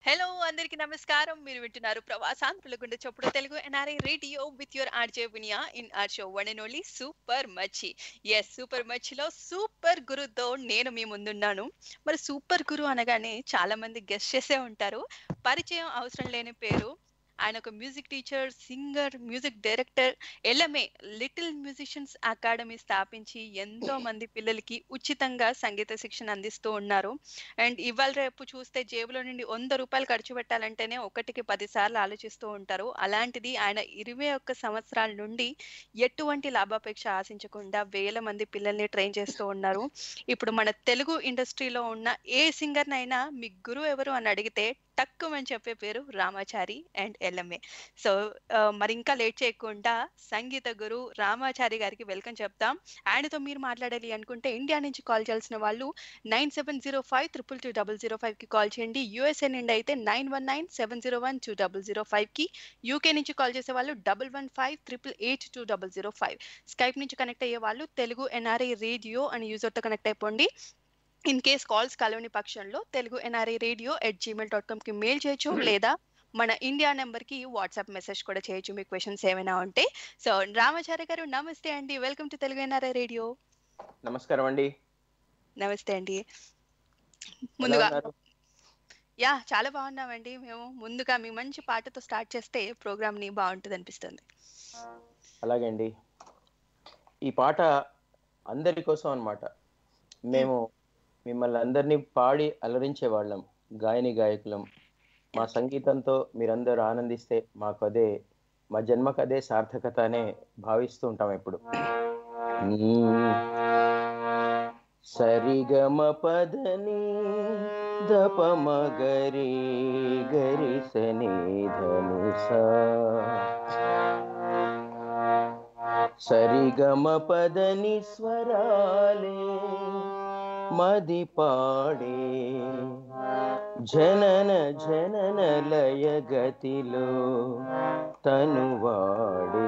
Hello అందరికి నమస్కారం మీరు వింటున్నారు ప్రవాసాంతుల గుండె చప్పుడు Telugu NRI radio with your RJ Vinay in our show one and only super Machi S super మచ్చిలో సూపర్ గురుతో నేను మీ ముందున్నాను మరి సూపర్ గురు అనగానే చాలా మంది గెస్ట్ చేసే ఉంటారు పరిచయం అవసరం లేని పేరు ఆయన ఒక music teacher singer music director LMA little musicians academy స్థాపించి ఎంతో మంది పిల్లలకి ఉచితంగా సంగీత శిక్షణ అందిస్తూ ఉన్నారు అండ్ ఇవాళ రేపు చూస్తే జేబులో నుండి వంద రూపాయలు ఖర్చు పెట్టాలంటేనే ఒకటికి పది సార్లు ఆలోచిస్తూ ఉంటారు అలాంటిది ఆయన ఇరవై ఒక్క సంవత్సరాల నుండి ఎటువంటి లాభాపేక్ష ఆశించకుండా వేల మంది పిల్లల్ని ట్రైన్ చేస్తూ ఉన్నారు ఇప్పుడు మన తెలుగు ఇండస్ట్రీలో ఉన్న ఏ సింగర్నైనా మీ గురువు ఎవరు అని అడిగితే తక్కువని చెప్పే పేరు రామాచారి అండ్ ఎల్ఎంఏ సో మరి ఇంకా లేట్ చేయకుండా సంగీత గురు రామాచారి గారికి వెల్కమ్ చెప్తాం ఆయనతో మీరు మాట్లాడాలి అనుకుంటే ఇండియా నుంచి కాల్ చేయాల్సిన వాళ్ళు nine seven zero five triple two double zero five కి కాల్ చేయండి యూఎస్ఏ నుండి అయితే nine one nine seven zero one two double zero five కి యూకే నుంచి కాల్ చేసే వాళ్ళు double one five triple eight two double zero five Skype నుంచి connect అయ్యే వాళ్ళు తెలుగు ఎన్ఆర్ఐ రేడియో అని యూజర్తో కనెక్ట్ అయిపోండి ఇన్ కేస్ కాల్స్ కలవని పక్షంలో Telugu NRI radio at Gmail dot కామ్కి మెయిల్ చేయొచ్చు లేదా మన ఇండియా నెంబర్కి వాట్సాప్ మెసేజ్ కూడా చేయొచ్చు మీ క్వశ్చన్స్ ఏమైనా ఉంటే సో రామాచారి గారు నమస్తే అండి welcome to Telugu NRI radio నమస్కారం అండి నమస్తే అండి ఎలా ముందుగా ఉన్నారు? యా చాలా బాగున్నామండి మేము ముందుగా మీ మంచి పాటతో స్టార్ట్ చేస్తే ప్రోగ్రామ్ ని బాగుంటుంది అనిపిస్తుంది అలాగే అండి ఈ పాట అందరి కోసం అన్నమాట మేము మిమ్మల్ని అందరినీ పాడి అలరించే వాళ్ళం గాయని గాయకులం మా సంగీతంతో మీరందరూ ఆనందిస్తే మాకు అదే మా జన్మకు అదే సార్థకత అనే భావిస్తూ ఉంటాం ఎప్పుడు సరిగమ పదని దప మగరి గరి సని ధనుసా సరిగమ పదని స్వరాలే మది పాడే జనన జనన లయ గతిలో తనువాడే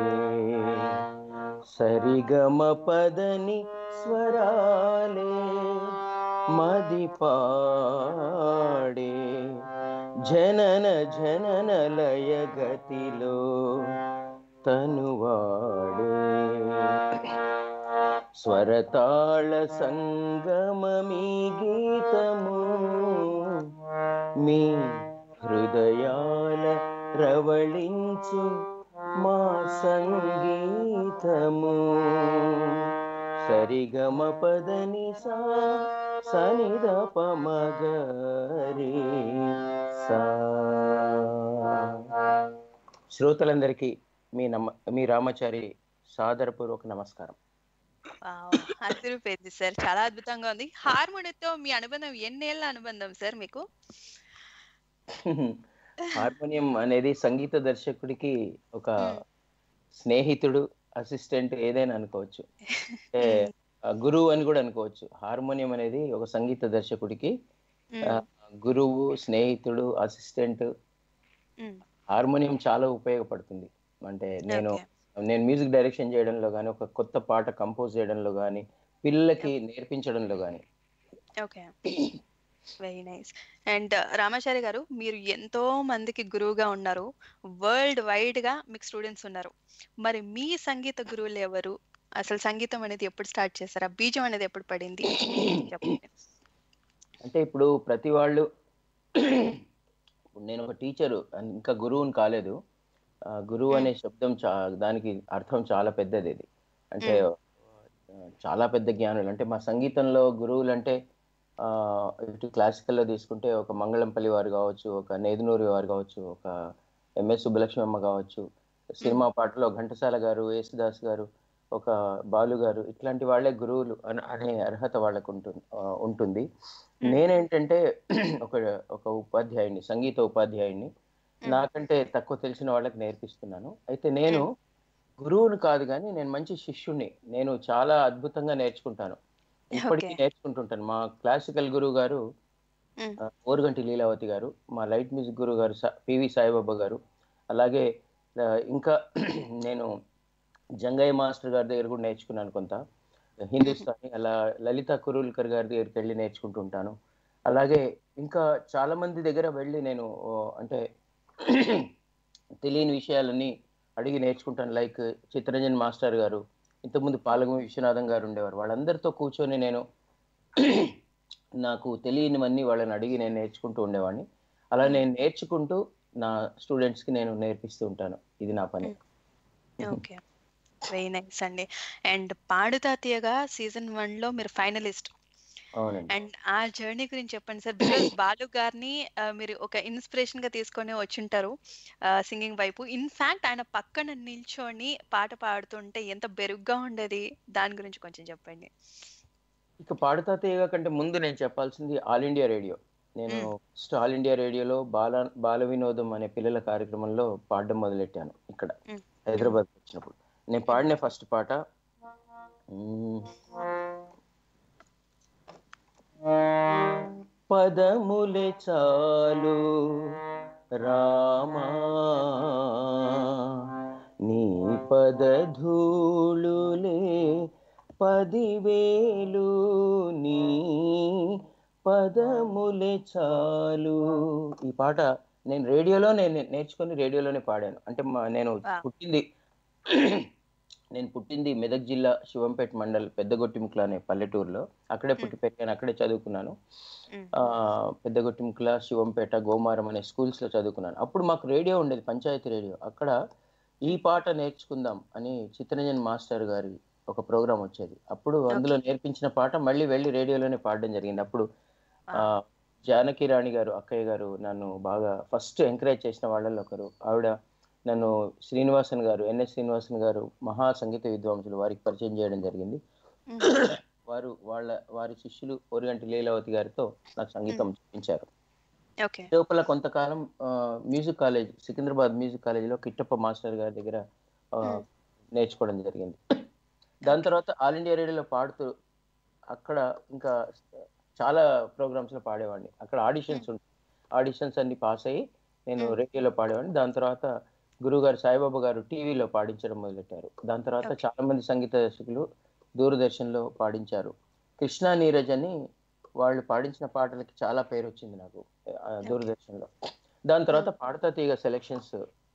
సరిగమ పదని స్వరాలే మది పాడే జనన జనన లయ గతిలో తనువాడే స్వరతాళ సంగమమీ గీతము మీ హృదయాల రవళించు మా సంగీతము సరిగమ పదని సా సనిద పమగరి సా శ్రోతలందరికీ మీ నమ్మ మీ రామాచారి సాదరపూర్వక నమస్కారం అదిరిపోయింది సార్ చాలా అద్భుతంగా ఉంది హార్మోనియంతో మీ అనుబంధం ఎన్నేళ్ల అనుబంధం సార్ మీకు హార్మోనియం అనేది సంగీత దర్శకుడికి ఒక మ్మ్. స్నేహితుడు అసిస్టెంట్ ఏదైనా అనుకోవచ్చు అంటే ఆ, గురువు అని కూడా అనుకోవచ్చు హార్మోనియం అనేది ఒక సంగీత దర్శకుడికి ఆ, గురువు స్నేహితుడు అసిస్టెంట్ మ్మ్. హార్మోనియం చాలా ఉపయోగపడుతుంది అంటే నేను Okay. నేను మ్యూజిక్ డైరెక్షన్ చేయడంలో కానీ ఒక కొత్త పాట కంపోజ్ చేయడంలో కానీ పిల్లలకి నేర్పించడంలో కానీ okay very nice and Ramachari garu మీరు ఎంతో మందికి గురువుగా ఉన్నారు వరల్డ్ వైడ్ గా మీకు స్టూడెంట్స్ ఉన్నారు మరి మీ సంగీత గురువులు ఎవరు అసలు సంగీతం అనేది ఎప్పుడు స్టార్ట్ చేశారా బీజం అనేది ఎప్పుడు పడింది చెప్పండి అంటే ఇప్పుడు ప్రతి వాళ్ళు ఇప్పుడు నేను ఒక టీచరు ఇంకా గురువుని కాలేదు ఆ, గురువు అనే శబ్దం చా దానికి అర్థం చాలా పెద్దది ఇది అంటే ఆ, చాలా పెద్ద జ్ఞానులు అంటే మా సంగీతంలో గురువులు అంటే ఆ, ఇటు క్లాసికల్లో తీసుకుంటే ఒక మంగళంపల్లి వారు కావచ్చు ఒక నేదునూరి వారు కావచ్చు ఒక ఎంఎస్ సుబ్బలక్ష్మి అమ్మ కావచ్చు సినిమా పాటలో ఘంటసాల గారు యేసుదాస్ గారు ఒక బాలు గారు ఇట్లాంటి వాళ్ళే గురువులు అన- అనే అర్హత వాళ్ళకు ఉంటుంది ఆ, ఉంటుంది నేనేంటంటే ఒక ఒక ఉపాధ్యాయుని సంగీత ఉపాధ్యాయుని నాకంటే తక్కువ తెలిసిన వాళ్ళకి నేర్పిస్తున్నాను అయితే నేను గురువుని కాదు కానీ నేను మంచి శిష్యుణ్ణి నేను చాలా అద్భుతంగా నేర్చుకుంటాను ఇప్పటికీ Okay. నేర్చుకుంటుంటాను మా క్లాసికల్ గురువు గారు మ్మ్. ఆ, ఓరుగంటి లీలావతి గారు మా లైట్ మ్యూజిక్ గురువు గారు సా- పివి సాయిబాబా గారు అలాగే ఆ, ఇంకా నేను జంగయ్య మాస్టర్ గారి దగ్గర కూడా నేర్చుకున్నాను కొంత హిందుస్థానీ అలా లలిత కురుల్కర్ గారి దగ్గరికి వెళ్ళి నేర్చుకుంటుంటాను అలాగే ఇంకా చాలా మంది దగ్గర వెళ్ళి నేను ఓ, అంటే తెలియని విషయాలన్నీ అడిగి నేర్చుకుంటాను లైక్ చిత్తరంజన్ మాస్టర్ గారు ఇంతకుముందు పాలగమి విశ్వనాథం గారు ఉండేవారు వాళ్ళందరితో కూర్చొని నేను నాకు తెలియనివన్నీ వాళ్ళని అడిగి నేను నేర్చుకుంటూ ఉండేవాడిని అలా నేను నేర్చుకుంటూ నా స్టూడెంట్స్ కి నేను నేర్పిస్తూ ఉంటాను ఇది నా పని ఓకే వెరీ నైస్ అండి and Paduta Teeyaga season one లో మీరు ఫైనలిస్ట్ అవునండి అండ్ ఆ జర్నీ గురించి చెప్పండి సార్ బికాస్ బాలు గారిని ఆ, మీరు ఒక ఇన్స్పిరేషన్ గా తీసుకొని వచ్చింటారు సింగింగ్ వైపు ఇన్ఫాక్ట్ ఆయన పక్కన నిల్చొని పాట పాడుతుంటే ఎంత బెరుగ్గా ఉండేది దాని గురించి కొంచెం చెప్పండి ఇక పాడుతా తీయగా కంటే ముందు నేను చెప్పాల్సింది ఆల్ ఇండియా రేడియో నేను మ్మ్. ఫస్ట్ ఆల్ ఇండియా రేడియోలో బాల బాల వినోదం అనే పిల్లల కార్యక్రమంలో పాడడం మొదలెట్టాను ఇక్కడ మ్మ్. హైదరాబాద్ వచ్చినప్పుడు నేను పాడిన ఫస్ట్ పాట మ్మ్. పదములే చాలు రామా నీ పదధూళులే పదివేలు నీ పదములే చాలు ఈ పాట నేను రేడియోలో నేను నేర్చుకొని రేడియోలోనే పాడాను అంటే మా- నేను Wow. పుట్టింది నేను పుట్టింది మెదక్ జిల్లా శివంపేట మండల్ పెద్దగొట్టిముక్ల అనే పల్లెటూరులో అక్కడే పుట్టి పెరిగాను అక్కడే చదువుకున్నాను మ్మ్. ఆ, పెద్దగొట్టిముక్ల శివంపేట గోమారం అనే schools లో చదువుకున్నాను అప్పుడు మాకు రేడియో ఉండేది పంచాయతీ రేడియో అక్కడ ఈ పాట నేర్చుకుందాం అని చిత్తరంజన్ మాస్టర్ గారి ఒక ప్రోగ్రాం వచ్చేది అప్పుడు అందులో నేర్పించిన పాట మళ్ళీ వెళ్ళి రేడియోలోనే పాడడం జరిగింది అప్పుడు ఆ, జానకి రాణి గారు అక్కయ్య గారు నన్ను బాగా ఫస్ట్ ఎంకరేజ్ చేసిన వాళ్ళల్లో ఒకరు ఆవిడ నన్ను శ్రీనివాసన్ గారు ఎన్ఎస్ శ్రీనివాసన్ గారు మహా సంగీత విద్వాంసులు వారికి పరిచయం చేయడం జరిగింది మ్మ్. వారు వాళ్ళ వారి శిష్యులు ఓరిగంటి లీలావతి గారితో నాకు సంగీతం చూపించారు ఓకే లోపల కొంతకాలం ఆ, మ్యూజిక్ కాలేజ్ సికింద్రాబాద్ మ్యూజిక్ కాలేజీలో కిట్టప్ప మాస్టర్ గారి దగ్గర ఆ, Hmm. నేర్చుకోవడం జరిగింది దాని తర్వాత ఆల్ ఇండియా రేడియోలో పాడుతూ అక్కడ ఇంకా చాలా ప్రోగ్రామ్స్ లో పాడేవాడిని అక్కడ ఆడిషన్స్ ఉంటాయి ఆడిషన్స్ అన్ని పాస్ అయ్యి నేను Hmm. రేడియోలో పాడేవాడిని దాని తర్వాత గురువు గారు సాయిబాబా గారు టీవీలో పాడించడం మొదలెట్టారు దాని తర్వాత Okay. చాలా మంది సంగీత దర్శకులు దూరదర్శన్లో పాడించారు కృష్ణా నీరజ్ అని వాళ్ళు పాడించిన పాటలకి చాలా పేరు వచ్చింది నాకు ఆ, దూరదర్శన్లో దాని తర్వాత పాడతా తీగ సెలెక్షన్స్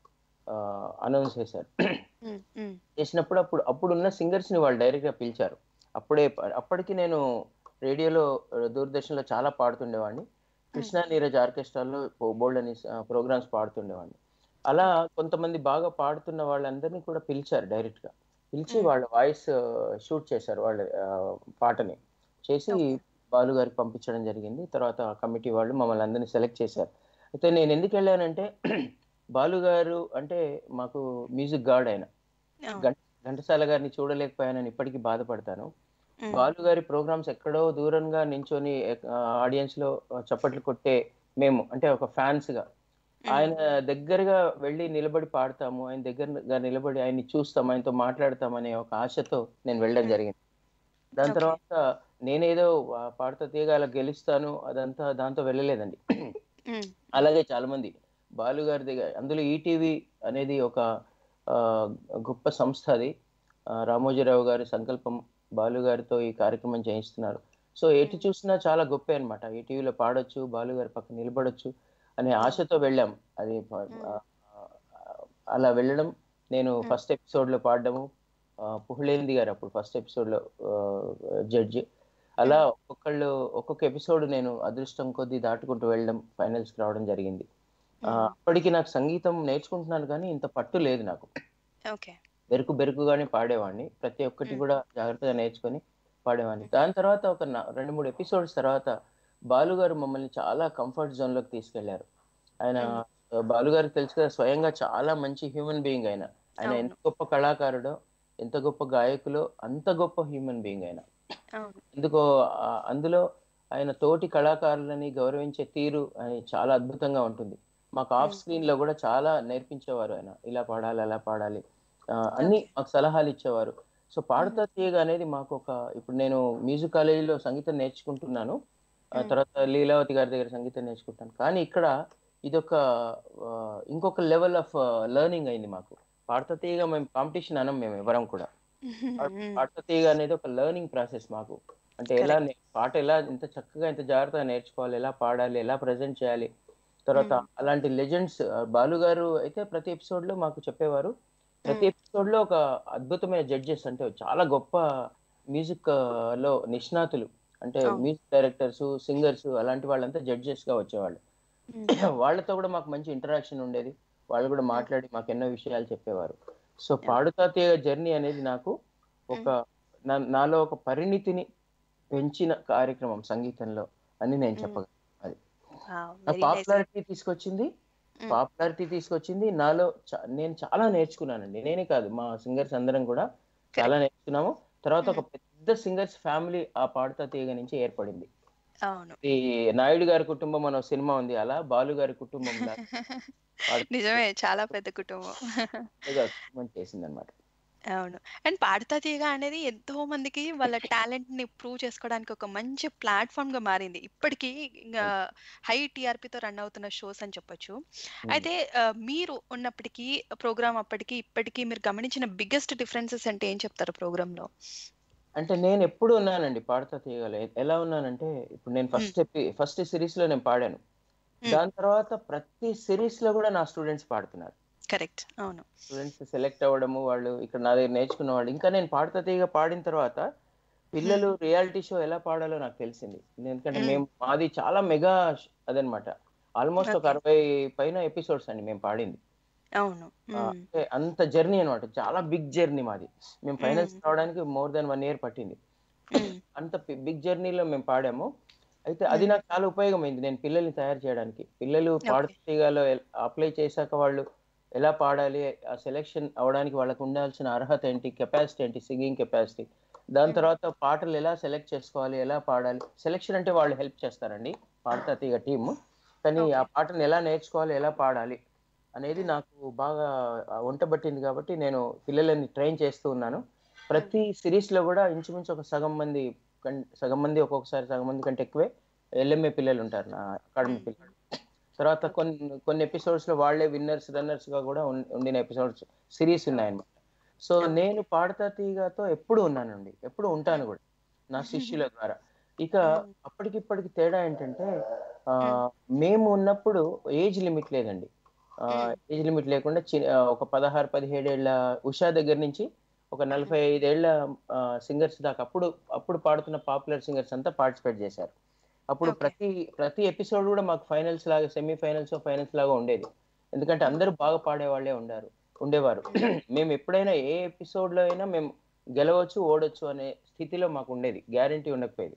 అనౌన్స్ చేశారు మ్మ్. మ్మ్. చేసినప్పుడు అప్పుడు అప్పుడున్న సింగర్స్ ని వాళ్ళు డైరెక్ట్ గా పిలిచారు అప్పుడే ప- అప్పటికి నేను రేడియోలో ఆ, దూరదర్శన్లో చాలా పాడుతుండేవాడిని కృష్ణా నీరజ్ ఆర్కెస్ట్రాలో బోల్డ్ అని ప్రోగ్రామ్స్ పాడుతుండేవాడిని అలా కొంతమంది బాగా పాడుతున్న వాళ్ళందరినీ కూడా పిలిచారు డైరెక్ట్ గా పిలిచి Hmm. వాళ్ళ వాయిస్ షూట్ చేశారు వాళ్ళ ఆ, పాటని చేసి Okay. బాలు గారికి పంపించడం జరిగింది తర్వాత కమిటీ వాళ్ళు మమ్మల్ని అందరినీ సెలెక్ట్ చేశారు అయితే నేను ఎందుకు వెళ్ళానంటే బాలు గారు అంటే మాకు మ్యూజిక్ గాడ్ ఆయన అవును. గం- ఘంటసాల గారిని చూడలేకపోయానని ఇప్పటికీ బాధపడతాను మ్మ్. బాలు గారి ప్రోగ్రామ్స్ ఎక్కడో దూరంగా నించొని ఆడియన్స్ లో చప్పట్లు కొట్టే మేము అంటే ఒక ఫ్యాన్స్ గా మ్మ్. ఆయన దగ్గరగా వెళ్ళి నిలబడి పాడతాము ఆయన దగ్గరగా నిలబడి ఆయన్ని చూస్తాం ఆయనతో మాట్లాడతాం అనే ఒక ఆశతో నేను వెళ్ళడం Hmm. జరిగింది దాని Okay. తర్వాత నేనేదో ఆ, పాడుతా తీగ అలా గెలుస్తాను అదంతా దాంతో వెళ్ళలేదండి మ్మ్. అలాగే చాలా మంది బాలు గారి దగ్గర అందులో ఈటీవీ అనేది ఒక ఆ, గొప్ప సంస్థ అది ఆ, రామోజీరావు గారి సంకల్పం బాలు గారితో ఈ కార్యక్రమం చేయిస్తున్నారు సో ఎటు చూసినా చాలా గొప్ప అనమాట ఈటీవీలో పాడొచ్చు బాలు గారి పక్కన నిలబడొచ్చు అనే ఆశతో వెళ్ళాం అది ప- ఆ, అలా వెళ్ళడం నేను Hmm. ఫస్ట్ ఎపిసోడ్ లో పాడడము ఆ, పుహ్ళేంది గారు అప్పుడు ఫస్ట్ ఎపిసోడ్ లో జడ్జి అలా ఒక్కొక్కళ్ళు ఒక్కొక్క ఎపిసోడ్ నేను అదృష్టం కొద్దీ దాటుకుంటూ వెళ్ళడం ఫైనల్స్ కి రావడం జరిగింది ఆ, మ్మ్. అప్పటికి నాకు సంగీతం నేర్చుకుంటున్నాను కానీ ఇంత పట్టు లేదు నాకు ఓకే బెరుకు బెరుకుగానే పాడేవాడిని ప్రతి ఒక్కటి మ్మ్. కూడా జాగ్రత్తగా నేర్చుకొని పాడేవాడిని దాని తర్వాత ఒక నా- రెండు మూడు ఎపిసోడ్స్ తర్వాత బాలు గారు మమ్మల్ని చాలా కంఫర్ట్ జోన్ లోకి తీసుకెళ్లారు ఆయన మ్మ్. ఆ, బాలు గారికి తెలుసు కదా స్వయంగా చాలా మంచి హ్యూమన్ బీయింగ్ ఆయన ఆయన ఎంత అవును. గొప్ప కళాకారుడో ఎంత గొప్ప గాయకులో అంత గొప్ప హ్యూమన్ బీయింగ్ ఆయన అవును ఎందుకో ఆ, అందులో ఆయన తోటి కళాకారులని గౌరవించే తీరు అని చాలా అద్భుతంగా ఉంటుంది మాకు ఆఫ్ మ్మ్. స్క్రీన్ లో కూడా చాలా నేర్పించేవారు ఆయన ఇలా పాడాలి అలా పాడాలి ఆ, అన్ని ఓకే మాకు సలహాలు ఇచ్చేవారు సో పాడుతా తీయగా అనేది మాకు ఒక ఇప్పుడు నేను మ్యూజిక్ కాలేజీలో సంగీతం నేర్చుకుంటున్నాను ఆ మ్మ్. తర్వాత లీలావతి గారి దగ్గర సంగీతం నేర్చుకుంటాను కానీ ఇక్కడ ఇదొక ఆ, ఇంకొక లెవెల్ ఆఫ్ లెర్నింగ్ అయింది మాకు పాడుతా తీయగా మేము కాంపిటీషన్ అనం మేము ఎవరం కూడా మ్మ్. పాడుతా తీయగా అనేది ఒక లెర్నింగ్ ప్రాసెస్ మాకు అంటే ఎలా కరెక్ట్ నే- పాట ఎలా ఇంత చక్కగా ఇంత జాగ్రత్తగా నేర్చుకోవాలి ఎలా పాడాలి ఎలా ప్రజెంట్ చేయాలి తర్వాత అలాంటి లెజెండ్స్ బాలు గారు అయితే ప్రతి ఎపిసోడ్ లో మాకు చెప్పేవారు ప్రతి ఎపిసోడ్ లో ఒక అద్భుతమైన జడ్జెస్ అంటే చాలా గొప్ప మ్యూజిక్ లో నిష్ణాతులు అంటే అవును మ్యూజిక్ డైరెక్టర్స్ సింగర్స్ అలాంటి వాళ్ళంతా జడ్జెస్ గా వచ్చేవాళ్ళు వాళ్ళతో కూడా మాకు మంచి ఇంటరాక్షన్ ఉండేది వాళ్ళు కూడా మాట్లాడి మాకు ఎన్నో విషయాలు చెప్పేవారు సో పాడుతా తీగ జర్నీ అనేది నాకు ఒక నా- నాలో ఒక పరిణితిని పెంచిన కార్యక్రమం సంగీతంలో అని నేను చెప్పగలను అది వెరీ నైస్ పాపులారిటీ తీసుకొచ్చింది పాపులారిటీ తీసుకొచ్చింది నాలో చా- నేను చాలా నేర్చుకున్నానండి నేనే కాదు మా సింగర్స్ అందరం కూడా చాలా నేర్చుకున్నాము తర్వాత ఒక పెద్ద సింగర్స్ ఫ్యామిలీ ఆ పాడుతా తీగ నుంచి ఏర్పడింది అవును ఈ నాయుడు గారి కుటుంబం అనే సినిమా ఉంది అలా బాలు గారి కుటుంబం లాగా పాడుతా నిజమే చాలా పెద్ద కుటుంబం తీగ కుటుంబం చేసిందనమాట అవును అండ్ పాడుతా తీగ అనేది ఎంతో మందికి వాళ్ళ టాలెంట్ ని ప్రూవ్ చేసుకోవడానికి ఒక మంచి ప్లాట్ఫామ్ గా మారింది ఇప్పటికీ ఇంకా హై టీఆర్పీతో రన్ అవుతున్న షోస్ అని చెప్పొచ్చు అయితే ఆ, మీరు ఉన్నప్పటికీ ప్రోగ్రామ్ అప్పటికి ఇప్పటికీ మీరు గమనించిన బిగ్గెస్ట్ డిఫరెన్సెస్ అంటే ఏం చెప్తారు ప్రోగ్రామ్ లో అంటే నేను ఎప్పుడు ఉన్నానండి పాడుతా తీయగల ఎలా ఉన్నానంటే ఇప్పుడు నేను ఫస్ట్ చెప్పి ఫస్ట్ సిరీస్ లో నేను పాడాను దాని తర్వాత ప్రతి సిరీస్ లో కూడా నా స్టూడెంట్స్ పాడుతున్నారు కరెక్ట్ అవును స్టూడెంట్స్ సెలెక్ట్ అవ్వడము వాళ్ళు ఇక్కడ నా దగ్గర నేర్చుకున్న వాళ్ళు ఇంకా నేను పాడుతా తీగ పాడిన తర్వాత పిల్లలు రియాలిటీ షో ఎలా పాడాలో నాకు తెలిసింది ఎందుకంటే మేము మాది చాలా మెగా అదనమాట ఆల్మోస్ట్ ఒక Okay. అరవై పైన ఎపిసోడ్స్ అండి మేము పాడింది అవును ఆ, అంటే అంత జర్నీ అన్నమాట చాలా బిగ్ జర్నీ మాది మేము ఫైనల్స్ Mm. రావడానికి మోర్ దాన్ వన్ ఇయర్ పట్టింది మ్మ్. అంత బిగ్ జర్నీలో మేము పాడాము అయితే అది నాకు చాలా ఉపయోగమైంది నేను పిల్లల్ని తయారు చేయడానికి పిల్లలు పాడుతీగాలో అప్లై చేశాక వాళ్ళు ఎలా పాడాలి ఆ సెలెక్షన్ అవడానికి వాళ్ళకు ఉండాల్సిన అర్హత ఏంటి కెపాసిటీ ఏంటి సింగింగ్ కెపాసిటీ దాని తర్వాత పాటలు ఎలా సెలెక్ట్ చేసుకోవాలి ఎలా పాడాలి సెలెక్షన్ అంటే వాళ్ళు హెల్ప్ చేస్తారండి పాడతా తీగ టీమ్ కానీ ఆ పాటను ఎలా నేర్చుకోవాలి ఎలా పాడాలి అనేది నాకు బాగా ఆ, వంట పట్టింది కాబట్టి నేను పిల్లలని ట్రైన్ చేస్తూ ఉన్నాను ప్రతి సిరీస్ లో కూడా ఇంచుమించు ఒక సగం మంది కన్- సగం మంది ఒక్కొక్కసారి సగం మంది కంటే ఎక్కువే ఎల్ఎంఏ పిల్లలు ఉంటారు నా అకాడమీ పిల్లలు తర్వాత కొన్ని కొన్ని ఎపిసోడ్స్ లో వాళ్ళే విన్నర్స్ రన్నర్స్ గా కూడా ఉన్- ఉండిన ఎపిసోడ్స్ సిరీస్ ఉన్నాయన్నమాట సో నేను పాడతా తీగతో ఎప్పుడు ఉన్నానండి ఎప్పుడు ఉంటాను కూడా నా శిష్యుల ద్వారా ఇక అప్పటికిప్పటికి తేడా ఏంటంటే ఆ, మేము ఉన్నప్పుడు ఏజ్ లిమిట్ లేదండి ఏజ్ లిమిట్ లేకుండా చి- ఆ, ఒక పదహారు పదిహేడేళ్ల ఉషా దగ్గర నుంచి ఒక నలభై ఐదేళ్ల సింగర్స్ దాకా అప్పుడు అప్పుడు పాడుతున్న పాపులర్ సింగర్స్ అంతా పార్టిసిపేట్ చేశారు అప్పుడు Okay. ప్రతి ప్రతి ఎపిసోడ్ కూడా మాకు ఫైనల్స్ లాగా సెమీ ఫైనల్స్ ఫైనల్స్ లాగా ఉండేది ఎందుకంటే అందరూ బాగా పాడే వాళ్ళే ఉండారు ఉండేవారు మేము ఎప్పుడైనా ఏ ఎపిసోడ్ లో అయినా మేము గెలవచ్చు ఓడొచ్చు అనే స్థితిలో మాకు ఉండేది గ్యారంటీ ఉండకపోయేది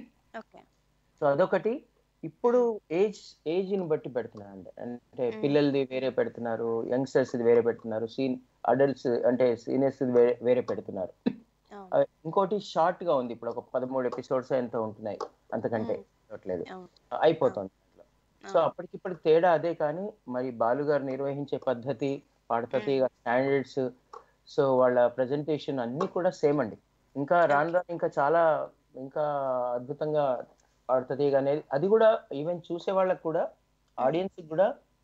ఓకే సో అదొకటి ఇప్పుడు ఏజ్ ఏజ్ ని బట్టి పెడుతున్నారు అంటే అంటే పిల్లలది వేరే పెడుతున్నారు యంగ్స్టర్స్ ఇది వేరే పెడుతున్నారు సీన్ అడల్ట్స్ అంటే సీనియర్స్ వేరే వేరే పెడుతున్నారు అవును అవి ఇంకోటి షార్ట్ గా ఉంది ఇప్పుడు ఒక పదమూడు ఎపిసోడ్స్ ఎంత ఉంటున్నాయి అంతకంటే చూడట్లేదు అవును అయిపోతుంది సో అప్పటికిప్పటికి తేడా అదే కానీ మరి బాలు గారు నిర్వహించే పద్ధతి పడతతి స్టాండర్డ్స్ సో వాళ్ళ ప్రజెంటేషన్ అన్ని కూడా సేమ్ అండి ఇంకా రాను రాను ఇంకా చాలా ఇంకా అద్భుతంగా పడతతి అనేది అది కూడా ఈవెన్ చూసే వాళ్ళకి కూడా ఆడియన్స్ కూడా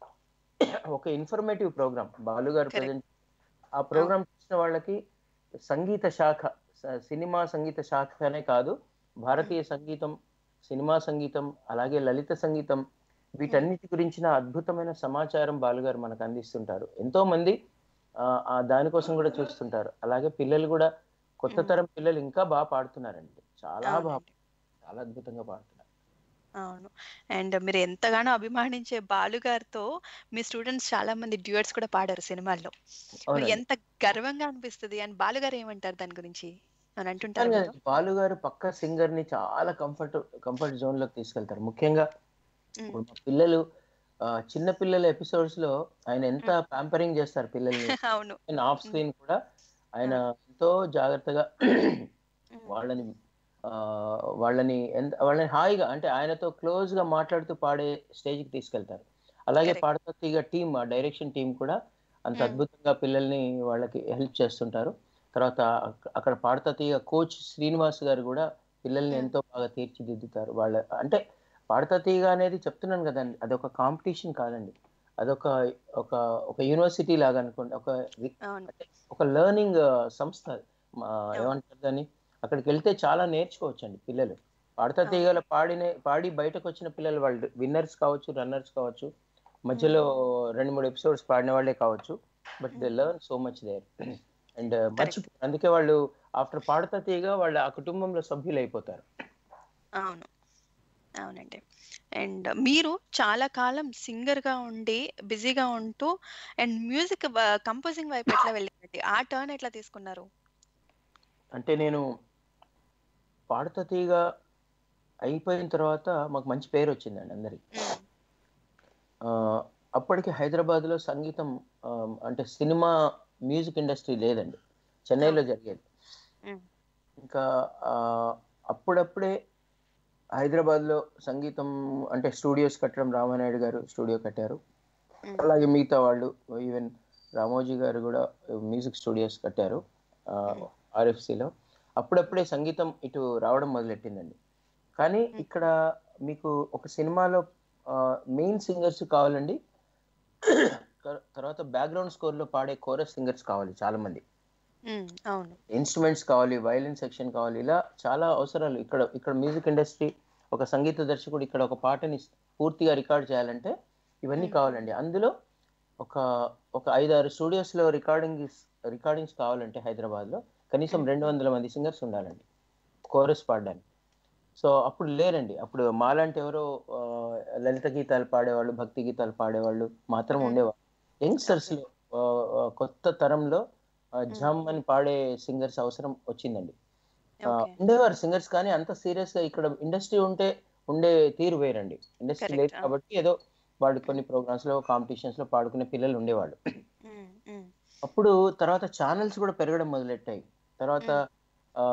ఒక ఇన్ఫర్మేటివ్ ప్రోగ్రామ్ బాలు గారు Correct. ప్రజెంట్ ఆ ప్రోగ్రామ్ చూసిన వాళ్ళకి సంగీత శాఖ స- సినిమా సంగీత శాఖనే కాదు భారతీయ సంగీతం సినిమా సంగీతం అలాగే లలిత సంగీతం వీటన్నిటి గురించిన అద్భుతమైన సమాచారం బాలుగారు మనకు అందిస్తుంటారు ఎంతో మంది ఆ, ఆ దానికోసం కూడా చూస్తుంటారు అలాగే పిల్లలు కూడా కొత్త తరం పిల్లలు ఇంకా బాగా పాడుతున్నారండి చాలా బాగా అవునండి. చాలా అద్భుతంగా పాడుతున్నారు అవును అండ్ మీరు ఎంతగానో అభిమానించే బాలు గారితో మీ స్టూడెంట్స్ చాలా మంది డ్యూయట్స్ కూడా పాడారు సినిమాల్లో మరి అవునండి ఎంత గర్వంగా అనిపిస్తుంది అండ్ బాలు గారు ఏమంటారు దాని గురించి అని అంటుంటారు కానీ మీరు? బాలు గారు పక్క సింగర్ ని చాలా కంఫర్ట్ కంఫర్ట్ జోన్ లోకి తీసుకెళ్తారు ముఖ్యంగా ఉమ్, ఇప్పుడు మా పిల్లలు ఆ, చిన్న పిల్లల ఎపిసోడ్స్ లో ఆయన ఎంత ప్యాంపరింగ్ చేస్తారు పిల్లల్ని అవును ఆఫ్ స్క్రీన్ కూడా ఆయన ఎంతో జాగ్రత్తగా వాళ్ళని ఆ, వాళ్ళని ఎంత వాళ్ళని హాయిగా అంటే ఆయనతో క్లోజ్ గా మాట్లాడుతూ పాడే స్టేజ్ కి తీసుకెళ్తారు అలాగే Correct. పాడతా తీగ టీం ఆ డైరెక్షన్ టీం కూడా అంత Mm. అద్భుతంగా పిల్లల్ని వాళ్ళకి హెల్ప్ చేస్తుంటారు తర్వాత అక్క- అక్కడ పాడతా తీగ కోచ్ శ్రీనివాస్ గారు కూడా పిల్లల్ని Mm. ఎంతో బాగా తీర్చిదిద్దుతారు వాళ్ళ అంటే పాడతా తీగ అనేది చెప్తున్నాను కదండి అదొక కాంపిటీషన్ కాదండి అదొక ఒక ఒక యూనివర్సిటీ లాగా అనుకోండి ఒక రి- అవును ఒక లెర్నింగ్ సంస్థ అది. మా అవును. ఏమంటారు దాన్ని అక్కడికి వెళ్తే చాలా నేర్చుకోవచ్చండి పిల్లలు పాడతా తీగల పాడిన పాడి బయటకు వచ్చిన పిల్లలు వాళ్ళు విన్నర్స్ కావచ్చు రన్నర్స్ కావచ్చు మధ్యలో రెండు మూడు ఎపిసోడ్స్ పాడిన వాళ్ళే కావచ్చు but they learn so much there and మర్చి అందుకే వాళ్ళు ఆఫ్టర్ పాడతా తీగ వాళ్ళు ఆ కుటుంబంలో సభ్యులు అయిపోతారు అవును అవునండి అండ్ మీరు చాలా కాలం సింగర్ గా ఉండి బిజీగా ఉంటూ అండ్ మ్యూజిక్ కంపోజింగ్ వైపు ఎట్లా వెళ్ళారండి ఆ టర్న్ ఎట్లా తీసుకున్నారు అంటే నేను పాడతా తీగ అయిపోయిన తర్వాత మాకు మంచి పేరు వచ్చిందండి అందరికి మ్మ్. ఆ, అప్పటికి హైదరాబాద్లో సంగీతం ఆ, అంటే సినిమా మ్యూజిక్ ఇండస్ట్రీ లేదండి చెన్నైలో జరిగేది మ్మ్. ఇంకా ఆ, అప్పుడప్పుడే హైదరాబాద్లో సంగీతం అంటే స్టూడియోస్ కట్టడం రామానాయుడు గారు స్టూడియో కట్టారు మ్మ్. అలాగే మిగతా వాళ్ళు ఈవెన్ రామోజీ గారు కూడా మ్యూజిక్ స్టూడియోస్ కట్టారు ఆర్ఎఫ్సిలో అప్పుడప్పుడే సంగీతం ఇటు రావడం మొదలెట్టిందండి కానీ ఇక్కడ మీకు ఒక సినిమాలో మెయిన్ సింగర్స్ కావాలండి తర్- తర్వాత బ్యాక్గ్రౌండ్ స్కోర్లో పాడే కోరస్ సింగర్స్ కావాలి చాలా మంది మ్మ్. అవును ఇన్స్ట్రుమెంట్స్ కావాలి వైలిన్ సెక్షన్ కావాలి ఇలా చాలా అవసరాలు ఇక్కడ ఇక్కడ మ్యూజిక్ ఇండస్ట్రీ ఒక సంగీత దర్శకుడు ఇక్కడ ఒక పాటని పూర్తిగా రికార్డ్ చేయాలంటే ఇవన్నీ కావాలండి అందులో ఒక ఒక ఐదారు స్టూడియోస్లో రికార్డింగ్ రికార్డింగ్స్ కావాలంటే హైదరాబాద్లో కనీసం రెండు వందల మంది సింగర్స్ ఉండాలండి కోరస్ పాడడానికి సో అప్పుడు లేరండి అప్పుడు మాలాంటి ఎవరో ఆ, లలిత గీతాలు పాడేవాళ్ళు భక్తి గీతాలు పాడేవాళ్ళు మాత్రం ఉండేవాళ్ళు యంగ్స్టర్స్లో కొత్త తరంలో ఆ, జమ్ అని పాడే సింగర్స్ అవసరం వచ్చిందండి ఆ, ఓకే ఉండేవారు సింగర్స్ కానీ అంత సీరియస్ గా ఇక్కడ ఇండస్ట్రీ ఉంటే ఉండే తీరు వేరండి ఇండస్ట్రీ Correct, లేదు ఆ. కాబట్టి ఏదో వాళ్ళు కొన్ని ప్రోగ్రామ్స్ లో కాంపిటీషన్స్ లో పాడుకునే పిల్లలు ఉండేవాళ్ళు మ్మ్. మ్మ్. అప్పుడు తర్వాత ఛానల్స్ కూడా పెరగడం మొదలెట్టాయి తర్వాత ఆ,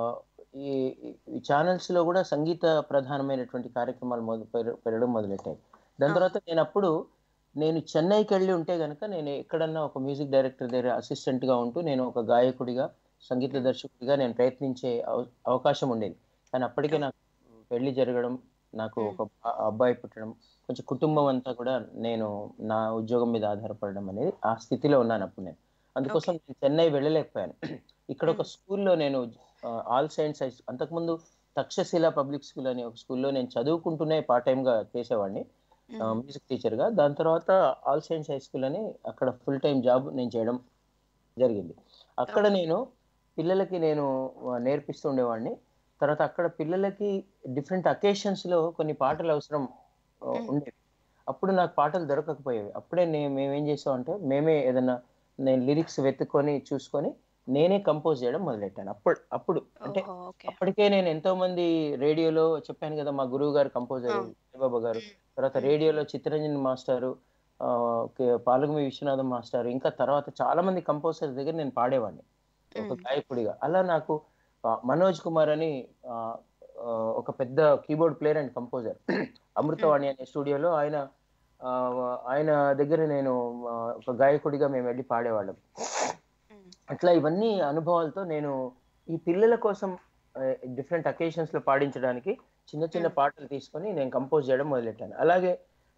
ఈ ఈ ఛానల్స్ లో కూడా సంగీత ప్రధానమైనటువంటి కార్యక్రమాలు మొదలు పెర- పెరగడం మొదలెట్టాయి దాని ఆ. తర్వాత నేను అప్పుడు నేను చెన్నైకి వెళ్ళి ఉంటే గనక నేను ఎక్కడన్నా ఒక మ్యూజిక్ డైరెక్టర్ దగ్గర అసిస్టెంట్ గా ఉంటూ నేను ఒక గాయకుడిగా సంగీత దర్శకుడిగా నేను ప్రయత్నించే అవ- అవకాశం ఉండేది కానీ అప్పటికే నాకు పెళ్లి జరగడం నాకు ఒక అ- అబ్బాయి పుట్టడం కొంచెం కుటుంబం అంతా కూడా నేను నా ఉద్యోగం మీద ఆధారపడడం అనేది ఆ స్థితిలో ఉన్నాను అప్పుడు నేను అందుకోసం నేను చెన్నై వెళ్ళలేకపోయాను ఇక్కడ ఒక స్కూల్లో నేను ఆల్ సైన్స్ హై అంతకుముందు తక్షశిల పబ్లిక్ స్కూల్ అనే ఒక స్కూల్లో నేను చదువుకుంటూనే పార్ట్ టైం గా చేసేవాడిని మ్మ్. మ్యూజిక్ టీచర్ గా దాని తర్వాత ఆల్ సైన్స్ హై స్కూల్ అని అక్కడ ఫుల్ టైం జాబ్ నేను చేయడం జరిగింది అక్కడ నేను పిల్లలకి నేను ఆ, నేర్పిస్తూ ఉండేవాడిని తర్వాత అక్కడ పిల్లలకి డిఫరెంట్ అకేషన్స్ లో కొన్ని పాటలు అవసరం ఆ, ఉండేవి అప్పుడు నాకు పాటలు దొరకకపోయేవి అప్పుడే నేను మేమేం చేసామంటే మేమే ఏదైనా నేను లిరిక్స్ వెతుక్కొని చూసుకొని నేనే కంపోజ్ చేయడం మొదలెట్టాను అప్పుడు అప్పుడు అంటే ఓహో, ఓకే అప్పటికే నేను ఎంతో మంది రేడియోలో చెప్పాను కదా మా గురువు గారు కంపోజర్ అవును. బాబా గారు తర్వాత రేడియోలో చిత్తరంజన్ మాస్టారు ఆ, కే- పాలగుమి విశ్వనాథం మాస్టారు ఇంకా తర్వాత చాలా మంది కంపోజర్స్ దగ్గర నేను పాడేవాడిని ఒక మ్మ్. గాయకుడిగా అలా నాకు ఆ, మనోజ్ కుమార్ అని ఆ, ఆ, ఒక పెద్ద keyboard player and composer Amrutavani అనే స్టూడియోలో ఆయన ఆ, ఆయన దగ్గర నేను ఆ, ఒక గాయకుడిగా మేము వెళ్ళి పాడేవాళ్ళం మ్మ్. అట్లా ఇవన్నీ అనుభవాలతో నేను ఈ పిల్లల కోసం డిఫరెంట్ అకేషన్స్ లో పాడించడానికి చిన్న చిన్న పాటలు తీసుకొని నేను కంపోజ్ చేయడం మొదలెట్టాను అలాగే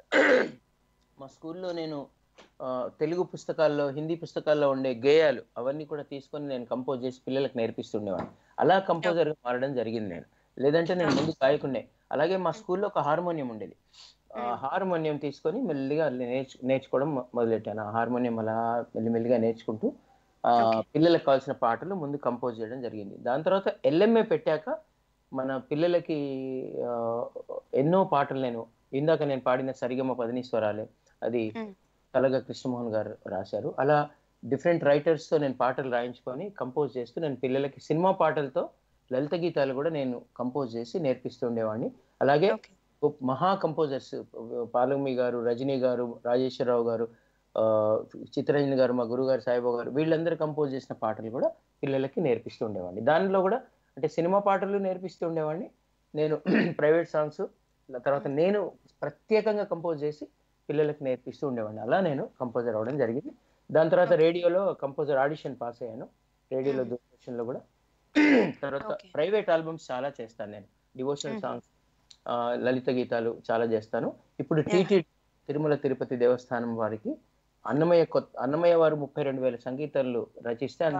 మా స్కూల్లో నేను ఆ, తెలుగు పుస్తకాల్లో హిందీ పుస్తకాల్లో ఉండే గేయాలు అవన్నీ కూడా తీసుకొని నేను కంపోజ్ చేసి పిల్లలకు నేర్పిస్తుండేవాడిని అలా కంపోజర్ గా మారడం జరిగింది నేను లేదంటే నేను ముందు గాయకుండే అలాగే మా స్కూల్లో ఒక హార్మోనియం ఉండేది ఆ హార్మోనియం తీసుకొని మెల్లిగా నేర్చు నేర్చుకోవడం మొ- మొదలెట్టాను ఆ హార్మోనియం అలా మెల్లిమెల్లిగా నేర్చుకుంటూ ఆ పిల్లలకు కావాల్సిన పాటలు ముందు కంపోజ్ చేయడం జరిగింది దాని తర్వాత ఎల్ఎంఏ పెట్టాక మన పిల్లలకి ఆ, ఎన్నో పాటలు నేను ఇందాక నేను పాడిన సరిగమ పదిని స్వరాలే అది మ్మ్. తలగ కృష్ణమోహన్ గారు రాశారు అలా డిఫరెంట్ రైటర్స్ తో నేను పాటలు రాయించుకొని కంపోజ్ చేస్తూ నేను పిల్లలకి సినిమా పాటలతో లలిత గీతాలు కూడా నేను కంపోజ్ చేసి నేర్పిస్తూ ఉండేవాడిని అలాగే ఓకే గొప్ప మహా కంపోజర్స్ పాలమి గారు రజనీ గారు రాజేశ్వరరావు గారు ఆ, చిత్తరంజన్ గారు మా గురువు గారు సాయిబాబు గారు వీళ్ళందరూ కంపోజ్ చేసిన పాటలు కూడా పిల్లలకి నేర్పిస్తూ ఉండేవాడిని దానిలో కూడా అంటే సినిమా పాటలు నేర్పిస్తూ ఉండేవాడిని నేను ప్రైవేట్ సాంగ్స్ తర్వాత నేను ప్రత్యేకంగా కంపోజ్ చేసి పిల్లలకి నేర్పిస్తూ ఉండేవాడిని అలా నేను కంపోజర్ అవ్వడం జరిగింది దాని తర్వాత రేడియోలో కంపోజర్ ఆడిషన్ పాస్ అయ్యాను రేడియోలో దూరదర్శన్లో కూడా తర్వాత Okay. ప్రైవేట్ ఆల్బమ్స్ చాలా చేస్తాను నేను డివోషనల్ Mhm. సాంగ్స్ లలిత గీతాలు చాలా చేస్తాను ఇప్పుడు టీటీ తిరుమల తిరుపతి దేవస్థానం వారికి అన్నమయ్య కొత్త అన్నమయ్య వారు ముప్పై రెండు వేల సంగీతాలు రచిస్తే అందులో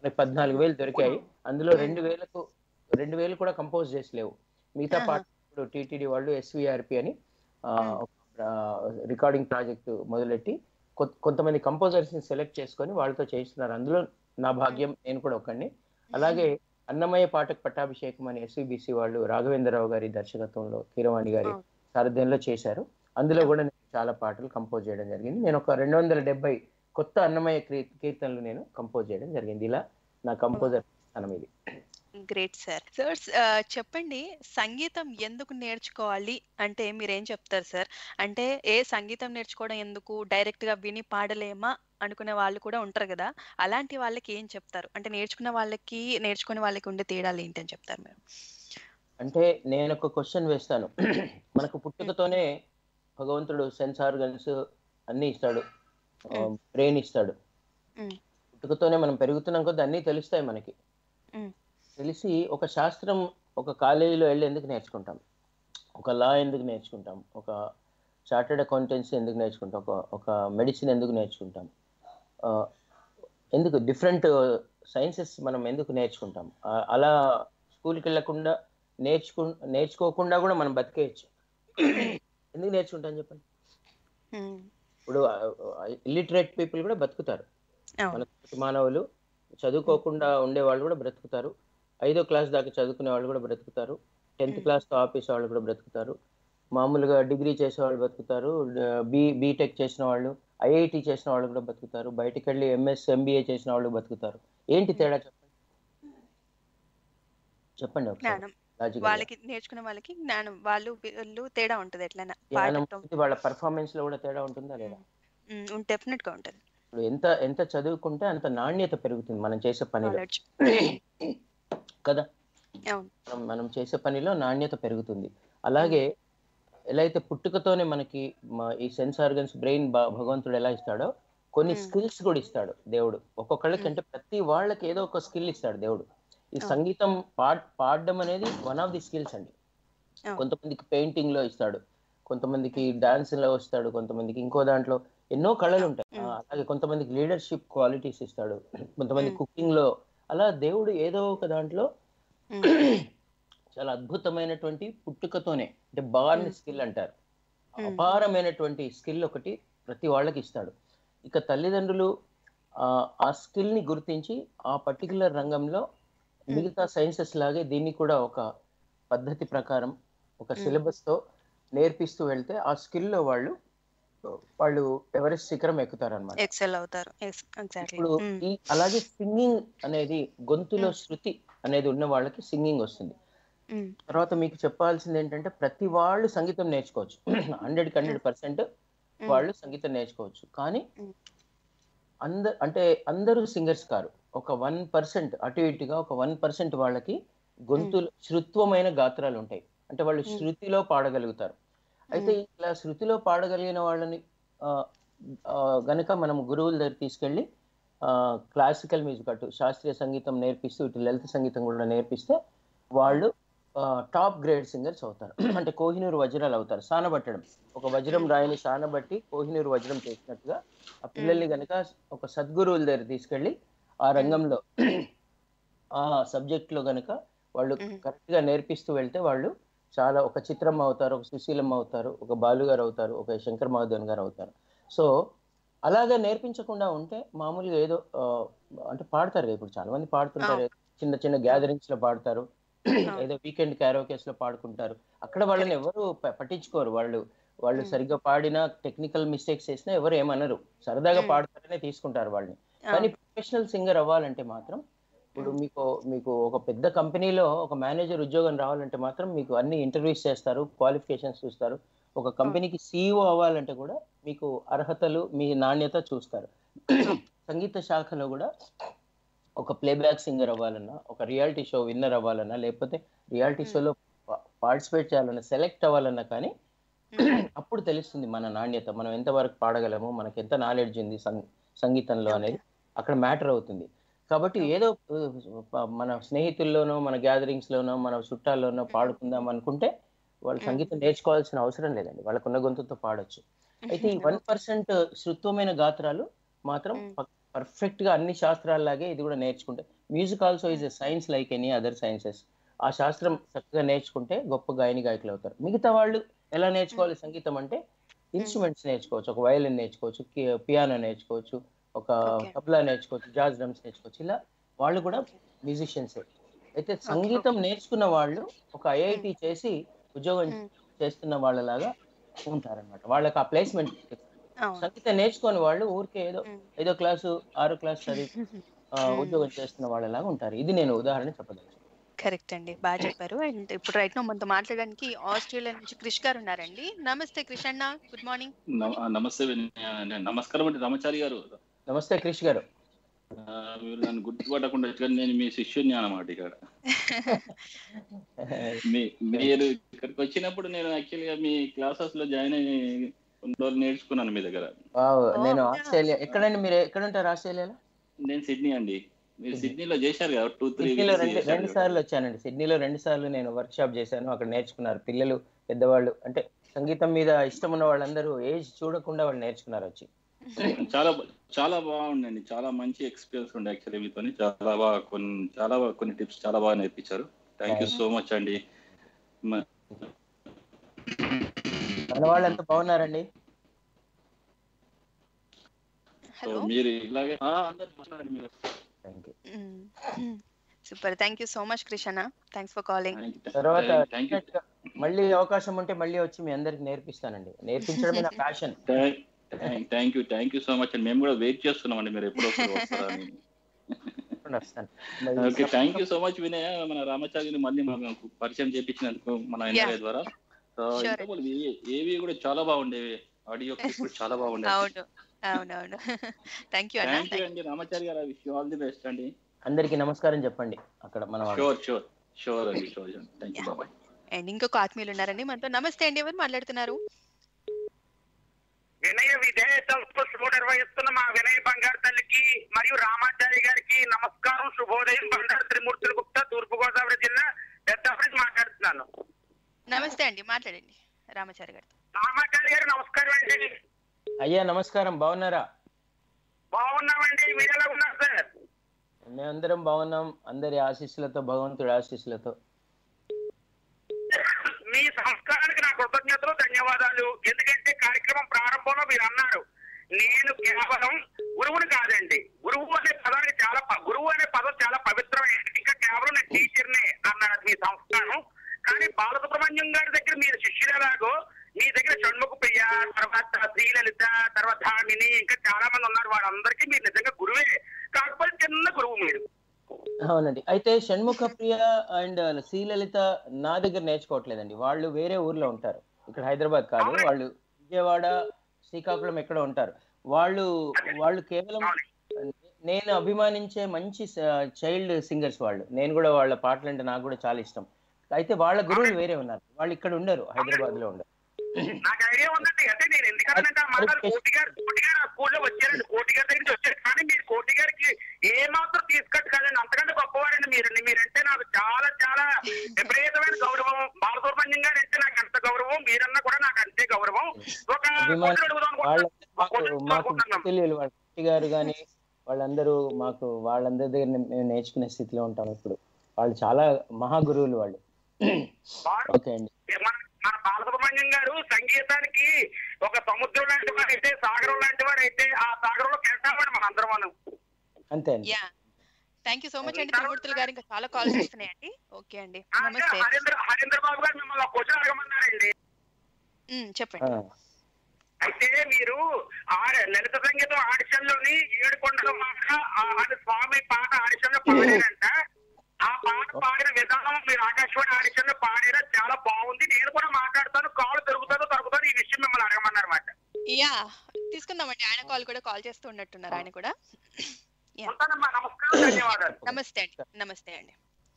మనకి పద్నాలుగు వేలు దొరికాయి అందులో రెండు వేలకు రెండు వేలు కూడా కంపోజ్ చేసి లేవు మిగతా ఆహా. పాట ఇప్పుడు టీటీడీ వాళ్ళు ఎస్విఆర్పి అని రికార్డింగ్ ప్రాజెక్ట్ మొదలెట్టి కొ- కొంతమంది కంపోజర్స్ ని సెలెక్ట్ చేసుకొని వాళ్ళతో చేయిస్తున్నారు అందులో నా భాగ్యం నేను కూడా ఒకడిని అలాగే అన్నమయ్య పాటకు పట్టాభిషేకం అని ఎస్విబిసి వాళ్ళు రాఘవేంద్రరావు గారి దర్శకత్వంలో కీరవాణి గారి అవును. సారథ్యంలో చేశారు అందులో కూడా నేను చాలా పాటలు కంపోజ్ చేయడం జరిగింది నేను ఒక రెండు వందల డెబ్బై కొత్త అన్నమయ్య కీ- కీర్తనలు నేను కంపోజ్ చేయడం జరిగింది ఇలా నా కంపోజర్ స్థానం ఇది గ్రేట్ సార్ సార్ చెప్పండి సంగీతం ఎందుకు నేర్చుకోవాలి అంటే మీరేం చెప్తారు సార్ అంటే ఏ సంగీతం నేర్చుకోవడం ఎందుకు డైరెక్ట్ గా విని పాడలేమా అనుకునే వాళ్ళు కూడా ఉంటారు కదా అలాంటి వాళ్ళకి ఏం చెప్తారు అంటే నేర్చుకున్న వాళ్ళకి నేర్చుకునే వాళ్ళకి ఉండే తేడాలు ఏంటని చెప్తారు మీరు అంటే నేను ఒక క్వశ్చన్ వేస్తాను మనకు పుట్టుకతోనే భగవంతుడు సెన్స్ ఆర్గన్స్ అన్ని ఇస్తాడు Mm. బ్రెయిన్ ఇస్తాడు Mm. పుట్టుకతోనే మనం పెరుగుతున్నాం కొద్ది అన్ని తెలుస్తాయి మనకి Mm. తెలిసి ఒక శాస్త్రం ఒక కాలేజీలో వెళ్ళి ఎందుకు నేర్చుకుంటాం ఒక లా ఎందుకు నేర్చుకుంటాం ఒక చార్టెడ్ అకౌంటెన్సీ ఎందుకు నేర్చుకుంటాం ఒక ఒక మెడిసిన్ ఎందుకు నేర్చుకుంటాం ఆ, ఎందుకు డిఫరెంట్ సైన్సెస్ మనం ఎందుకు నేర్చుకుంటాం ఆ, అలా స్కూల్కి వెళ్ళకుండా నేర్చుకు నేర్చుకోకుండా కూడా మనం బతికేయచ్చు ఎందుకు నేర్చుకుంటాం చెప్పండి ఉమ్, ఇప్పుడు ఇల్లిటరేట్ పీపుల్ కూడా బతుకుతారు మన అవును తోటి మానవులు చదువుకోకుండా ఉండే వాళ్ళు కూడా బ్రతుకుతారు ఐదో క్లాస్ దాకా చదువుకునే వాళ్ళు కూడా బ్రతుకుతారు టెన్త్ Mm. క్లాస్ తో ఆపేసే వాళ్ళు కూడా బ్రతుకుతారు మామూలుగా డిగ్రీ చేసే వాళ్ళు బ్రతుకుతారు బి బీటెక్ చేసిన వాళ్ళు ఐఐటి చేసిన వాళ్ళు కూడా బతుకుతారు బయటికి వెళ్ళి ఎంఎస్ ఎంబీఏ చేసిన వాళ్ళు బతుకుతారు ఏంటి తేడా చెప్పండి చెప్పండి ఒకసారి జ్ఞానం లాజికల్ వాళ్ళకి నేర్చుకునే వాళ్ళకి జ్ఞానం వాళ్ళు వీళ్ళు తేడా ఉంటది ఎట్లైనా జ్ఞానం పాడటం అనేది వాళ్ళ పర్ఫార్మెన్స్ లో కూడా తేడా ఉంటుందా లేదా డెఫినెట్ గా ఉంటది ఇప్పుడు ఎంత ఎంత చదువుకుంటే అంత నాణ్యత పెరుగుతుంది మనం చేసే పనిలో నాలెడ్జ్ కదా అవును మనం- మనం చేసే పనిలో నాణ్యత పెరుగుతుంది అలాగే ఎలా అయితే పుట్టుకతోనే మనకి మ- ఈ సెన్స్ ఆర్గన్స్ బ్రెయిన్ భగవంతుడు ఎలా ఇస్తాడో కొన్ని Mm. స్కిల్స్ కూడా ఇస్తాడు దేవుడు ఒక్కొక్కళ్ళకి Mm. అంటే ప్రతి వాళ్ళకి ఏదో ఒక స్కిల్ ఇస్తాడు దేవుడు ఈ అవును. సంగీతం పాడ్ పాడడం అనేది వన్ ఆఫ్ ది స్కిల్స్ అండి అవును. కొంతమందికి పెయింటింగ్ లో ఇస్తాడు కొంతమందికి డాన్స్ లో ఇస్తాడు కొంతమందికి ఇంకో దాంట్లో ఎన్నో కళలు ఉంటాయి Mm. ఆ, అలాగే కొంతమందికి లీడర్షిప్ క్వాలిటీస్ ఇస్తాడు కొంతమంది Mm. కుకింగ్ లో అలా దేవుడు ఏదో ఒక దాంట్లో ఉమ్, చాలా అద్భుతమైనటువంటి పుట్టుకతోనే అంటే బార్న్ Mm. స్కిల్ అంటారు Mm. అపారమైనటువంటి స్కిల్ ఒకటి ప్రతి వాళ్ళకి ఇస్తాడు ఇక తల్లిదండ్రులు ఆ, ఆ స్కిల్ ని గుర్తించి ఆ పర్టికులర్ రంగంలో మిగతా సైన్సెస్ లాగే దీన్ని కూడా ఒక పద్ధతి ప్రకారం ఒక Mm. సిలబస్ తో నేర్పిస్తూ వెళ్తే ఆ skill లో వాళ్ళు వాళ్ళు ఎవరెస్ట్ శిఖరం ఎక్కుతారు అనమాట ఎక్సెల్ అవుతారు ఎగ్జాక్ట్లీ ఇప్పుడు ఈ అలాగే సింగింగ్ అనేది గొంతులో Mm. శృతి అనేది ఉన్న వాళ్ళకి సింగింగ్ వస్తుంది తర్వాత మీకు చెప్పాల్సింది ఏంటంటే ప్రతి వాళ్ళు సంగీతం నేర్చుకోవచ్చు హండ్రెడ్ కి హండ్రెడ్ పర్సెంట్ వాళ్ళు సంగీతం నేర్చుకోవచ్చు కానీ Mm. అంద అంటే అందరూ సింగర్స్ కారు ఒక వన్ పర్సెంట్ అటు ఇటుగా ఒక వన్ పర్సెంట్ వాళ్ళకి గొంతులు శృత్వమైన గాత్రాలు ఉంటాయి అంటే వాళ్ళు Mm. శృతిలో పాడగలుగుతారు అయితే ఇలా శృతిలో పాడగలిగిన వాళ్ళని ఆ, ఆ, గనుక మనం గురువుల దగ్గర తీసుకెళ్ళి క్లాసికల్ మ్యూజిక్ అటు శాస్త్రీయ సంగీతం నేర్పిస్తూ ఇటు లలిత సంగీతం కూడా నేర్పిస్తే వాళ్ళు టాప్ గ్రేడ్ సింగర్స్ అవుతారు అంటే కోహినూరు వజ్రాలు అవుతారు సానబట్టడం ఒక వజ్రం రాయిని సానబట్టి కోహినూరు వజ్రం చేసినట్టుగా ఆ పిల్లల్ని గనక ఒక సద్గురువుల దగ్గర తీసుకెళ్ళి ఆ రంగంలో ఆ సబ్జెక్ట్ లో గనక వాళ్ళు Mm. కరెక్ట్ గా నేర్పిస్తూ వెళ్తే వాళ్ళు చాలా ఒక చిత్రం అవుతారు ఒక సుశీలమ్మ అవుతారు ఒక బాలు గారు అవుతారు ఒక శంకర్ మహాదేవన్ గారు అవుతారు సో అలాగా నేర్పించకుండా ఉంటే మామూలుగా ఏదో ఆ, అంటే పాడతారు కదా ఇప్పుడు చాలా మంది పాడుతుంటారు చిన్న చిన్న గ్యాదరింగ్స్ లో పాడతారు ఏదో వీకెండ్ క్యారోకేస్ లో పాడుకుంటారు అక్కడ వాళ్ళని ఎవరు ప- పట్టించుకోరు వాళ్ళు వాళ్ళు Mm. సరిగ్గా పాడినా టెక్నికల్ మిస్టేక్స్ చేసినా ఎవరు ఏమనరు సరదాగా Mm. పాడతారనే తీసుకుంటారు వాళ్ళని కానీ ప్రొఫెషనల్ సింగర్ అవ్వాలంటే మాత్రం ఇప్పుడు మీకు మీకు ఒక పెద్ద కంపెనీలో ఒక మేనేజర్ ఉద్యోగం రావాలంటే మాత్రం మీకు అన్ని ఇంటర్వ్యూస్ చేస్తారు క్వాలిఫికేషన్స్ చూస్తారు ఒక కంపెనీకి సీఈఓ అవ్వాలంటే కూడా మీకు అర్హతలు మీ నాణ్యత చూస్తారు సంగీత శాఖలో కూడా ఒక ప్లేబ్యాక్ సింగర్ అవ్వాలన్నా ఒక రియాలిటీ షో విన్నర్ అవ్వాలన్నా లేకపోతే రియాలిటీ Hmm. షోలో పార్టిసిపేట్ చేయాలన్నా సెలెక్ట్ అవ్వాలన్నా కానీ అప్పుడు తెలుస్తుంది మన నాణ్యత మనం ఎంతవరకు పాడగలము మనకి ఎంత నాలెడ్జ్ ఉంది సం- సంగీతంలో అనేది అక్కడ మ్యాటర్ అవుతుంది కాబట్టి ఏదో uh, మన స్నేహితుల్లోనో మన గ్యాదరింగ్స్ లోనో మన చుట్టాల్లోనో పాడుకుందాం అనుకుంటే వాళ్ళు Mm. సంగీతం నేర్చుకోవాల్సిన అవసరం లేదండి వాళ్ళకున్న గొంతుతో పాడొచ్చు అయితే ఈ వన్ పర్సెంట్ శృత్వమైన గాత్రాలు మాత్రం Mm. పక్- పర్ఫెక్ట్ గా అన్ని శాస్త్రాల్లాగే ఇది కూడా నేర్చుకుంటే music also is a science like any other sciences ఆ శాస్త్రం చక్కగా నేర్చుకుంటే గొప్ప గాయని గాయకులు అవుతారు మిగతా వాళ్ళు ఎలా నేర్చుకోవాలి సంగీతం అంటే ఇన్స్ట్రుమెంట్స్ నేర్చుకోవచ్చు ఒక వయలిన్ నేర్చుకోవచ్చు పియానో నేర్చుకోవచ్చు ఒక Okay. తబలా నేర్చుకోవచ్చు జాజ్ డ్రమ్స్ నేర్చుకోవచ్చు ఇలా వాళ్ళు కూడా మ్యూజిషియన్స్ అయితే సంగీతం నేర్చుకున్న వాళ్ళు ఒక ఐఐటి చేసి ఉద్యోగం Mm. చేస్తున్న వాళ్ళలాగా ఉంటారన్నమాట వాళ్ళకి ఆ ప్లేస్మెంట్ అవును సంగీతం నేర్చుకొని వాళ్ళు ఊరికే ఏదో Mm. ఐదో క్లాసు ఆరో క్లాస్ చదివి ఆ, Mm. ఉద్యోగం చేస్తున్న వాళ్ళలాగా ఉంటారు ఇది నేను ఉదాహరణ చెప్పదలుచు కరెక్ట్ అండి బాగా చెప్పారు అండ్ ఇప్పుడు రైట్ నో మనతో మాట్లాడడానికి ఆస్ట్రేలియా నుంచి క్రిష్ గారు ఉన్నారండి నమస్తే క్రిష్ అన్న గుడ్ మార్నింగ్ నమ- ఆ, నమస్తే వినయ్. నేను నమస్కారం అండి రామచారి గారు నమస్తే క్రిష్ గారు ఆ, మీరు నన్ను గుర్తుపట్టకుండా కానీ నేను మీ శిష్యుని అన్నమాట ఇక్కడ మీ మీరు ఇక్కడికి వచ్చినప్పుడు నేను యాక్చువల్గా మీ క్లాసెస్ లో జాయిన్ అయ్యి కొన్ని రోజులు నేర్చుకున్నాను మీ దగ్గర వావ్, Oh, నేను yeah. ఆస్ట్రేలియా ఎక్కడండి మీరు ఎక్కడ ఉంటారు ఆస్ట్రేలియాలో నేను సిడ్నీ అండి మీరు సిడ్నీలో చేశారు కదా టూ త్రీ సిడ్నీలో రెండు రెండు సార్లు వచ్చానండి సిడ్నీలో రెండు సార్లు నేను వర్క్ షాప్ చేశాను అక్కడ నేర్చుకున్నారు పిల్లలు పెద్దవాళ్ళు అంటే సంగీతం మీద ఇష్టం ఉన్న వాళ్ళందరూ ఏజ్ చూడకుండా వాళ్ళు నేర్చుకున్నారు వచ్చి చాలా బా- చాలా బాగుండండి చాలా మంచి ఎక్స్పీరియన్స్ ఉండే యాక్చువల్లీ మీతో చాలా బాగా కొన్ని చాలా బాగా కొన్ని టిప్స్ చాలా బాగా నేర్పించారు థ్యాంక్ యూ సో మచ్ అండి మ- మన వాళ్ళు ఎంత బాగున్నారండి సో హలో మీరు ఇలాగే ఆ, అందరూ మాట్లాడండి మీరు thank you super thank you so much Krish అన్న థ్యాంక్స్ ఫర్ కాలింగ్ తర్వాత థ్యాంక్ యూ మళ్ళీ అవకాశం ఉంటే మళ్ళీ వచ్చి మీ అందరికి నేర్పిస్తానండి నేర్పించడమే నా passion thank you thank you so much అండి మేము కూడా వెయిట్ చేస్తున్నామండి మీరు ఎప్పుడు వస్తారు వస్తారా అని వస్తాను okay thank you so much Vinay మన రామాచార్యని మళ్ళీ మాకు పరిచయం చేయించినందుకు మన ఎన్ఆర్ఐ ద్వారా సో Sure. ఇంతకుముందు ఏ- ఏవి కూడా చాలా బాగుండేవి ఆడియో కూడా చాలా బాగుండేవి అవును అవునవును థ్యాంక్ యూ అన్న థ్యాంక్ యూ అండి రామాచారి గారు విష్ ఆల్ ది బెస్ట్ అండి అందరికి నమస్కారం చెప్పండి అక్కడ మన వాళ్ళు షూర్ షూర్ షూర్ అండి షూర్ థ్యాంక్ యూ బాబాయ్ అండ్ ఇంకొక ఆత్మీయులు ఉన్నారండి మనతో నమస్తే అండి ఎవరు మాట్లాడుతున్నారు వినయ విధేయ సంస్థ నిర్వహిస్తున్న మా వినయ బంగారు తల్లికి మరియు రామాచారి గారికి నమస్కారం శుభోదయం బండారు త్రిమూర్తుల గుప్తా తూర్పు గోదావరి జిల్లా పెద్దపల్లి మాట్లాడుతున్నాను నమస్తే అండి మాట్లాడండి రామాచారి గారితో రామాచారి గారు నమస్కారం అండి అయ్యా నమస్కారం బాగున్నారా బాగున్నామండి మీరు ఎలా ఉన్నారు సార్ మేమందరం బాగున్నాం అందరి ఆశీస్సులతో భగవంతుడి ఆశీస్సులతో మీ సంస్కారానికి నా కృతజ్ఞతలు ధన్యవాదాలు ఎందుకంటే కార్యక్రమం ప్రారంభంలో మీరు అన్నారు నేను కేవలం గురువుని కాదండి గురువు అనే పదానికి చాలా ప- గురువు అనే పదం చాలా పవిత్రమైనది ఇంకా కేవలం నేను టీచర్నే అన్నారు మీ సంస్కారం కానీ బాలసుబ్రహ్మణ్యం గారి దగ్గర మీరు శిష్యులు ఎలాగో మీ దగ్గర షణ్ముఖ ప్రియ తర్వాత శ్రీలలిత తర్వాత ధామిని ఇంకా చాలా మంది ఉన్నారు వాళ్ళందరికీ మీరు నిజంగా గురువే కాకపోతే చిన్న గురువు మీరు అవునండి అయితే షణ్ముఖ ప్రియ అండ్ శ్రీలలిత నా దగ్గర నేర్చుకోవట్లేదండి వాళ్ళు వేరే ఊర్లో ఉంటారు ఇక్కడ హైదరాబాద్ కాదు అవునా? వాళ్ళు విజయవాడ శ్రీకాకుళం ఎక్కడ ఉంటారు వాళ్ళు వాళ్ళు కేవలం నేను అభిమానించే మంచి చైల్డ్ సింగర్స్ వాళ్ళు నేను కూడా వాళ్ళ పాటలు అంటే నాకు కూడా చాలా ఇష్టం అయితే వాళ్ళ గురువులు వేరే ఉన్నారు వాళ్ళు ఇక్కడ ఉండరు హైదరాబాద్ లో ఉండరు నాకు ఐడియా ఉందండి అంటే నేను ఎందుకంటే ఆ మాటలు కోటి గారు కోటి గారు ఆ స్కూల్లో వచ్చారండి కోటి గారి దగ్గర నుంచి వచ్చారు కానీ మీరు కోటి గారికి ఏ మాత్రం తీసుకొచ్చు కదండి అంతకంటే గొప్పవారండి మీరు మీరంటే నాకు చాలా చాలా విపరీతమైన గౌరవం బాలసుబ్రహ్మణ్యం గారు అంటే నాకు అంత గౌరవం మీరన్నా కూడా నాకు అంతే గౌరవం ఒక అభిమాని క్వశ్చన్ అడుగుదాం వాళ్ళ అనుకుంటున్నాను. ఒక మాకు క్వశ్చన్ మాకు అనుకుంటున్నాం. తెలియదు వాళ్ళ శెట్టి గారు కానీ వాళ్ళందరూ మాకు వాళ్ళందరి దగ్గర మేము నేర్చుకునే స్థితిలో ఉంటాం ఇప్పుడు వాళ్ళు చాలా మహా గురువులు వాళ్ళు బా- ఓకే అండి మన మన బాలసుబ్రహ్మణ్యం గారు సంగీతానికి ఒక సముద్రం లాంటి వారు అయితే సాగరం లాంటి వారు అయితే ఆ సాగరంలో కెళ్తామండి మన అందరం మనం అంతే అండి yeah thank you so much అండి త్రిమూర్తులు గారు ఇంకా చాలా కాల్స్ వస్తున్నాయండి ఓకే అండి అంటే నమస్తే హరీంద్ర హరీంద్ర బాబు గారు మిమ్మల్ని ఒక క్వశ్చన్ అడగమన్నారండి ఉమ్, చెప్పండి ఆ, అయితే మీరు ఆడ లలిత సంగీతం ఆడిషన్ లోని ఏడు కొండల మాట ఆ అని స్వామి పాట ఆడిషన్ లో పాడారంట ఆ పాట పాడిన విధానం మీరు ఆకాశవాణి ఆడిషన్ లో పాడారా చాలా బాగుంది నేను కూడా మాట్లాడతాను కాలు దొరుకుతుందో దొరుకుతుందో ఈ విషయం మిమ్మల్ని అడగమన్నారు అనమాట యా తీసుకుందామండి ఆయన కాల్ కూడా కాల్ చేస్తూ ఉన్నట్టున్నారు ఆయన కూడా Yeah. ఉంటానమ్మా నమస్కారం ధన్యవాదాలు నమస్తే అండి నమస్తే అండి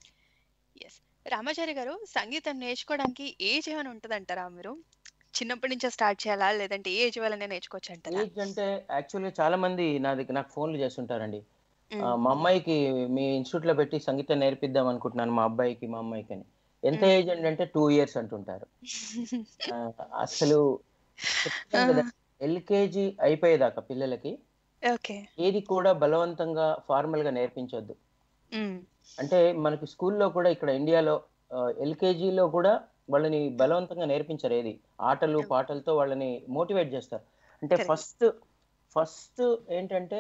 ఎస్ రామాచారి గారు సంగీతం నేర్చుకోవడానికి ఏజ్ ఏమైనా ఉంటదంటారా మీరు చిన్నప్పటి నుంచే స్టార్ట్ చేయాలా లేదంటే ఏ ఏజ్ వల్లనే నేర్చుకోవచ్చు అంటారా ఏజ్ అంటే యాక్చువల్గా చాలా మంది నా దగ్గర నాకు ఫోన్లు చేస్తుంటారండి ఉమ్, ఆ, మా అమ్మాయికి మీ ఇన్స్టిట్యూట్ లో పెట్టి సంగీతం నేర్పిద్దాం అనుకుంటున్నాను మా అబ్బాయికి మా అమ్మాయికి అని ఎంత మ్మ్. ఏజ్ అండి అంటే టూ ఇయర్స్ అంటుంటారు ఆ, అసలు ఎల్కేజీ అయిపోయేదాకా పిల్లలకి ఓకే ఏది కూడా బలవంతంగా ఫార్మల్ గా నేర్పించొద్దు ఉమ్, అంటే మనకి స్కూల్లో కూడా ఇక్కడ ఇండియాలో ఎల్కేజీలో కూడా వాళ్ళని బలవంతంగా నేర్పించరు ఏది ఆటలు Hmm. పాటలతో వాళ్ళని మోటివేట్ చేస్తారు అంటే Correct. ఫస్ట్ ఫస్ట్ ఏంటంటే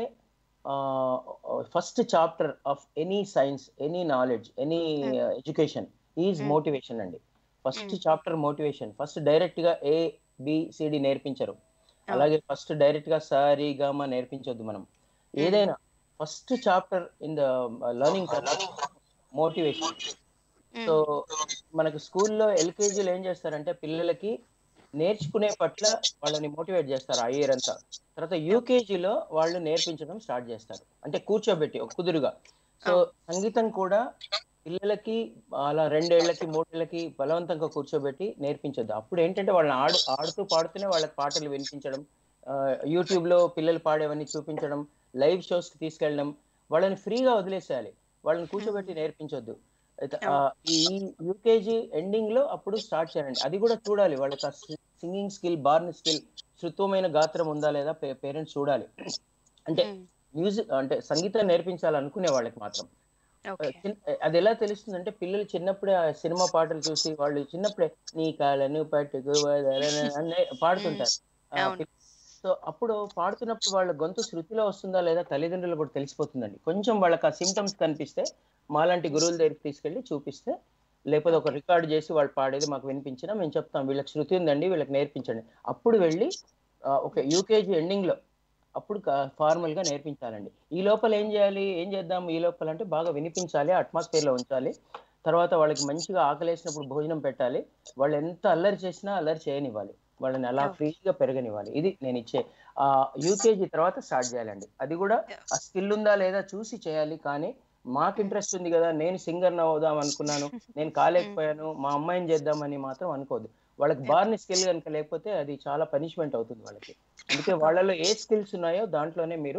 first chapter of any science any knowledge any Hmm. Education is Hmm. Motivation అండి first Hmm. Chapter motivation first direct గా ఏ బిసిడి నేర్పించరు అలాగే ఫస్ట్ డైరెక్ట్ గా సారీ గామా నేర్పించొద్దు మనం ఏదైనా first chapter in the learning motivation um, so మనకు స్కూల్లో ఎల్కేజీలో ఏం చేస్తారంటే పిల్లలకి నేర్చుకునే పట్ల వాళ్ళని మోటివేట్ చేస్తారు ఆ ఇయర్ అంతా తర్వాత యూకేజీలో వాళ్ళు నేర్పించడం స్టార్ట్ చేస్తారు అంటే కూర్చోబెట్టి ఒక కుదురుగా సో సంగీతం కూడా పిల్లలకి అలా రెండేళ్లకి మూడేళ్లకి బలవంతంగా కూర్చోబెట్టి నేర్పించొద్దు అప్పుడు ఏంటంటే వాళ్ళని ఆడు ఆడుతూ పాడుతూనే వాళ్ళకి పాటలు వినిపించడం యూట్యూబ్ లో పిల్లలు పాడేవన్నీ చూపించడం లైవ్ షోస్ కి తీసుకెళ్ళడం వాళ్ళని ఫ్రీగా వదిలేసేయాలి వాళ్ళని కూర్చోబెట్టి నేర్పించొద్దు అయితే, ఆ, ఈ యూకేజీ ఎండింగ్ లో అప్పుడు స్టార్ట్ చేయండి అది కూడా చూడాలి వాళ్ళకి సింగింగ్ స్కిల్ బార్న్ స్కిల్ శృత్వమైన గాత్రం ఉందా లేదా పేరెంట్స్ చూడాలి అంటే ఉమ్, మ్యూజిక్ అంటే సంగీతం నేర్పించాలనుకునే వాళ్ళకి మాత్రం ఓకే చిన్న- అది ఎలా తెలుస్తుంది అంటే పిల్లలు చిన్నప్పుడే ఆ సినిమా పాటలు చూసి వాళ్ళు చిన్నప్పుడే నీ కాళ్ళను పట్టుకు వదలను అనే పాడుతుంటారు ఆ, అవును. పిల్ల- సో అప్పుడు పాడుతున్నప్పుడు వాళ్ళ గొంతు శృతిలో వస్తుందా లేదా తల్లిదండ్రులు కూడా తెలిసిపోతుందండి కొంచెం వాళ్ళకి ఆ సిమ్టమ్స్ కనిపిస్తే మాలాంటి గురువుల దగ్గరికి తీసుకెళ్లి చూపిస్తే లేకపోతే ఒక రికార్డ్ చేసి వాళ్ళు పాడేది మాకు వినిపించినా మేము చెప్తాం వీళ్ళకి శృతి ఉందండి వీళ్ళకి నేర్పించండి అప్పుడు వెళ్ళి ఆ, ఒక యూకేజీ ఎండింగ్ లో అప్పుడు ఫార్మల్ గా నేర్పించాలండి ఈ లోపల ఏం చేయాలి ఏం చేద్దాం ఈ లోపల అంటే బాగా వినిపించాలి అట్మాస్ఫియర్ లో ఉంచాలి తర్వాత వాళ్ళకి మంచిగా ఆకలేసినప్పుడు భోజనం పెట్టాలి వాళ్ళు ఎంత అల్లరి చేసినా అల్లరి చేయనివ్వాలి వాళ్ళని అలా Okay. ఫ్రీగా పెరగనివ్వాలి ఇది నేను ఇచ్చే ఆ యూకేజీ తర్వాత స్టార్ట్ చేయాలండి అది కూడా ఆ స్కిల్ ఉందా లేదా చూసి చేయాలి కానీ మాకు ఇంట్రెస్ట్ ఉంది కదా నేను సింగర్ అవుదాం అనుకున్నాను నేను కాలేకపోయాను మా అమ్మాయిని చేద్దామని మాత్రం అనుకోదు వాళ్ళకి బార్ని స్కిల్ కనుక లేకపోతే అది చాలా పనిష్మెంట్ అవుతుంది వాళ్ళకి అందుకే వాళ్ళలో ఏ స్కిల్స్ ఉన్నాయో దాంట్లోనే మీరు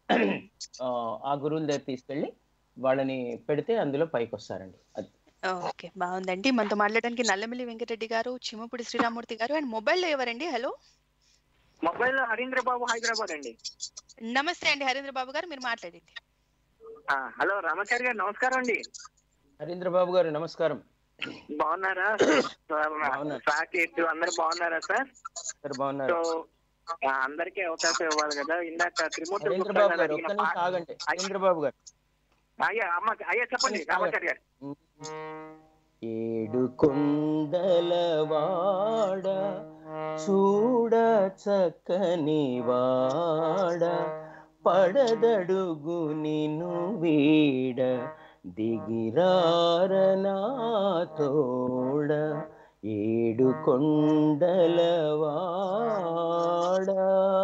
ఆ, ఆ గురువుల దగ్గర తీసుకెళ్ళి వాళ్ళని పెడితే అందులో పైకి వస్తారండి అది ఓకే బాగుందండి మనతో మాట్లాడడానికి నల్లమిల్లి వెంకటరెడ్డి గారు చిమ్మపూడి శ్రీరామూర్తి గారు అండ్ మొబైల్లో ఎవరండి హలో మొబైల్ హరీంద్ర బాబు హైదరాబాద్ అండి నమస్తే అండి హరీంద్ర బాబు గారు మీరు మాట్లాడింది ఆ, హలో రామాచారి గారు నమస్కారం అండి హరీంద్ర బాబు గారు నమస్కారం బాగున్నారా బాగున్నా. సాకేట్ అందరు బాగున్నారా సార్ సార్ బాగున్నారు సో ఆ, అందరికీ అవకాశం ఇవ్వాలి కదా ఇందాక త్రిమూర్తి హరీంద్ర గుప్తా బాబు గారు గారు అడిగిన ఒక్క నిమిషం పాట- ఆగండి హరీంద్ర బాబు గారు అయ్యా అమ్మ అయ్యా చెప్పండి రామాచారి గారు ఏడు కొండల వాడ చూడ చక్కని వాడ పడదడుగు నిను వీడ దిగిరార నా తోడ ఏడు కొండల వాడ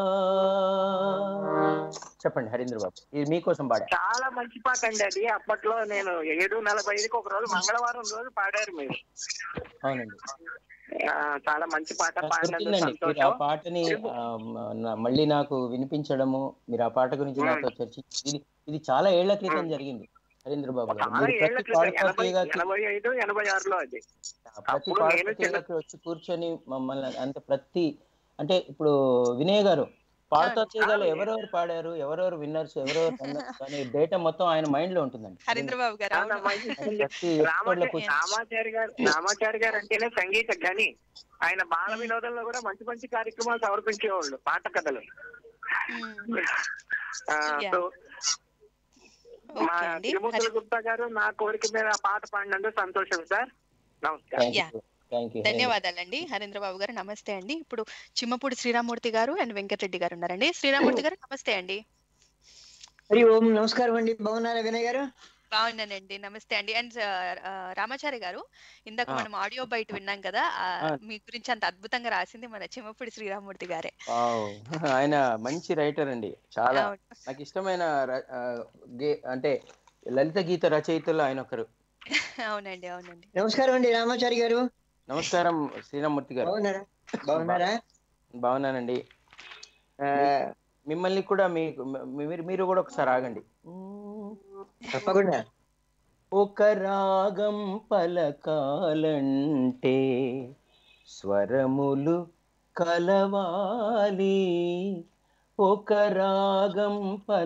చెప్పండి హరీంద్ర బాబు ఇది మీకోసం పాడా చాలా మంచి పాట అండి అది అప్పట్లో నేను ఏడు నలభై ఐదుకి ఒక రోజు మంగళవారం రోజు పాడారు మీరు అవునండి ఆ, చాలా మంచి పాట పాడినందుకు గుర్తుందండి మీరు ఆ సంతోషం పాటని ఆ, మ- నా- మళ్ళీ నాకు వినిపించడము మీరు ఆ పాట గురించి నాతో చర్చించి ఇది ఇది చాలా ఏళ్ల క్రితం జరిగింది హరీంద్ర బాబు గారు చాలా మీరు ఏళ్ల ప్రతి క్రితం ఎనభై పాడపత్రికకి ఎనభై ఐదు ఎనభై ఆరులో అది ప్రతి అప్పుడు నేను పాడపత్రికకి వచ్చి కూర్చొని మమ్మల్ని అంటే ప్రతి అంటే ఇప్పుడు వినయ్ గారు పాడతా తీయగల ఎవరెవరు పాడారు ఎవరెవరు విన్నర్స్ ఎవరెవరు winners అనే డేటా మొత్తం ఆయన మైండ్ లో ఉంటుందండి హరీంద్ర బాబు గారు చాలా అవును. మంచి ప్రతి రామాచారి episode లో కూర్చొని రామాచారి గారు రామాచారి గారు అంటేనే సంగీత గని ఆయన బాల వినోదంలో కూడా మంచి మంచి కార్యక్రమాలు సమర్పించేవాళ్ళు పాట కథలు మ్మ్. ఆ, Yeah. సో మా ఓకే అండి తిరుమూర్తుల గుప్తా గారు నా కోరిక మీద ఆ పాట పాడినందుకు సంతోషం సార్ నమస్కారం thank Yeah. You thank you ధన్యవాదాలండి హరీంద్ర బాబు గారు నమస్తే అండి ఇప్పుడు చిమ్మపూడి శ్రీరామూర్తి గారు అండ్ వెంకటరెడ్డి గారు ఉన్నారండి శ్రీరామూర్తి గారు నమస్తే అండి హరి ఓం నమస్కారం అండి బాగున్నారా వినయ్ గారు బాగున్నానండి నమస్తే అండి అండ్ రామాచారి గారు ఇందాక ఆ. మనం ఆడియో బయట విన్నాం కదా ఆ, ఆ. మీ గురించి అంత అద్భుతంగా రాసింది మన చిమ్మపూడి శ్రీరామూర్తి గారే వావ్. ఆయన మంచి రైటర్ అండి చాలా అవును. నాకు ఇష్టమైన ర- ఆ, గే- అంటే లలిత గీత రచయితలు ఆయన ఒకరు అవునండి అవునండి నమస్కారం అండి రామాచారి గారు నమస్కారం శ్రీరామూర్తి గారు బాగున్నారా బాగున్నారా బాగున్నానండి ఆ, మిమ్మల్ని కూడా మీకు మీరు మీరు కూడా ఒకసారి ఆగండి తప్పకుండా ఒక రాగం పలకాలంటే స్వరములు కలవాలి ఒక రాగం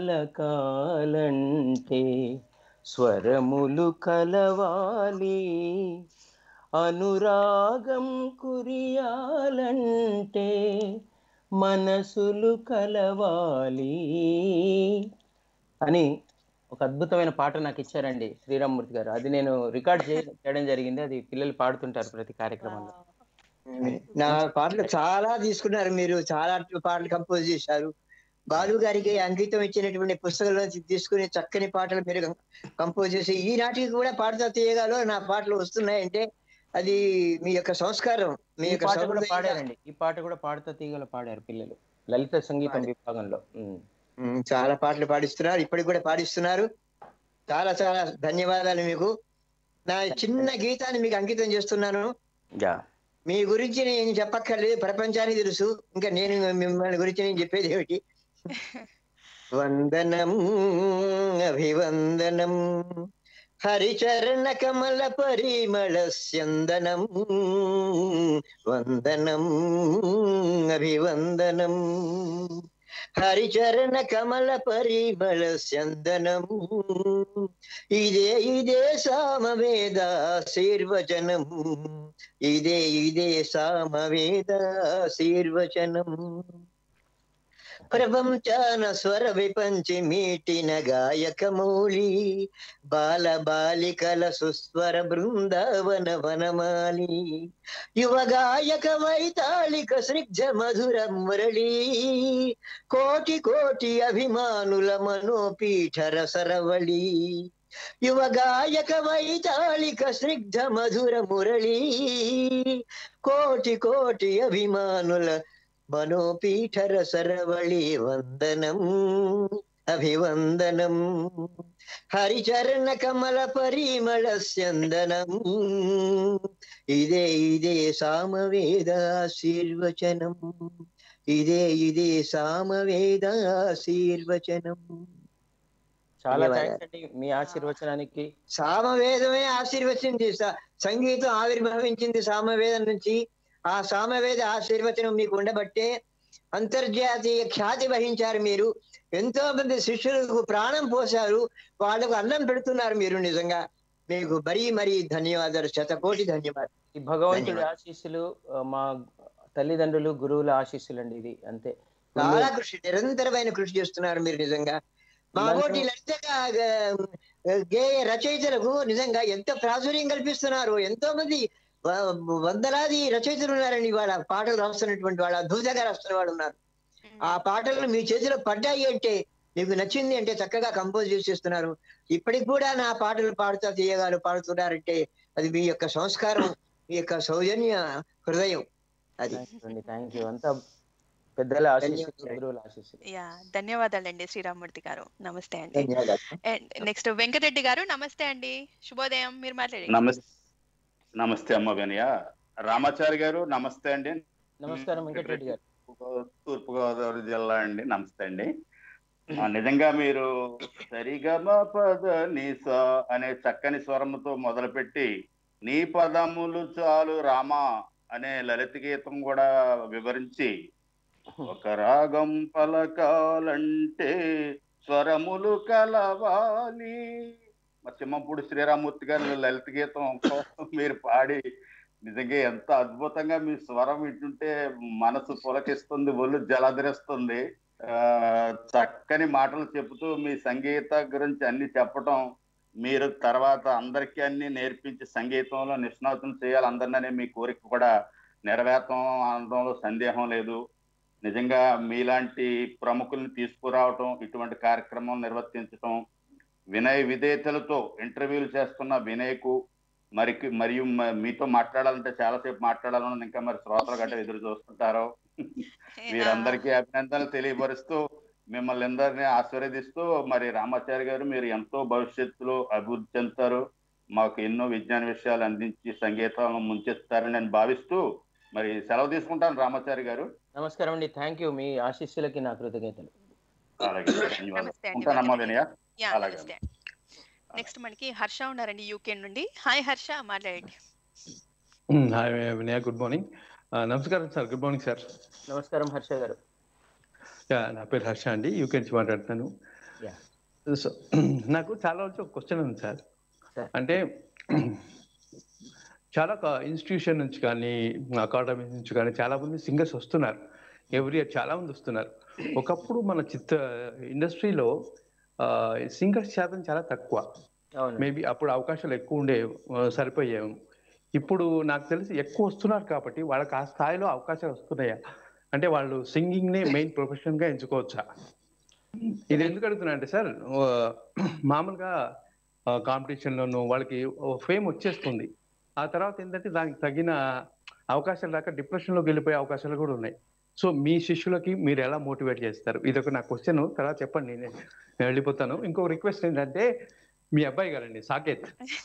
పలకాలంటే స్వరములు కలవాలి అనురాగం కురియాలంటే మనసులు కలవాలి అని ఒక అద్భుతమైన పాట నాకు ఇచ్చారండి శ్రీరామ్మూర్తి గారు అది నేను రికార్డ్ చేయడం జరిగింది అది పిల్లలు పాడుతుంటారు ప్రతి కార్యక్రమంలో నా పాటలు చాలా తీసుకున్నారు మీరు చాలా పాటలు కంపోజ్ చేశారు బాలు గారికి అంకితం ఇచ్చినటువంటి పుస్తకంలో తీసుకుని చక్కని పాటలు మీరు కంపోజ్ చేసి ఈనాటికి కూడా పాడుతా తీయగాలో నా పాటలు వస్తున్నాయంటే అది మీ యొక్క సంస్కారం మీ ఈ యొక్క పాట కూడా సౌందర్యం. పాడారండి ఈ పాట కూడా పాడుతా తీగలు పాడారు పిల్లలు లలిత సంగీతం పాడారు. విభాగంలో ఉమ్. ఉమ్, చాలా పాటలు పాడిస్తున్నారు ఇప్పటికి కూడా పాడిస్తున్నారు చాలా చాలా ధన్యవాదాలు మీకు నా చిన్న గీతాన్ని మీకు అంకితం చేస్తున్నాను యా మీ గురించి నేను చెప్పక్కర్లేదు ప్రపంచానికి తెలుసు ఇంకా నేను మిమ్మల్ని గురించి నేను చెప్పేది ఏమిటి వందనం అభివందనం హరిచరణ కమల పరిమళ స్యందనం వందనం అభివందనం హరిచరణ కమల పరిమళ స్యందనం ఇదే ఇదే సామవేద శీర్వచనం ఇదే ఇదే సామవేద శీర్వచనం ప్రపంచాన స్వర విపంచి మీటిన గాయకమౌళి బాల బాలికల సుస్వర బృందావన వనమాలి యువ గాయక వైతాళిక స్నిగ్ధ మధుర మురళి కోటి కోటి అభిమానుల మనోపీఠ రసరవళి యువ గాయక వైతాళిక స్నిగ్ధ మధుర మురళి కోటి కోటి అభిమానుల మనోపీఠర సరవళి వందనం అభివందనం హరిచరణ కమల పరిమళ స్యందనం ఇదే ఇదే సామవేద ఆశీర్వచనం ఇదే ఇదే సామవేద ఆశీర్వచనం చాలా ధన్యవాదాలు. థ్యాంక్స్ అండి మీ ఆశీర్వచనానికి సామవేదమే ఆశీర్వచింది స- సంగీతం ఆవిర్భవించింది సామవేదం నుంచి ఆ సామవేద ఆశీర్వచనం మీకు ఉండబట్టే అంతర్జాతీయ ఖ్యాతి వహించారు మీరు ఎంతో మంది శిష్యులకు ప్రాణం పోశారు వాళ్ళకు అన్నం పెడుతున్నారు మీరు నిజంగా మీకు మరీ మరీ ధన్యవాదాలు శతకోటి ధన్యవాదాలు ఈ భగవంతుడి ధన్యవాదాలు. ఆశీస్సులు ఆ, మా తల్లిదండ్రులు గురువుల ఆశీస్సులు అండి ఇది అంతే చాలా కృషి నిరంతరమైన కృషి చేస్తున్నారు మీరు నిజంగా మా ఇలాంటి- ఓటి లలిత గా- గేయ రచయితలకు నిజంగా ఎంత ప్రాచుర్యం కల్పిస్తున్నారు ఎంతో మంది వ- వందలాది రచయితలు ఉన్నారండి వాళ్ళ పాటలు రాస్తున్నటువంటి వాళ్ళు అద్భుతంగా రాస్తున్న వాళ్ళు ఉన్నారు ఆ పాటలు మీ చేతిలో పడ్డాయి అంటే మీకు నచ్చింది అంటే చక్కగా కంపోజ్ చేసేస్తున్నారు ఇప్పటికి కూడా నా పాటలు పాడుతా తీయగాలు పాడుతున్నారంటే అది మీ యొక్క సంస్కారం మీ యొక్క సౌజన్య హృదయం అది అండి థ్యాంక్ యూ అంతా పెద్దల ఆశీస్సులు ధన్యవాదాలు. గురువుల ఆశీస్సులు యా ధన్యవాదాలండి శ్రీరామ్మూర్తి గారు నమస్తే అండి ధన్యవాదాలు అండ్ నెక్స్ట్ వెంకటరెడ్డి గారు నమస్తే అండి శుభోదయం మీరు మాట్లాడండి నమస్తే నమస్తే అమ్మ వినయ రామాచారి గారు నమస్తే అండి నమస్కారం వెంకటరెడ్డి గారు తూర్పు గోదావరి జిల్లా అండి నమస్తే అండి ఆ, నిజంగా మీరు సరిగమ పద నీస అనే చక్కని స్వరముతో మొదలుపెట్టి నీ పదములు చాలు రామా అనే లలిత గీతం కూడా వివరించి ఒక రాగం పలకాలంటే స్వరములు కలవాలి మా చిమ్మపూడి శ్రీరామూర్తి గారి లలిత గీతం కోసం మీరు పాడి నిజంగా ఎంత అద్భుతంగా మీ స్వరం వింటుంటే మనసు పులకిస్తుంది ఒళ్ళు జలధరిస్తుంది ఆ చక్కని మాటలు చెబుతూ మీ సంగీత గురించి అన్ని చెప్పటం మీరు తర్వాత అందరికీ అన్ని నేర్పించి సంగీతంలో నిష్ణాతం చేయాలి అందరినీ మీ కోరిక కూడా నెరవేర్తం అనడంలో సందేహం లేదు నిజంగా మీలాంటి ప్రముఖుల్ని తీసుకురావటం ఇటువంటి కార్యక్రమం నిర్వర్తించటం వినయ విధేయతలతో ఇంటర్వ్యూలు చేస్తున్న వినయ్కు మరి మరియు మ- మీతో మాట్లాడాలంటే చాలాసేపు మాట్లాడాలని ఇంకా మరి శ్రోతలు గట్రా ఎదురు చూస్తుంటారు మీరందరికీ అభినందనలు తెలియపరుస్తూ మిమ్మల్ని అందరినీ ఆశీర్వదిస్తూ మరి రామాచారి గారు మీరు ఎంతో భవిష్యత్తులో అభివృద్ధి చెందుతారు మాకు ఎన్నో విజ్ఞాన విషయాలు అందించి సంగీతం ముంచెత్తారని నేను భావిస్తూ మరి సెలవు తీసుకుంటాను రామాచారి గారు నమస్కారం అండి థ్యాంక్ యూ మీ ఆశీస్సులకి నా కృతజ్ఞతలు అలాగే ధన్యవాదాలు నమస్తే అండి ఉంటానమ్మా వెంకటరెడ్డి. వినయ యా అలాగే. నమస్తే నెక్స్ట్ మనకి హర్ష ఉన్నారండి యూకే నుండి హాయ్ హర్ష మాట్లాడండి హాయ్ వినయ గుడ్ మార్నింగ్ నమస్కారం సార్ గుడ్ మార్నింగ్ సార్ నమస్కారం హర్ష గారు యా, నా పేరు హర్ష అండి యూకే నుంచి మాట్లాడుతున్నాను యా సో నాకు చాలా రోజు ఒక క్వశ్చన్ ఉంది సార్ సార్. అంటే చాలా ఇన్స్టిట్యూషన్ నుంచి కానీ అకాడమీ నుంచి కానీ చాలా మంది సింగర్స్ వస్తున్నారు ఎవ్రీ ఇయర్ చాలా మంది వస్తున్నారు ఒకప్పుడు మన చిత్ర ఇండస్ట్రీలో సింగర్స్ శాతం చాలా తక్కువ అవును మేబీ అప్పుడు అవకాశాలు ఎక్కువ ఉండే సరిపోయాము ఇప్పుడు నాకు తెలిసి ఎక్కువ వస్తున్నారు కాబట్టి వాళ్ళకి ఆ స్థాయిలో అవకాశాలు వస్తున్నాయా అంటే వాళ్ళు సింగింగ్ నే మెయిన్ ప్రొఫెషన్ గా ఎంచుకోవచ్చా ఇది ఎందుకు అడుగుతున్నా అంటే సార్ ఆ, మామూలుగా కాంపిటీషన్ లోను వాళ్ళకి ఫేమ్ వచ్చేస్తుంది ఆ తర్వాత ఏంటంటే దానికి తగిన అవకాశాలు రాక డిప్రెషన్ లోకి వెళ్ళిపోయే అవకాశాలు కూడా ఉన్నాయి సో మీ శిష్యులకి మీరు ఎలా మోటివేట్ చేస్తారు ఇది ఒక నా క్వశ్చన్ తర్వాత చెప్పండి నేను నేను వెళ్ళిపోతాను ఇంకో రిక్వెస్ట్ ఏంటంటే మీ అబ్బాయి గారండి సాకేత్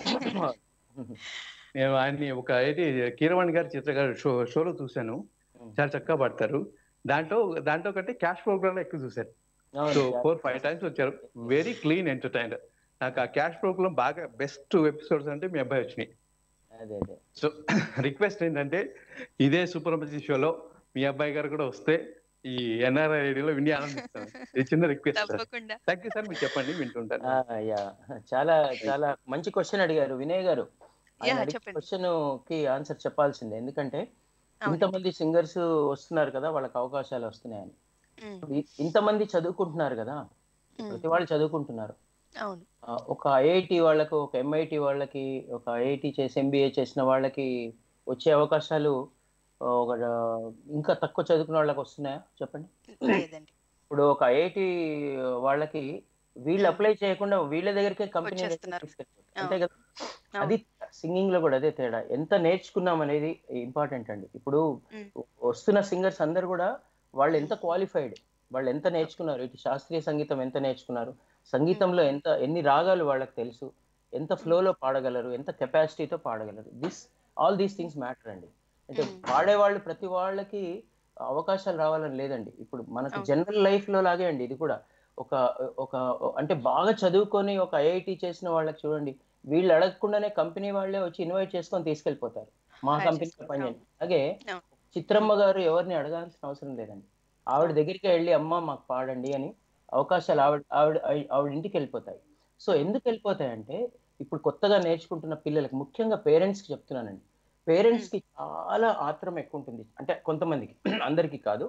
నేను ఆయన్ని ఒక ఏంటి కీరవాణి గారి చిత్ర గారి షో షోలో చూశాను చాలా చక్కగా పడతారు దాంట్లో దాంట్లో కంటే క్యాష్ ప్రోగ్రామ్ లో ఎక్కువ చూశాను సో అవును ఫోర్ ఫైవ్ టైమ్స్ వచ్చారు వెరీ క్లీన్ ఎంటర్టైనర్ నాకు ఆ క్యాష్ ప్రోగ్రామ్ బాగా బెస్ట్ ఎపిసోడ్స్ అంటే మీ అబ్బాయి వచ్చినాయి అదే అదే సో రిక్వెస్ట్ ఏంటంటే ఇదే సూపర్ మచి షోలో మీ అబ్బాయి గారు కూడా వస్తే ఈ ఎన్ఆర్ఐ రేడియోలో విని ఆనందిస్తాను ఇది చిన్న రిక్వెస్ట్ సార్ తప్పకుండా థ్యాంక్ యూ సార్ మీరు చెప్పండి వింటుంటాను ఆ, యా చాలా చాలా మంచి క్వశ్చన్ అడిగారు వినయ్ గారు యా, చెప్పండి. క్వశ్చన్ కి ఆన్సర్ చెప్పాల్సిందే ఎందుకంటే అవును. ఇంతమంది సింగర్స్ వస్తున్నారు కదా వాళ్ళకి అవకాశాలు వస్తున్నాయని ఉమ్, ఇ- ఇంతమంది చదువుకుంటున్నారు కదా ఉమ్, ప్రతి వాళ్ళు చదువుకుంటున్నారు అవును ఆ, ఒక ఐఐటి వాళ్ళకు ఒక ఎంఐటి వాళ్ళకి ఒక ఐఐటి చేసి ఎంబీఏ చేసిన వాళ్ళకి వచ్చే అవకాశాలు ఆ, ఒక ఆ, ఇంకా తక్కువ చదువుకున్న వాళ్ళకి వస్తున్నాయా చెప్పండి లేదండి ఇప్పుడు ఒక ఐఐటి వాళ్ళకి వీళ్ళు అప్లై చేయకుండా వీళ్ళ దగ్గరికే కంపెనీ వచ్చేస్తున్నారు. అంతే కదా అది సింగింగ్ లో కూడా అదే తేడా ఎంత నేర్చుకున్నాం అనేది ఇంపార్టెంట్ అండి ఇప్పుడు మ్. వస్తున్న సింగర్స్ అందరు కూడా వాళ్ళు ఎంత క్వాలిఫైడ్ వాళ్ళు ఎంత నేర్చుకున్నారు ఇటు శాస్త్రీయ సంగీతం ఎంత నేర్చుకున్నారు సంగీతంలో ఎంత ఎన్ని రాగాలు వాళ్ళకి తెలుసు ఎంత ఫ్లోలో పాడగలరు ఎంత కెపాసిటీతో పాడగలరు this all these things matter అండి అంటే మ్. పాడేవాళ్ళు ప్రతి వాళ్ళకి అవకాశాలు రావాలని లేదండి ఇప్పుడు మనకు అవును. జనరల్ లైఫ్ లో లాగే అండి ఇది కూడా ఒక ఒక అంటే బాగా చదువుకొని ఒక ఐఐటి చేసిన వాళ్ళకి చూడండి వీళ్ళు అడగకుండానే కంపెనీ వాళ్ళే వచ్చి ఇన్వైట్ చేసుకొని తీసుకెళ్ళిపోతారు మా Hire కంపెనీలో చేస్తారు. పని అవును. అలాగే అవును. చిత్రమ్మ గారు ఎవరిని అడగాల్సిన అవసరం లేదండి ఆవిడ దగ్గరికి వెళ్ళి అమ్మ మాకు పాడండి అని అవకాశాలు ఆవిడ ఆవిడ ఆవిడ ఇంటికి వెళ్ళిపోతాయి సో ఎందుకు వెళ్ళిపోతాయంటే ఇప్పుడు కొత్తగా నేర్చుకుంటున్న పిల్లలకి ముఖ్యంగా పేరెంట్స్ కి చెప్తున్నానండి పేరెంట్స్ కి చాలా ఆత్రం ఎక్కువ ఉంటుంది అంటే కొంతమందికి అందరికీ కాదు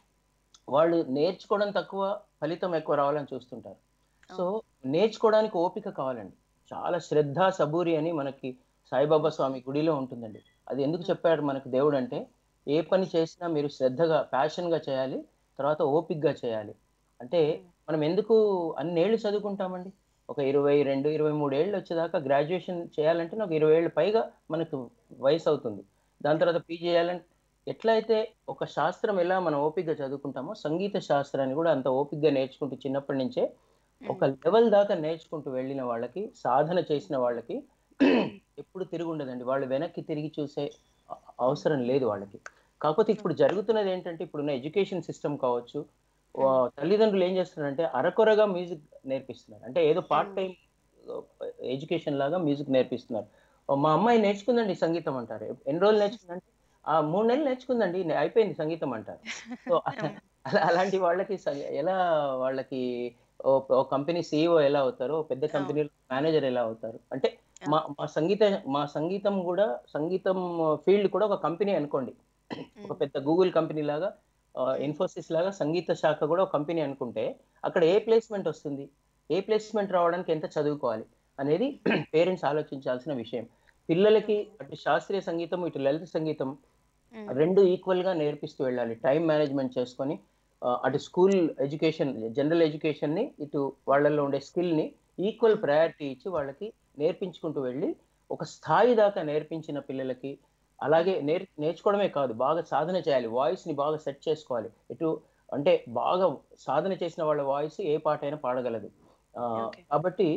వాళ్ళు నేర్చుకోవడం తక్కువ ఫలితం ఎక్కువ రావాలని చూస్తుంటారు సో నేర్చుకోవడానికి ఓపిక కావాలండి చాలా శ్రద్ధ సబూరి అని మనకి సాయిబాబా స్వామి గుడిలో ఉంటుందండి అది ఎందుకు చెప్పాడు మనకు దేవుడు అంటే ఏ పని చేసినా మీరు శ్రద్ధగా ప్యాషన్ గా చేయాలి తర్వాత ఓపికగా చేయాలి అంటే మనం ఎందుకు అన్నేళ్ళు చదువుకుంటామండి ఒక ఇరవై రెండు ఇరవై మూడు ఏళ్ళు వచ్చేదాకా గ్రాడ్యుయేషన్ చేయాలంటే నాకు ఇరవై ఏళ్ళు పైగా మనకు వయసు అవుతుంది దాని తర్వాత పీజీ చేయాలంటే ఎట్లయితే ఒక శాస్త్రం ఎలా మనం ఓపికగా చదువుకుంటామో సంగీత శాస్త్రాన్ని కూడా అంత ఓపికగా నేర్చుకుంటూ చిన్నప్పటి నుంచే ఒక లెవెల్ దాకా నేర్చుకుంటూ వెళ్ళిన వాళ్ళకి సాధన చేసిన వాళ్ళకి ఎప్పుడు తిరిగి ఉండదండి వాళ్ళు వెనక్కి తిరిగి చూసే అ- అవసరం లేదు వాళ్ళకి కాకపోతే ఇప్పుడు జరుగుతున్నది ఏంటంటే ఇప్పుడున్న ఎడ్యుకేషన్ సిస్టమ్ కావచ్చు ఆ, తల్లిదండ్రులు ఏం చేస్తున్నారంటే అరకొరగా మ్యూజిక్ నేర్పిస్తున్నారు అంటే ఏదో పార్ట్ టైం ఎడ్యుకేషన్ లాగా మ్యూజిక్ నేర్పిస్తున్నారు ఓ, మా అమ్మాయి నేర్చుకుందండి సంగీతం అంటారు ఎన్ని రోజులు నేర్చుకుందంటే ఆ మూడు నెలలు నేర్చుకుందండి నే- అయిపోయింది సంగీతం అంటారు సో అలా అలాంటి వాళ్ళకి సంగ- ఎలా వాళ్ళకి ఓ ఓ కంపెనీ సీఈఓ ఎలా అవుతారు ఓ పెద్ద కంపెనీలో మేనేజర్ ఎలా అవుతారు అంటే మా మా సంగీత మా సంగీతం కూడా సంగీతం ఫీల్డ్ కూడా ఒక కంపెనీ అనుకోండి ఒక పెద్ద గూగుల్ కంపెనీ లాగా ఇన్ఫోసిస్ లాగా సంగీత శాఖ కూడా ఒక కంపెనీ అనుకుంటే అక్కడ ఏ ప్లేస్మెంట్ వస్తుంది ఏ ప్లేస్మెంట్ రావడానికి ఎంత చదువుకోవాలి అనేది పేరెంట్స్ ఆలోచించాల్సిన విషయం పిల్లలకి అటు శాస్త్రీయ సంగీతం ఇటు లలిత సంగీతం రెండు ఈక్వల్ గా నేర్పిస్తూ వెళ్ళాలి టైం మేనేజ్మెంట్ చేసుకొని ఆ, అటు స్కూల్ ఎడ్యుకేషన్ జనరల్ ఎడ్యుకేషన్ ని ఇటు వాళ్ళల్లో ఉండే స్కిల్ ని ఈక్వల్ ప్రయారిటీ ఇచ్చి వాళ్ళకి నేర్పించుకుంటూ వెళ్ళి ఒక స్థాయి దాకా నేర్పించిన పిల్లలకి అలాగే నేర్ నేర్చుకోవడమే కాదు బాగా సాధన చేయాలి వాయిస్ ని బాగా సెట్ చేసుకోవాలి ఇటు అంటే బాగా సాధన చేసిన వాళ్ళ వాయిస్ ఏ పాట అయినా పాడగలదు ఆ, Okay. కాబట్టి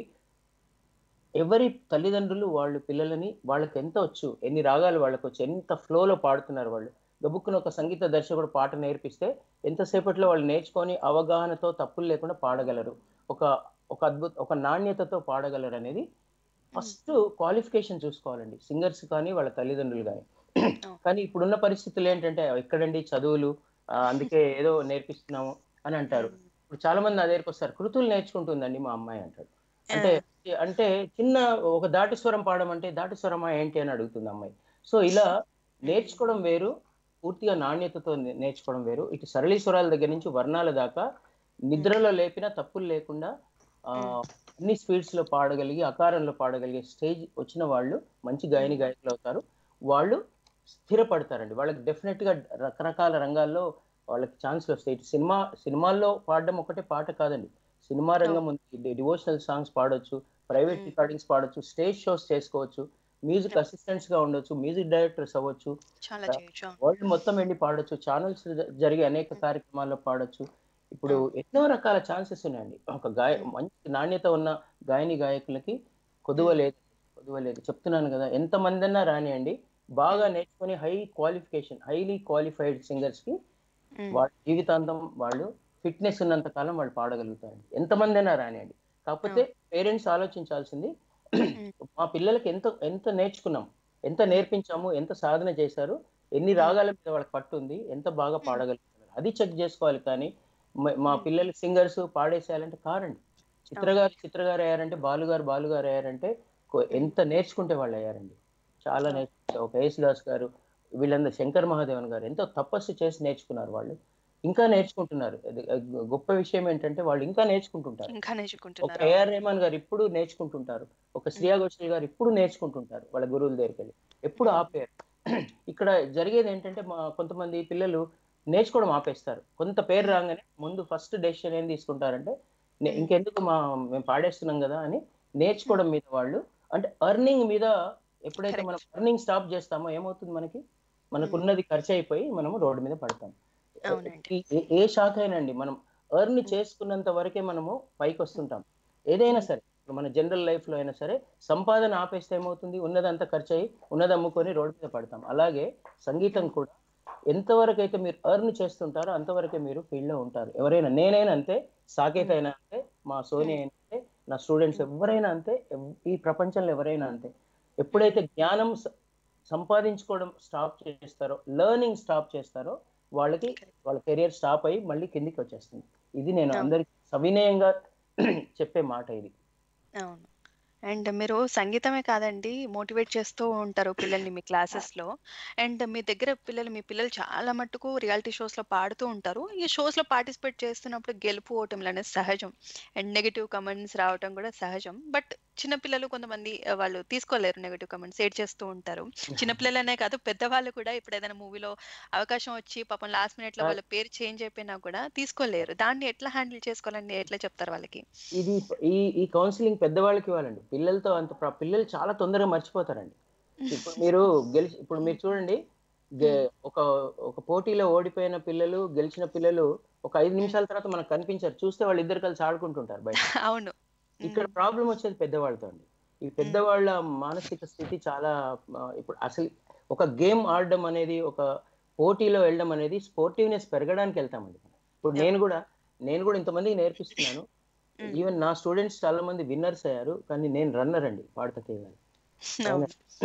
ఎవరి తల్లిదండ్రులు వాళ్ళు పిల్లలని వాళ్ళకి ఎంత వచ్చు ఎన్ని రాగాలు వాళ్ళకి వచ్చు ఎంత ఫ్లోలో పాడుతున్నారు వాళ్ళు గబుక్కున ఒక సంగీత దర్శకుడు పాట నేర్పిస్తే ఎంతసేపట్లో వాళ్ళు నేర్చుకొని అవగాహనతో తప్పులు లేకుండా పాడగలరు ఒక ఒక అద్భుత ఒక నాణ్యతతో పాడగలరు అనేది ఫస్ట్ క్వాలిఫికేషన్ చూసుకోవాలండి సింగర్స్ కానీ వాళ్ళ తల్లిదండ్రులు కానీ కానీ ఇప్పుడున్న పరిస్థితులు ఏంటంటే ఎక్కడండి చదువులు ఆ, అందుకే ఏదో నేర్పిస్తున్నాము అని అంటారు ఇప్పుడు చాలా మంది నా దగ్గరికి వస్తారు కృతులు నేర్చుకుంటుందండి మా అమ్మాయి అంటాడు అంటే అంటే చిన్న ఒక దాటి స్వరం పాడమంటే దాటి స్వరమా ఏంటి అని అడుగుతుంది అమ్మాయి సో ఇలా నేర్చుకోవడం వేరు పూర్తిగా నాణ్యతతో నే- నేర్చుకోవడం వేరు ఇటు సరళీ స్వరాల దగ్గర నుంచి వర్ణాల దాకా నిద్రలో లేపిన తప్పులు లేకుండా ఆ, అన్ని స్పీడ్స్ లో పాడగలిగి అకారంలో పాడగలిగే స్టేజ్ వచ్చిన వాళ్ళు మంచి గాయని గాయకులు అవుతారు వాళ్ళు స్థిరపడతారండి వాళ్ళకి డెఫినెట్ గా రకరకాల రంగాల్లో వాళ్ళకి ఛాన్స్లు వస్తాయి ఇటు సినిమా సినిమాల్లో పాడడం ఒకటే పాట కాదండి సినిమా రంగం ఉంది డివోషనల్ సాంగ్స్ పాడొచ్చు ప్రైవేట్ Mm. రికార్డింగ్స్ పాడొచ్చు స్టేజ్ షోస్ చేసుకోవచ్చు మ్యూజిక్ అసిస్టెంట్స్ గా ఉండొచ్చు మ్యూజిక్ డైరెక్టర్స్ అవ్వచ్చు చాలా చేయొచ్చు అవును. వరల్డ్ మొత్తం వెళ్ళి పాడొచ్చు ఛానల్స్ జరిగే అనేక కార్యక్రమాల్లో పాడొచ్చు ఇప్పుడు ఎన్నో రకాల ఛాన్సెస్ ఉన్నాయండి ఒక గాయ మంచి నాణ్యత ఉన్న గాయని గాయకులకి కొదువ లేదు కొదువ లేదు చెప్తున్నాను కదా ఎంత మందన్నా రానియండి బాగా నేర్చుకుని high qualification highly qualified singers కి ఉమ్, వాళ్ళ జీవితాంతం వాళ్ళు ఫిట్నెస్ ఉన్నంత కాలం వాళ్ళు పాడగలుగుతారు ఎంతమంది అయినా రానియండి కాకపోతే పేరెంట్స్ ఆలోచించాల్సింది మా పిల్లలకి ఎంత ఎంత నేర్చుకున్నాం ఎంత నేర్పించాము ఎంత సాధన చేశారు ఎన్ని రాగాల మీద వాళ్ళకి పట్టు ఉంది ఎంత బాగా పాడగలుగుతున్నారు అది చెక్ చేసుకోవాలి కానీ మ- మా పిల్లలు సింగర్స్ పాడేసేయాలంటే కారండి చిత్రగారు చిత్రగారు అయ్యారంటే బాలుగారు బాలుగారు అయ్యారంటే కొ- ఎంత నేర్చుకుంటే వాళ్ళు అయ్యారండి చాలా నేర్చుకుంటారు ఒక యేసుదాస్ గారు వీళ్ళందరూ శంకర్ మహాదేవన్ గారు ఎంతో తపస్సు చేసి నేర్చుకున్నారు వాళ్ళు ఇంకా నేర్చుకుంటున్నారు అది- అది గొప్ప విషయం ఏంటంటే వాళ్ళు ఇంకా నేర్చుకుంటుంటారు ఇంకా ఒక నేర్చుకుంటున్నారు ఏఆర్ రెహమాన్ గారు ఇప్పుడు నేర్చుకుంటుంటారు ఒక శ్రియా ఘోషల్ గారు ఇప్పుడు నేర్చుకుంటుంటారు వాళ్ళ గురువుల దగ్గరికి వెళ్ళి ఎప్పుడు ఆపేరు ఇక్కడ జరిగేది ఏంటంటే మా కొంతమంది పిల్లలు నేర్చుకోవడం ఆపేస్తారు కొంత పేరు రాగానే ముందు ఫస్ట్ డెసిషన్ ఏం తీసుకుంటారంటే "నే- ఇంకెందుకు మా మేము పాడేస్తున్నాం కదా అని నేర్చుకోవడం మీద వాళ్ళు అంటే ఎర్నింగ్ మీద ఎప్పుడైతే మనం ఎర్నింగ్ స్టాప్ చేస్తామో ఏమవుతుంది మనకి మనకున్నది ఖర్చు అయిపోయి మనము రోడ్డు మీద పడతాం అవునండి. ఈ- ఏ- ఏ శాఖ అయినా అండి మనం ఎర్న్ చేసుకున్నంత వరకే మనము పైకి వస్తుంటాం ఏదైనా సరే ఇప్పుడు మన జనరల్ లైఫ్ లో అయినా సరే సంపాదన ఆపేస్తే ఏమవుతుంది ఉన్నదంతా ఖర్చు అయ్యి ఉన్నది అమ్ముకొని రోడ్డు మీద పడతాం అలాగే సంగీతం కూడా ఎంతవరకు అయితే మీరు ఎర్న్ చేస్తుంటారో అంతవరకే మీరు ఫీల్డ్ లో ఉంటారు ఎవరైనా నేనైనా అంతే సాకేత్ అయినా అంతే మా సోని అయినా అంతే నా స్టూడెంట్స్ ఎవరైనా అంతే ఎవ్- ఈ ప్రపంచంలో ఎవరైనా అంతే ఎప్పుడైతే జ్ఞానం స- సంపాదించుకోవడం స్టాప్ చేస్తారో లెర్నింగ్ స్టాప్ చేస్తారో వాళ్ళకి వాళ్ళ కెరియర్ స్టాప్ అయ్యి మళ్ళీ కిందికి వచ్చేస్తుంది ఇది నేను అవును. అందరికి సవినయంగా చెప్పే మాట ఇది అవును అండ్ మీరు సంగీతమే కాదండి మోటివేట్ చేస్తూ ఉంటారు పిల్లల్ని మీ క్లాసెస్ లో అండ్ మీ దగ్గర పిల్లలు మీ పిల్లలు చాలా మట్టుకు రియాలిటీ షోస్ లో పాడుతూ ఉంటారు ఈ షోస్ లో పార్టిసిపేట్ చేస్తున్నప్పుడు గెలుపు ఓటములు అనేది సహజం అండ్ నెగిటివ్ కమెంట్స్ రావటం కూడా సహజం బట్ చిన్న పిల్లలు కొంతమంది ఆ, వాళ్ళు తీసుకోలేరు నెగిటివ్ కమెంట్స్ ఏడ్ చేస్తూ ఉంటారు చిన్న పిల్లలనే కాదు పెద్దవాళ్ళు కూడా ఇప్పుడు ఏదైనా మూవీలో అవకాశం వచ్చి పాపం లాస్ట్ మినిట్ లో వాళ్ళ పేరు చేంజ్ అయిపోయినా కూడా తీసుకోలేరు దాన్ని ఎట్లా హ్యాండిల్ చేసుకోవాలని ఎట్లా చెప్తారు వాళ్ళకి ఇది ఈ ఈ కౌన్సిలింగ్ పెద్దవాళ్ళకి ఇవ్వాలండి పిల్లలతో అంత ప్ర- పిల్లలు చాలా తొందరగా మర్చిపోతారండి ఇప్పుడు మీరు గెలిచి ఇప్పుడు మీరు చూడండి గె- ఒక ఒక పోటీలో ఓడిపోయిన పిల్లలు గెలిచిన పిల్లలు ఒక ఐదు నిమిషాల తర్వాత మనకు కనిపించారు చూస్తే వాళ్ళు ఇద్దరు కలిసి ఆడుకుంటుంటారు బయట అవును ఇక్కడ ప్రాబ్లం వచ్చేది పెద్దవాళ్ళతో అండి ఈ పెద్దవాళ్ళ మానసిక స్థితి చాలా ఆ, ఇప్పుడు అసలు ఒక గేమ్ ఆడడం అనేది ఒక పోటీలో వెళ్ళడం అనేది స్పోర్టివ్నెస్ పెరగడానికి వెళ్తామండి ఇప్పుడు నేను కూడా నేను కూడా ఇంతమందికి నేర్పిస్తున్నాను Mm. ఈవెన్ నా స్టూడెంట్స్ చాలా మంది విన్నర్స్ అయ్యారు కానీ నేను రన్నర్ అండి పాడత తీయాలి అవును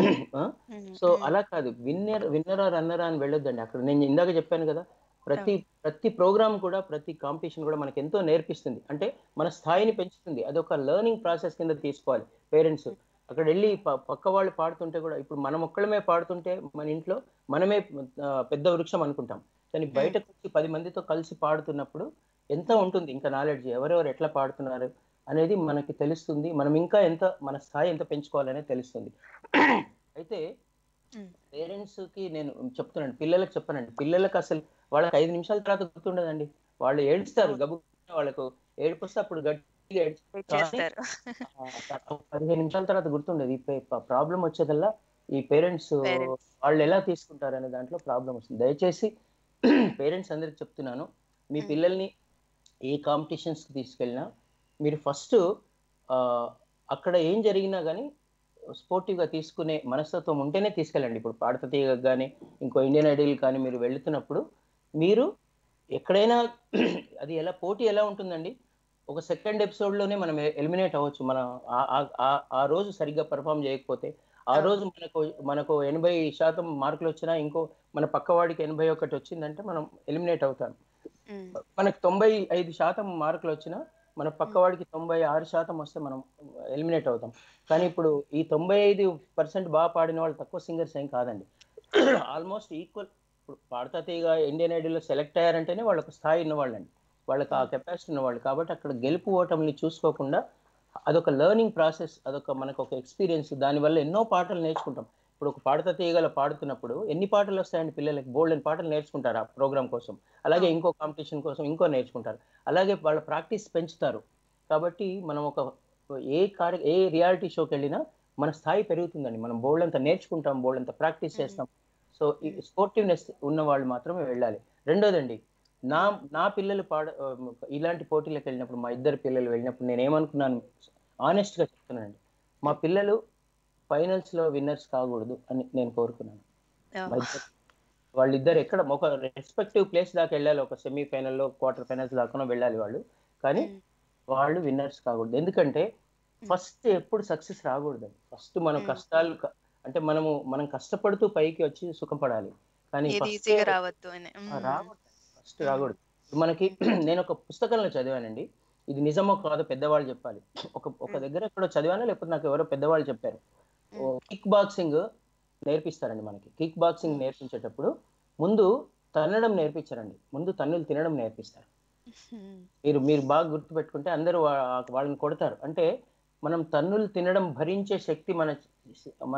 సో అలా కాదు విన్నర్ విన్నరా రన్నరా అని వెళ్ళొద్దండి అక్కడ నేను ఇందాక చెప్పాను కదా ప్రతి ప్రతి ప్రోగ్రామ్ కూడా ప్రతి కాంపిటీషన్ కూడా మనకి ఎంతో నేర్పిస్తుంది అంటే మన స్థాయిని పెంచుతుంది అదొక లెర్నింగ్ ప్రాసెస్ కింద తీసుకోవాలి పేరెంట్స్ అక్కడ వెళ్ళి ప- పక్క వాళ్ళు పాడుతుంటే కూడా ఇప్పుడు మనం ఒక్కళ్ళమే పాడుతుంటే మన ఇంట్లో మనమే ఆ, పెద్ద వృక్షం అనుకుంటాం కానీ బయటకు వచ్చి పది మందితో కలిసి పాడుతున్నప్పుడు ఎంత ఉంటుంది ఇంకా నాలెడ్జ్ ఎవరెవరు ఎట్లా పాడుతున్నారు అనేది మనకి తెలుస్తుంది మనం ఇంకా ఎంత మన స్థాయి ఎంత పెంచుకోవాలనేది తెలుస్తుంది అయితే Mm. పేరెంట్స్ కి నేను చెప్తున్నాను పిల్లలకు చెప్పానండి పిల్లలకు అసలు వాళ్ళకి ఐదు నిమిషాల తర్వాత గుర్తుండదండి వాళ్ళు ఏడుస్తారు గబు వాళ్ళకు ఏడుపు వస్తే అప్పుడు గట్టిగా ఏడ్చి చేస్తారు ఆ, పదిహేను నిమిషాల తర్వాత గుర్తుండదు ఈ ప్రాబ్లం వచ్చేదల్లా ఈ పేరెంట్స్ Parents. వాళ్ళు ఎలా తీసుకుంటారు అనే దాంట్లో ప్రాబ్లం వస్తుంది దయచేసి పేరెంట్స్ అందరికి చెప్తున్నాను మీ Mm. పిల్లల్ని ఏ కాంపిటీషన్స్ కి తీసుకెళ్ళినా మీరు ఫస్ట్ అక్కడ ఏం జరిగినా కానీ స్పోర్టివ్ గా తీసుకునే మనస్తత్వం ఉంటేనే తీసుకెళ్ళండి ఇప్పుడు పాడత తీగ కానీ ఇంకో ఇండియన్ ఐడల్ కానీ మీరు వెళ్తున్నప్పుడు మీరు ఎక్కడైనా అది ఎలా పోటీ ఎలా ఉంటుందండి ఒక సెకండ్ ఎపిసోడ్ లోనే మనం ఎలిమినేట్ అవ్వచ్చు మనం ఆ- ఆ- ఆ- ఆ రోజు సరిగ్గా పర్ఫామ్ చేయకపోతే ఆ రోజు మనకు మనకు ఎనభై శాతం మార్కులు వచ్చినా ఇంకో మన పక్కవాడికి ఎనభై ఒకటి వచ్చిందంటే మనం ఎలిమినేట్ అవుతాం ఉమ్, మనకు తొంభై ఐదు శాతం మార్కులు వచ్చినా మన పక్కవాడికి తొంభై ఆరు శాతం వస్తే మనం ఎలిమినేట్ అవుతాం కానీ ఇప్పుడు ఈ తొంభై ఐదు పర్సెంట్ బాగా పాడిన వాళ్ళు తక్కువ సింగర్స్ ఏం కాదండి ఆల్మోస్ట్ ఈక్వల్ ఇప్పుడు పాడతా తీగ ఇండియన్ ఐడీలో సెలెక్ట్ అయ్యారంటేనే వాళ్ళకి స్థాయి ఉన్నవాళ్ళండి వాళ్ళకి ఆ కెపాసిటీ ఉన్నవాళ్ళు కాబట్టి అక్కడ గెలుపు ఓటమిని చూసుకోకుండా అదొక లెర్నింగ్ ప్రాసెస్ అదొక మనకు ఒక ఎక్స్పీరియన్స్ దానివల్ల ఎన్నో పాటలు నేర్చుకుంటాం ఇప్పుడు ఒక పాడతా తీగల పాడుతున్నప్పుడు ఎన్ని పాటలు వస్తాయండి పిల్లలకి బోల్డెన్ పాటలు నేర్చుకుంటారు ఆ ప్రోగ్రామ్ కోసం అలాగే ఇంకో కాంపిటీషన్ కోసం ఇంకో నేర్చుకుంటారు అలాగే వాళ్ళ ప్రాక్టీస్ పెంచుతారు కాబట్టి మనం ఒక ఏ కార్య ఏ రియాలిటీ షోకి వెళ్ళినా మన స్థాయి పెరుగుతుందండి మనం బోల్డ్ అంత నేర్చుకుంటాం బోల్డ్ అంత ప్రాక్టీస్ చేస్తాం సో ఈ స్పోర్టివ్నెస్ ఉన్న వాళ్ళు మాత్రమే వెళ్ళాలి రెండోదండి నా నా పిల్లలు పాడ ఆ, ఇలాంటి పోటీలకు వెళ్ళినప్పుడు మా ఇద్దరు పిల్లలు వెళ్ళినప్పుడు నేను ఏమనుకున్నాను ఆనెస్ట్ గా చెప్తున్నానండి మా పిల్లలు ఫైనల్స్ లో విన్నర్స్ కాకూడదు అని నేను కోరుకున్నాను ఆ, మా ఇద్దరు- వాళ్ళిద్దరు ఎక్కడ ఒక రెస్పెక్టివ్ ప్లేస్ దాకా వెళ్ళాలి ఒక సెమీ ఫైనల్లో క్వార్టర్ ఫైనల్స్ దాకా వెళ్ళాలి వాళ్ళు కానీ ఉమ్, వాళ్ళు విన్నర్స్ కాకూడదు ఎందుకంటే ఫస్ట్ ఎప్పుడు సక్సెస్ రాకూడదు ఫస్ట్ మన Hmm. కష్టాలు క- అంటే మనము మనం కష్టపడుతూ పైకి వచ్చి సుఖపడాలి కానీ ఏది first ఈజీగా రావద్దు అని ఆ, ఉమ్, రాకూడదు ఫస్ట్ రాకూడదు ఇప్పుడు మనకి నేను ఒక పుస్తకంలో చదివానండి ఇది నిజమో కాదో పెద్దవాళ్ళు చెప్పాలి ఒక ఒక Hmm. దగ్గర ఎక్కడో చదివాను లేకపోతే నాకు ఎవరో పెద్దవాళ్ళు చెప్పారు Hmm. కిక్ బాక్సింగ్ నేర్పిస్తారండి మనకి కిక్ బాక్సింగ్ నేర్పించేటప్పుడు ముందు తన్నడం నేర్పించారండి ముందు తన్నులు తినడం నేర్పిస్తారు ఉమ్, మీరు మీరు బాగా గుర్తుపెట్టుకుంటే అందరూ వా- వాళ్ళని కొడతారు అంటే మనం తన్నులు తినడం భరించే శక్తి మన మన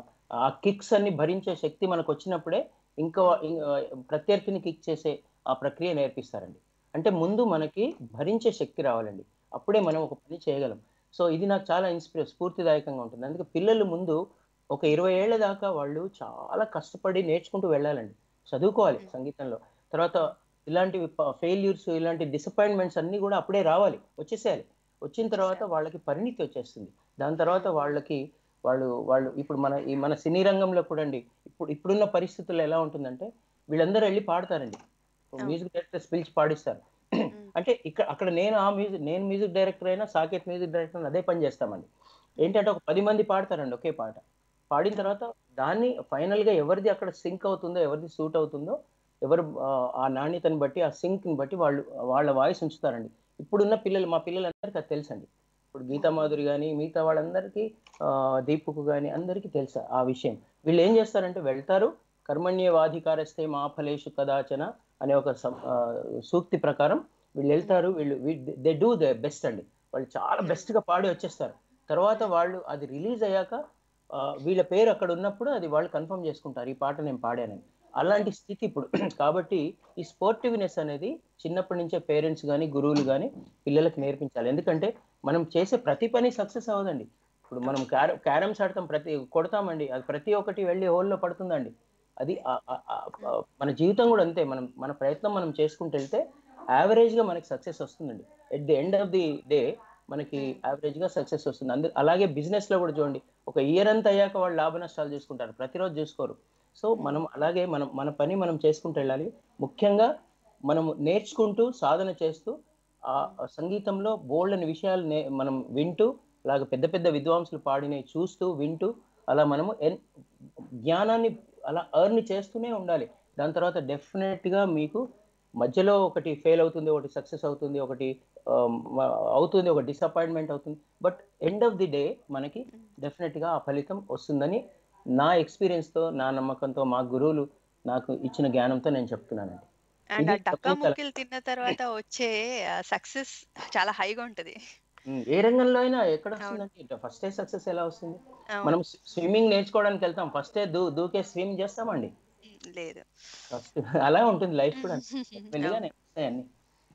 ఆ కిక్స్ అన్ని భరించే శక్తి మనకు వచ్చినప్పుడే ఇంకా ఇం- ప్రత్యర్థిని కిక్ చేసే ఆ ప్రక్రియ నేర్పిస్తారండి అంటే ముందు మనకి భరించే శక్తి రావాలండి అప్పుడే మనం ఒక పని చేయగలం సో ఇది నాకు చాలా ఇన్స్పిరే స్ఫూర్తిదాయకంగా ఉంటుంది అందుకే పిల్లలు ముందు ఒక ఇరవై ఏళ్ల దాకా వాళ్ళు చాలా కష్టపడి నేర్చుకుంటూ వెళ్ళాలండి చదువుకోవాలి సంగీతంలో తర్వాత ఇలాంటి ఫెయిల్యూర్స్ ఇలాంటి డిసప్పాయింట్మెంట్స్ అన్ని కూడా అప్పుడే రావాలి వచ్చేసేయాలి వచ్చిన తర్వాత వాళ్ళకి పరిణితి వచ్చేస్తుంది దాని తర్వాత వాళ్ళకి వాళ్ళు వాళ్ళు ఇప్పుడు మన ఈ మన సినీ రంగంలో కూడా అండి ఇప్పుడు ఇప్పుడున్న పరిస్థితుల్లో ఎలా ఉంటుందంటే వీళ్ళందరూ వెళ్ళి పాడతారండి అవును. మ్యూజిక్ డైరెక్టర్స్ పిలిచి పాడిస్తారు అంటే ఇక్కడ అక్కడ నేను ఆ మ్యూజిక్ నేను మ్యూజిక్ డైరెక్టర్ అయినా సాకేత్ మ్యూజిక్ డైరెక్టర్ అదే పని చేస్తామండి ఏంటంటే ఒక పది మంది పాడతారండి ఒకే పాట పాడిన తర్వాత దాన్ని ఫైనల్ గా ఎవరిది అక్కడ సింక్ అవుతుందో ఎవరిది సూట్ అవుతుందో ఎవరు ఆ, ఆ నాణ్యతను బట్టి ఆ సింక్ ని బట్టి వాళ్ళు వాళ్ళ వాయిస్ ఉంచుతారండి ఇప్పుడున్న పిల్లలు మా పిల్లలందరికీ అది తెలుసండి ఇప్పుడు గీతా మాధురి కానీ మిగతా వాళ్ళందరికీ ఆ, దీపుకు కానీ అందరికీ తెలుసు ఆ విషయం వీళ్ళు ఏం చేస్తారంటే వెళ్తారు కర్మణ్యవాధికారస్తే మా ఫలేషు కదాచన అనే ఒక సం- ఆ, సూక్తి ప్రకారం వీళ్ళు వెళ్తారు వీళ్ళు దే డూ ద బెస్ట్ అండి వాళ్ళు చాలా బెస్ట్ గా పాడి వచ్చేస్తారు తర్వాత వాళ్ళు అది రిలీజ్ అయ్యాక ఆ, వీళ్ళ పేరు అక్కడ ఉన్నప్పుడు అది వాళ్ళు కన్ఫర్మ్ చేసుకుంటారు ఈ పాట నేను పాడానని అలాంటి స్థితి ఇప్పుడు కాబట్టి ఈ స్పోర్టివ్నెస్ అనేది చిన్నప్పటి నుంచే పేరెంట్స్ కానీ గురువులు కానీ పిల్లలకు నేర్పించాలి ఎందుకంటే మనం చేసే ప్రతి పని సక్సెస్ అవ్వదండి ఇప్పుడు మనం క్యార క్యారమ్స్ ఆడతాం ప్రతి కొడతామండి అది ప్రతి ఒక్కటి వెళ్ళి హోల్లో పడుతుందండి అది ఆ- ఆ- ఆ- ఆ మన జీవితం కూడా అంతే మనం మన ప్రయత్నం మనం చేసుకుంటూ వెళ్తే యావరేజ్ గా మనకి సక్సెస్ వస్తుందండి at the end of the day మనకి యావరేజ్ గా సక్సెస్ వస్తుంది అందు అలాగే బిజినెస్ లో కూడా చూడండి ఒక ఇయర్ అంతా అయ్యాక వాళ్ళు లాభ నష్టాలు చూసుకుంటారు ప్రతిరోజు చూసుకోరు సో మనం అలాగే మనం మన పని మనం చేసుకుంటూ వెళ్ళాలి ముఖ్యంగా మనము నేర్చుకుంటూ సాధన చేస్తూ ఆ ఆ సంగీతంలో బోల్డ్ అనే విషయాలు నే- మనం వింటూ అలాగే పెద్ద పెద్ద విద్వాంసులు పాడినవి చూస్తూ వింటూ అలా మనము ఎన్- జ్ఞానాన్ని అలా ఎర్న్ చేస్తూనే ఉండాలి దాని తర్వాత డెఫినెట్ గా మీకు మధ్యలో ఒకటి ఫెయిల్ అవుతుంది ఒకటి సక్సెస్ అవుతుంది ఒకటి ఆ, మ- అవుతుంది ఒక డిసప్పాయింట్మెంట్ అవుతుంది but end of the day మనకి డెఫినెట్ గా ఆ ఫలితం వస్తుందని నా ఎక్స్పీరియన్స్ తో నా నమ్మకంతో మా గురువులు నాకు ఇచ్చిన జ్ఞానంతో నేను చెప్తున్నానండి అండ్ ఆ ఇది డక్కా తప్పనిసరి. ముక్కిలు తిన్న తర్వాత వచ్చే సక్సెస్ చాలా హైగా ఉంటది ఉమ్, ఏ రంగంలో అయినా ఎక్కడ వస్తుందండి ఫస్ట్ సక్సెస్ ఎలా వస్తుంది అవును. మనం స్విమ్మింగ్ నేర్చుకోవడానికి వెళ్తాం ఫస్ట్ దూ దూకే స్విమ్ చేస్తామండి లేదు ఫస్ట్ అలా ఉంటుంది లైఫ్ కూడా మెల్లిగా నేర్పిస్తాయి అన్ని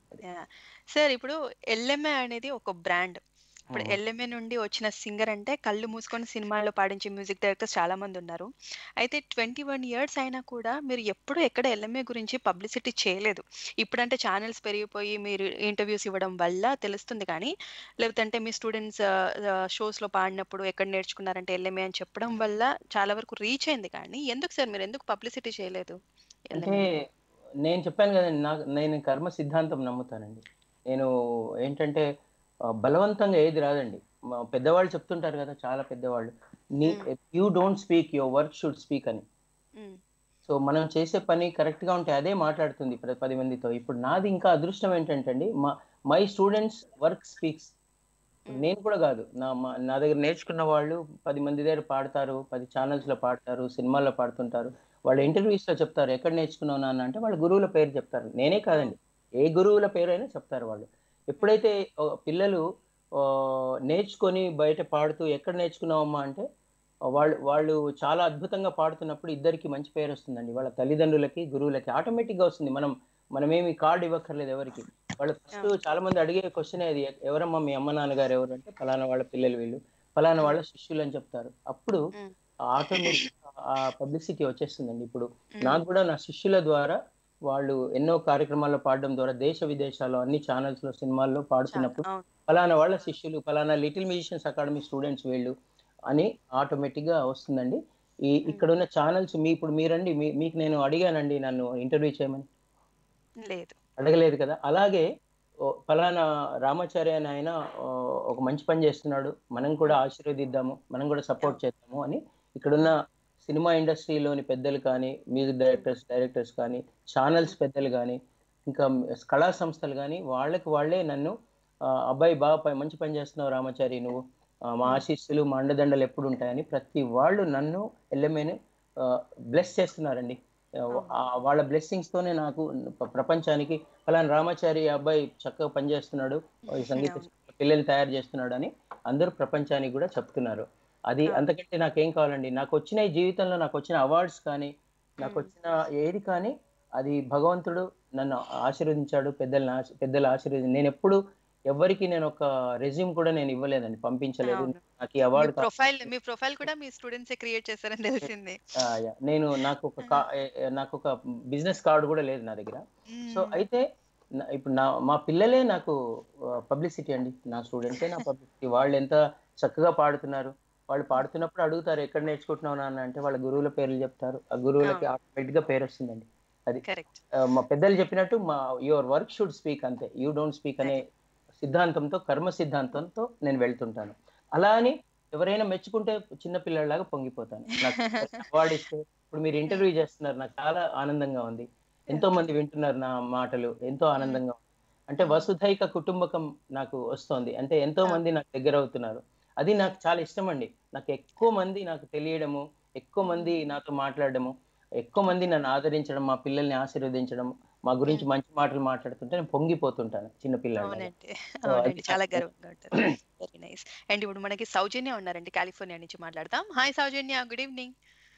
సార్ ఇప్పుడు ఎల్ఎంఏ అనేది ఒక బ్రాండ్ ఇప్పుడు ఎల్ఎంఏ నుండి వచ్చిన సింగర్ అంటే కళ్ళు మూసుకొని సినిమాల్లో పాడించే మ్యూజిక్ డైరెక్టర్స్ చాలా మంది ఉన్నారు అయితే ట్వంటీ వన్ ఇయర్స్ అయినా కూడా మీరు ఎప్పుడు ఎక్కడ ఎల్ఎంఏ గురించి పబ్లిసిటీ చేయలేదు ఇప్పుడంటే ఛానల్స్ పెరిగిపోయి మీరు ఇంటర్వ్యూస్ ఇవ్వడం వల్ల తెలుస్తుంది కానీ లేకపోతే మీ స్టూడెంట్స్ షోస్లో పాడినప్పుడు ఎక్కడ నేర్చుకున్నారంటే ఎల్ఎంఏ అని చెప్పడం వల్ల చాలా వరకు రీచ్ అయింది కానీ ఎందుకు సార్ మీరు ఎందుకు పబ్లిసిటీ చేయలేదు అంటే నేను చెప్పాను కదండి నాకు నేను కర్మ సిద్ధాంతం నమ్ముతానండి నేను ఏంటంటే ఆ, బలవంతంగా ఏది రాదండి మా పెద్దవాళ్ళు చెప్తుంటారు కదా చాలా పెద్దవాళ్ళు నీ you don't speak your work should speak అని మ్మ్. సో సో మనం చేసే పని కరెక్ట్ గా ఉంటే అదే మాట్లాడుతుంది ప్ర- పది మందితో ఇప్పుడు నాది ఇంకా అదృష్టం ఏంటంటే అండి మా మై స్టూడెంట్స్ వర్క్ స్పీక్స్ నేను కూడా కాదు నా మా- నా దగ్గర నేర్చుకున్న వాళ్ళు పది మంది దగ్గర పాడతారు పది ఛానల్స్ లో పాడతారు సినిమాల్లో పాడుతుంటారు వాళ్ళ ఇంటర్వ్యూస్ లో చెప్తారు ఎక్కడ నేర్చుకున్నావు నాన్న అంటే వాళ్ళ గురువుల పేరు చెప్తారు నేనే కాదండి ఏ గురువుల పేరు అయినా చెప్తారు వాళ్ళు ఎప్పుడైతే ఓ పిల్లలు ఓ, నేర్చుకొని బయట పాడుతూ ఎక్కడ నేర్చుకున్నావమ్మా అంటే వాళ్ళు వాళ్ళు చాలా అద్భుతంగా పాడుతున్నప్పుడు ఇద్దరికి మంచి పేరు వస్తుందండి వాళ్ళ తల్లిదండ్రులకి గురువులకి ఆటోమేటిక్ గా వస్తుంది మనం మనమేమి కార్డు ఇవ్వక్కర్లేదు ఎవరికి వాళ్ళు ఫస్ట్ చాలా మంది అడిగే క్వశ్చన్ అది ఎ- ఎవరమ్మా మీ అమ్మ నాన్నగారు ఎవరు అంటే ఫలానా వాళ్ళ పిల్లలు వీళ్ళు ఫలానా వాళ్ళ శిష్యులు అని చెప్తారు అప్పుడు మ్మ్. ఆటోమేటిక్ ఆ పబ్లిసిటీ వచ్చేస్తుందండి ఇప్పుడు నాకు కూడా నా శిష్యుల ద్వారా వాళ్ళు ఎన్నో కార్యక్రమాల్లో పాడడం ద్వారా దేశ విదేశాల్లో అన్ని ఛానల్స్ లో సినిమాల్లో పాడుతున్నప్పుడు అవును ఫలానా వాళ్ళ శిష్యులు ఫలానా లిటిల్ మ్యూజిషియన్స్ అకాడమీ స్టూడెంట్స్ వీళ్ళు అని ఆటోమేటిక్ గా వస్తుందండి ఈ ఇక్కడ ఉన్న ఛానల్స్ మీ ఇప్పుడు మీరండి మీ- మీకు నేను అడిగానండి నన్ను ఇంటర్వ్యూ చేయమని లేదు అడగలేదు కదా అలాగే ఓ ఫలానా రామాచార్య అని ఆయన ఓ, ఒక మంచి పని చేస్తున్నాడు మనం కూడా ఆశీర్వదిద్దాము మనం కూడా సపోర్ట్ చేద్దాము అని ఇక్కడున్న సినిమా ఇండస్ట్రీలోని పెద్దలు కానీ మ్యూజిక్ డైరెక్టర్స్ డైరెక్టర్స్ కానీ ఛానల్స్ పెద్దలు కానీ ఇంకా కళా సంస్థలు కానీ వాళ్ళకి వాళ్ళే నన్ను ఆ, అబ్బాయి బాగా ప- మంచి పని చేస్తున్నావు రామాచారి నువ్వు ఆ, మా ఆశీస్సులు మా అండదండలు ఎప్పుడు ఉంటాయని ప్రతి వాళ్ళు నన్ను ఎల్ఎంఏని బ్లెస్ చేస్తున్నారండి ఆ, వాళ్ళ బ్లెస్సింగ్స్ తోనే నాకు ప్ర- ప్రపంచానికి ఫలానా రామాచారి అబ్బాయి చక్కగా పనిచేస్తున్నాడు ఈ సంగీత పిల్లల్ని తయారు చేస్తున్నాడు అని అందరూ ప్రపంచానికి కూడా చెప్తున్నారు అది అవును. అంతకంటే నాకేం కావాలండి నాకు వచ్చిన ఈ జీవితంలో నాకు వచ్చిన అవార్డ్స్ కానీ నాకు మ్మ్. వచ్చిన ఏది కానీ అది భగవంతుడు నన్ను ఆశీర్వదించాడు పెద్దలను ఆశ- పెద్దలు ఆశీర్వదించి నేను ఎప్పుడు ఎవరికి నేను ఒక రెజ్యూమ్ కూడా నేను ఇవ్వలేదండి పంపించలేదు అవును. నాకు ఈ అవార్డు ప్రొఫైల్ మీ ప్రొఫైల్ కూడా మీ స్టూడెంట్స్ క్రియేట్ చేశారని తెలిసింది ఆ, యా. నేను నాకు ఒక కా- ఏ- ఏ- నాకు ఒక బిజినెస్ కార్డు కూడా లేదు నా దగ్గర సో అయితే నా- ఇప్పుడు నా మా పిల్లలే నాకు పబ్లిసిటీ అండి నా స్టూడెంట్సే నా పబ్లిసిటీ వాళ్ళు ఎంత చక్కగా పాడుతున్నారు వాళ్ళు పాడుతున్నప్పుడు అడుగుతారు ఎక్కడ నేర్చుకుంటున్నావు నాన్న అంటే వాళ్ళ గురువుల పేర్లు చెప్తారు ఆ గురువులకి ఆటోమేటిక్ గా పేరు వస్తుందండి అది కరెక్ట్ ఆ, మా పెద్దలు చెప్పినట్టు మా యువర్ వర్క్ షుడ్ స్పీక్ అంతే యూ డోంట్ స్పీక్ అనే సిద్ధాంతంతో కర్మ సిద్ధాంతంతో నేను వెళ్తుంటాను అలా అని ఎవరైనా మెచ్చుకుంటే చిన్న పిల్లలాగా పొంగిపోతాను నాకు అవార్డు ఇస్తే ఇప్పుడు మీరు ఇంటర్వ్యూ చేస్తున్నారు నాకు చాలా ఆనందంగా ఉంది ఎంతో మంది వింటున్నారు నా మాటలు ఎంతో ఆనందంగా ఉంది అంటే వసుధైక కుటుంబకం నాకు వస్తోంది అంటే ఎంతో మంది నాకు దగ్గర అవుతున్నారు అది నాకు చాలా ఇష్టం అండి నాకు ఎక్కువ మంది నాకు తెలియడము ఎక్కువ మంది నాతో మాట్లాడడము ఎక్కువ మంది నన్ను ఆదరించడం మా పిల్లల్ని ఆశీర్వదించడం మా గురించి మంచి మాటలు మాట్లాడుతుంటే నేను పొంగిపోతుంటాను చిన్న పిల్లలు అవునండి So, అవునండి అది- చాలా గర్వంగా ఉంటుంది వెరీ నైస్ అండ్ ఇప్పుడు మనకి సౌజన్య ఉన్నారండి కాలిఫోర్నియా నుంచి మాట్లాడదాం hi Soujanya good evening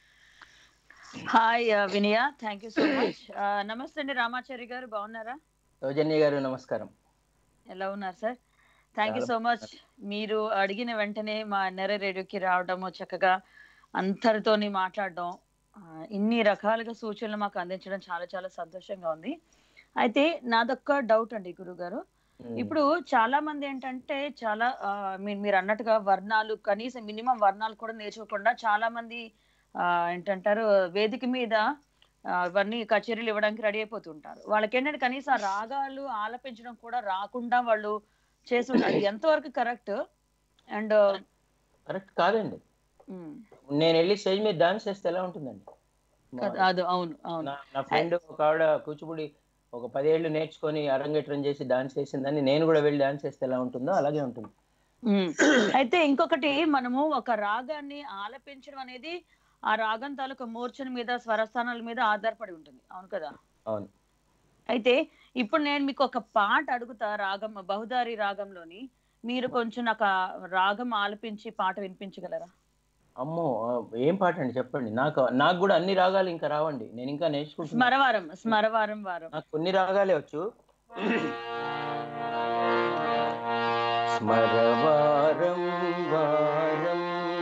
hi Vinaya thank you so much నమస్తే అండి రామాచారి గారు బాగున్నారా సౌజన్య గారు నమస్కారం ఎలా ఉన్నారు సార్ థ్యాంక్ యూ చాలా సో మచ్ మీరు అడిగిన వెంటనే మా నెర రేడియోకి రావడము చక్కగా అందరితోని మాట్లాడడం ఆ, ఇన్ని రకాలుగా సూచనలు మాకు అందించడం చాలా చాలా సంతోషంగా ఉంది అయితే నాదొక్క డౌట్ అండి గురువు గారు ఉమ్, ఇప్పుడు చాలా మంది ఏంటంటే చాలా ఆ, మీ- మీరు అన్నట్టుగా వర్ణాలు కనీసం మినిమం వర్ణాలు కూడా నేర్చుకోకుండా చాలా మంది ఆ, ఏంటంటారు వేదిక మీద ఆ, ఇవన్నీ కచేరీలు ఇవ్వడానికి రెడీ అయిపోతుంటారు వాళ్ళకి ఏంటంటే కనీసం ఆ రాగాలు ఆలపించడం కూడా రాకుండా వాళ్ళు చేస్తుంటారు అది ఎంతవరకు కరెక్ట్ అండ్ కరెక్ట్ కాదండి నేను వెళ్ళి స్టేజ్ మీద డాన్స్ చేస్తే ఎలా ఉంటుందండి మా- అది అవును అవును నా నా ఫ్రెండ్ ఒక ఆవిడ కూచిపూడి ఒక పదేళ్ళు నేర్చుకొని అరంగేట్రం చేసి డాన్స్ చేసిందని నేను కూడా వెళ్ళి డాన్స్ చేస్తే ఎలా ఉంటుందో అలాగే ఉంటుంది ఉమ్. అయితే ఇంకొకటి మనము ఒక రాగాన్ని ఆలపించడం అనేది ఆ రాగం తాలూకా మూర్ఛన మీద స్వరస్థానాల మీద ఆధారపడి ఉంటుంది అవును కదా అవును అయితే ఇప్పుడు నేను మీకు ఒక పాట అడుగుతా రాగం బహుదారి రాగంలోని మీరు కొంచెం నాకు ఆ రాగం ఆలపించి పాట వినిపించగలరా అమ్మో ఆ, ఏం పాట అండి చెప్పండి నాకు నాకు కూడా అన్ని రాగాలు ఇంకా రావండి నేను ఇంకా నేర్చుకుంటున్నాను స్మరవారం స్మరవారం వారం నాకు కొన్ని రాగాలే వచ్చు స్మరవారం వారం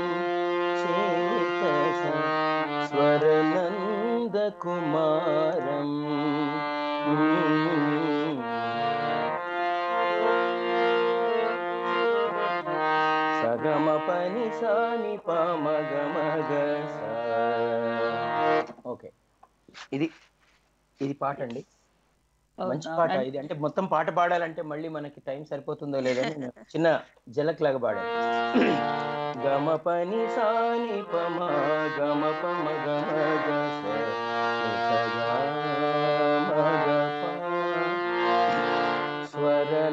చేతస స్వరనంద కుమారం సగమ పని సాని పమగమగ ఓకే ఇది ఇది పాట అండి మంచి పాట ఇది అంటే మొత్తం పాట పాడాలంటే మళ్ళీ మనకి టైం సరిపోతుందో లేదో అని నేను చిన్న జలక్ లాగా పాడాను గమ పని సాని పమ గమ పమ గమ గ స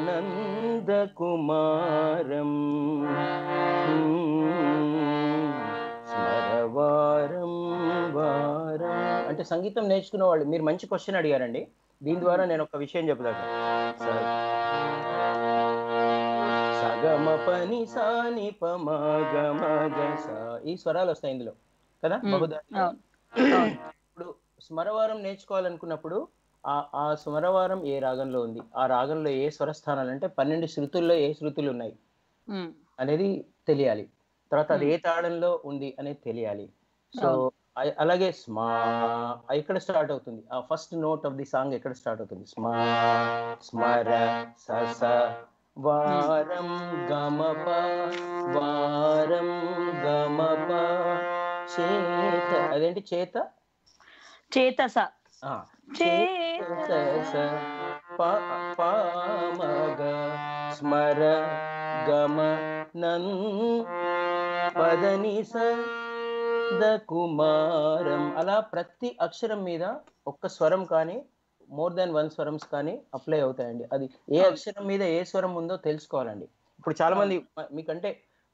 నందకుమారం స్మరవారం వారం అంటే సంగీతం నేర్చుకున్న వాళ్ళు మీరు మంచి క్వశ్చన్ అడిగారండి దీని ద్వారా నేను ఒక విషయం చెప్తాను సగమ పని సాని పమగమగ సా ఈ స్వరాలు వస్తాయి ఇందులో కదా మ్మ్. బహుదా అవును అవును ఇప్పుడు స్మరవారం నేర్చుకోవాలనుకున్నప్పుడు ఆ ఆ స్మరవారం ఏ రాగంలో ఉంది ఆ రాగంలో ఏ స్వరస్థానాలు అంటే పన్నెండు శృతుల్లో ఏ శృతులు ఉన్నాయి ఉమ్, అనేది తెలియాలి తర్వాత అది Hmm. ఏ తాళంలో ఉంది అనేది తెలియాలి సో అవును. అ- అలాగే స్మా ఆ ఎక్కడ స్టార్ట్ అవుతుంది ఆ first note of the song ఎక్కడ స్టార్ట్ అవుతుంది స్మా స్మర సస వారం గమప వారం గమప చేత అదేంటి చేత చేతస ఆ, చేతస చేతస ప- పామగ స్మర గమ నన్ పదని ద కుమారం అలా ప్రతి అక్షరం మీద ఒక్క స్వరం కానీ మోర్ దాన్ వన్ స్వరమ్స్ కానీ అప్లై అవుతాయండి అది ఏ అక్షరం మీద ఏ స్వరం ఉందో తెలుసుకోవాలండి ఇప్పుడు చాలా మంది మ- మీకంటే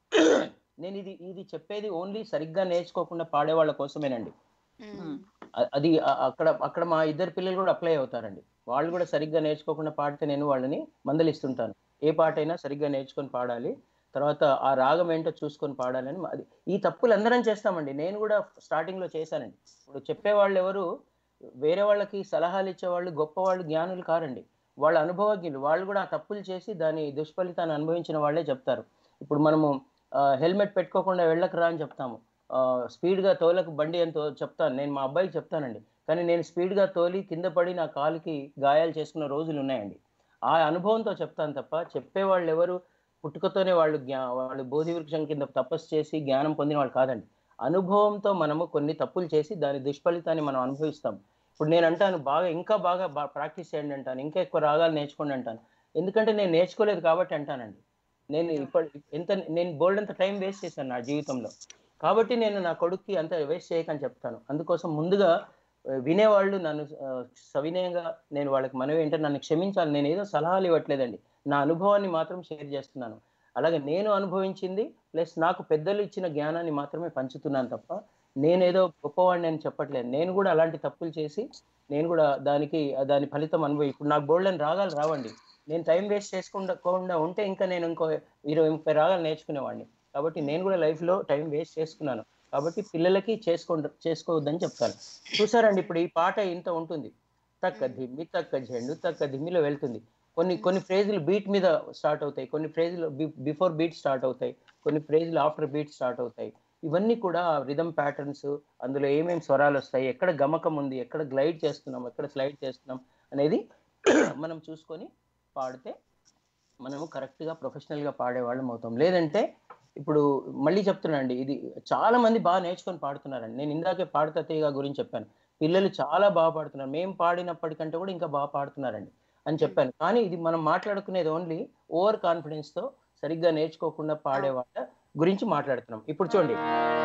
నేను ఇది ఇది చెప్పేది ఓన్లీ సరిగ్గా నేర్చుకోకుండా పాడే వాళ్ళ కోసమేనండి ఉమ్, అ- అది అ- అక్కడ అక్కడ మా ఇద్దరు పిల్లలు కూడా అప్లై అవుతారండి వాళ్ళు కూడా సరిగ్గా నేర్చుకోకుండా పాడితే నేను వాళ్ళని మందలిస్తుంటాను ఏ పాట అయినా సరిగ్గా నేర్చుకొని పాడాలి తర్వాత ఆ రాగం ఏంటో చూసుకొని పాడాలని మా- అది ఈ తప్పులు అందరం చేస్తామండి నేను కూడా స్టార్టింగ్ లో చేశానండి ఇప్పుడు చెప్పేవాళ్ళు ఎవరు వేరే వాళ్ళకి సలహాలు ఇచ్చేవాళ్ళు గొప్పవాళ్ళు జ్ఞానులు కారండి వాళ్ళ అనుభవజ్ఞులు వాళ్ళు కూడా ఆ తప్పులు చేసి దాని దుష్ఫలితాన్ని అనుభవించిన వాళ్ళే చెప్తారు ఇప్పుడు మనము హెల్మెట్ పెట్టుకోకుండా వెళ్ళకరా అని చెప్తాము ఆ, speed గా తోలకు బండి ఎంతో చెప్తాను నేను మా అబ్బాయికి చెప్తానండి కానీ నేను speed గా తోలి కింద పడి నా కాలుకి గాయాలు చేసుకున్న రోజులు ఉన్నాయండి ఆ అనుభవంతో చెప్తాను తప్ప చెప్పేవాళ్ళు ఎవరు పుట్టుకతోనే వాళ్ళు జ్ఞా వాళ్ళు బోధి వృక్షం కింద తపస్సు చేసి జ్ఞానం పొందిన వాళ్ళు కాదండి అనుభవంతో మనము కొన్ని తప్పులు చేసి దాని దుష్ఫలితాన్ని మనం అనుభవిస్తాం ఇప్పుడు నేను అంటాను బాగా ఇంకా బాగా ప్రాక్టీస్ చేయండి అంటాను ఇంకా ఎక్కువ రాగాలు నేర్చుకోండి అంటాను ఎందుకంటే నేను నేర్చుకోలేదు కాబట్టి అంటానండి నేను ఇప్పటి ఎంత నేను బోల్డ్ అంత టైం వేస్ట్ చేశాను నా జీవితంలో కాబట్టి నేను నా కొడుక్కి అంత వేస్ట్ చేయకని చెప్తాను అందుకోసం ముందుగా ఆ, వినేవాళ్ళు నన్ను ఆ, సవినయంగా నేను వాళ్ళకి మనవి ఏంటంటే నన్ను క్షమించాలి నేను ఏదో సలహాలు ఇవ్వట్లేదండి నా అనుభవాన్ని మాత్రం షేర్ చేస్తున్నాను అలాగే నేను అనుభవించింది ప్లస్ నాకు పెద్దలు ఇచ్చిన జ్ఞానాన్ని మాత్రమే పంచుతున్నాను తప్ప నేనేదో గొప్పవాడిని అని చెప్పట్లేదు నేను కూడా అలాంటి తప్పులు చేసి నేను కూడా దానికి దాని ఫలితం అనుభవి ఇప్పుడు నాకు బోల్డెన్ రాగాలు రావండి నేను టైం వేస్ట్ చేసుకుండా ఉంటే ఇంకా నేను ఇంకో ఇరవై ముప్పై రాగాలు నేర్చుకునేవాడిని కాబట్టి నేను కూడా life లో టైం వేస్ట్ చేసుకున్నాను కాబట్టి పిల్లలకి చేసుకో చేసుకోవద్దని చెప్తాను చూసారండి ఇప్పుడు ఈ పాట ఇంత ఉంటుంది తక్క ధిమ్మి తక్క జెండు తక్క ధిమ్మిలో వెళ్తుంది కొన్ని కొన్ని ఫ్రేజులు బీట్ మీద స్టార్ట్ అవుతాయి కొన్ని ఫ్రేజులు బిఫోర్ బీట్ స్టార్ట్ అవుతాయి కొన్ని ఫ్రేజులు ఆఫ్టర్ బీట్ స్టార్ట్ అవుతాయి ఇవన్నీ కూడా రిథమ్ ప్యాటర్న్స్ అందులో ఏమేమి స్వరాలు వస్తాయి ఎక్కడ గమకం ఉంది ఎక్కడ గ్లైడ్ చేస్తున్నాం ఎక్కడ స్లైడ్ చేస్తున్నాం అనేది మనం చూసుకొని పాడితే మనము కరెక్ట్గా ప్రొఫెషనల్గా పాడేవాళ్ళం అవుతాం లేదంటే ఇప్పుడు మళ్ళీ చెప్తున్నానండి ఇది చాలా మంది బాగా నేర్చుకొని పాడుతున్నారండి నేను ఇందాకే పాడుతా తీగ గురించి చెప్పాను పిల్లలు చాలా బాగా పాడుతున్నారు మేము పాడినప్పటికంటే కూడా ఇంకా బాగా పాడుతున్నారండి అని చెప్పాను కానీ ఇది మనం మాట్లాడుకునేది ఓన్లీ ఓవర్ కాన్ఫిడెన్స్ తో సరిగ్గా నేర్చుకోకుండా పాడే వాళ్ళ గురించి మాట్లాడుతున్నాం ఇప్పుడు చూడండి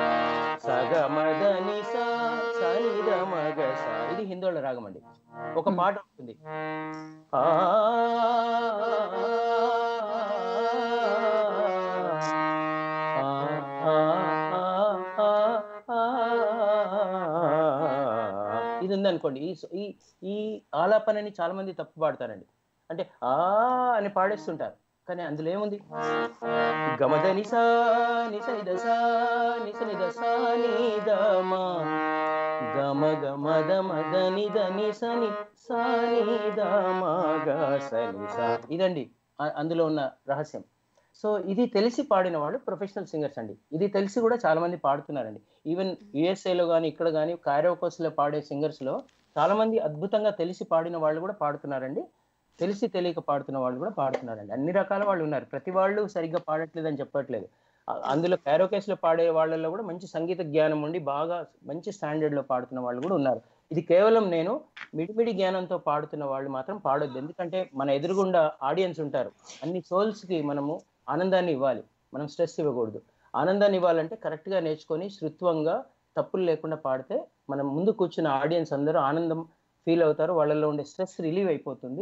సగమదని సా సనిద మగ సా ఇది హిందోళ రాగం అండి ఒక పాట ఉంటుంది ఆ ఇది ఉందనుకోండి ఈ ఈ ఈ ఆలాపనని చాలా మంది తప్పు పాడతారండి అంటే ఆ అని పాడేస్తుంటారు కానీ అందులో ఏముంది గమద నిసా నిస నిద సా నిస నిద సా నిదమా గమ గమద మద నిద నిస ని సా నిదమా గ స ని సా ఇదండి ఆ- అందులో ఉన్న రహస్యం సో ఇది తెలిసి పాడిన వాళ్ళు ప్రొఫెషనల్ సింగర్స్ అండి ఇది తెలిసి కూడా చాలా మంది పాడుతున్నారండి ఈవెన్ లో కానీ ఇక్కడ కానీ లో పాడే సింగర్స్ లో చాలా మంది అద్భుతంగా తెలిసి పాడిన వాళ్ళు కూడా పాడుతున్నారండి తెలిసి తెలియక పాడుతున్న వాళ్ళు కూడా పాడుతున్నారండి అన్ని రకాల వాళ్ళు ఉన్నారు ప్రతి వాళ్ళు సరిగ్గా పాడట్లేదని చెప్పట్లేదు ఆ- అందులో karaoke's లో పాడే వాళ్ళల్లో కూడా మంచి సంగీత జ్ఞానం ఉండి బాగా మంచి స్టాండర్డ్ లో పాడుతున్న వాళ్ళు కూడా ఉన్నారు ఇది కేవలం నేను మిడిమిడి జ్ఞానంతో పాడుతున్న వాళ్ళు మాత్రం పాడొద్దు ఎందుకంటే మన ఎదురుగుండా ఆడియన్స్ ఉంటారు అన్ని souls కి మనము ఆనందాన్ని ఇవ్వాలి మనం స్ట్రెస్ ఇవ్వకూడదు ఆనందాన్ని ఇవ్వాలంటే correct గా నేర్చుకొని శృత్వంగా తప్పులు లేకుండా పాడితే మనం ముందు కూర్చున్న ఆడియన్స్ అందరూ ఆనందం ఫీల్ అవుతారు వాళ్ళలో ఉండే స్ట్రెస్ రిలీవ్ అయిపోతుంది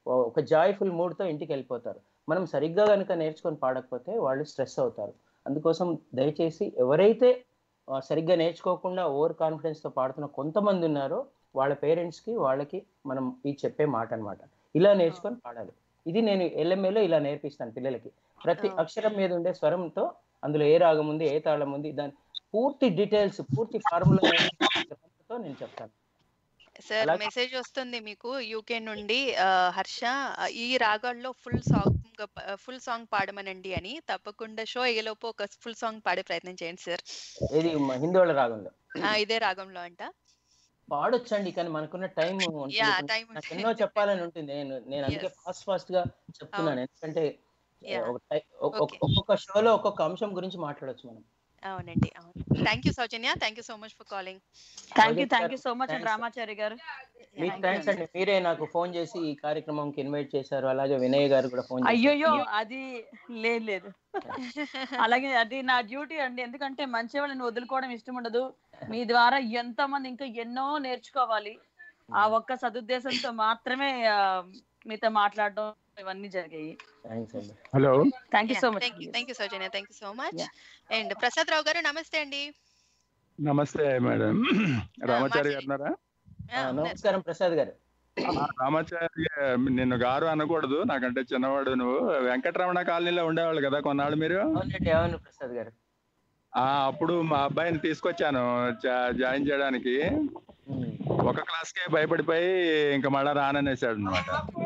ఓ- ఒక జాయ్ఫుల్ మూడ్తో ఇంటికి వెళ్ళిపోతారు మనం సరిగ్గా కనుక నేర్చుకొని పాడకపోతే వాళ్ళు స్ట్రెస్ అవుతారు అందుకోసం దయచేసి ఎవరైతే ఆ, సరిగ్గా నేర్చుకోకుండా ఓవర్ కాన్ఫిడెన్స్తో పాడుతున్న కొంతమంది ఉన్నారో వాళ్ళ పేరెంట్స్కి వాళ్ళకి మనం ఈ చెప్పే మాట అన్నమాట ఇలా నేర్చుకొని పాడాలి ఇది నేను ఎల్ఎంఏలో ఇలా నేర్పిస్తాను పిల్లలకి ప్రతి Oh. అక్షరం మీద ఉండే స్వరంతో అందులో ఏ రాగం ఉంది ఏ తాళం ఉంది దాని పూర్తి డీటెయిల్స్ పూర్తి ఫార్ములా నేను చెప్తాను సార్ అలాగే- మెసేజ్ వస్తుంది మీకు యూకే నుండి ఆ, హర్ష ఆ, ఈ రాగాల్లో ఫుల్ సాంగ్ ఫుల్ సాంగ్ పాడమనండి అని తప్పకుండా షో అయ్యేలోపు ఒక ఫుల్ సాంగ్ పాడే ప్రయత్నం చేయండి సార్ ఏది మ- హిందోళ రాగంలో ఆ, ఇదే రాగంలో అంట పాడొచ్చండి కానీ మనకున్న టైం యా టైం నాకు ఎన్నో చెప్పాలని ఉంటుంది నేను నేను అందుకే Yes. ఫాస్ట్ ఫాస్ట్ గా చెప్తున్నాను ఎందుకంటే Yeah. ఒక టై- ఒ- ఒ- Okay. ఒక్కొక్క షోలో ఒక్కొక్క అంశం గురించి మాట్లాడొచ్చు మనం అవునండి అవును thank you Soujanya thank you so much for calling thank you Project thank you sir, so much thanks. Ramachari గారు మీకు థ్యాంక్స్ అండి మీరే నాకు ఫోన్ చేసి ఈ కార్యక్రమంకి ఇన్వైట్ చేశారు అలాగే వినయ్ గారు కూడా ఫోన్ అయ్యోయ్యో అది లేదు లేదు అలాగే అది నా డ్యూటీ అండి ఎందుకంటే మంచి వాళ్ళని వదులుకోవడం ఇష్టం ఉండదు మీ ద్వారా ఎంతో మంది ఇంకా ఎన్నో నేర్చుకోవాలి ఆ ఒక్క సదుద్దేశంతో మాత్రమే ఆ, మీతో మాట్లాడడం ఇవన్నీ జరిగాయి థ్యాంక్స్ అండి hello thank you so much thank you thank you Soujanya thank you so much Yeah. And Prasad Rao గారు నమస్తే అండి నమస్తే మేడం రామాచారి మాట్లాడండి. గారు ఉన్నారా ఆ, ఆ, ఉన్నారు. నమస్కారం ప్రసాద్ గారు ఆ, రామాచారి నిన్ను గారు అనకూడదు నాకంటే చిన్నవాడు నువ్వు వెంకటరమణ కాలనీలో ఉండేవాళ్ళు కదా కొన్నాళ్ళు మీరు అవునండి అవును ప్రసాద్ గారు ఆ అప్పుడు మా అబ్బాయిని తీసుకొచ్చాను జా- జాయిన్ చేయడానికి ఉమ్. ఒక క్లాస్ కే భయపడిపోయి ఇంకా మళ్ళా రాననేసాడు అనమాట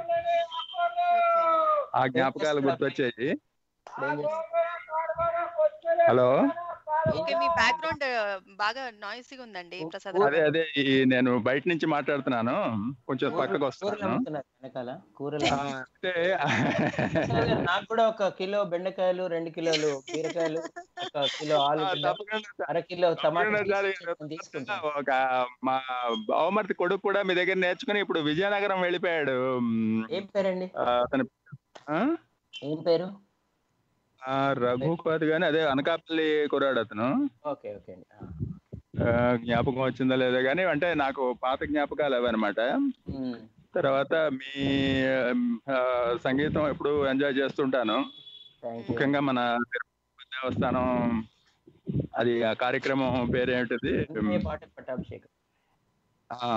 ఆ జ్ఞాపకాలు గుర్తొచ్చాయి ఇప్పుడు ఏం చేస్తున్నారు? హలో ఓకే మీ బ్యాక్గ్రౌండ్ బాగా నాయిసీగా ఉందండి ప్రసాద్ అదే అదే ఈ నేను బయట నుంచి మాట్లాడుతున్నాను కొంచెం పక్కకు కూరలు వస్తున్నాను అమ్ముతున్నారు వెనకాల కూరలు ఆ, అంటే ప్రసాద్ గారు, నాకు కూడా ఒక కిలో బెండకాయలు రెండు కిలోలు బీరకాయలు ఒక కిలో ఆ, ఆలుగడ్డ తప్పకుండా అర కిలో టమాటా తప్పకుండా చాలు. తీసుకొని తీసుకుంటాను ఒక మా బావమర్తి కొడుకు కూడా మీ దగ్గర నేర్చుకుని ఇప్పుడు విజయనగరం వెళ్ళిపోయాడు మ్, ఏం పేరండి ఆ, అతని ఆ? ఏం పేరు ఆ, రఘు కాదు కానీ అదే అనకాపల్లి కురాడు అతను ఓకే ఓకే అండి ఆ. ఆ, జ్ఞాపకం వచ్చిందో లేదో కానీ అంటే నాకు పాత జ్ఞాపకాలు అవి అనమాట ఉమ్. తర్వాత మీ ఆ, సంగీతం ఎప్పుడు ఎంజాయ్ చేస్తుంటాను థ్యాంక్ యూ ముఖ్యంగా మన తిరుపతి దేవస్థానం అది ఆ కార్యక్రమం పేరేమిటిది అన్నమయ్య పాట పట్టాభిషేకం ఆ,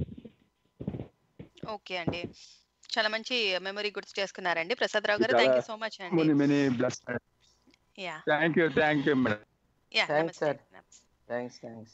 ఓకే అండి చాలా మంచి మెమరీ గుర్తు చేసుకున్నారండి ప్రసాద్ రావు గారు చాలా థ్యాంక్ యూ సో మచ్ అండి ముని మిని బ్లస్ yeah thank you thank you madam yeah Thanks, నమస్తే sir. థ్యాంక్స్ థ్యాంక్స్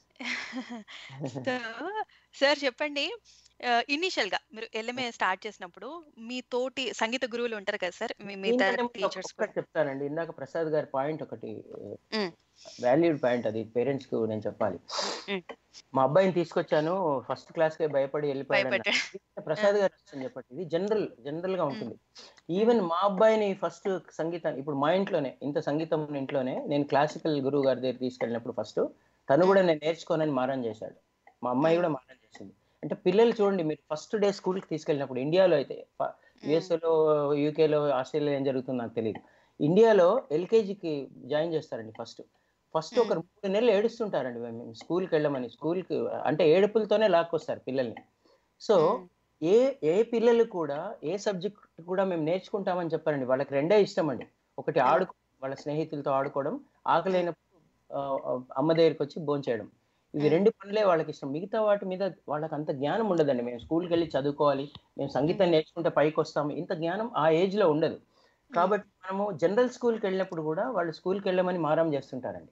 సార్ చెప్పండి ఇనిషియల్ గా మీరు ఎల్ఎంఏ స్టార్ట్ చేసినప్పుడు మీ తోటి సంగీత గురువులు ఉంటారు కదా సార్ మీ మిగతా టీచర్స్ ఒకటి చెప్తానండి ఇందాక ప్రసాద్ గారి పాయింట్ ఒకటి Mm. వాల్యూడ్ పాయింట్ అది పేరెంట్స్ కు నేను చెప్పాలి Mm. మా అబ్బాయిని తీసుకొచ్చాను ఫస్ట్ క్లాస్ కే భయపడి వెళ్ళిపోయాడు అన్నారు. భయపడ్డాడు ప్రసాద్ గారు వచ్చింది చెప్పండి ఇది జనరల్ జనరల్ గా ఉంటుంది ఈవెన్ మా అబ్బాయిని ఫస్ట్ సంగీతం ఇప్పుడు మా ఇంట్లోనే ఇంత సంగీతం ఉన్న ఇంట్లోనే నేను క్లాసికల్ గురువు గారి దగ్గర తీసుకెళ్ళినప్పుడు ఫస్ట్ తను కూడా నేను నేర్చుకోనని మారం చేశాడు మా అమ్మాయి కూడా మారం చేసింది అంటే పిల్లలు చూడండి మీరు ఫస్ట్ డే స్కూల్ కి తీసుకెళ్ళినప్పుడు ఇండియాలో అయితే యుఎస్ఏలో యూకేలో ఆస్ట్రేలియా ఏం జరుగుతుందో నాకు తెలియదు ఇండియాలో ఎల్కేజీకి జాయిన్ చేస్తారండి ఫస్ట్ ఫస్ట్ ఒక మూడు నెలలు ఏడుస్తుంటారండి మేము స్కూల్కి వెళ్ళమని స్కూల్కి అంటే ఏడుపులతోనే లాక్కొస్తారు పిల్లల్ని సో ఏ ఏ పిల్లలు కూడా ఏ సబ్జెక్ట్ కూడా మేము నేర్చుకుంటామని చెప్పారండి వాళ్ళకి రెండే ఇష్టం అండి ఒకటి ఆడుకో వాళ్ళ స్నేహితులతో ఆడుకోవడం ఆకలైనప్పుడు ఆ, ఆ, అమ్మ దగ్గరికి వచ్చి భోంచేయడం ఇవి రెండు పనులే వాళ్ళకి ఇష్టం మిగతా వాటి మీద వాళ్ళకి అంత జ్ఞానం ఉండదండి మేము స్కూల్కి వెళ్ళి చదువుకోవాలి మేము సంగీతం నేర్చుకుంటే పైకి వస్తాము ఇంత జ్ఞానం ఆ ఏజ్ లో ఉండదు కాబట్టి మనము జనరల్ స్కూల్కి వెళ్ళినప్పుడు కూడా వాళ్ళు స్కూల్కి వెళ్ళమని మారం చేస్తుంటారండి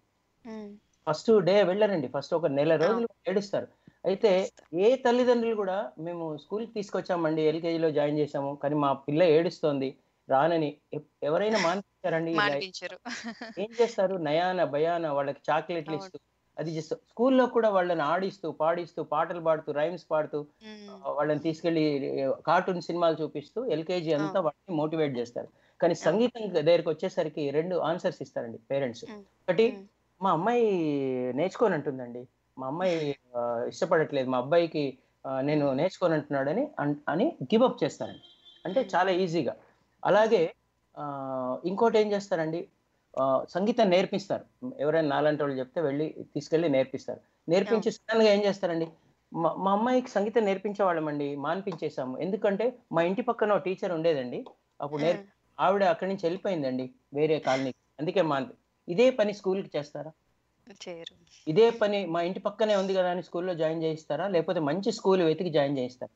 ఫస్ట్ డే వెళ్ళరండి ఫస్ట్ ఒక నెల రోజులు ఏడుస్తారు అయితే ఏ తల్లిదండ్రులు కూడా మేము స్కూల్కి తీసుకొచ్చామండి ఎల్కేజీలో జాయిన్ చేసాము కానీ మా పిల్ల ఏడుస్తోంది రానని ఎప్- ఎవరైనా మానిపించారండి ఇలా మానిపించారు ఏం చేస్తారు నయాన భయాన వాళ్ళకి చాక్లెట్లు ఇస్తూ అది చేస్తూ స్కూల్లో కూడా వాళ్ళని ఆడిస్తూ పాడిస్తూ పాటలు పాడుతూ రైమ్స్ పాడుతూ ఆ, వాళ్ళని తీసుకెళ్లి కార్టూన్ సినిమాలు చూపిస్తూ ఎల్కేజీ అంతా వాళ్ళని మోటివేట్ చేస్తారు కానీ సంగీతం దగ్గరికి వచ్చేసరికి రెండు ఆన్సర్స్ ఇస్తారండి పేరెంట్స్ Mm. ఒకటి Mm. మా అమ్మాయి నేర్చుకొని అంటుందండి మా అమ్మాయి ఆ, ఇష్టపడట్లేదు మా అబ్బాయికి ఆ, నేను నేర్చుకొని అంటున్నాడని అన్- అని గివ్ అప్ చేస్తారండి అంటే చాలా ఈజీగా అలాగే ఆ, ఇంకోటి ఏం చేస్తారండి ఆ, సంగీతం నేర్పిస్తారు ఎవరైనా నాలంటి వాళ్ళు చెప్తే వెళ్ళి తీసుకెళ్ళి నేర్పిస్తారు నేర్పించి సడన్ గా ఏం చేస్తారండి మా మా అమ్మాయికి సంగీతం నేర్పించేవాళ్ళమండి మాన్పించేసాము ఎందుకంటే మా ఇంటి పక్కన టీచర్ ఉండేదండి అప్పుడు నేర్ ఆవిడ అక్కడి నుంచి వెళ్ళిపోయిందండి వేరే కాలనీకి అందుకే మా ఇదే పని స్కూల్కి చేస్తారా చేయరు ఇదే పని మా ఇంటి పక్కనే ఉంది కదా అని స్కూల్లో జాయిన్ చేయిస్తారా లేకపోతే మంచి స్కూల్ వెతికి జాయిన్ చేయిస్తారా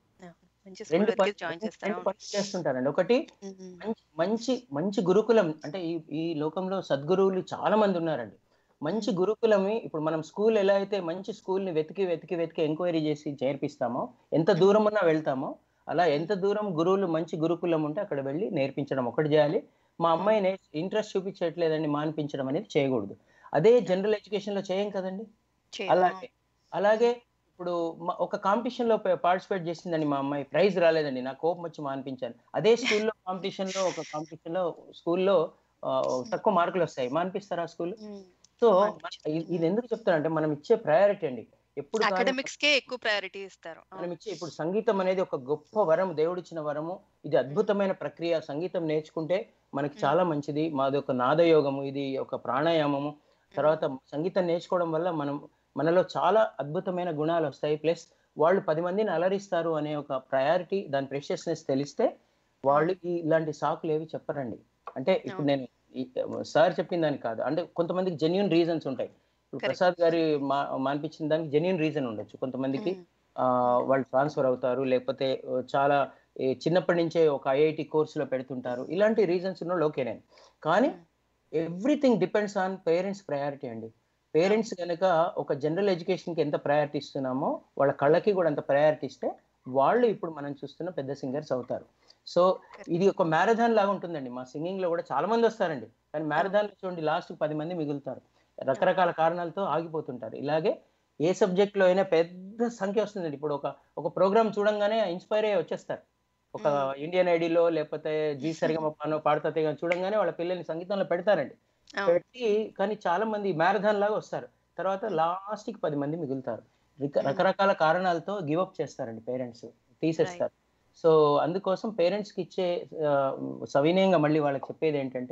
మంచి స్కూల్ రెండు పని జాయిన్ రెండు చేస్తారు పనులు చేస్తుంటారండి ఒకటి మంచి మంచి మంచి గురుకులం అంటే ఈ ఈ లోకంలో సద్గురువులు చాలా మంది ఉన్నారండి మంచి గురుకులమి ఇప్పుడు మనం స్కూల్ ఎలా అయితే మంచి స్కూల్ ని వెతికి వెతికి వెతికి ఎంక్వైరీ చేసి చేర్పిస్తామో ఎంత దూరం ఉన్నా వెళ్తామో అలా ఎంత దూరం గురువులు మంచి గురుకులం ఉంటే అక్కడ వెళ్ళి నేర్పించడం ఒకటి చేయాలి మా అమ్మాయి ఇంట్రెస్ట్ చూపించట్లేదండి మానిపించడం అనేది చేయకూడదు అదే జనరల్ ఎడ్యుకేషన్ లో చేయం కదండి చేయరు. అలాగే అలాగే ఇప్పుడు మ- ఒక కాంపిటీషన్ లో పార్టిసిపేట్ చేసిందండి మా అమ్మాయి ప్రైజ్ రాలేదండి నాకు కోపం వచ్చి మానిపించాను అదే స్కూల్లో కాంపిటీషన్ లో ఒక కాంపిటీషన్ లో స్కూల్లో తక్కువ మార్కులు వస్తాయి మానిపిస్తారా స్కూల్ ఉమ్. సో మానిపించరు. ఇది ఎందుకు చెప్తానంటే మనం ఇచ్చే ప్రయారిటీ అండి ఎప్పుడు కానీ అకాడమిక్స్ కే ఎక్కువ ప్రయారిటీ ఇస్తారు మనం ఇచ్చే ఇప్పుడు సంగీతం అనేది ఒక గొప్ప వరం దేవుడిచ్చిన వరము ఇది అద్భుతమైన ప్రక్రియ సంగీతం నేర్చుకుంటే మనకి చాలా మంచిది మాది ఒక నాదయోగము ఇది ఒక ప్రాణాయామము తర్వాత సంగీతం నేర్చుకోవడం వల్ల మనం మనలో చాలా అద్భుతమైన గుణాలు వస్తాయి ప్లస్ వాళ్ళు పది మందిని అలరిస్తారు అనే ఒక ప్రయారిటీ దాని ప్రెషియస్నెస్ తెలిస్తే వాళ్ళు ఈ ఇలాంటి సాకులు ఏవి చెప్పరండి అంటే ఇప్పుడు నేను సార్ చెప్పిన దానికి కాదు అంటే కొంతమందికి జెన్యున్ రీజన్స్ ఉంటాయి ఇప్పుడు Correct. ప్రసాద్ గారి మా మానిపించిన దానికి జెన్యున్ రీజన్ ఉండొచ్చు కొంతమందికి ఆ, వాళ్ళు ట్రాన్స్ఫర్ అవుతారు లేకపోతే ఆ, చాలా ఈ చిన్నప్పటి నుంచే ఒక ఐఐటి కోర్సులో పెడుతుంటారు ఇలాంటి రీజన్స్ ఉన్న ఓకేనే కానీ everything depends on parents priority అండి పేరెంట్స్ కనుక ఒక జనరల్ ఎడ్యుకేషన్కి ఎంత ప్రయారిటీ ఇస్తున్నామో వాళ్ళ కళ్ళకి కూడా అంత ప్రయారిటీ ఇస్తే వాళ్ళు ఇప్పుడు మనం చూస్తున్న పెద్ద సింగర్స్ అవుతారు సో ఇది ఒక మ్యారథాన్ లాగా ఉంటుందండి మా సింగింగ్ లో కూడా చాలా మంది వస్తారండి కానీ మ్యారథాన్ లో చూడండి లాస్ట్ పది మంది మిగులుతారు రకరకాల కారణాలతో ఆగిపోతుంటారు ఇలాగే ఏ సబ్జెక్ట్ లో అయినా పెద్ద సంఖ్య వస్తుందండి ఇప్పుడు ఒక ఒక ప్రోగ్రామ్ చూడంగానే ఇన్స్పైర్ అయ్యి వచ్చేస్తారు ఒక ఇండియన్ ఐడిలో లేకపోతే జీ సరిగమపానో పాడతా తీగ చూడంగానే వాళ్ళ పిల్లల్ని సంగీతంలో పెడతారండి అవును. పెట్టి కానీ చాలా మంది మ్యారథాన్ లాగా వస్తారు తర్వాత లాస్ట్ కి పది మంది మిగులుతారు రిక- రకరకాల కారణాలతో గివ్ అప్ చేస్తారండి పేరెంట్స్ తీసేస్తారు సో అందుకోసం పేరెంట్స్ కి ఇచ్చే ఆ, సవినయంగా మళ్ళీ వాళ్ళకి చెప్పేది ఏంటంటే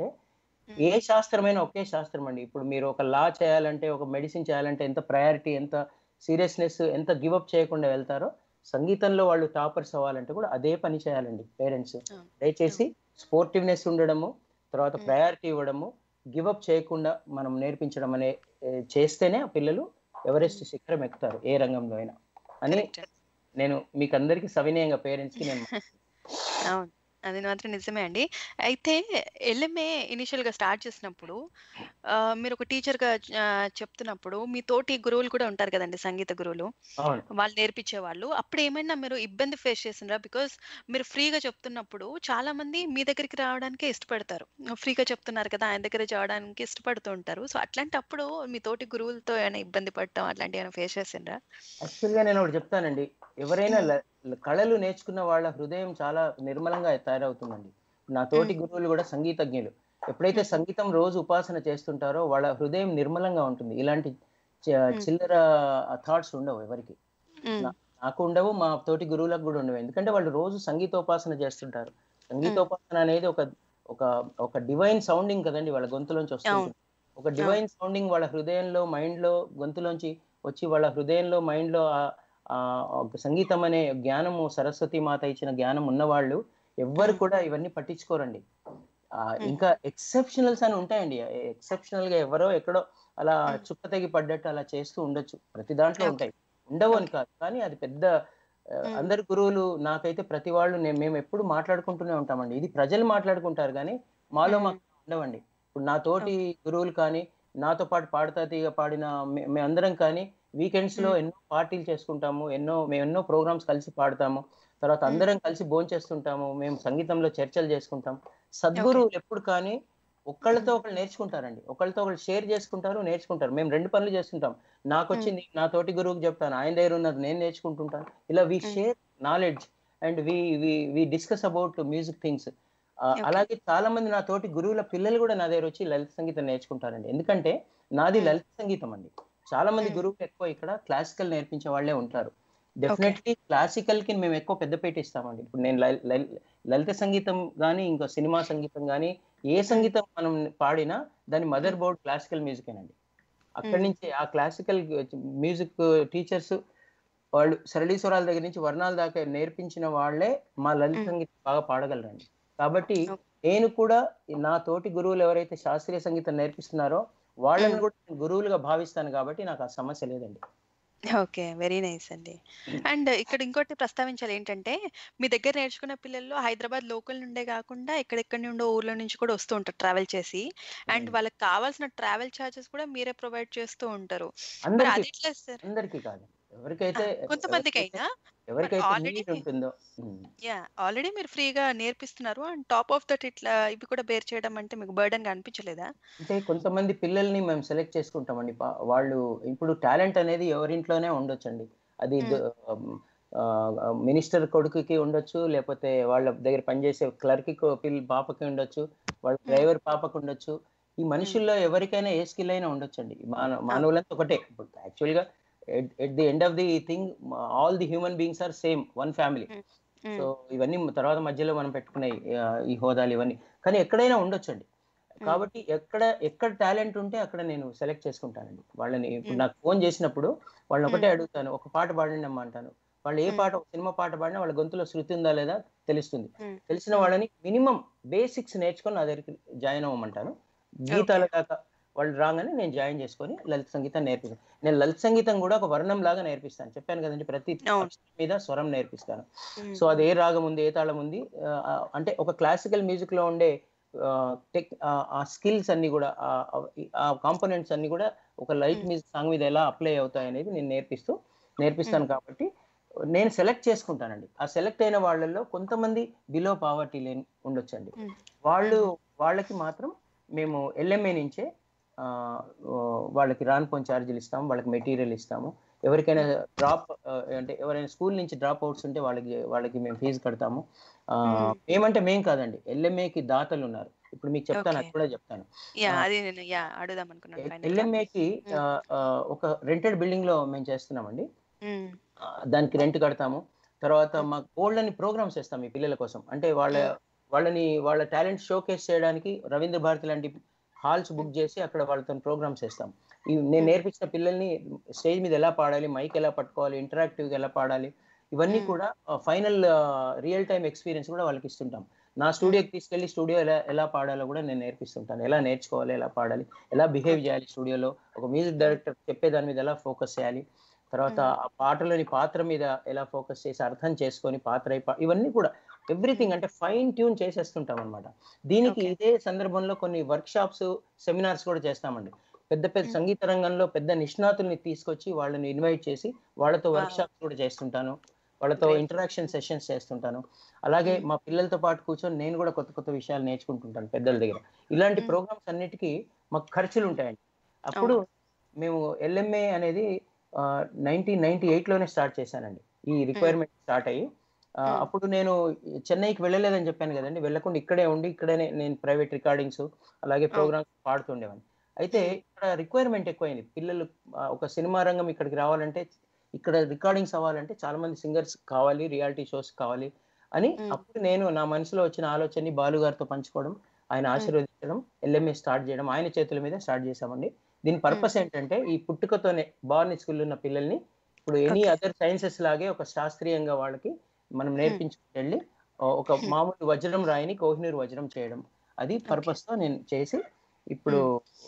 ఏ శాస్త్రమైనా ఒకే శాస్త్రం అండి ఇప్పుడు మీరు ఒక లా చేయాలంటే ఒక మెడిసిన్ చేయాలంటే ఎంత ప్రయారిటీ ఎంత సీరియస్నెస్ ఎంత గివ్ అప్ చేయకుండా వెళ్తారో సంగీతంలో వాళ్ళు టాపర్స్ అవ్వాలంటే కూడా అదే పని చేయాలండి పేరెంట్స్ అవును. దయచేసి స్పోర్టివ్నెస్ ఉండడము తర్వాత ప్రయారిటీ ఇవ్వడము గివ్ అప్ చేయకుండా మనం నేర్పించడం అనే ఏ, చేస్తేనే ఆ పిల్లలు ఎవరెస్ట్ శిఖరం ఎక్కుతారు ఏ రంగంలో అయినా అని Correct. నేను మీకు అందరికి సవినయంగా పేరెంట్స్ కి నేను అవును అది మాత్రం నిజమే అండి అయితే ఎల్ఎంఏ ఇనిషియల్ గా స్టార్ట్ చేసినప్పుడు ఆ, మీరు ఒక టీచర్ గా ఆ, చెప్తున్నప్పుడు మీ తోటి గురువులు కూడా ఉంటారు కదండి సంగీత గురువులు అవును వాళ్ళు నేర్పించే వాళ్ళు అప్పుడు ఏమైనా మీరు ఇబ్బంది ఫేస్ చేసిండ్రా బికాస్ మీరు ఫ్రీగా చెప్తున్నప్పుడు చాలా మంది మీ దగ్గరికి రావడానికి ఇష్టపడతారు ఫ్రీగా చెప్తున్నారు కదా ఆయన దగ్గర చేయడానికి ఇష్టపడుతూ ఉంటారు సో అట్లాంటప్పుడు మీ తోటి గురువులతో ఏమైనా ఇబ్బంది పడటం అట్లాంటివి ఏమైనా ఫేస్ చేసిండ్రా యాక్చువల్ గా నేను ఒకటి చెప్తానండి ఎవరైనా ల- ల- కళలు నేర్చుకున్న వాళ్ళ హృదయం చాలా నిర్మలంగా తయారవుతుందండి నా తోటి గురువులు కూడా సంగీతజ్ఞులు ఎప్పుడైతే సంగీతం రోజు ఉపాసన చేస్తుంటారో వాళ్ళ హృదయం నిర్మలంగా ఉంటుంది ఇలాంటి చ- చిల్లర థాట్స్ ఉండవు ఎవరికి ఉమ్, నా- నాకు ఉండవు మా తోటి గురువులకు కూడా ఉండవు ఎందుకంటే వాళ్ళు రోజు సంగీతోపాసన చేస్తుంటారు సంగీతోపాసన అనేది ఒక ఒక ఒక డివైన్ సౌండింగ్ కదండి వాళ్ళ గొంతులోంచి వస్తుంది ఒక డివైన్ సౌండింగ్ వాళ్ళ హృదయంలో మైండ్ లో గొంతులోంచి వచ్చి వాళ్ళ హృదయంలో మైండ్ లో ఆ- ఆ ఒక సంగీతం అనే జ్ఞానము సరస్వతి మాత ఇచ్చిన జ్ఞానం ఉన్నవాళ్ళు ఎవ్వరు కూడా ఇవన్నీ పట్టించుకోరండి ఆ, ఇంకా ఎక్సెప్షనల్స్ అని ఉంటాయండి ఎక్సెప్షనల్ గా ఎవరో ఎక్కడో అలా చుక్క తెగి పడ్డట్టు అలా చేస్తూ ఉండొచ్చు ప్రతి దాంట్లో ఉంటాయి ఉండవు అని కాదు కానీ అది పెద్ద ఆ, అందరి గురువులు నాకైతే ప్రతి వాళ్ళు నేను మేము ఎప్పుడు మాట్లాడుకుంటూనే ఉంటామండి ఇది ప్రజలు మాట్లాడుకుంటారు కానీ మాలో మాకు ఉండవండి ఇప్పుడు నా తోటి గురువులు కానీ నాతో పాటు పాడుతా తీగ పాడిన మే- మేమందరం కానీ వీకెండ్స్ లో ఎన్నో పార్టీలు చేసుకుంటాము ఎన్నో మేము ఎన్నో ప్రోగ్రామ్స్ కలిసి పాడతాము తర్వాత అందరం కలిసి భోంచేస్తుంటాము మేము సంగీతంలో చర్చలు చేసుకుంటాం సద్గురువులు ఎప్పుడు కానీ ఒకళ్ళతో ఒకళ్ళు నేర్చుకుంటారండి ఒకళ్ళతో ఒకళ్ళు షేర్ చేసుకుంటారు నేర్చుకుంటారు మేము రెండు పనులు చేస్తుంటాం నాకు వచ్చింది నా తోటి గురువుకి చెప్తాను ఆయన దగ్గర ఉన్నది నేను నేర్చుకుంటుంటాను ఇలా we share knowledge and we we we discuss about music things అలాగే చాలా మంది నా తోటి గురువుల పిల్లలు కూడా నా దగ్గర వచ్చి లలిత సంగీతం నేర్చుకుంటారండి ఎందుకంటే నాది లలిత సంగీతం అండి చాలా మంది గురువులు ఎక్కువ ఇక్కడ క్లాసికల్ నేర్పించే వాళ్ళే ఉంటారు డెఫినెట్లీ క్లాసికల్ కి మేము ఎక్కువ పెద్దపీట ఇస్తామండి ఇప్పుడు నేను లల్- లల్- లలిత సంగీతం కానీ ఇంకా సినిమా సంగీతం కానీ ఏ సంగీతం మనం పాడినా దాని మదర్ బోర్డ్ క్లాసికల్ మ్యూజిక్ అండి అక్కడి నుంచి ఆ క్లాసికల్ మ్యూజిక్ టీచర్స్ వాళ్ళు సరళీస్వరాల దగ్గర నుంచి వర్ణాల దాకా నేర్పించిన వాళ్ళే మా లలిత మ్మ్. సంగీతం బాగా పాడగలరండి కాబట్టి Okay. నేను కూడా నా తోటి గురువులు ఎవరైతే శాస్త్రీయ సంగీతం నేర్పిస్తున్నారో వాళ్ళని మ్మ్. కూడా నేను గురువులుగా భావిస్తాను కాబట్టి నాకు ఆ సమస్య లేదండి ఓకే వెరీ నైస్ అండి అండ్ ఇక్కడ ఇంకోటి ప్రస్తావించాలి ఏంటంటే మీ దగ్గర నేర్చుకున్న పిల్లల్లో హైదరాబాద్ లోకల్ నుండే కాకుండా ఎక్కడెక్కడి నుండో ఊర్ల నుంచి కూడా వస్తూ ఉంటారు ట్రావెల్ చేసి అండ్ మ్మ్. వాళ్ళకి కావాల్సిన ట్రావెల్ ఛార్జెస్ కూడా మీరే ప్రొవైడ్ చేస్తూ ఉంటారు మరి అందరికీ అది ఎట్లా సార్ అందరికీ కాదు ఎవరికైతే కొంతమందికి ఎవరికైతే అయినా ఎవరికైతే already- నీడ్ ఉంటుందో మ్మ్. యా ఆల్రెడీ మీరు ఫ్రీగా నేర్పిస్తున్నారు అండ్ టాప్ ఆఫ్ దట్ ఇట్లా ఇవి కూడా బేర్ చేయడం అంటే మీకు బర్డన్ గా అనిపించలేదా అంటే కొంతమంది పిల్లల్ని మేము సెలెక్ట్ చేసుకుంటామండి పా- వాళ్ళు ఇప్పుడు టాలెంట్ అనేది ఎవరింట్లోనే ఉండొచ్చండి అది మినిస్టర్ కొడుకుకి ఉండొచ్చు లేకపోతే వాళ్ళ దగ్గర పనిచేసే క్లర్క్ పిల్ల పాపకి ఉండొచ్చు వాళ్ళ డ్రైవర్ పాపకి ఉండొచ్చు ఈ మనుషుల్లో ఎవరికైనా ఏ స్కిల్ అయినా ఉండొచ్చండి మానవ మానవులంతా ఒకటే యాక్చువల్గా at the end of the thing all the human beings are same one family so ఇవన్నీ తర్వాత మధ్యలో మనం పెట్టుకునే ఆ, ఈ హోదాలు ఇవన్నీ కానీ ఎక్కడైనా ఉండొచ్చండి కాబట్టి ఎక్కడ ఎక్కడ టాలెంట్ ఉంటే అక్కడ నేను సెలెక్ట్ చేసుకుంటానండి వాళ్ళని ఇప్పుడు Mm. నాకు ఫోన్ చేసినప్పుడు వాళ్ళని ఒకటే Mm. అడుగుతాను ఒక పాట పాడండి అమ్మా అంటాను వాళ్ళు ఏ Mm. పాట ఒక సినిమా పాట పాడినా వాళ్ళ గొంతులో శృతి ఉందా లేదా తెలుస్తుంది Mm. తెలిసిన వాళ్ళని మినిమం బేసిక్స్ నేర్చుకొని నా దగ్గరికి జాయిన్ అవ్వమంటాను గీతాల దాకా వాళ్ళు రాగానే నేను జాయిన్ చేసుకొని లలిత సంగీతం నేర్పిస్తాను నేను లలిత సంగీతం కూడా ఒక వర్ణం లాగా నేర్పిస్తాను చెప్పాను కదండి ప్రతి అవును. అక్షరం మీద స్వరం నేర్పిస్తాను మ్మ్. సో అది ఏ రాగం ఉంది ఏ తాళం ఉంది ఆ, అంటే ఒక క్లాసికల్ మ్యూజిక్ లో ఉండే టెక్ ఆ స్కిల్స్ అన్ని కూడా ఆ- ఆ కాంపోనెంట్స్ అన్ని కూడా ఒక లైట్ Mm. మ్యూజిక్ సాంగ్ మీద ఎలా అప్లై అవుతాయి అనేది నేను నేర్పిస్తూ నేర్పిస్తాను కాబట్టి నేను సెలెక్ట్ చేసుకుంటానండి ఆ సెలెక్ట్ అయిన వాళ్ళల్లో కొంతమంది బిలో పావర్టీ లేని ఉండొచ్చండి Mm. వాళ్ళు వాళ్ళకి మాత్రం మేము ఎల్ఎంఏ నుంచే ఆ, ఓ, వాళ్ళకి రాన్పోన్ ఛార్జీలు ఇస్తాము వాళ్ళకి మెటీరియల్ ఇస్తాము ఎవరికైనా డ్రాప్ అంటే ఎవరైనా స్కూల్ నుంచి డ్రాప్ అవుట్స్ ఉంటే వాళ్ళకి వాళ్ళకి మేము ఫీజు కడతాము ఆ, మ్మ్. మేమంటే మేం కాదండి ఎల్ఎంఏకి దాతలు ఉన్నారు ఇప్పుడు మీకు చెప్తాను అది Okay. కూడా చెప్తాను యా ఆ. అది నేను యా అడుగుదాం అనుకున్నాను final గా. ఎల్ఎంఏకి మ్మ్. ఒక రెంటెడ్ బిల్డింగ్ లో మేము చేస్తున్నామండి మ్మ్. ఆ, దానికి రెంట్ కడతాము తర్వాత మా గోల్డ్ అని ప్రోగ్రామ్స్ చేస్తాం ఈ పిల్లల కోసం అంటే వాళ్ళ వాళ్ళని వాళ్ళ టాలెంట్ షోకేస్ చేయడానికి రవీంద్ర భారతి లాంటి హాల్స్ బుక్ చేసి అక్కడ వాళ్ళతో ప్రోగ్రామ్స్ చేస్తాం ఈ నేను నేర్పించిన పిల్లల్ని స్టేజ్ మీద ఎలా పాడాలి మైక్ ఎలా పట్టుకోవాలి ఇంటరాక్టివ్గా ఎలా పాడాలి ఇవన్నీ Hmm. కూడా ఫైనల్ రియల్ టైం ఎక్స్పీరియన్స్ కూడా వాళ్ళకి ఇస్తుంటాం నా స్టూడియోకి తీసుకెళ్లి స్టూడియో ఎలా ఎలా పాడాలో కూడా నేను నేర్పిస్తుంటాను ఎలా నేర్చుకోవాలి ఎలా పాడాలి ఎలా బిహేవ్ చేయాలి స్టూడియోలో ఒక మ్యూజిక్ డైరెక్టర్ చెప్పే దాని మీద ఎలా ఫోకస్ చేయాలి తర్వాత Hmm. ఆ పాటలోని పాత్ర మీద ఎలా ఫోకస్ చేసి అర్థం చేసుకొని పాత్ర అయి పా- ఇవన్నీ కూడా ఎవ్రీథింగ్ అంటే ఫైన్ ట్యూన్ చేసేస్తుంటాం అనమాట దీనికి Okay. ఇదే సందర్భంలో కొన్ని వర్క్ షాప్స్ సెమినార్స్ కూడా చేస్తామండి పెద్ద పెద్ద Mm. సంగీత రంగంలో పెద్ద నిష్ణాతుల్ని తీసుకొచ్చి వాళ్ళని ఇన్వైట్ చేసి వాళ్ళతో Wow. వర్క్ షాప్స్ కూడా చేస్తుంటాను వాళ్ళతో Great. ఇంటరాక్షన్ సెషన్స్ చేస్తుంటాను అలాగే Mm. మా పిల్లలతో పాటు కూర్చొని నేను కూడా కొత్త కొత్త విషయాలు నేర్చుకుంటుంటాను పెద్దల దగ్గర ఇలాంటి Mm. ప్రోగ్రామ్స్ అన్నిటికీ మాకు ఖర్చులు ఉంటాయండి అప్పుడు మేము ఎల్ఎంఏ అనేది నైన్టీన్ నైన్టీ లోనే స్టార్ట్ చేశానండి ఈ రిక్వైర్మెంట్ స్టార్ట్ అయ్యి ఆ, Mm. అప్పుడు నేను చెన్నైకి వెళ్ళలేదని చెప్పాను కదండి వెళ్ళకుండా ఇక్కడే ఉండి ఇక్కడనే నేను ప్రైవేట్ రికార్డింగ్స్ అలాగే ప్రోగ్రామ్స్ పాడుతుండేవాడిని అయితే ఇక్కడ రిక్వైర్మెంట్ ఎక్కువైంది పిల్లలు ఆ, ఒక సినిమా రంగం ఇక్కడికి రావాలంటే ఇక్కడ రికార్డింగ్స్ అవ్వాలంటే చాలా మంది సింగర్స్ కావాలి రియాలిటీ షోస్ కావాలి అని Mm. అప్పుడు నేను నా మనసులో వచ్చిన ఆలోచనని బాలు గారితో పంచుకోవడం ఆయన ఆశీర్వదించడం ఎల్ఎంఏ స్టార్ట్ చేయడం ఆయన చేతుల మీద స్టార్ట్ చేశామండి దీని పర్పస్ ఏంటంటే ఈ పుట్టుకతోనే బార్న్ స్కూల్ ఉన్న పిల్లల్ని ఇప్పుడు ఎనీ Okay. అదర్ సైన్సెస్ లాగే ఒక శాస్త్రీయంగా వాళ్ళకి మనం నేర్పించుకుని వెళ్ళి ఒక Hmm. మామూలు వజ్రం రాయిని కోహినూరు వజ్రం చేయడం అది పర్పస్ తో నేను చేసి ఇప్పుడు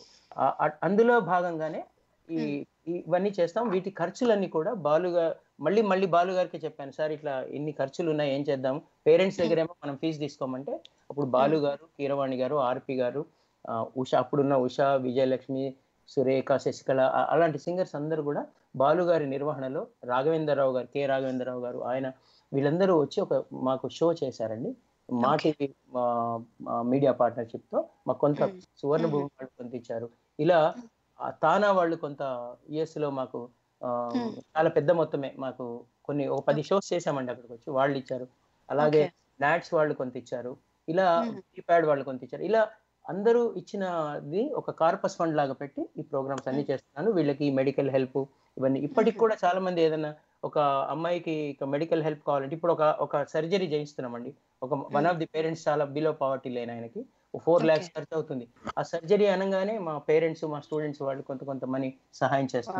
ఆ- ఆ- అందులో భాగంగానే ఈ ఈ- ఇవన్నీ చేస్తాం వీటి ఖర్చులన్నీ కూడా బాలుగా మళ్ళీ మళ్ళీ బాలు గారికి చెప్పాను సార్ ఇట్లా ఇన్ని ఖర్చులు ఉన్నాయి ఏం చేద్దాం పేరెంట్స్ దగ్గర ఏమో మనం ఫీజు తీసుకోమంటే అప్పుడు బాలు గారు కీరవాణి గారు ఆర్పి గారు ఆ, ఉష అప్పుడున్న ఉష విజయలక్ష్మి సురేఖ శశికళ ఆ- అలాంటి సింగర్స్ అందరూ కూడా బాలు గారి నిర్వహణలో రాఘవేంద్రరావు గారు కె రాఘవేంద్రరావు గారు ఆయన వీళ్ళందరూ వచ్చి ఒక మాకు షో చేశారండి మా Okay. టీవీ మీడియా పార్ట్నర్షిప్ తో మాకు కొంత Mm. సువర్ణ Mhm. భూమి వాళ్ళు కొంత ఇచ్చారు ఇలా ఆ తానా వాళ్ళు కొంత యుఎస్ లో మాకు ఆ, Mm. చాలా పెద్ద మొత్తమే మాకు కొన్ని ఒక పది షోస్ చేసామండి అక్కడికి వచ్చి వాళ్ళు ఇచ్చారు అలాగే Okay. నాట్స్ వాళ్ళు కొంత ఇచ్చారు ఇలా Mm. కీప్యాడ్ వాళ్ళు కొంత ఇచ్చారు ఇలా అందరూ ఇచ్చినది ఒక కార్పస్ ఫండ్ లాగా పెట్టి ఈ ప్రోగ్రామ్స్ అన్ని చేస్తున్నాను వీళ్ళకి మెడికల్ హెల్ప్ ఇవన్నీ ఇప్పటికి Mhm. కూడా చాలా మంది ఏదైనా ఒక అమ్మాయికి మెడికల్ హెల్ప్ కావాలంటే ఇప్పుడు ఒక ఒక సర్జరీ చేయిస్తున్నామండి ఒక వన్ ఆఫ్ ది పేరెంట్స్ చాలా బిలో పావర్టీ లేని ఆయనకి ఫోర్ Okay. ల్యాక్స్ ఖర్చు అవుతుంది ఆ సర్జరీ అనగానే మా పేరెంట్స్ మా స్టూడెంట్స్ వాళ్ళు కొంత కొంత మనీ సహాయం చేస్తున్నారు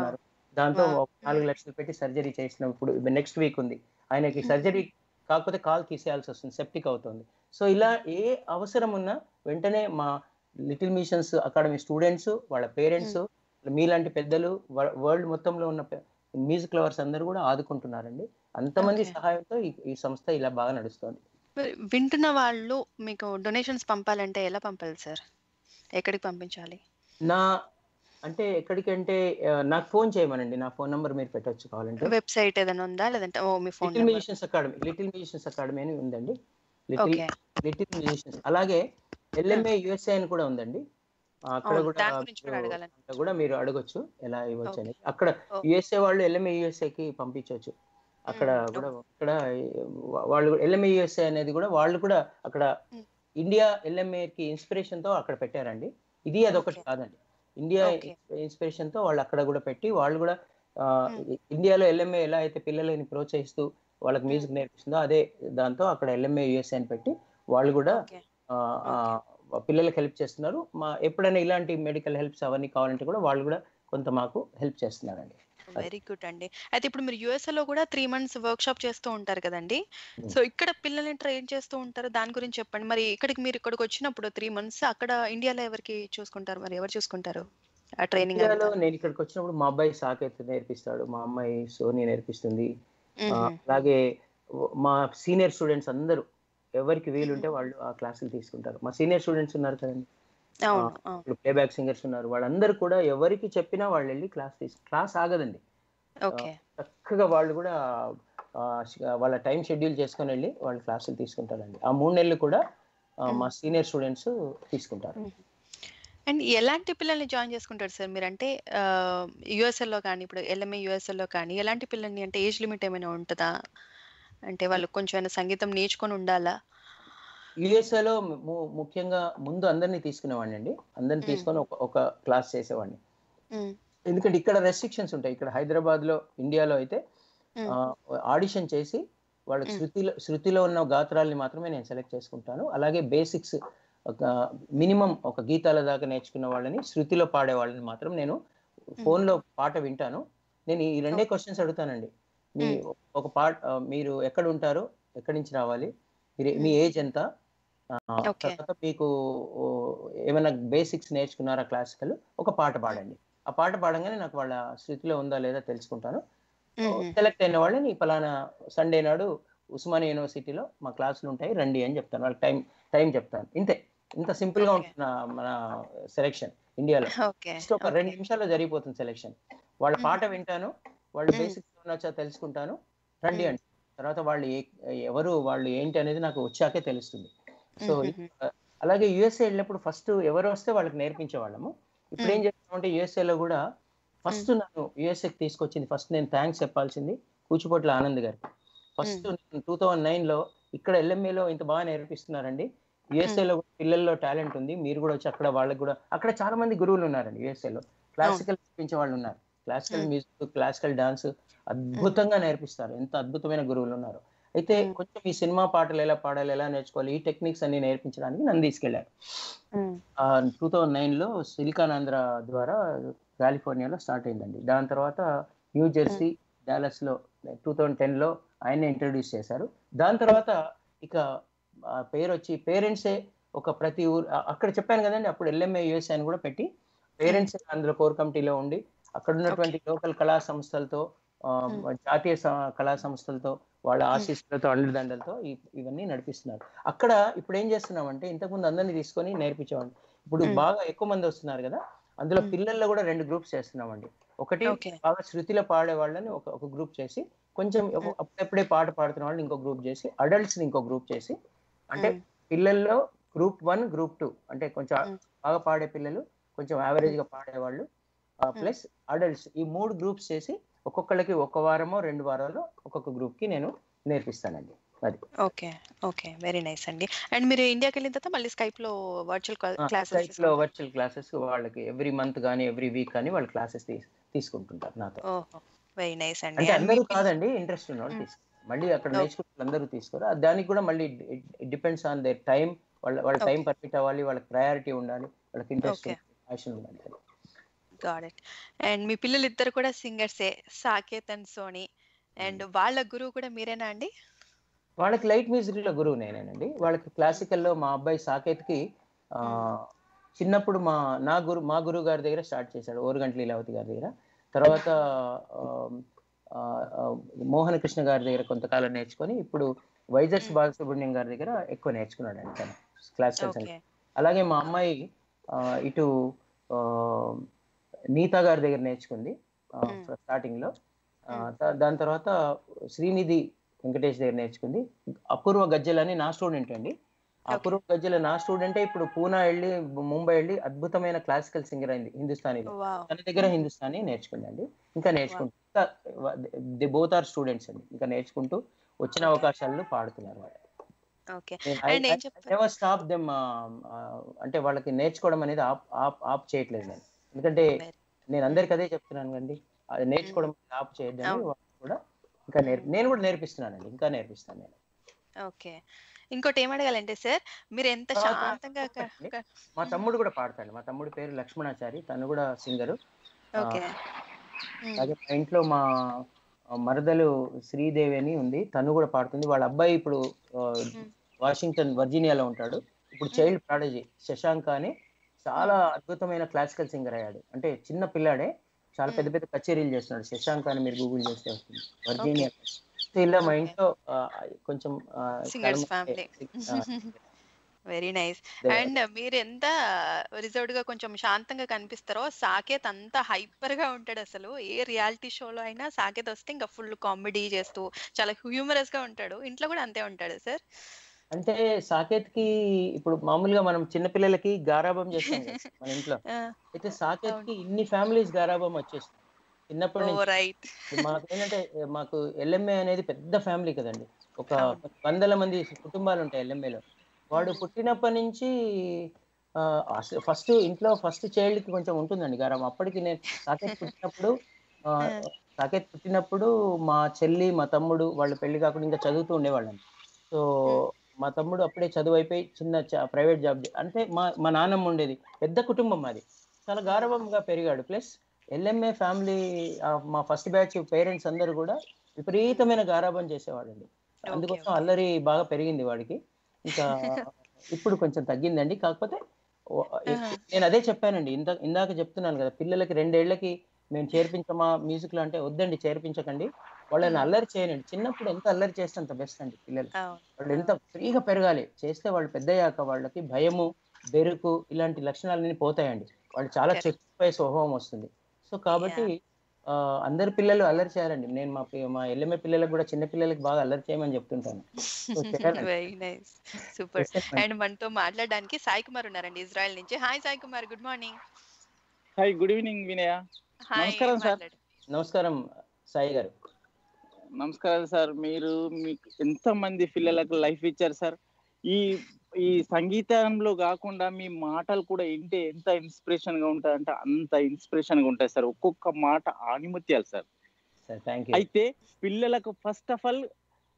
దాంతో Wow. ఒక నాలుగు లక్షలు పెట్టి సర్జరీ చేసినప్పుడు నెక్స్ట్ వీక్ ఉంది ఆయనకి సర్జరీ కాకపోతే కాల్ తీసేయాల్సి వస్తుంది సెప్టిక్ అవుతుంది సో ఇలా ఏ అవసరం ఉన్నా వెంటనే మా లిటిల్ మిషన్స్ అకాడమీ స్టూడెంట్స్ వాళ్ళ పేరెంట్స్ మీలాంటి పెద్దలు వరల్డ్ మొత్తంలో ఉన్న మ్యూజిక్ లవర్స్ అందరూ కూడా ఆదుకుంటున్నారండి అంతమంది Okay. సహాయంతో ఈ ఈ సంస్థ ఇలా బాగా నడుస్తుంది మరి వింటున్న వాళ్ళు మీకు డొనేషన్స్ పంపాలంటే ఎలా పంపాలి సార్ ఎక్కడికి పంపించాలి నా అంటే ఎక్కడికంటే ఆ, నాకు ఫోన్ చేయమనండి నా ఫోన్ నంబర్ మీరు పెట్టొచ్చు కావాలంటే వెబ్సైట్ ఏదైనా ఉందా లేదంటే ఓ మీ phone little musicians academy little musicians academy అని ఉందండి లిటిల్ ఓకే లిటిల్ మ్యూజిషియన్స్ అలాగే ఎల్ఎంఏ యుఎస్ఏ అని కూడా ఉందండి ఆ, అక్కడ అవును, కూడా దాని గురించి కూడా మీరు- అడగాలని. అక్కడ కూడా మీరు అడగొచ్చు ఎలా ఇవ్వచ్చు Okay. అనేది అక్కడ Okay. యుఎస్ఏ వాళ్ళు ఎల్ఎంఏ కి పంపించవచ్చు అక్కడ Mm, కూడా ఇక్కడ వా- వాళ్ళు ఎల్ఎంఏ యుఎస్ఏ అనేది కూడా వాళ్ళు కూడా అక్కడ Mm. ఇండియా ఎల్ఎంఏ కి ఇన్స్పిరేషన్ తో అక్కడ పెట్టారండి ఇది అదొకటి Okay. కాదండి ఇండియా Okay. ఇన్స్పిరేషన్ తో వాళ్ళు అక్కడ కూడా పెట్టి వాళ్ళు కూడా ఆ, Mm. ఇండియాలో ఎల్ఎంఏ ఎలా అయితే పిల్లలని ప్రోత్సహిస్తూ వాళ్ళకి మ్యూజిక్ నేర్పిస్తుందో అదే దాంతో అక్కడ ఎల్ఎంఏ యుఎస్ఏ అని పెట్టి వాళ్ళు కూడా ఓకే ఆ, ఆ, పిల్లలకి హెల్ప్ చేస్తున్నారు మా ఎప్పుడైనా ఇలాంటి మెడికల్ హెల్ప్స్ అవన్నీ కావాలంటే కూడా వాళ్ళు కూడా కొంత మాకు హెల్ప్ చేస్తున్నారండి వెరీ గుడ్ అండి అయితే ఇప్పుడు మీరు యుఎస్ఏ లో కూడా త్రీ మంత్స్ వర్క్ షాప్ చేస్తూ ఉంటారు కదండి సో ఇక్కడ పిల్లల్ని ట్రైన్ చేస్తూ ఉంటారు దాని గురించి చెప్పండి మరి ఇక్కడికి మీరు ఇక్కడికి వచ్చినప్పుడు త్రీ మంత్స్ అక్కడ ఇండియాలో ఎవరికి చూసుకుంటారు మరి ఎవరు చూసుకుంటారు ఆ ట్రైనింగ్ ఇండియాలో నేను ఇక్కడికి వచ్చినప్పుడు మా అబ్బాయి సాకేత్ నేర్పిస్తాడు మా అమ్మాయి సోని నేర్పిస్తుంది ఆ, అలాగే ఓ- మా సీనియర్ స్టూడెంట్స్ అందరూ ఎవరికి వీలుంటే వాళ్ళు ఆ క్లాసులు తీసుకుంటారు మా సీనియర్ స్టూడెంట్స్ ఉన్నారు కదండి అవును అవును ఇప్పుడు ప్లేబ్యాక్ సింగర్స్ ఉన్నారు వాళ్ళందరూ కూడా ఎవరికి చెప్పినా వాళ్ళు వెళ్ళి క్లాస్ తీసు క్లాస్ ఆగదండి ఓకే చక్కగా వాళ్ళు కూడా ఆ, ష- వాళ్ళ టైం షెడ్యూల్ చేసుకొని వెళ్ళి వాళ్ళు క్లాసులు తీసుకుంటారండి ఆ మూడు నెలలు కూడా ఆ, మా సీనియర్ స్టూడెంట్స్ తీసుకుంటారు అండ్ ఎలాంటి పిల్లల్ని జాయిన్ చేసుకుంటారు సార్ మీరు అంటే యుఎస్ఎల్లో కానీ ఇప్పుడు ఎల్ఎంఏ యుఎస్ఎల్లో కానీ ఎలాంటి పిల్లల్ని అంటే ఏజ్ లిమిట్ ఏమైనా ఉంటుందా అంటే వాళ్ళు కొంచెం ఏమైనా సంగీతం నేర్చుకొని ఉండాలా యుఎస్ఏలో ముఖ్యంగా ముందు అందరినీ తీసుకునేవాడిని అండి అందరిని తీసుకొని ఒక ఒక క్లాస్ చేసేవాడిని మ్మ్. ఎందుకంటే ఇక్కడ రెస్ట్రిక్షన్స్ ఉంటాయి ఇక్కడ హైదరాబాద్ లో ఇండియాలో అయితే ఆడిషన్ చేసి వాళ్ళ శృతిలో శృతిలో ఉన్న గాత్రాల్ని మాత్రమే నేను సెలెక్ట్ చేసుకుంటాను అలాగే బేసిక్స్ ఒక మినిమం ఒక గీతాల దాకా నేర్చుకున్న వాళ్ళని శృతిలో పాడే వాళ్ళని మాత్రం నేను phone లో పాట వింటాను నేను ఈ రెండే క్వశ్చన్స్ అడుగుతానండి మీ ఒక పాట ఆ, మీరు ఎక్కడ ఉంటారు ఎక్కడి నుంచి రావాలి మీరు మీ ఏజ్ ఎంత ఆ, Okay. తర్వాత మీకు ఓ, ఏమైనా బేసిక్స్ నేర్చుకున్నారా క్లాసికల్ ఒక పాట పాడండి ఆ పాట పాడంగానే నాకు వాళ్ళ శృతిలో ఉందా లేదా తెలుసుకుంటాను మ్మ్. సెలెక్ట్ అయిన వాళ్ళని పలానా సండే నాడు ఉస్మానియా యూనివర్సిటీలో మా క్లాసులు ఉంటాయి రండి అని చెప్తాను వాళ్ళకి టైం టైం చెప్తాను ఇంతే ఇంత సింపుల్ గా Okay. ఉంటుంది నా- మన సెలెక్షన్ ఇండియాలో ఓకే జస్ట్ ఒక రెండు నిమిషాల్లో జరిగిపోతుంది సెలెక్షన్ వాళ్ళ పాట వింటాను వాళ్ళు Mm. బేసిక్స్ నచ్చా తెలుసుకుంటాను రండి Mm. అండి తర్వాత వాళ్ళు ఏ- ఎవరు వాళ్ళు ఏంటి అనేది నాకు వచ్చాకే తెలుస్తుంది సో Mhm. అలాగే యుఎస్ఏ వెళ్ళినప్పుడు ఫస్ట్ ఎవరు వస్తే వాళ్ళకి నేర్పించే వాళ్ళము ఇప్పుడు ఏం చేస్తామంటే USA లో కూడా ఫస్ట్ నన్ను యుఎస్ఏకి తీసుకొచ్చింది ఫస్ట్ నేను థ్యాంక్స్ చెప్పాల్సింది కూచిపోట్ల ఆనంద్ గారికి ఫస్ట్ టూ థౌజండ్ నైన్ లో ఇక్కడ LMA లో ఇంత బాగా నేర్పిస్తున్నారండి USA లో కూడా పిల్లల్లో టాలెంట్ ఉంది మీరు కూడా వచ్చి అక్కడ వాళ్ళకి కూడా అక్కడ చాలా మంది గురువులు ఉన్నారండి USA లో క్లాసికల్ నేర్పించే వాళ్ళు ఉన్నారు క్లాసికల్ మ్యూజిక్ క్లాసికల్ డాన్స్ అద్భుతంగా నేర్పిస్తారు ఎంత అద్భుతమైన గురువులు ఉన్నారు అయితే కొంచెం ఈ సినిమా పాటలు ఎలా పాడాలి ఎలా నేర్చుకోవాలి ఈ టెక్నిక్స్ అన్ని నేర్పించడానికి నన్ను తీసుకెళ్లారు మ్మ్. టూ థౌజండ్ నైన్లో సిలికాన్ ఆంధ్ర ద్వారా కాలిఫోర్నియాలో స్టార్ట్ అయిందండి దాని తర్వాత న్యూ జెర్సీ డాలస్లో టూ థౌజండ్ టెన్లో ఆయనే ఇంట్రడ్యూస్ చేశారు దాని తర్వాత ఇక ఆ పేరు వచ్చి పేరెంట్సే ఒక ప్రతి ఊరు ఆ- అక్కడ చెప్పాను కదండి అప్పుడు ఎల్ఎంఏ యుఎస్ అని కూడా పెట్టి పేరెంట్స్ అందులో కోర్ కమిటీలో ఉండి అక్కడ ఉన్నటువంటి లోకల్ కళా సంస్థలతో ఆ, జాతీయ స- కళా సంస్థలతో వాళ్ళ ఆశీస్సులతో అండదండలతో ఇ- ఇవన్నీ నడిపిస్తున్నారు అక్కడ ఇప్పుడు ఏం చేస్తున్నామంటే ఇంతకుముందు అందరినీ తీసుకొని నేర్పించేవాడిని ఇప్పుడు బాగా ఎక్కువ మంది వస్తున్నారు కదా అందులో పిల్లల్లో కూడా రెండు గ్రూప్స్ చేస్తున్నామండి ఒకటి Okay. బాగా శృతిలో పాడే వాళ్ళని ఒక ఒక గ్రూప్ చేసి కొంచెం ఒక- అప్పుడప్పుడే పాట పాడుతున్న వాళ్ళని ఇంకో గ్రూప్ చేసి అడల్ట్స్ ని ఇంకో గ్రూప్ చేసి అంటే పిల్లల్లో గ్రూప్ వన్ గ్రూప్ టూ అంటే కొంచెం బాగా పాడే పిల్లలు కొంచెం యావరేజ్ గా పాడేవాళ్ళు ప్లస్ అడల్ట్స్ ఈ మూడు గ్రూప్స్ చేసి ఒక్కొక్కళ్ళకి ఒక వారమో రెండు వారాలు ఒక్కొక్క గ్రూప్ కి నేను నేర్పిస్తానండి అది ఓకే ఓకే వెరీ నైస్ అండి అండ్ మీరు ఇండియాకి వెళ్ళిన తర్వాత మళ్ళీ స్కైప్ లో వర్చువల్ స్కైప్ క్లాసెస్ లో వర్చువల్ క్లాసెస్ వాళ్ళకి ఎవ్రీ మంత్ కానీ ఎవ్రీ వీక్ కానీ వాళ్ళు క్లాసెస్ తీసుకుంటుంటారు నాతో ఓహో వెరీ నైస్ అండి అంటే And అందరూ మీ- కాదండి ఇంట్రెస్ట్ ఉన్న వాళ్ళు తీసుకుంటారు మళ్ళీ అక్కడ నేర్చుకుంటే అందరూ తీసుకోరు ఆ దానికి కూడా మళ్ళీ డిపెండ్స్ ఆన్ దేర్ టైం వాళ్ళ వాళ్ళ టైం పర్మిట్ అవ్వాలి వాళ్ళకి ప్రయారిటీ ఉండాలి వాళ్ళకి ఇంట్రెస్ట్ Okay. ప్యాషన్ ఉండాలి అది. గాట్ ఇట్ అండ్ మీ పిల్లలు ఇద్దరు కూడా సింగర్సే సాకేత్ అండ్ సోని అండ్ వాళ్ళ గురువు కూడా మీరేనా అండి వాళ్ళకి లైట్ మ్యూజిక్ లో గురువు నేనేనండి వాళ్ళకి క్లాసికల్లో మా అబ్బాయి సాకేత్కి ఆ, చిన్నప్పుడు మా నా గురు మా గురువు గారి దగ్గర స్టార్ట్ చేశాడు ఓరుగంట లీలావతి గారి దగ్గర తర్వాత ఆ, ఆ, ఆ, మోహన కృష్ణ గారి దగ్గర కొంతకాలం నేర్చుకొని ఇప్పుడు వైజర్స్ బాలసుబ్రహ్మణ్యం గారి దగ్గర ఎక్కువ నేర్చుకున్నాడు అండి తను క్లాసికల్ ఓకే సంగీతం అలాగే మా అమ్మాయి ఆ, ఇటు ఆ, నీతా గారి దగ్గర నేర్చుకుంది Hmm. స్టార్టింగ్ లో ఆ, Hmm. దా- దాని తర్వాత శ్రీనిధి వెంకటేష్ దగ్గర నేర్చుకుంది అపూర్వ గజ్జల్ అని నా స్టూడెంట్ అండి Okay. అపూర్వ గజ్జల్ నా స్టూడెంటే ఇప్పుడు పూనా వెళ్ళి ముంబై వెళ్ళి అద్భుతమైన క్లాసికల్ సింగర్ అయింది హిందుస్థానీలో వావ్ తన దగ్గర హిందుస్థానీ నేర్చుకుందండి ఇంకా నేర్చుకుంటూ ఇంకా ది బోత్ ఆర్ స్టూడెంట్స్ అండి ఇంకా నేర్చుకుంటూ వచ్చిన అవకాశాలను పాడుతున్నారు వాళ్ళు ఓకే అండ్ ఏం చెప్తారు నెవర్ స్టాప్ దెమ్ అంటే వాళ్ళకి నేర్చుకోవడం అనేది ఆప్ ఆప్ ఆప్ చేయట్లేదు నేను ఎందుకంటే నేను అందరికి అదే చెప్తున్నాను అండి అది నేర్చుకోవడం ఆప్ చేయొద్దని అవును. వాళ్ళు కూడా ఇంకా నేర్పి నేను కూడా నేర్పిస్తున్నానండి ఇంకా నేర్పిస్తాను నేను ఓకే ఇంకోటి ఏం అడగాలంటే సార్ మీరు ఎంత తర్వాత శాంతంగా క- ఒకటి, క- మా తమ్ముడు కూడా పాడతాడు మా తమ్ముడి పేరు లక్ష్మణాచారి తను కూడా సింగరు ఓకే అలాగే మా ఇంట్లో మా మరదలు శ్రీదేవి అని ఉంది తను కూడా పాడుతుంది వాళ్ళ అబ్బాయి ఇప్పుడు ఆ, వాషింగ్టన్ వర్జీనియాలో ఉంటాడు ఇప్పుడు చైల్డ్ ప్రాడజీ శశాంక్ అని చాలా అద్భుతమైన క్లాసికల్ సింగర్ అయ్యాడు అంటే చిన్న పిల్లాడే చాలా పెద్ద పెద్ద కచేరీలు చేస్తున్నాడు శశాంక్ అని మీరు గూగుల్ చేస్తే వస్తుంది వర్జీనియా సో ఇలా మా ఇంట్లో ఆ, కొంచెం ఆ, Singers చాలా మంది- family. ఆ, వెరీ నైస్ They- అండ్ మీరు ఎంత రిజర్వ్డ్ గా కొంచెం శాంతంగా కనిపిస్తారో సాకేత్ అంత హైపర్ గా ఉంటాడు అసలు ఏ రియాలిటీ షోలో అయినా సాకేత్ వస్తే ఇంకా ఫుల్ కామెడీ చేస్తూ చాలా హ్యూమరస్ గా ఉంటాడు ఇంట్లో కూడా అంతే ఉంటాడు సార్ అంటే సాకేత్ కి ఇప్పుడు మామూలుగా మనం చిన్నపిల్లలకి గారాబం చేస్తాం కదా మన ఇంట్లో అయితే సాకేత్ కి ఇన్ని ఫ్యామిలీస్ గారాబం వచ్చేస్తుంది చిన్నప్పటి ఓ నుంచి రైట్ మాకు ఏంటంటే మాకు ఎల్ఎంఏ అనేది పెద్ద ఫ్యామిలీ కదండి ఒక అవును. వందల మంది కుటుంబాలు ఉంటాయి ఎల్ఎంఏలో వాడు పుట్టినప్పటి నుంచి ఫస్ట్ ఇంట్లో ఫస్ట్ చైల్డ్ కి కొంచెం ఉంటుందండి గారం అప్పటికి నేను సాకేత్ పుట్టినప్పుడు ఆ, సాకేత్ పుట్టినప్పుడు మా చెల్లి మా తమ్ముడు వాళ్ళు పెళ్లి కాకుండా ఇంకా చదువుతూ ఉండేవాళ్ళం సో మా తమ్ముడు అప్పుడే చదువు అయిపోయి చిన్న ప్రైవేట్ జాబ్ అంటే మా మా నాన్నమ్మ ఉండేది పెద్ద కుటుంబం మాది చాలా గారవంగా పెరిగాడు ప్లస్ ఎల్ఎంఏ ఫ్యామిలీ మా ఫస్ట్ బ్యాచ్ పేరెంట్స్ అందరూ కూడా విపరీతమైన గారాబం చేసేవాడండి అందుకోసం okay. అల్లరి బాగా పెరిగింది వాడికి ఇంకా ఇప్పుడు కొంచెం తగ్గిందండి కాకపోతే ఓ- నేను అదే చెప్పానండి ఇంత ఇందాక చెప్తున్నాను కదా పిల్లలకి రెండేళ్లకి మేము చేర్పించమా మ్యూజిక్ లో అంటే వద్దండి చేర్పించకండి వాళ్ళని అల్లరి చేయనండి చిన్నప్పుడు ఎంత అల్లరి చేస్తే అంత బెస్ట్ అండి పిల్లలు అవును వాళ్ళు ఎంత ఫ్రీగా పెరగాలి చేస్తే వాళ్ళు పెద్దయ్యాక వాళ్ళకి భయము బెరుకు ఇలాంటి లక్షణాలన్నీ పోతాయండి వాళ్ళు చాలా Correct. చెక్కిపోయే స్వభావం వస్తుంది సో కాబట్టి ఆ, అందరి పిల్లలు అల్లరి చేయాలండి నేను మా పి- మా ఎల్ఎంఏ పిల్లలకు కూడా చిన్న పిల్లలకి బాగా అల్లరి చేయమని చెప్తుంటాను So, చేయాలండి. వెరీ నైస్ సూపర్ చేస్తే మంచిది. అండ్ మనతో మాట్లాడడానికి సాయి కుమార్ ఉన్నారండి ఇజ్రాయెల్ నుంచి hi Sai Kumar good morning hi good evening Vinaya hi నమస్కారం సార్. నమస్కారం సాయి గారు నమస్కారం సార్ మీరు మీకు ఎంత మంది పిల్లలకు లైఫ్ ఇచ్చారు సార్ ఈ ఈ సంగీతంలో కాకుండా మీ మాటలు కూడా వింటే ఎంత ఇన్స్పిరేషన్ గా ఉంటాయంటే అంత ఇన్స్పిరేషన్ గా ఉంటాయి సార్ ఒక్కొక్క మాట ఆనిముత్యాలు సార్ సార్ థ్యాంక్ యూ అయితే పిల్లలకు ఫస్ట్ ఆఫ్ ఆల్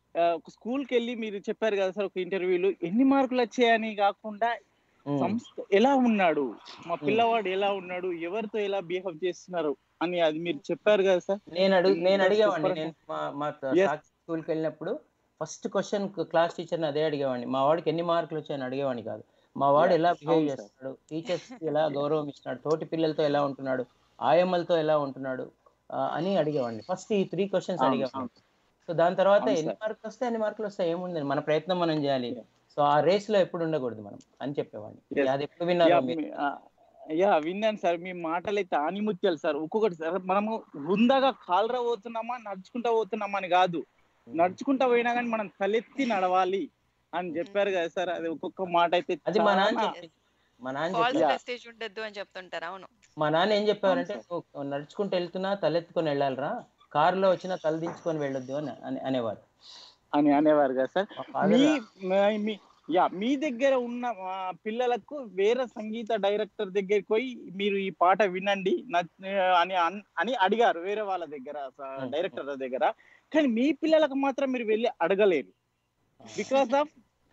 స్కూల్ కి వెళ్ళి మీరు చెప్పారు కదా సార్ ఒక ఇంటర్వ్యూలో ఎన్ని మార్కులు వచ్చాయని కాకుండా సంస్థ ఎలా ఉన్నాడు మా పిల్లవాడు ఎలా ఉన్నాడు ఎవరితో ఎలా బిహేవ్ చేస్తున్నారు అని అది మీరు చెప్పారు కదా సార్ నేను అడుగు నేను Super, అడిగేవాడిని super. నేను మా మా Yes. స్కూల్కి వెళ్ళినప్పుడు ఫస్ట్ క్వశ్చన్ క్లాస్ టీచర్ని అదే అడిగేవాడిని మా వాడికి ఎన్ని మార్కులు వచ్చాయని అడిగేవాడిని కాదు మా వాడు Yeah, ఎలా బిహేవ్ అవును, sir. చేస్తున్నాడు టీచర్స్ ఎలా గౌరవం ఇస్తున్నాడు తోటి పిల్లలతో ఎలా ఉంటున్నాడు ఆయమ్మలతో ఎలా ఉంటున్నాడు ఆ, అని అడిగేవాడిని ఫస్ట్ ఈ త్రీ క్వశ్చన్స్ అవును, అడిగేవాడిని సో దాని తర్వాత అవును, ఎన్ని sir. మార్కులు వస్తే అన్ని మార్కులు వస్తాయి ఏముంది మన ప్రయత్నం మనం చేయాలి సో ఆ రేస్ లో ఎప్పుడు ఉండకూడదు మనం అని చెప్పేవాడిని Yes. అది ఎప్పుడు విన్నారో యా, మీరు మీ- ఆ, యా విన్నాను సార్ మీ మాటలు అయితే ఆనిముత్యాలు సార్ ఒక్కొక్కటి సార్ మనము వృందాగా కాలరా పోతున్నామా నడుచుకుంటా పోతున్నామా అని కాదు నడుచుకుంటా పోయినా కానీ మనం తలెత్తి నడవాలి అని చెప్పారు కదా సార్ అది ఒక్కొక్క మాట అయితే అది మా నాన్న చాలా- చెప్పింది మా నాన్న ఫాల్స్ చెప్పారు ప్రెస్టేజ్ ఉండొద్దు అని చెప్తుంటారు అవును మా నాన్న ఏం చెప్పారంటే అవును నువ్వు నడుచుకుంటూ వెళ్తున్నా తలెత్తుకొని వెళ్ళాలిరా కారులో వచ్చినా తల దించుకొని వెళ్ళొద్దు అని అని- అనేవారు అని అనేవారు కదా సార్ మా father మీ మీ- మీ యా మీ దగ్గర ఉన్న ఆ, పిల్లలకు వేరే సంగీత డైరెక్టర్ దగ్గరికి పోయి మీరు ఈ పాట వినండి నచ్- అని అన్- అని అడిగారు వేరే వాళ్ళ దగ్గర Hmm. డైరెక్టర్ దగ్గర కానీ మీ పిల్లలకు మాత్రం మీరు వెళ్ళి అడగలేరు బికాస్ ఆఫ్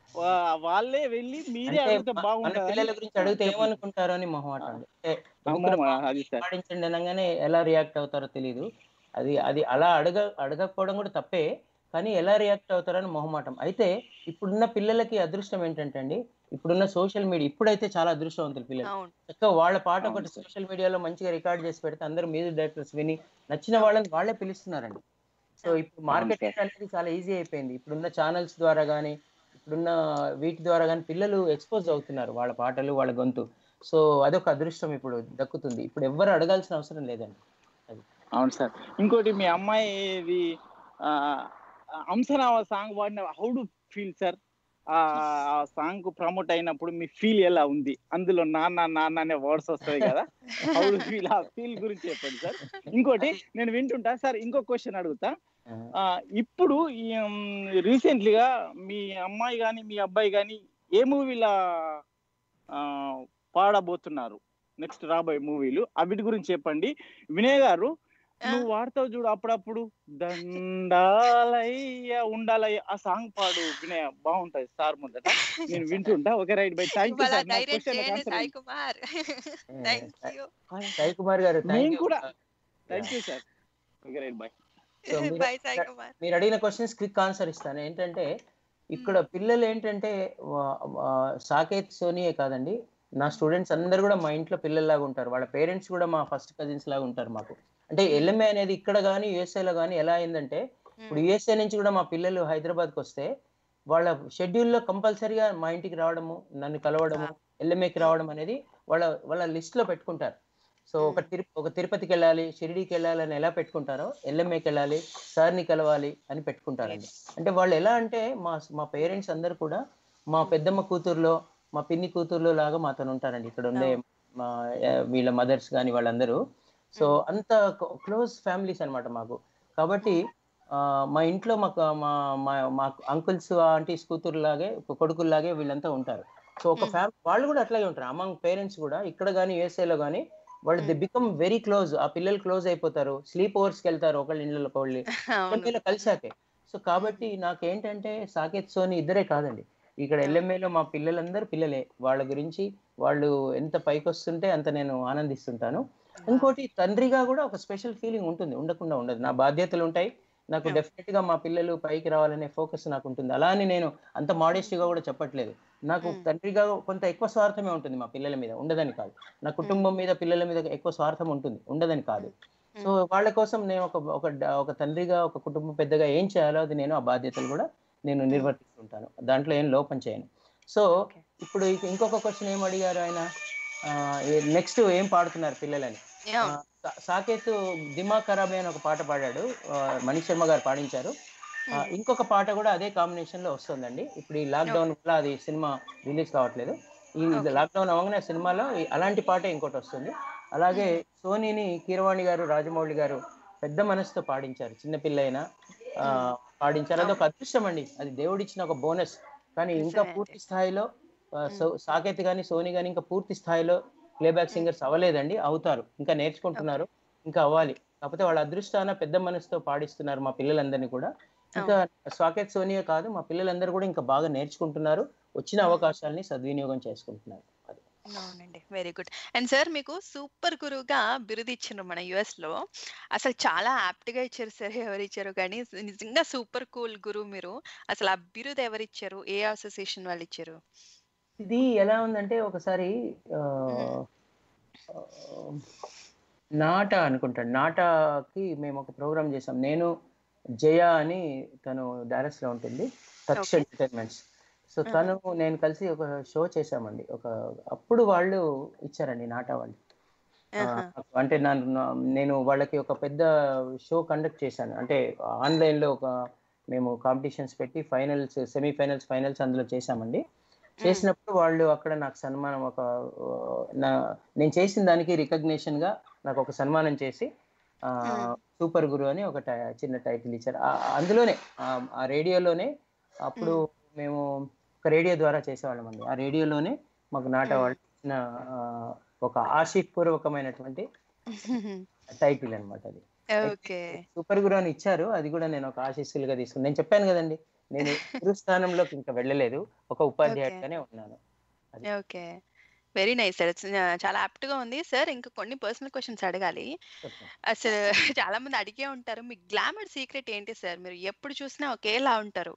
వా- వాళ్ళే వెళ్ళి మీరే అంటే అడిగితే మన బాగుంటుంది పిల్లల గురించి అడిగితే ఏమనుకుంటారో అని మొహమాట అండి అంటే ఎందుకురా అది సార్ పాడించండి అనగానే ఎలా రియాక్ట్ అవుతారో తెలియదు అది అది అలా అడగ అడగకపోవడం కూడా తప్పే కానీ ఎలా రియాక్ట్ అవుతారని మొహమాటం అయితే ఇప్పుడున్న పిల్లలకి అదృష్టం ఏంటంటే అండి ఇప్పుడున్న సోషల్ మీడియా ఇప్పుడైతే చాలా అదృష్టవంతులు పిల్లలు అవును చక్కగా వాళ్ళ పాట అవును ఒకటి సార్. సోషల్ మీడియాలో మంచిగా రికార్డ్ చేసి పెడితే అందరూ మ్యూజిక్ డైరెక్టర్స్ విని నచ్చిన వాళ్ళని వాళ్ళే పిలుస్తున్నారండి సో ఇప్పుడు మార్కెటింగ్ సార్. అనేది చాలా ఈజీ అయిపోయింది ఇప్పుడున్న ఛానల్స్ ద్వారా కానీ ఇప్పుడున్న వీటి ద్వారా కానీ పిల్లలు ఎక్స్పోజ్ అవుతున్నారు వాళ్ళ పాటలు వాళ్ళ గొంతు సో అదొక అదృష్టం ఇప్పుడు దక్కుతుంది ఇప్పుడు ఎవ్వరు అడగాల్సిన అవసరం లేదండి అవును సార్ ఇంకోటి మీ అమ్మాయి ఇది ఆ, అంశనామ సాంగ్ పాడిన హౌ డు ఫీల్ సార్ ఆ సాంగ్ ప్రమోట్ అయినప్పుడు మీ ఫీల్ ఎలా ఉంది అందులో నాన్న నాన్న అనే వర్డ్స్ వస్తాయి కదా హౌ డు ఫీల్ ఆ ఫీల్ గురించి చెప్పండి సార్ ఇంకోటి నేను వింటుంటా సార్ ఇంకో క్వశ్చన్ అడుగుతా ఆ, ఇప్పుడు రీసెంట్లీగా మీ అమ్మాయి కానీ మీ అబ్బాయి కానీ ఏ మూవీలా పాడబోతున్నారు నెక్స్ట్ రాబోయే మూవీలు అవిటి గురించి చెప్పండి వినయ్ గారు నువ్వు వాడతావు చూడు అప్పుడప్పుడు దండాలయ్య ఉండాలయ్య ఆ సాంగ్ పాడు వినయ బాగుంటది సార్ ముందట నేను వింటుంటా okay right bye thank you ఇవాళ సార్ నా ధైర్యం క్వశ్చన్ చేయండి సాయి కుమార్ థ్యాంక్ యూ సాయి కుమార్ గారు నేను థ్యాంక్ యూ కూడా thank you sir okay right bye So, మీరు- బాయ్ సాయి కుమార్ మీరు అడిగిన క్వశ్చన్స్ క్విక్ ఆన్సర్ ఇస్తాను ఏంటంటే ఇక్కడ పిల్లలు ఏంటంటే వా- వా- సాకేత్ సోనియే కాదండి నా స్టూడెంట్స్ అందరు కూడా మా ఇంట్లో పిల్లల్లాగా ఉంటారు వాళ్ళ పేరెంట్స్ కూడా మా ఫస్ట్ కజిన్స్ లాగా ఉంటారు మాకు అంటే ఎల్ఎంఏ అనేది ఇక్కడ కానీ యుఎస్ఏలో కానీ ఎలా అయిందంటే ఇప్పుడు యుఎస్ఏ నుంచి కూడా మా పిల్లలు హైదరాబాద్కి వస్తే వాళ్ళ షెడ్యూల్లో కంపల్సరీగా మా ఇంటికి రావడము నన్ను కలవడము ఎల్ఎంఏకి రావడం అనేది వాళ్ళ వాళ్ళ లిస్ట్లో పెట్టుకుంటారు సో ఒక తిరు ఒక తిరుపతికి వెళ్ళాలి షిరిడీకి వెళ్ళాలి అని ఎలా పెట్టుకుంటారో ఎల్ఎంఏకి వెళ్ళాలి సార్ని కలవాలి అని పెట్టుకుంటారండి అంటే వాళ్ళు ఎలా అంటే మా మా పేరెంట్స్ అందరు కూడా మా పెద్దమ్మ కూతురులో మా పిన్ని కూతురులో లాగా మాతో ఉంటారండి ఇక్కడ ఉండే మా ఆ, వీళ్ళ మదర్స్ కానీ వాళ్ళందరూ సో అంత క్లోజ్ ఫ్యామిలీస్ అన్నమాట మాకు కాబట్టి ఆ, మా ఇంట్లో మాకు మా మా మా అంకుల్స్ ఆంటీస్ కూతురులాగే కొడుకుల్లాగే వీళ్ళంతా ఉంటారు సో ఒక ఫ్యామిలీ వాళ్ళు కూడా అట్లాగే ఉంటారు అమంగ్ పేరెంట్స్ కూడా ఇక్కడ కానీ యూఎస్ఏలో కానీ వాళ్ళు ది బికమ్ వెరీ క్లోజ్ ఆ పిల్లలు క్లోజ్ అయిపోతారు స్లీప్ ఓవర్స్కి వెళ్తారు ఒకళ్ళ ఇళ్ళలో ఒకళ్ళు అవును ఎల్ఎంఏలో కలిసాకే సో కాబట్టి నాకేంటంటే సాకేత్ సోని ఇద్దరే కాదండి ఇక్కడ ఎల్ఎంఏలో మా పిల్లలందరూ పిల్లలే వాళ్ళ గురించి వాళ్ళు ఎంత పైకి వస్తుంటే అంత నేను ఆనందిస్తుంటాను ఇంకోటి తండ్రిగా కూడా ఒక స్పెషల్ ఫీలింగ్ ఉంటుంది ఉండకుండా ఉండదు నా బాధ్యతలు ఉంటాయి నాకు Yeah. డెఫినెట్ గా మా పిల్లలు పైకి రావాలనే ఫోకస్ నాకు ఉంటుంది అలా అని నేను అంత modest గా కూడా చెప్పట్లేదు నాకు Mm. తండ్రిగా కొంత ఎక్కువ స్వార్థమే ఉంటుంది మా పిల్లల మీద ఉండదని కాదు నా కుటుంబం మీద పిల్లల మీద ఎక్కువ స్వార్థం ఉంటుంది ఉండదని కాదు సో వాళ్ళ కోసం నేను ఒక ఒక డ- ఒక తండ్రిగా ఒక కుటుంబ పెద్దగా ఏం చేయాలో అది నేను ఆ బాధ్యతలు కూడా నేను నిర్వర్తిస్తుంటాను దాంట్లో ఏం లోపం చేయను సో Okay. ఇప్పుడు ఇక ఇంకొక క్వశ్చన్ ఏం అడిగారు ఆయన నెక్స్ట్ ఏం పాడుతున్నారు పిల్లలని Yeah. ఆ, సా- సాకేత్ దిమాగ్ ఖరాబ్ అని ఒక పాట పాడాడు ఆ, మనీష్ శర్మ గారు పాడించారు ఆ, ఇంకొక పాట కూడా అదే కాంబినేషన్ లో వస్తుందండి ఇప్పుడు ఈ లాక్డౌన్ వల్ల అది సినిమా రిలీజ్ కావట్లేదు ఈ Okay. లాక్డౌన్ అవగానే ఆ సినిమాలో ఈ- అలాంటి పాట ఇంకోటి వస్తుంది అలాగే సోనీని కీరవాణి గారు రాజమౌళి గారు పెద్ద మనసుతో పాడించారు చిన్నపిల్ల అయినా ఆ, పాడించారు అది ఒక అదృష్టం అండి అది దేవుడిచ్చిన ఒక బోనస్ కానీ ఇంకా నిజమే పూర్తి స్థాయిలో ఆ, సో- సాకేత్ కానీ సోనీ కానీ ఇంకా పూర్తి స్థాయిలో ప్లేబ్యాక్ సింగర్స్ అవ్వలేదండి అవుతారు ఇంకా నేర్చుకుంటున్నారు ఇంకా అవ్వాలి కాకపోతే వాళ్ళ అదృష్టాన పెద్ద మనసుతో పాడిస్తున్నారు మా పిల్లలందరినీ కూడా ఇంకా సాకేత్ సోనియా కాదు మా పిల్లలందరూ కూడా ఇంకా బాగా నేర్చుకుంటున్నారు వచ్చిన అవకాశాలని సద్వినియోగం చేసుకుంటున్నారు అది అవునండి వెరీ గుడ్ అండ్ సార్ మీకు సూపర్ గురువుగా బిరుదు ఇచ్చిండ్రు మన యుఎస్ లో అసలు చాలా యాప్ట్ గా ఇచ్చారు సార్ ఎవరు ఇచ్చారు కానీ నిజంగా సూపర్ కూల్ గురువు మీరు అసలు ఆ బిరుదు ఎవరు ఇచ్చారు ఏ అసోసియేషన్ వాళ్ళు ఇచ్చారు ఇది ఎలా ఉందంటే ఒకసారి ఆ, ఆ, నాట అనుకుంటాను నాటకి మేము ఒక ప్రోగ్రామ్ చేసాం నేను జయ అని తను డాలస్ లో ఉంటుంది టచ్ Okay. ఎంటర్టైన్మెంట్స్ సో తను నేను కలిసి ఒక షో చేశామండి ఒక అప్పుడు వాళ్ళు ఇచ్చారండి నాట వాళ్ళు ఆ, అంటే నన్ను నా- నేను వాళ్ళకి ఒక పెద్ద షో కండక్ట్ చేశాను అంటే ఆన్లైన్ లో ఒక మేము కాంపిటీషన్స్ పెట్టి ఫైనల్స్ సెమీ ఫైనల్స్ ఫైనల్స్ అందులో చేశామండి చేసినప్పుడు వాళ్ళు అక్కడ నాకు సన్మానం ఒక ఆ, నా నేను చేసిన దానికి రికగ్నేషన్ గా నాకు ఒక సన్మానం చేసి ఆ, సూపర్ గురు అని ఒక టై- చిన్న టైటిల్ ఇచ్చారు ఆ- అందులోనే ఆ- ఆ రేడియోలోనే అప్పుడు మేము ఒక రేడియో ద్వారా చేసేవాళ్ళం అండి ఆ రేడియోలోనే మాకు నాట వాళ్ళు ఇచ్చిన ఆ, ఒక ఆశీపూర్వకమైనటువంటి టైటిల్ అన్నమాట అది ఓకే సూపర్ గురు అని ఇచ్చారు అది కూడా నేను ఒక ఆశీస్సులుగా తీసుకున్నాను నేను చెప్పాను కదండి నేను గురు స్థానంలోకి ఇంకా వెళ్ళలేదు ఒక ఉపాధ్యాయుడిగానే ఉన్నాను ఓకే వెరీ నైస్ సార్ చాలా apt గా ఉంది సార్ ఇంకా కొన్ని పర్సనల్ క్వశ్చన్స్ అడగాలి చెప్పండి. అసలు చాలా మంది అడిగే ఉంటారు మీ గ్లామర్ సీక్రెట్ ఏంటి సార్ మీరు ఎప్పుడు చూసినా ఒకేలా ఉంటారు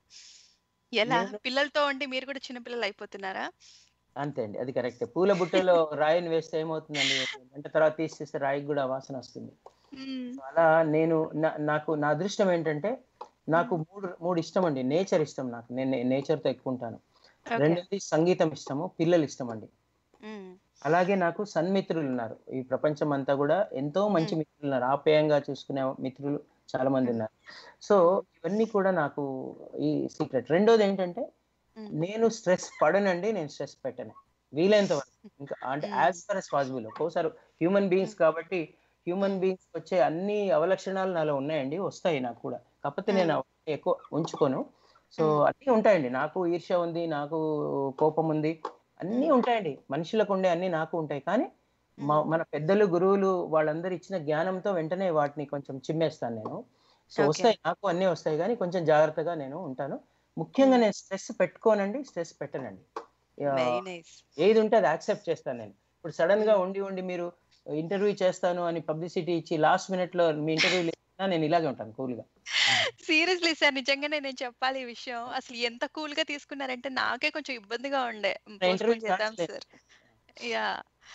ఎలా నేను- పిల్లలతో ఉండి మీరు కూడా చిన్న పిల్లలు అయిపోతున్నారా అంతే అండి అది కరెక్ట్ పూల బుట్టలో రాయిని వేస్తే ఏమవుతుందండి గంట తర్వాత తీసేస్తే రాయికి కూడా వాసన వస్తుంది మ్మ్. అలా నేను నా- నాకు నా అదృష్టం ఏంటంటే నాకు మూడు మూడు ఇష్టం అండి నేచర్ ఇష్టం నాకు నేను నేచర్ తో ఎక్కువ ఉంటాను ఓకే రెండోది సంగీతం ఇష్టము పిల్లలు ఇష్టం అండి మ్మ్. అలాగే నాకు సన్మిత్రులు ఉన్నారు ఈ ప్రపంచం అంతా కూడా ఎంతో మంచి మిత్రులు ఉన్నారు ఆప్యాయంగా చూసుకునే మిత్రులు చాలా మంది ఉన్నారు సో ఇవన్నీ కూడా నాకు ఈ సీక్రెట్ రెండోది ఏంటంటే మ్మ్. నేను స్ట్రెస్ పడనండి నేను స్ట్రెస్ పెట్టను వీలైనంత వరకు ఇంకా అంటే మ్మ్. యాజ్ ఫర్ as పాసిబుల్ ఒక్కోసారి హ్యూమన్ బీయింగ్స్ కాబట్టి హ్యూమన్ బీయింగ్స్ వచ్చే అన్ని అవలక్షణాలు నాలో ఉన్నాయండి వస్తాయి నాకు కూడా కాకపోతే నేను అవన్నీ ఎక్కువ ఉంచుకోను సో మ్మ్. అన్నీ ఉంటాయండి నాకు ఈర్ష్య ఉంది నాకు కోపం ఉంది అన్నీ ఉంటాయండి మనుషులకు ఉండే అన్ని నాకు ఉంటాయి కానీ మా- మన పెద్దలు గురువులు వాళ్ళందరూ ఇచ్చిన జ్ఞానంతో వెంటనే వాటిని కొంచెం చిమ్మేస్తాను నేను సో Okay. వస్తాయి నాకు అన్నీ వస్తాయి కానీ కొంచెం జాగ్రత్తగా నేను ఉంటాను ముఖ్యంగా నేను స్ట్రెస్ పెట్టుకోనండి స్ట్రెస్ పెట్టనండి ఆ, వెరీ నైస్ ఏది ఉంటే అది యాక్సెప్ట్ చేస్తాను నేను ఇప్పుడు సడన్ గా ఉండి ఉండి మీరు ఇంటర్వ్యూ చేస్తాను అని పబ్లిసిటీ ఇచ్చి లాస్ట్ మినిట్ లో మీ ఇంటర్వ్యూ లేకపోయినా నేను ఇలాగే ఉంటాను కూల్ గా సీరియస్లీ సార్ నిజంగానే నేను చెప్పాలి ఈ విషయం అసలు ఎంత కూల్ గా తీసుకున్నారంటే నాకే కొంచెం ఇబ్బందిగా ఉండే ఇంటర్వ్యూ పోస్ట్పోన్ చేద్దాం సార్ యా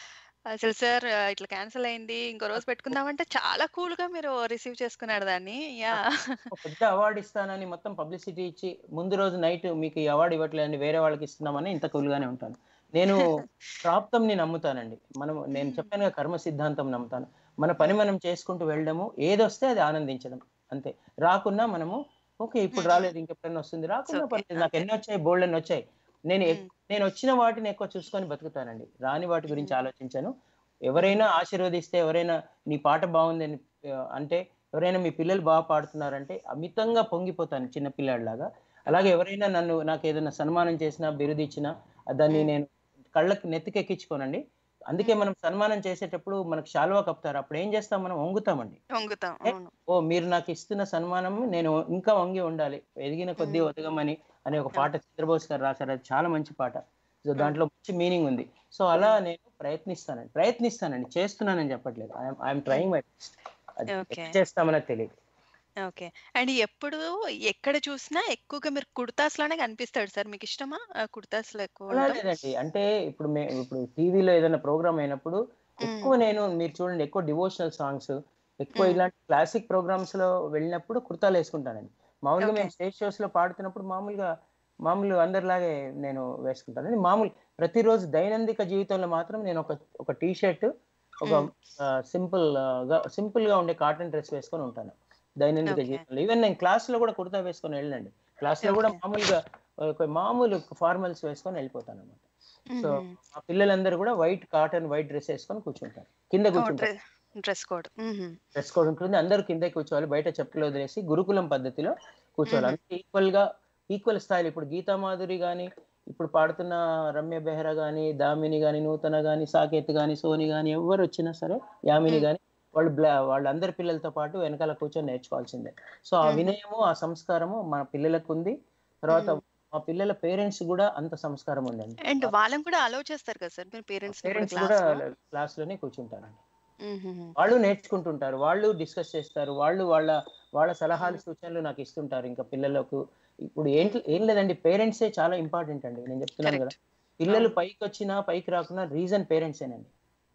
అసలు సార్ ఇట్లా క్యాన్సిల్ అయింది ఇంకో రోజు పెట్టుకుందామంటే చాలా కూల్ గా మీరు రిసీవ్ చేసుకున్నారు దాన్ని యా ఒక పెద్ద అవార్డు ఇస్తానని మొత్తం పబ్లిసిటీ ఇచ్చి ముందు రోజు నైట్ మీకు ఈ అవార్డు ఇవ్వట్లేదండి వేరే వాళ్ళకి ఇస్తున్నామని ఇంత కూల్ గానే ఉంటాను నేను ప్రాప్తంని నమ్ముతానండి మనం నేను చెప్పాను కదా కర్మ సిద్ధాంతం నమ్ముతాను మన పని మనం చేసుకుంటూ వెళ్ళడము ఏదొస్తే అది ఆనందించడం అంతే రాకున్నా మనము ఓకే ఇప్పుడు మ్మ్. రాలేదు ఇంకెప్పుడైనా వస్తుంది రాకున్నా okay, పర్లేదు నాకు అంతే. ఎన్ని వచ్చాయి బోల్డ్ ఎన్ని వచ్చాయి నేను ఎక్- మ్మ్. నేను వచ్చిన వాటిని ఎక్కువ చూసుకొని బతుకుతానండి రాని వాటి గురించి ఆలోచించాను ఎవరైనా ఆశీర్వదిస్తే ఎవరైనా నీ పాట బాగుందని ఆ, అంటే ఎవరైనా మీ పిల్లలు బాగా పాడుతున్నారంటే అమితంగా పొంగిపోతాను చిన్న పిల్లాడిలాగా అలాగే ఎవరైనా నన్ను నాకు ఏదైనా సన్మానం చేసినా బిరుదు ఇచ్చినా దాన్ని నేను కళ్ళకి నెత్తికెక్కించుకోనండి అందుకే మనం సన్మానం చేసేటప్పుడు మనకు శాలువా కప్తారు అప్పుడు ఏం చేస్తాం మనం వంగుతామండి వంగుతాం ఏ? అవును ఓ మీరు నాకు ఇస్తున్న సన్మానం నేను ఇంకా వంగి ఉండాలి ఎదిగిన కొద్దీ మ్మ్. ఒదగమని అనే ఒక పాట చంద్రబోస్ గారు రాశారు అది చాలా మంచి పాట సో దాంట్లో మంచి మీనింగ్ ఉంది సో అలా నేను ప్రయత్నిస్తానండి ప్రయత్నిస్తానండి చేస్తున్నానని చెప్పట్లేదు ఐఎమ్ ట్రైంగ్ మై బెస్ట్ అది Okay. ఎట్లా చేస్తామనేది తెలియదు ఓకే అండ్ ఎప్పుడు ఎక్కడ చూసినా ఎక్కువగా మీరు కుర్తాస్ లోనే కనిపిస్తాడు సార్ మీకు ఇష్టమా ఆ, కుర్తాస్ లో ఎక్కువ అలా ఉండడం? లేదండి అంటే ఇప్పుడు మే ఇప్పుడు టీవీలో ఏదైనా ప్రోగ్రామ్ అయినప్పుడు ఎక్కువ నేను మీరు చూడండి ఎక్కువ డివోషనల్ సాంగ్స్ ఎక్కువ మ్మ్. ఇలాంటి క్లాసిక్ ప్రోగ్రామ్స్ లో వెళ్ళినప్పుడు కుర్తాలు వేసుకుంటానండి మామూలుగా Okay. మేము స్టేజ్ షోస్ లో పాడుతున్నప్పుడు మామూలుగా మామూలు అందరిలాగే నేను వేసుకుంటాను మామూలు ప్రతిరోజు దైనందిక జీవితంలో మాత్రం నేను ఒక ఒక టీ షర్ట్ ఒక మ్మ్. సింపుల్ గా సింపుల్ గా ఉండే కాటన్ డ్రెస్ వేసుకొని ఉంటాను దైనందిక Okay. జీవితంలో ఈవెన్ నేను క్లాస్ లో కూడా కుర్తా వేసుకొని వెళ్ళండి క్లాస్ లో కూడా Okay. మామూలుగా ఒక మామూలు ఫార్మల్స్ వేసుకొని వెళ్ళిపోతాను అనమాట సో మ్మ్. మా పిల్లలందరూ కూడా వైట్ కాటన్ వైట్ డ్రెస్ వేసుకొని కూర్చుంటారు కింద కూర్చుంటారు డ్రెస్ కోడ్ డ్రెస్ కోడ్ ఉంటుంది అందరూ కింద కూర్చోవాలి బయట చెప్పులు వదిలేసి గురుకులం పద్ధతిలో కూర్చోవాలి మ్మ్. అంతే ఈక్వల్ గా ఈక్వల్ స్థాయిలో ఇప్పుడు గీతా మాధురి గాని ఇప్పుడు పాడుతున్న రమ్య బెహ్రా గాని దామిని గాని నూతన గాని సాకేత్ గాని సోని గాని ఎవరు వచ్చినా సరే యామిని మ్మ్. గాని వాళ్ళు బ్లా వాళ్ళందరి పిల్లలతో పాటు వెనకాల కూర్చొని నేర్చుకోవాల్సిందే సో ఆ మ్మ్. వినయము ఆ సంస్కారము మన పిల్లలకు ఉంది తర్వాత మ్మ్. మా పిల్లల పేరెంట్స్ కూడా అంత సంస్కారం ఉందండి అండ్ వాళ్ళని కూడా అలౌ చేస్తారు కదా సార్ మీరు పేరెంట్స్ పేరెంట్స్ క్లాస్ కూడా క్లాస్ లోనే కూర్చుంటారండి వాళ్ళు నేర్చుకుంటుంటారు వాళ్ళు డిస్కస్ చేస్తారు వాళ్ళు వాళ్ళ వాళ్ళ సలహాలు సూచనలు నాకు ఇస్తుంటారు ఇంకా పిల్లలకు ఇప్పుడు ఏంటి ఏం లేదండి పేరెంట్సే చాలా ఇంపార్టెంట్ అండి నేను చెప్తున్నాను కదా కరెక్ట్ పిల్లలు పైకి వచ్చినా పైకి రాకున్నా రీజన్ పేరెంట్సేనండి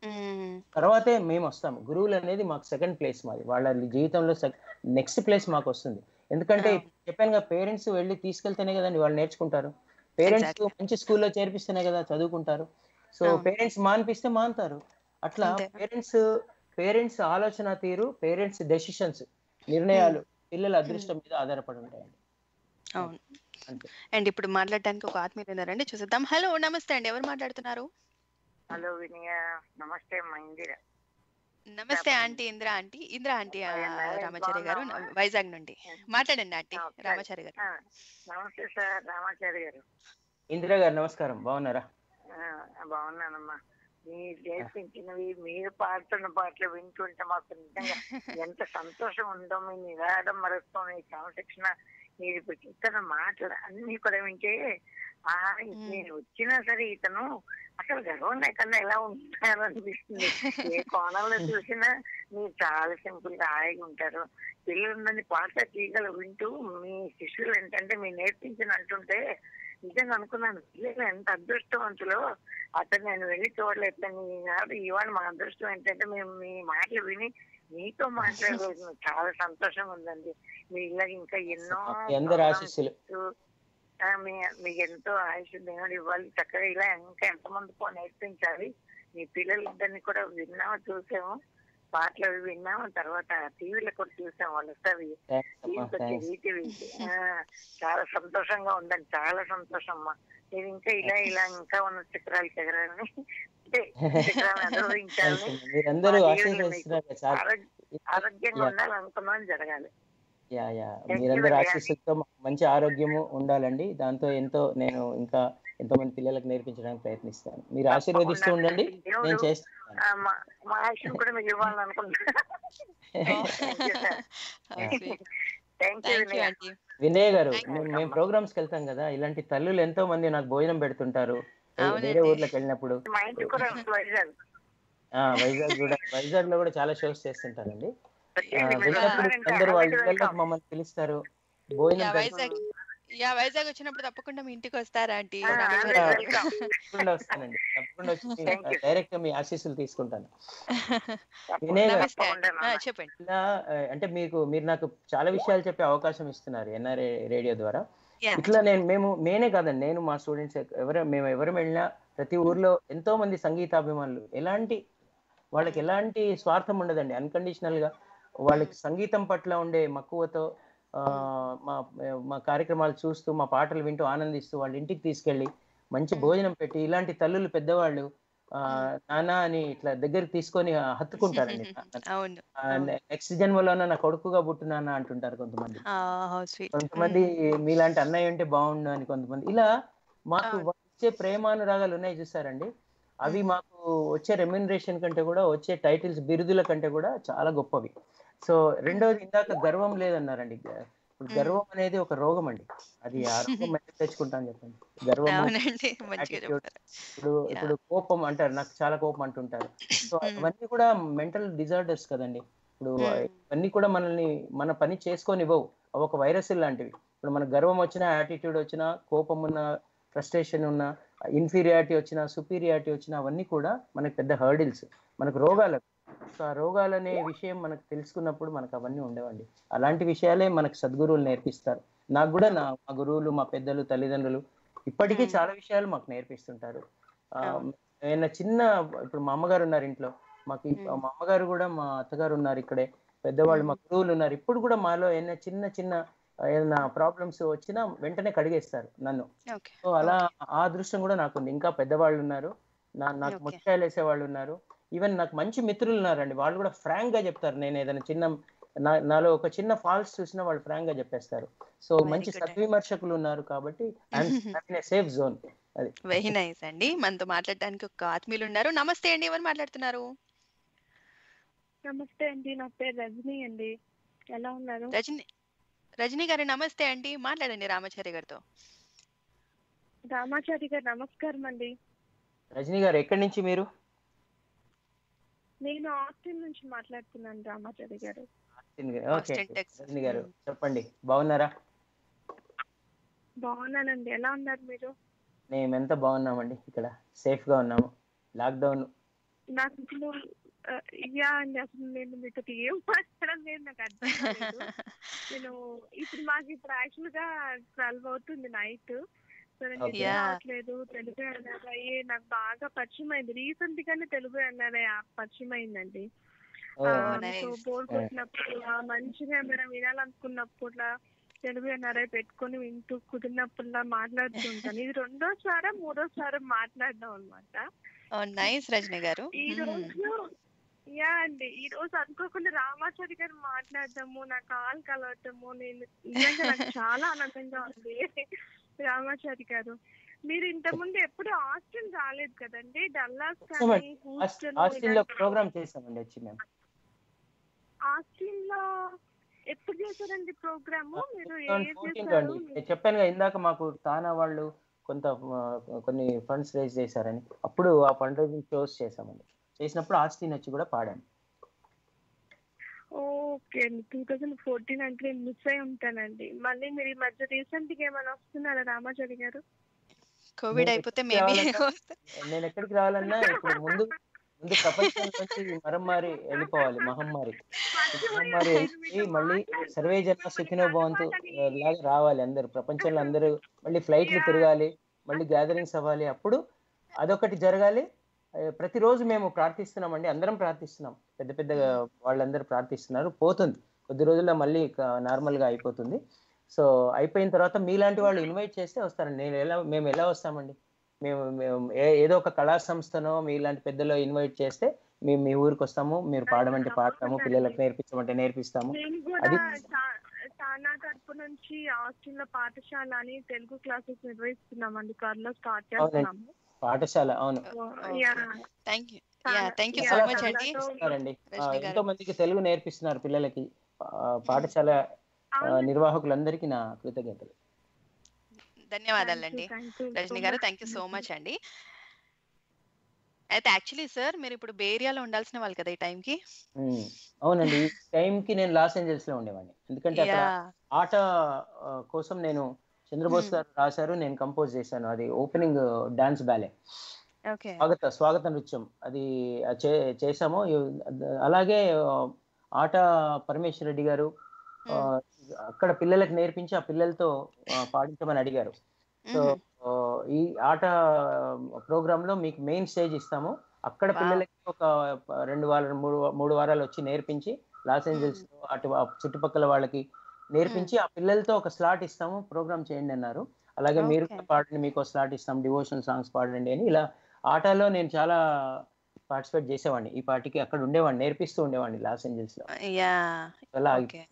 తర్వాతే మేము వస్తాము గురువులు అనేది మాకు సెకండ్ ప్లేస్ మాది వాళ్ళ జీవితంలో నెక్స్ట్ ప్లేస్ మాకు వస్తుంది ఎందుకంటే అవును. చెప్పాను కదా పేరెంట్స్ వెళ్ళి తీసుకెళ్తేనే కదండి వాళ్ళు నేర్చుకుంటారు పేరెంట్స్ Exactly. మంచి స్కూల్లో చేర్పిస్తేనే కదా చదువుకుంటారు సో అవును. పేరెంట్స్ మాన్పిస్తే మానుతారు అట్లా అంతే. పేరెంట్స్ పేరెంట్స్ ఆలోచన తీరు పేరెంట్స్ డెసిషన్స్ నిర్ణయాలు పిల్లల అదృష్టం మీద ఆధారపడి ఉంటాయండి అవును అంతే అండ్ ఇప్పుడు మాట్లాడడానికి ఒక ఆత్మీయులు ఉన్నారండి చూసేద్దాం హలో నమస్తే అండి ఎవరు మాట్లాడుతున్నారు హలో వినయ నమస్తే మా ఇందిర నమస్తే aunty Indra aunty Indra aunty ఆ, అయ్యా, నాయనా, రామాచారి గారు బాగున్నావా? వైజాగ్ నుండి మాట్లాడండి ఆంటీ ఆ, సరే. రామాచారి గారు ఆ, నమస్తే సార్ రామాచారి గారు ఇందిరా గారు నమస్కారం బాగున్నారా ఆ, బాగున్నానమ్మా మీరు నేర్పించినవి మీరు పాడుతున్న పాటలు వింటుంటే మాకు నిజంగా ఎంత సంతోషం ఉందో మీ నిరాడం మరుస్తూ మీ క్రమశిక్షణ మీరు ఇప్పుడు చెప్తున్న మాటలు అన్ని కూడా వింటే ఆ నేను వచ్చినా సరే ఇతను అసలు గర్వం లేకుండా ఎలా ఉంటారు అనిపిస్తుంది ఏ కోణంలో చూసినా మీరు చాలా సింపుల్ గా హాయిగా ఉంటారు పిల్లలందరినీ పాట తీగలు వింటూ మీ శిష్యులు ఏంటంటే మీరు నేర్పించిన అంటుంటే నిజంగా అనుకున్నాను పిల్లలు ఎంత అదృష్టవంతులో అతను నేను వెళ్ళి చూడలేదు కాదు ఇవాళ మా అదృష్టం ఏంటంటే మేము మీ మాటలు విని మీతో మాట్లాడలేదు చాలా సంతోషంగా ఉందండి మీ ఇళ్ళ ఇంకా ఎన్నో మీ అందరి ఆశీస్సులు programs, ఆ, మీ మీకు ఎంతో ఆయుష్ దేవుడు ఇవ్వాలి చక్కగా ఇలా ఇంకా ఎంతమంది పో నేర్పించాలి మీ పిల్లలిద్దరిని కూడా విన్నాము చూసాము పాటలు అవి విన్నాము తర్వాత టీవీలో కూడా చూసాము వాళ్ళు వస్తే అవి థ్యాంక్స్ అమ్మా తీసుకొచ్చి థ్యాంక్స్ ఈటీవీకి ఆ, చాలా సంతోషంగా ఉందండి చాలా సంతోషం అమ్మా నేను ఇంకా ఇలా ఇలా ఇంకా ఉన్న చిత్రాలు ఎగరాలని అంటే చిత్రాలను అనుభవించాలని మీరందరూ మా దేవుళ్ళు మీకు ఆశీర్వదిస్తున్నారు చాలా ఆరోగ్య- ఆరోగ్యంగా యా. ఉండాలనుకున్నాను జరగాలి యా యా Thank you, మీరందరూ Vidya. ఆశీస్సులతో మంచి ఆరోగ్యము ఉండాలండి దాంతో ఎంతో నేను ఇంకా ఎంతో మంది పిల్లలకు నేర్పించడానికి ప్రయత్నిస్తాను మీరు ఆశీర్వదిస్తూ ఉండండి దేవుడు నేను చేస్తాను ఆ, మా మా ఆయుష్ను కూడా మీకు ఇవ్వాలని అనుకుంటున్నాను thank you thank you Vinay అండి వినయ్ గారు Thank మేము మేము ప్రోగ్రామ్స్ కి వెళ్తాం కదా ఇలాంటి తల్లులు ఎంతో మంది నాకు భోజనం పెడుతుంటారు వే- అవునండి. వేరే ఊర్లోకి వెళ్ళినప్పుడు మా ఇంటికి కూడా వైజాగ్ ఆ వైజాగ్ కూడా వైజాగ్ లో కూడా చాలా షోస్ చేస్తుంటారండి ఆ, వచ్చేయండి, మీరు వెళ్ళినప్పుడు వస్తారంటే అందరూ వాళ్ళ అలాగే ఇళ్ళకి వెళ్తాం. మమ్మల్ని పిలుస్తారు భోజనం యా పెడతారు. వైజాగ్ యా వైజాగ్ వచ్చినప్పుడు తప్పకుండా మీ ఇంటికి వస్తారా ఆంటీ ఆ, రామేశ్వర అలాగే గారు వెళ్తాం. తప్పకుండా వస్తానండి తప్పకుండా వచ్చి Thank you. డైరెక్ట్ గా మీ ఆశీస్సులు తీసుకుంటాను వినయ్ గారు నమస్తే తప్పకుండా అండి. ఆ, నాన్న. చెప్పండి ఇలా ఆ, అంటే మీకు మీరు నాకు చాలా విషయాలు చెప్పే అవకాశం ఇస్తున్నారు ఎన్ఆర్ఏ రేడియో ద్వారా యా ఇట్లా నేను మేము నేనే కాదండి నేను మా స్టూడెంట్స్ ఎవరు మేము ఎవరు వెళ్ళినా ప్రతి ఊర్లో ఎంతో మంది సంగీతాభిమానులు ఎలాంటి వాళ్ళకి ఎలాంటి స్వార్థం ఉండదండి అన్కండిషనల్ గా వాళ్ళకి సంగీతం పట్ల ఉండే మక్కువతో ఆ, మా మా కార్యక్రమాలు చూస్తూ మా పాటలు వింటూ ఆనందిస్తూ వాళ్ళ ఇంటికి తీసుకెళ్ళి మంచి భోజనం పెట్టి ఇలాంటి తల్లులు పెద్దవాళ్ళు ఆ, నాన్న అని ఇట్లా దగ్గరికి తీసుకొని ఆ, హత్తుకుంటారండి అవును నెక్స్ట్ జన్మలోన నా కొడుకుగా పుట్టినానా అంటుంటారు కొంతమంది హౌ స్వీట్ కొంతమంది మీలాంటి అన్నయ్య ఉంటే బాగుండు అని కొంతమంది ఇలా మాకు అవును. వచ్చే ప్రేమానురాగాలు ఉన్నాయి చూసారండి అవి మాకు వచ్చే రెమ్యునరేషన్ కంటే కూడా వచ్చే టైటిల్స్ బిరుదుల కంటే కూడా చాలా గొప్పవి సో రెండోది ఇందాక గర్వం లేదన్నారండి ఇప్పుడు గర్వం అనేది ఒక రోగం అండి అది ఆ రోగం ఎట్లా తెచ్చుకుంటాను చెప్పండి గర్వం అవునండి మంచిగా attitude. చెప్పారు ఇప్పుడు Yeah. ఇప్పుడు కోపం అంటారు నాకు చాలా కోపం అంటుంటారు సో Mm. అవన్నీ కూడా మెంటల్ డిజార్డర్స్ కదండి ఇప్పుడు Mm. ఇవన్నీ కూడా మనల్ని మన పని చేసుకొనివ్వవు అవి ఒక వైరస్ లాంటివి ఇప్పుడు మన గర్వం వచ్చినా యాటిట్యూడ్ వచ్చినా కోపం ఉన్న ఫ్రస్ట్రేషన్ ఉన్న ఇన్ఫీరియారిటీ వచ్చినా సుపీరియారిటీ వచ్చినా అవన్నీ కూడా మనకి పెద్ద హర్డిల్స్ మనకు రోగాలు సో ఆ రోగాలు అనే విషయం మనకు తెలుసుకున్నప్పుడు మనకు అవన్నీ ఉండవండి అలాంటి విషయాలే మనకు సద్గురువులు నేర్పిస్తారు నాకు కూడా నా మా గురువులు మా పెద్దలు తల్లిదండ్రులు ఇప్పటికీ Mm. చాలా విషయాలు మాకు నేర్పిస్తుంటారు ఆ, అవును. ఏదైనా చిన్న ఇప్పుడు మా అమ్మగారు ఉన్నారు ఇంట్లో మాకు ఈ- Mm. మా అమ్మగారు కూడా మా అత్తగారు ఉన్నారు ఇక్కడే పెద్దవాళ్ళు మా గురువులు ఉన్నారు ఇప్పుడు కూడా మాలో ఏదైనా చిన్న చిన్న ఆ, ఏదైనా ప్రాబ్లమ్స్ వచ్చినా వెంటనే కడిగేస్తారు నన్ను ఓకే సో అలా ఆ అదృష్టం కూడా నాకు ఉంది ఇంకా పెద్దవాళ్ళు ఉన్నారు నా నాకు Okay. ముత్యాలు వేసే వాళ్ళు ఉన్నారు ఈవెన్ నాకు మంచి మిత్రులు ఉన్నారండి వాళ్ళు కూడా ఫ్రాంక్ గా చెప్తారు నేను ఏదైనా చిన్న నా- నాలో ఒక చిన్న ఫాల్స్ చూసినా వాళ్ళు ఫ్రాంక్ గా చెప్పేస్తారు సో Very మంచి good. సద్విమర్శకులు ఉన్నారు కాబట్టి ఐఎమ్ సేఫ్ జోన్ అది వెరీ నైస్ అండి మనతో మాట్లాడడానికి ఒక ఆత్మీయులు ఉన్నారు నమస్తే అండి ఎవరు మాట్లాడుతున్నారు నమస్తే అండి నా పేరు రజనీ అండి ఎలా ఉన్నారు రజని రజనీ గారు నమస్తే అండి మాట్లాడండి రామాచారి గారితో రామాచారి గారు నమస్కారం అండి రజనీ గారు ఎక్కడి నుంచి మీరు నేను ఆస్టిన్ నుంచి మాట్లాడుతున్నాను రామాచారి గారు ఓకే Austin, Texas. రజనీ గారు Mm. చెప్పండి బాగున్నారా బాగున్నానండి ఎలా ఉన్నారు మీరు మేము ఎంత బాగున్నామండి ఇక్కడ సేఫ్ గా ఉన్నాము లాక్డౌన్ నాకు ఇప్పుడు ఆ, యా అండి అసలు నేను మీతో ఏం మాట్లాడడం లేదు నాకు అర్థం కాలేదు నేను ఇప్పుడు మాకు ఇప్పుడు యాక్చువల్ గా ట్వెల్వ్ అవుతుంది నైట్ సో నేను Okay. నిద్ర Yeah. రావట్లేదు తెలుగు ఎన్ఆర్ఐ నాకు బాగా పరిచయం అయింది రీసెంట్ గానే తెలుగు ఎన్ఆర్ఐ యాప్ పరిచయం అయిందండి oh Oh, nice. So bore కొట్టినప్పుడు ఆ, మంచిగా ఏమైనా వినాలనుకున్నప్పుడు తెలుగు ఎన్ఆర్ఐ పెట్టుకొని వింటూ కుదిరినప్పుడులా మాట్లాడుతూ ఉంటాను ఇది రెండోసారి మూడోసారి మాట్లాడడం అనమాట నైస్ రజనీ గారు ఈ రోజు యా అండి ఈ రోజు అనుకోకుండా రామాచారి గారు మాట్లాడటము నా కాల్ కలవటము నేను నిజంగా నాకు చాలా ఆనందంగా ఉంది రామాచారి గారు మీరు ఇంత ముందు ఎప్పుడు ఆస్టిన్ రాలేదు కదండి డల్లాస్ కానీ వచ్చామండి. హూస్టన్ ఆస్టిన్ లో ప్రోగ్రామ్ చేసామండి వచ్చి మేము ఆస్టిన్ లో ఎప్పుడు చేశారండి ప్రోగ్రామ్ మీరు ఏ ఫోర్టీన్ చేశారు అండి నేను చెప్పాను కదా ఇందాక మాకు తానా వాళ్ళు కొంత ఆ, కొన్ని ఫండ్స్ రేజ్ చేశారని అప్పుడు ఆ ఫండ్ రైజింగ్ షోస్ చేశామండి చేసినప్పుడు ఆస్తిని వచ్చి కూడా పాడాను ఓకే అండి టూ థౌజండ్ ఫోర్టీన్ అంటే నేను మిస్ అయి ఉంటానండి మళ్ళీ మీరు ఈ మధ్య రీసెంట్ గా ఏమైనా వస్తున్నారా రామాచారి గారు కోవిడ్ నేను అయిపోతే ఎక్కడికి మేబీ రావాలన్నా నేను ఎక్కడికి రావాలన్నా ఇప్పుడు ముందు ముందు ప్రపంచం నుంచి ఈ మహమ్మారి వెళ్ళిపోవాలి మహమ్మారి ఈ మహమ్మారి వెళ్ళి మళ్ళీ సర్వే జన సుఖినో భవంతు ఆ, లాగా రావాలి అందరు ప్రపంచంలో అందరూ మళ్ళీ ఫ్లైట్లు తిరగాలి మళ్ళీ గ్యాదరింగ్స్ అవ్వాలి అప్పుడు అదొకటి జరగాలి ఆ, ప్రతిరోజు మేము ప్రార్థిస్తున్నామండి అందరం ప్రార్థిస్తున్నాం పెద్ద పెద్ద వాళ్ళందరూ ప్రార్థిస్తున్నారు పోతుంది కొద్ది రోజుల్లో మళ్ళీ నార్మల్ గా అయిపోతుంది సో అయిపోయిన తర్వాత మీలాంటి వాళ్ళు ఇన్వైట్ చేస్తే వస్తారండి నేను ఎలా మేము ఎలా వస్తామండి మేము మేము ఏ- ఏదో ఒక కళా సంస్థనో మీలాంటి పెద్దలో ఇన్వైట్ చేస్తే మేము మీ ఊరికి వస్తాము మీరు పాడమంటే పాడతాము పిల్లలకు నేర్పించమంటే నేర్పిస్తాము నేను కూడా అది తా- తానా తరపు నుంచి హాస్టల్ లో పాఠశాల అని తెలుగు క్లాసెస్ నిర్వహిస్తున్నామండి త్వరలో స్టార్ట్ అవునండి చేస్తున్నాము పాఠశాల అవును yeah thank you yeah thank you so చాలా మచ్ అండి ఇస్తున్నారండి ఆ, రజనీ గారు. ఎంతో మందికి తెలుగు నేర్పిస్తున్నారు పిల్లలకి ఆ, పాఠశాల ఆ, నిర్వాహకులందరికీ నా కృతజ్ఞతలు ధన్యవాదాలండి Thank you so రజనీ గారు much. Thank you so much అండి అయితే యాక్చువల్లీ సార్ మీరు ఇప్పుడు బే ఏరియాలో ఉండాల్సిన వాళ్ళు కదా ఈ టైంకి ఉమ్, అవునండి ఈ టైంకి నేను లాస్ ఏంజల్స్ లో ఉండేవాడిని ఎందుకంటే అక్కడ యా ఆట ఆ, కోసం నేను చంద్రబోస్ గారు రాశారు నేను కంపోజ్ చేశాను అది ఓపెనింగ్ డాన్స్ బ్యాలే ఓకే స్వాగత స్వాగత నృత్యం అది ఆ చే- చేశాము ఇ- అలాగే ఆ, ఆట పరమేశ్వర రెడ్డి గారు ఆ, అక్కడ పిల్లలకు నేర్పించి ఆ పిల్లలతో ఆ, పాడించమని అడిగారు సో ఆ, ఈ ఆట ప్రోగ్రామ్ లో మీకు మెయిన్ స్టేజ్ ఇస్తాము అక్కడ Wow. పిల్లలకి ఒక ప- రెండు వారాలు మూడు వా- మూడు వారాలు వచ్చి నేర్పించి లాస్ ఏంజల్స్ లో అటు ఆ చుట్టుపక్కల వాళ్ళకి నేర్పించి ఆ పిల్లలతో ఒక స్లాట్ ఇస్తాము ప్రోగ్రామ్ చేయండి అన్నారు అలాగే మీరు Okay. కూడా పాడండి మీకు స్లాట్ ఇస్తాం డివోషనల్ సాంగ్స్ పాడండి అని ఇలా ఆటలో నేను చాలా పార్టిసిపేట్ చేసేవాడిని ఈ పార్టీకి అక్కడ ఉండేవాడిని నేర్పిస్తూ ఉండేవాడిని లాస్ ఏంజల్స్ లో యా అలా ఆగి- ఓకే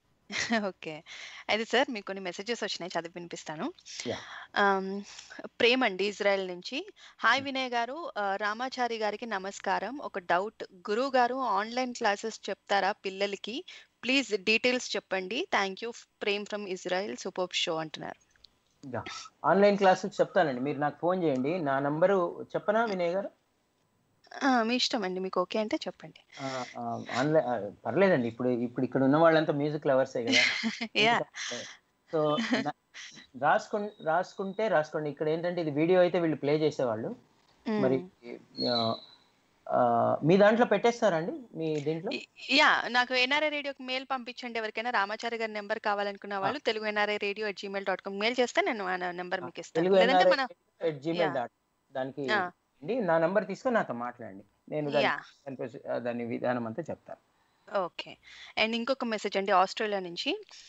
ఓకే అయితే సార్ మీకు కొన్ని మెసేజెస్ వచ్చినాయి చదివి వినిపిస్తాను Yeah. ఆమ్, ప్రేమ్ అండి ఇజ్రాయెల్ నుంచి హాయ్ వినయ్ గారు ఆ, రామాచారి గారికి నమస్కారం ఒక డౌట్ గురువు గారు ఆన్లైన్ క్లాసెస్ చెప్తారా పిల్లలకి ప్లీజ్ డీటెయిల్స్ చెప్పండి thank you Prem from Israel super show అంటున్నారు యా. ఆన్లైన్ క్లాసెస్ చెప్తానండి మీరు నాకు ఫోన్ చేయండి నా నంబరు చెప్పనా వినయ్ గారు ఆ, మీ ఇష్టం అండి మీకు ఓకే అంటే చెప్పండి ఆ, ఆ, ఆన్లైన్ ఆ, పర్లేదండి ఇప్పుడు ఇప్పుడు ఇక్కడ ఉన్న వాళ్ళంతా మ్యూజిక్ లవర్సే కదా యా సో నా- రాసుకు రాసుకుంటే రాసుకోండి ఇక్కడ ఏంటంటే ఇది వీడియో అయితే వీళ్ళు ప్లే చేసేవాళ్ళు మరి ఆ, ఆ, మీ దాంట్లో పెట్టేస్తారండి మీ దీంట్లో యా నాకు ఎన్ఆర్ఐ రేడియోకి మెయిల్ పంపించండి ఎవరికైనా రామాచారి గారి నెంబర్ కావాలనుకున్న వాళ్ళు Telugu NRI radio at Gmail dot com mail చేస్తే నేను ఆ నెంబర్ మీకు ఇస్తాను తెలుగు లేదంటే మన ఎట్ జీమెయిల్ Yeah. డాట్ దానికి Yeah. అండి నా నంబర్ తీసుకొని నాతో మాట్లాడండి నేను దాని Yeah. దాని ప్రొసీ- ఆ, దాని విధానం అంతా చెప్తాను ఓకే అండ్ ఇంకొక మెసేజ్ అండి ఆస్ట్రేలియా నుంచి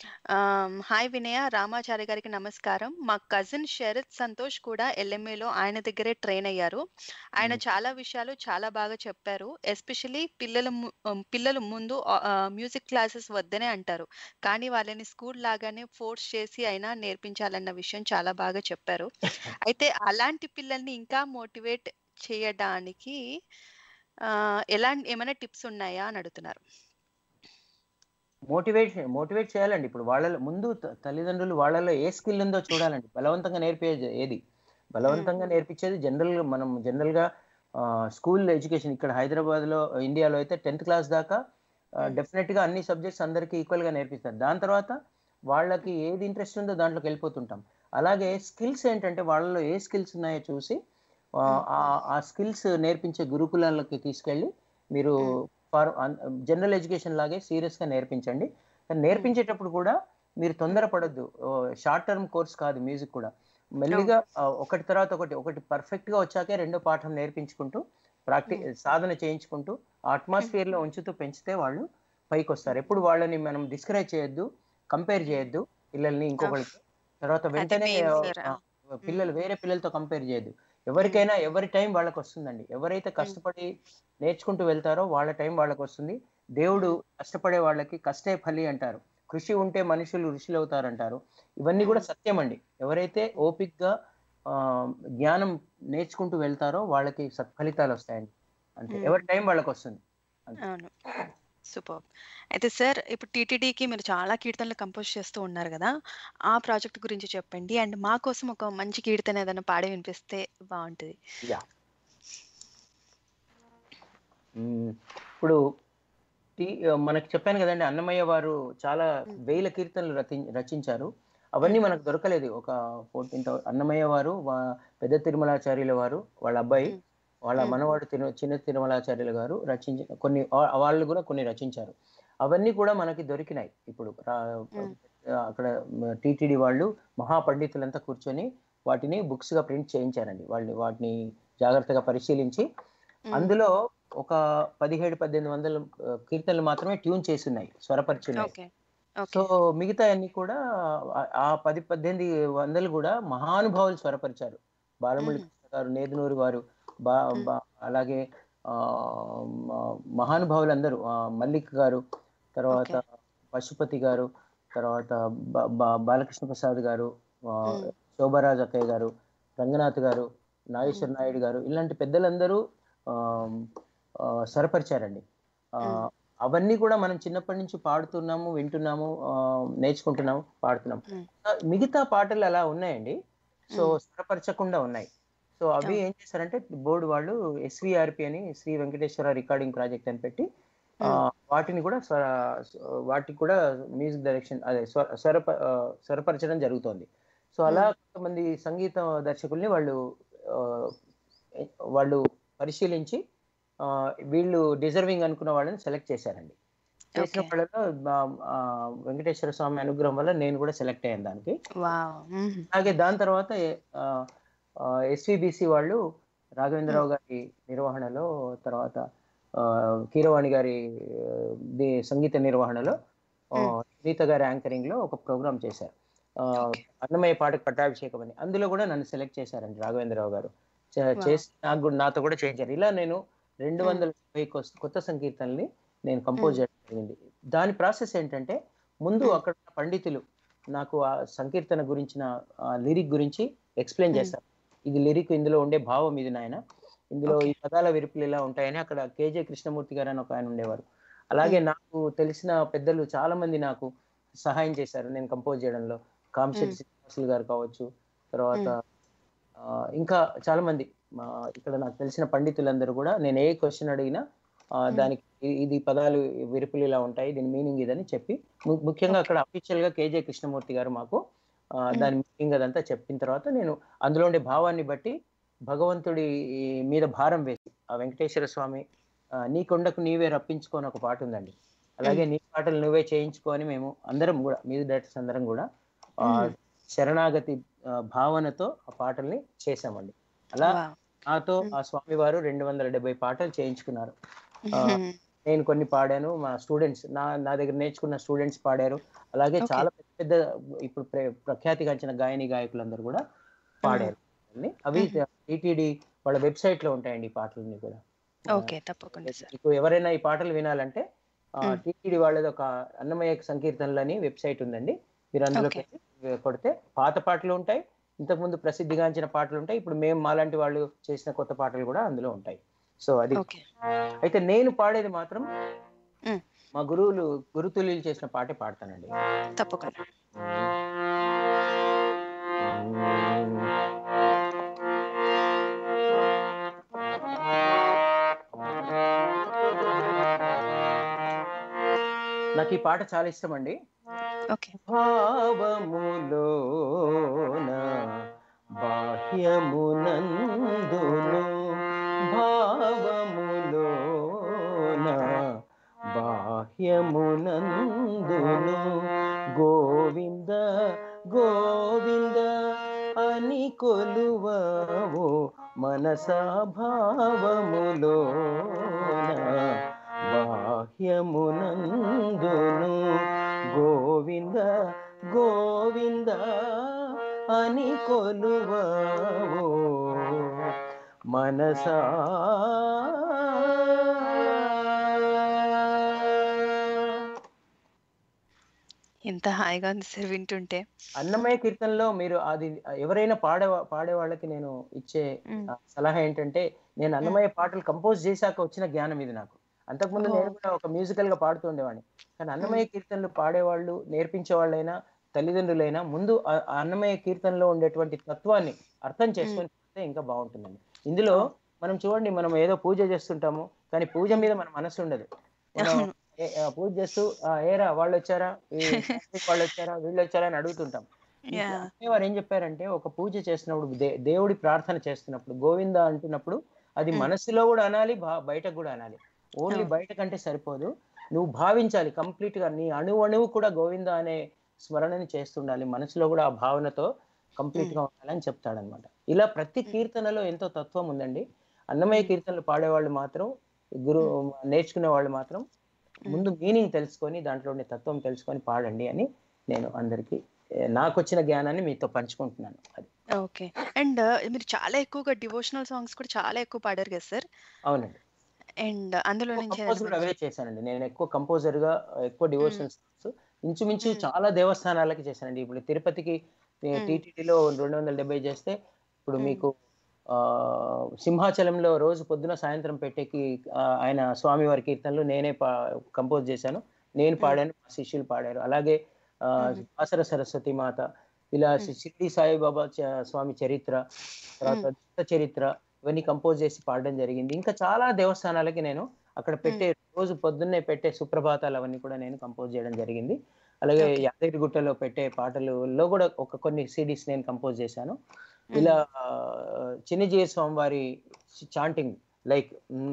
హాయ్ వినయ రామాచారి గారికి నమస్కారం మా కజిన్ శరత్ సంతోష్ కూడా ఎల్ఎంఏలో ఆయన దగ్గరే ట్రైన్ అయ్యారు ఆయన చాలా విషయాలు చాలా బాగా చెప్పారు ఎస్పెషలీ పిల్లల ము- ఉమ్, పిల్లలు ముందు మ్యూజిక్ క్లాసెస్ వద్దనే అంటారు కానీ వాళ్ళని స్కూల్ లాగానే ఫోర్స్ చేసి అయినా నేర్పించాలన్న విషయం చాలా బాగా చెప్పారు అయితే అలాంటి పిల్లల్ని ఇంకా మోటివేట్ చేయడానికి ఆ, ఎలాంటి ఏమైనా టిప్స్ ఉన్నాయా అని అడుగుతున్నారు మోటివేట్ మోటివేట్ చేయాలండి ఇప్పుడు వాళ్ళలో ముందు త- తల్లిదండ్రులు వాళ్ళలో ఏ స్కిల్ ఉందో చూడాలండి బలవంతంగా నేర్పేది ఏది బలవంతంగా నేర్పించేది జనరల్ గా మనం జనరల్ గా స్కూల్ ఎడ్యుకేషన్ ఇక్కడ హైదరాబాద్ లో ఇండియాలో అయితే టెన్త్ క్లాస్ దాకా డెఫినెట్ గా అన్ని సబ్జెక్ట్స్ అందరికీ ఈక్వల్ గా నేర్పిస్తారు దాని తర్వాత వాళ్ళకి ఏది ఇంట్రెస్ట్ ఉందో దాంట్లోకి వెళ్ళిపోతుంటాం అలాగే స్కిల్స్ ఏంటంటే వాళ్ళలో ఏ స్కిల్స్ ఉన్నాయో చూసి ఆ, ఆ- ఆ స్కిల్స్ నేర్పించే గురుకులాలకి తీసుకెళ్ళి మీరు ఫార్ జనరల్ ఎడ్యుకేషన్ లాగే సీరియస్ గా నేర్పించండి కానీ నేర్పించేటప్పుడు కూడా మీరు తొందరపడద్దు షార్ట్ టర్మ్ కోర్స్ కాదు మ్యూజిక్ కూడా మెల్లిగా ఆ, ఒకటి తర్వాత ఒకటి ఒకటి పర్ఫెక్ట్ గా వచ్చాకే రెండో పాఠం నేర్పించుకుంటూ ప్రాక్టీ సాధన చేయించుకుంటూ అట్మాస్ఫియర్ లో ఉంచుతూ పెంచితే వాళ్ళు పైకి వస్తారు ఎప్పుడు వాళ్ళని మనం డిస్కరేజ్ చేయొద్దు కంపేర్ చేయొద్దు పిల్లల్ని ఇంకొకరికి తర్వాత వెంటనే main, sir. ఆ, పిల్లలు వేరే పిల్లలతో కంపేర్ చేయొద్దు ఎవరికైనా ఎవరి టైం వాళ్ళకి వస్తుందండి ఎవరైతే కష్టపడి నేర్చుకుంటూ వెళ్తారో వాళ్ళ టైం వాళ్ళకి వస్తుంది దేవుడు కష్టపడే వాళ్ళకి కష్టే ఫలి అంటారు కృషి ఉంటే మనుషులు ఋషులు అవుతారంటారు ఇవన్నీ కూడా సత్యం అండి ఎవరైతే ఓపిక్గా ఆ, జ్ఞానం నేర్చుకుంటూ వెళ్తారో వాళ్ళకి సత్ఫలితాలు వస్తాయండి అంతే Hmm. ఎవరి టైం వాళ్ళకి వస్తుంది అవును సూపర్ అయితే సార్ ఇప్పుడు టీటీడీకి మీరు చాలా కీర్తనలు కంపోజ్ చేస్తూ ఉన్నారు కదా ఆ ప్రాజెక్ట్ గురించి చెప్పండి అండ్ మా కోసం ఒక మంచి కీర్తన ఏదైనా పాడి వినిపిస్తే బాగుంటుంది యా మ్మ్. ఇప్పుడు టీ మనకు చెప్పాను కదండి అన్నమయ్య వారు చాలా వేల కీర్తనలు రచి రచించారు అవన్నీ మనకు దొరకలేదు ఒక ఫోర్టీన్ అన్నమయ్య వారు వా- పెద్ద తిరుమలాచార్యుల వారు వాళ్ళ అబ్బాయి వాళ్ళ మనవాడు తిరు చిన్న తిరుమలాచార్యుల గారు రచించిన కొన్ని వా- వాళ్ళు కూడా కొన్ని రచించారు అవన్నీ కూడా మనకి దొరికినాయి ఇప్పుడు రా- అక్కడ టీటీడీ వాళ్ళు మహాపండితులంతా కూర్చొని వాటిని బుక్స్ గా ప్రింట్ చేయించారండి వాళ్ళు వాటిని జాగ్రత్తగా పరిశీలించి అందులో ఒక పదిహేడు పద్దెనిమిది వందల ఆ, కీర్తనలు మాత్రమే ట్యూన్ చేసి ఉన్నాయి స్వరపరిచున్నాయి ఓకే సో మిగతా అన్ని కూడా ఆ- ఆ పది పద్దెనిమిది వందలు కూడా మహానుభావులు స్వరపరిచారు బాలమురళి కృష్ణ గారు నేదునూరు వారు బా బా- అలాగే ఆ, మ- మహానుభావులందరూ ఆ, మల్లిక్ గారు తర్వాత పశుపతి గారు తర్వాత బ- బ- బాలకృష్ణ ప్రసాద్ గారు ఆ, శోభరాజ్ అక్కయ్య గారు రంగనాథ్ గారు నాగేశ్వర నాయుడు గారు ఇలాంటి పెద్దలందరూ ఆ, ఆ, స్వరపరిచారండి ఆ, అవన్నీ కూడా మనం చిన్నప్పటి నుంచి పాడుతున్నాము వింటున్నాము ఆ, నేర్చుకుంటున్నాము పాడుతున్నాము ఆ, మిగతా పాటలు అలా ఉన్నాయండి సో స్వరపరచకుండా ఉన్నాయి సో అవి ఏం చేశారంటే బోర్డు వాళ్ళు ఎస్విఆర్పి అని శ్రీ వెంకటేశ్వర రికార్డింగ్ ప్రాజెక్ట్ అని పెట్టి ఆ, వాటిని కూడా స్వర- వాటికి కూడా మ్యూజిక్ డైరెక్షన్ అదే స్వ- స్వరప ఆ, స్వరపరచడం జరుగుతోంది సో అలా కొంతమంది సంగీత దర్శకుల్ని వాళ్ళు ఆ, వాళ్ళు పరిశీలించి ఆ, వీళ్ళు డిజర్వింగ్ అనుకున్న వాళ్ళని సెలెక్ట్ చేశారండి చేసిన వాళ్ళలో మా- ఆ, వెంకటేశ్వర స్వామి అనుగ్రహం వల్ల నేను కూడా సెలెక్ట్ అయ్యాను దానికి వావ్ అలాగే దాని తర్వాత ఎస్విబిసి వాళ్ళు రాఘవేంద్రరావు గారి నిర్వహణలో తర్వాత ఆ, కీరవాణి గారి ఆ, ది సంగీత నిర్వహణలో ఆ, సునీత గారి యాంకరింగ్ లో ఒక ప్రోగ్రామ్ చేశారు ఆ, అన్నమయ్య పాటకు పట్టాభిషేకం అని అందులో కూడా నన్ను సెలెక్ట్ చేశారండి రాఘవేంద్రరావు గారు చే- Wow. చేసి నాకు కూడా నాతో కూడా చేయించారు ఇలా నేను రెండు వందల యాభై కొస్- కొత్త సంకీర్తనల్ని నేను కంపోజ్ చేయడం జరిగింది దాని ప్రాసెస్ ఏంటంటే ముందు అక్కడ ఉన్న పండితులు నాకు ఆ సంకీర్తన గురించిన లిరిక్ గురించి ఎక్స్ప్లెయిన్ చేస్తారు ఇది లిరిక్ ఇందులో ఉండే భావం ఇది నాయన ఇందులో ఈ పదాల విరుపులు ఇలా ఉంటాయని అక్కడ కేజే కృష్ణమూర్తి గారు అని ఒక ఆయన ఉండేవారు అలాగే నాకు తెలిసిన పెద్దలు చాలా మంది నాకు సహాయం చేశారు నేను కంపోజ్ చేయడంలో కామశెట్టి శ్రీనివాసులు గారు కావచ్చు తర్వాత ఆ, ఇంకా చాలా మంది మా ఇక్కడ నాకు తెలిసిన పండితులందరూ కూడా నేను ఏ క్వశ్చన్ అడిగినా ఆ, దానికి ఇ- ఇది పదాలు విరుపులు ఇలా ఉంటాయి దీని మీనింగ్ ఇదని చెప్పి ము- ముఖ్యంగా అక్కడ అఫీషియల్ గా కేజే కృష్ణమూర్తి గారు మాకు ఆ, దాని మీనింగ్ అదంతా చెప్పిన తర్వాత నేను అందులో ఉండే భావాన్ని బట్టి భగవంతుడి మీద భారం వేసి ఆ వెంకటేశ్వర స్వామి ఆ, నీ కొండకు నీవే రప్పించుకొని ఒక పాట ఉందండి అలాగే నీ పాటలు నువ్వే చేయించుకో అని మేము అందరం కూడా మ్యూజిక్ డైరెక్టర్స్ అందరం కూడా ఆ, శరణాగతి ఆ, భావనతో ఆ పాటల్ని చేశామండి అలా నాతో ఆ స్వామి వారు రెండు వందల డెబ్బై పాటలు చేయించుకున్నారు ఆ, నేను కొన్ని పాడాను మా స్టూడెంట్స్ నా నా దగ్గర నేర్చుకున్న స్టూడెంట్స్ పాడారు అలాగే Okay. చాలా పెద్ద పెద్ద ఇప్పుడు ప్ర- ప్రఖ్యాతిగాంచిన గాయని గాయకులందరూ కూడా పాడారు అన్ని. అవి టీటీడీ వాళ్ళ వెబ్సైట్ లో ఉంటాయండి ఈ పాటలన్నీ కూడా ఓకే తప్పకుండా సార్ మీకు ఎవరైనా ఈ పాటలు వినాలంటే మ్మ్. టీటీడీ వాళ్ళది ఒక అన్నమయ్య సంకీర్తనలు అని వెబ్సైట్ ఉందండి మీరు అందులోకి Okay. వెళ్ళి కొడితే పాత పాటలు ఉంటాయి ఇంతకుముందు ప్రసిద్ధిగాంచిన పాటలు ఉంటాయి ఇప్పుడు మేము మాలాంటి వాళ్ళు చేసిన కొత్త పాటలు కూడా అందులో ఉంటాయి సో అది ఓకే అయితే నేను పాడేది మాత్రం మ్మ్. మా గురువులు గురుతుల్యులు చేసిన పాటే పాడతానండి తప్పకుండా నాకు ఈ పాట చాలా ఇష్టం అండి ఓకే భావములోన బాహ్యమునందును భావములోన బాహ్యమునందును గోవింద గోవింద అని కొలువవో మనసా భావములోన బాహ్యమునందును గోవింద గోవింద అని కొలువవో మనసా ఎంత హాయిగా ఉంది సార్ వింటుంటే అన్నమయ్య కీర్తనలో మీరు అది ఎవరైనా పాడే పాడే వాళ్ళకి నేను ఇచ్చే ఆ, సలహా ఏంటంటే నేను అన్నమయ్య పాటలు కంపోజ్ చేశాక వచ్చిన జ్ఞానం ఇది నాకు అంతకుముందు నేను కూడా ఒక మ్యూజికల్ గా పాడుతూ ఉండేవాడిని కానీ అన్నమయ్య కీర్తనలు పాడేవాళ్ళు నేర్పించే వాళ్ళైనా తల్లిదండ్రులైనా ముందు ఆ ఆ అన్నమయ్య కీర్తనలో ఉండేటువంటి తత్వాన్ని అర్థం చేసుకొని పాడితే ఇంకా బాగుంటుందండి ఇందులో మనం చూడండి మనం ఏదో పూజ చేస్తుంటాము కానీ పూజ మీద మన మనసు ఉండదు మనం అవును. ఏ- ఆ, పూజ చేస్తూ "ఆ, ఏరా వాళ్ళు వచ్చారా ఈ వాళ్ళు వచ్చారా వీళ్ళు వచ్చారా అని అడుగుతుంటాం Yeah. అంటే వారు ఏం చెప్పారంటే ఒక పూజ చేసినప్పుడు దే- దేవుడి ప్రార్థన చేస్తున్నప్పుడు గోవింద అంటున్నప్పుడు అది Mm. మనసులో కూడా అనాలి బా- బయటకు కూడా అనాలి ఓన్లీ అవును. బయట కంటే సరిపోదు నువ్వు భావించాలి కంప్లీట్ గా నీ అణువు అణువు కూడా గోవింద అనే స్మరణని చేస్తుండాలి మనసులో కూడా ఆ భావనతో కంప్లీట్ గా ఉండాలని చెప్తాడనమాట ఇలా ప్రతి కీర్తనలో ఎంతో తత్వం ఉందండి అన్నమయ్య కీర్తనలు పాడేవాళ్ళు మాత్రం గురు నేర్చుకునే వాళ్ళు మాత్రం ముందు మీనింగ్ తెలుసుకొని దాంట్లో ఉండే తత్వం తెలుసుకొని పాడండి అని నేను అందరికీ ఏ, నాకు వచ్చిన జ్ఞానాన్ని మీతో పంచుకుంటున్నాను అది ఓకే అండ్ మీరు చాలా ఎక్కువగా డివోషనల్ సాంగ్స్ కూడా చాలా ఎక్కువ పాడారు కదా సార్ అవునండి అండ్ అందులో నుంచి కంపోజ్ కూడా అవే చేశానండి నేను ఎక్కువ కంపోజర్ గా ఎక్కువ డివోషనల్ సాంగ్స్ ఇంచుమించు చాలా దేవస్థానాలకి చేశానండి ఇప్పుడు తిరుపతికి మ్మ్. టీటీడీలో రెండు వందల డెబ్బై చేస్తే ఇప్పుడు మీకు ఆ సింహాచలంలో రోజు పొద్దున సాయంత్రం పెట్టేకి ఆ, ఆయన స్వామివారి కీర్తనలు నేనే పా కంపోజ్ చేశాను నేను పాడాను మా శిష్యులు పాడారు అలాగే ఆ, వాసర సరస్వతి మాత ఇలా షిర్డి సాయిబాబా చ- స్వామి చరిత్ర తర్వాత దత్త చరిత్ర ఇవన్నీ కంపోజ్ చేసి పాడడం జరిగింది ఇంకా చాలా దేవస్థానాలకి నేను అక్కడ పెట్టే రోజు పొద్దున్నే పెట్టే సుప్రభాతాలు అవన్నీ కూడా నేను కంపోజ్ చేయడం జరిగింది అలాగే యాదగిరి గుట్టలో పెట్టే పాటలలో కూడా ఒక కొన్ని సిడీస్ నేను కంపోజ్ చేశాను ఇలా ఆ, చిన్నజీయ స్వామి వారి చాంటింగ్ లైక్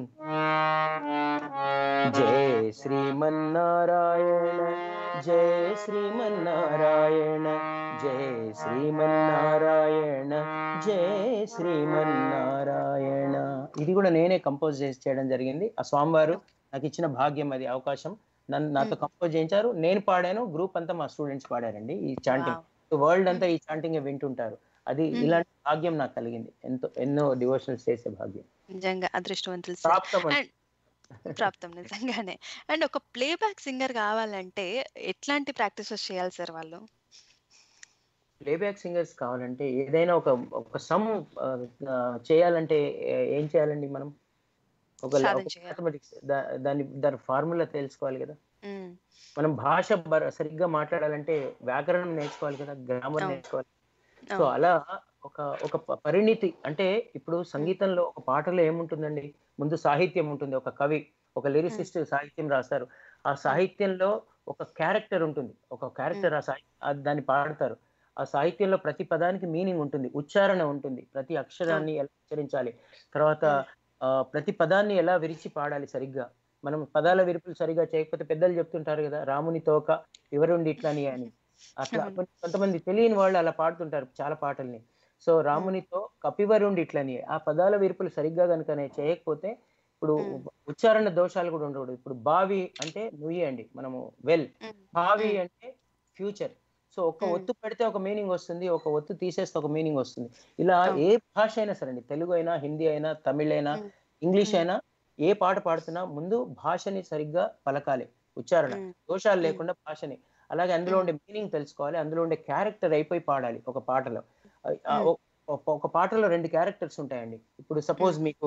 జయ శ్రీమన్నారాయణ జయ శ్రీమన్నారాయణ జయ శ్రీమన్నారాయణ జయ శ్రీమన్నారాయణ ఇది కూడా నేనే కంపోజ్ చేసి చేయడం జరిగింది ఆ స్వామివారు నాకు ఇచ్చిన భాగ్యం అది అవకాశం నన్ను నాతో కంపోజ్ చేయించారు నేను పాడాను గ్రూప్ అంతా మా స్టూడెంట్స్ పాడారండి ఈ చాంటింగ్ వరల్డ్ అంతా ఈ చాంటింగ్ వింటుంటారు అది ఇలాంటి భాగ్యం నాకు కలిగింది ఎంతో ఎన్నో డివోషనల్స్ చేసే భాగ్యం నిజంగా అదృష్టవంతులు సార్ ప్రాప్తం అండి. అండ్ ప్రాప్తం నిజంగానే అండ్ ఒక ప్లేబ్యాక్ సింగర్ కావాలంటే ఎట్లాంటి ప్రాక్టీసెస్ చేయాలి సార్ వాళ్ళు ప్లేబ్యాక్ సింగర్స్ కావాలంటే ఏదైనా ఒక ఒక సమ్ చేయాలంటే ఏ- ఏం చేయాలండి మనం ఒక సాధన చేయాలి. మ్యాథమెటిక్స్ దాని దాని ఫార్ములా తెలుసుకోవాలి కదా మ్మ్. మనం భాష బర- సరిగ్గా మాట్లాడాలంటే వ్యాకరణం నేర్చుకోవాలి కదా గ్రామర్ అవును. నేర్చుకోవాలి సో అవును. అలా ఒక ఒక ప- పరిణితి అంటే ఇప్పుడు సంగీతంలో ఒక పాటలో ఏముంటుందండి ముందు సాహిత్యం ఉంటుంది ఒక కవి ఒక లిరిసిస్ట్ సాహిత్యం రాస్తారు ఆ సాహిత్యంలో ఒక క్యారెక్టర్ ఉంటుంది ఒక క్యారెక్టర్ ఆ సాహి ఆ దాన్ని పాడతారు ఆ సాహిత్యంలో ప్రతి పదానికి మీనింగ్ ఉంటుంది ఉచ్చారణ ఉంటుంది ప్రతి అక్షరాన్ని ఎలా ఉచ్చరించాలి తర్వాత ఆ, ప్రతి పదాన్ని ఎలా విరిచి పాడాలి సరిగ్గా మనం పదాల విరుపులు సరిగ్గా చేయకపోతే పెద్దలు చెప్తుంటారు కదా రాముని తోక ఎవరుండి ఇట్లని అని అట్లా అవును. కొంత- కొంతమంది తెలియని వాళ్ళు అలా పాడుతుంటారు చాలా పాటల్ని సో రామునితో కపివరుండి ఇట్లని ఆ పదాల విరుపులు సరిగ్గా కనుకనే చేయకపోతే ఇప్పుడు ఉచ్చారణ దోషాలు కూడా ఉండకూడదు ఇప్పుడు బావి అంటే నుయ్యి అండి మనము వెల్ బావి అంటే ఫ్యూచర్ సో ఒక ఒత్తు పెడితే ఒక మీనింగ్ వస్తుంది ఒక ఒత్తు తీసేస్తే ఒక మీనింగ్ వస్తుంది ఇలా ఏ భాష అయినా సరే అండి తెలుగు అయినా హిందీ అయినా తమిళ్ అయినా ఇంగ్లీష్ అయినా ఏ పాట పాడుతున్నా ముందు భాషని సరిగ్గా పలకాలి ఉచ్చారణ దోషాలు లేకుండా భాషని అలాగే అందులో ఉండే మీనింగ్ తెలుసుకోవాలి అందులో ఉండే క్యారెక్టర్ అయిపోయి పాడాలి ఒక పాటలో ఆ- ఆ ఒ- ఒక- ఒక పాటలో రెండు క్యారెక్టర్స్ ఉంటాయండి ఇప్పుడు సపోజ్ మీకు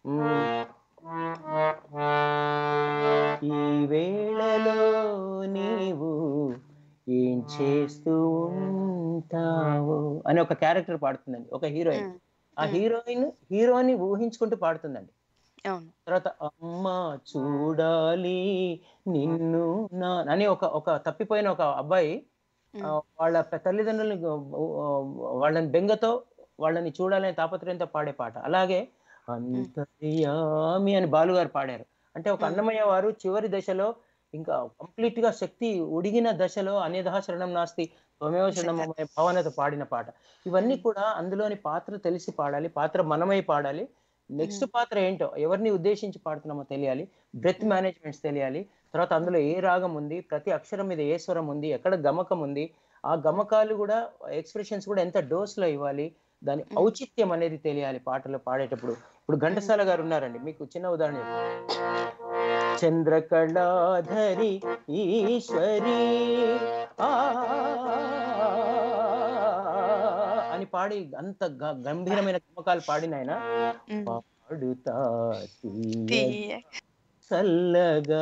మ్మ్, ఈ వేళలో నీవు ఏం చేస్తూ ఉంటావు అని ఒక క్యారెక్టర్ పాడుతుందండి ఒక హీరోయిన్ ఆ హీరోయిన్ హీరోని ఊహించుకుంటూ పాడుతుందండి అవును తర్వాత అమ్మ చూడాలి నిన్ను నా అని ఒక ఒక తప్పిపోయిన ఒక అబ్బాయి ఆ, వాళ్ళ పె- తల్లిదండ్రులని ఆ, వాళ్ళని బెంగతో వాళ్ళని చూడాలనే తాపత్రయంతో పాడే పాట అలాగే అంతర్యామి అని బాలుగారు పాడారు అంటే ఒక అన్నమయ్య వారు చివరి దశలో ఇంకా కంప్లీట్ గా శక్తి ఉడిగిన దశలో అనేధా శరణం నాస్తి త్వమేవ శరణం మమ అనే భావనతో పాడిన పాట ఇవన్నీ కూడా అందులోని పాత్ర తెలిసి పాడాలి పాత్ర మనమై పాడాలి నెక్స్ట్ పాత్ర ఏంటో ఎవరిని ఉద్దేశించి పాడుతున్నామో తెలియాలి బ్రెత్ మేనేజ్మెంట్స్ తెలియాలి తర్వాత అందులో ఏ రాగం ఉంది ప్రతి అక్షరం మీద ఏ స్వరం ఉంది ఎక్కడ గమకం ఉంది ఆ గమకాలు కూడా ఎక్స్ప్రెషన్స్ కూడా ఎంత డోస్ లో ఇవ్వాలి దాని ఔచిత్యం అనేది తెలియాలి పాటలో పాడేటప్పుడు ఇప్పుడు ఘంటసాల గారు ఉన్నారండి మీకు చిన్న ఉదాహరణ చెప్తాను. చంద్రకళాధరి ఈశ్వరి ఆ అని పాడి అంత గ- గంభీరమైన గమకాలు పాడిన ఆయన పాడుతా తీయగా. చల్లగా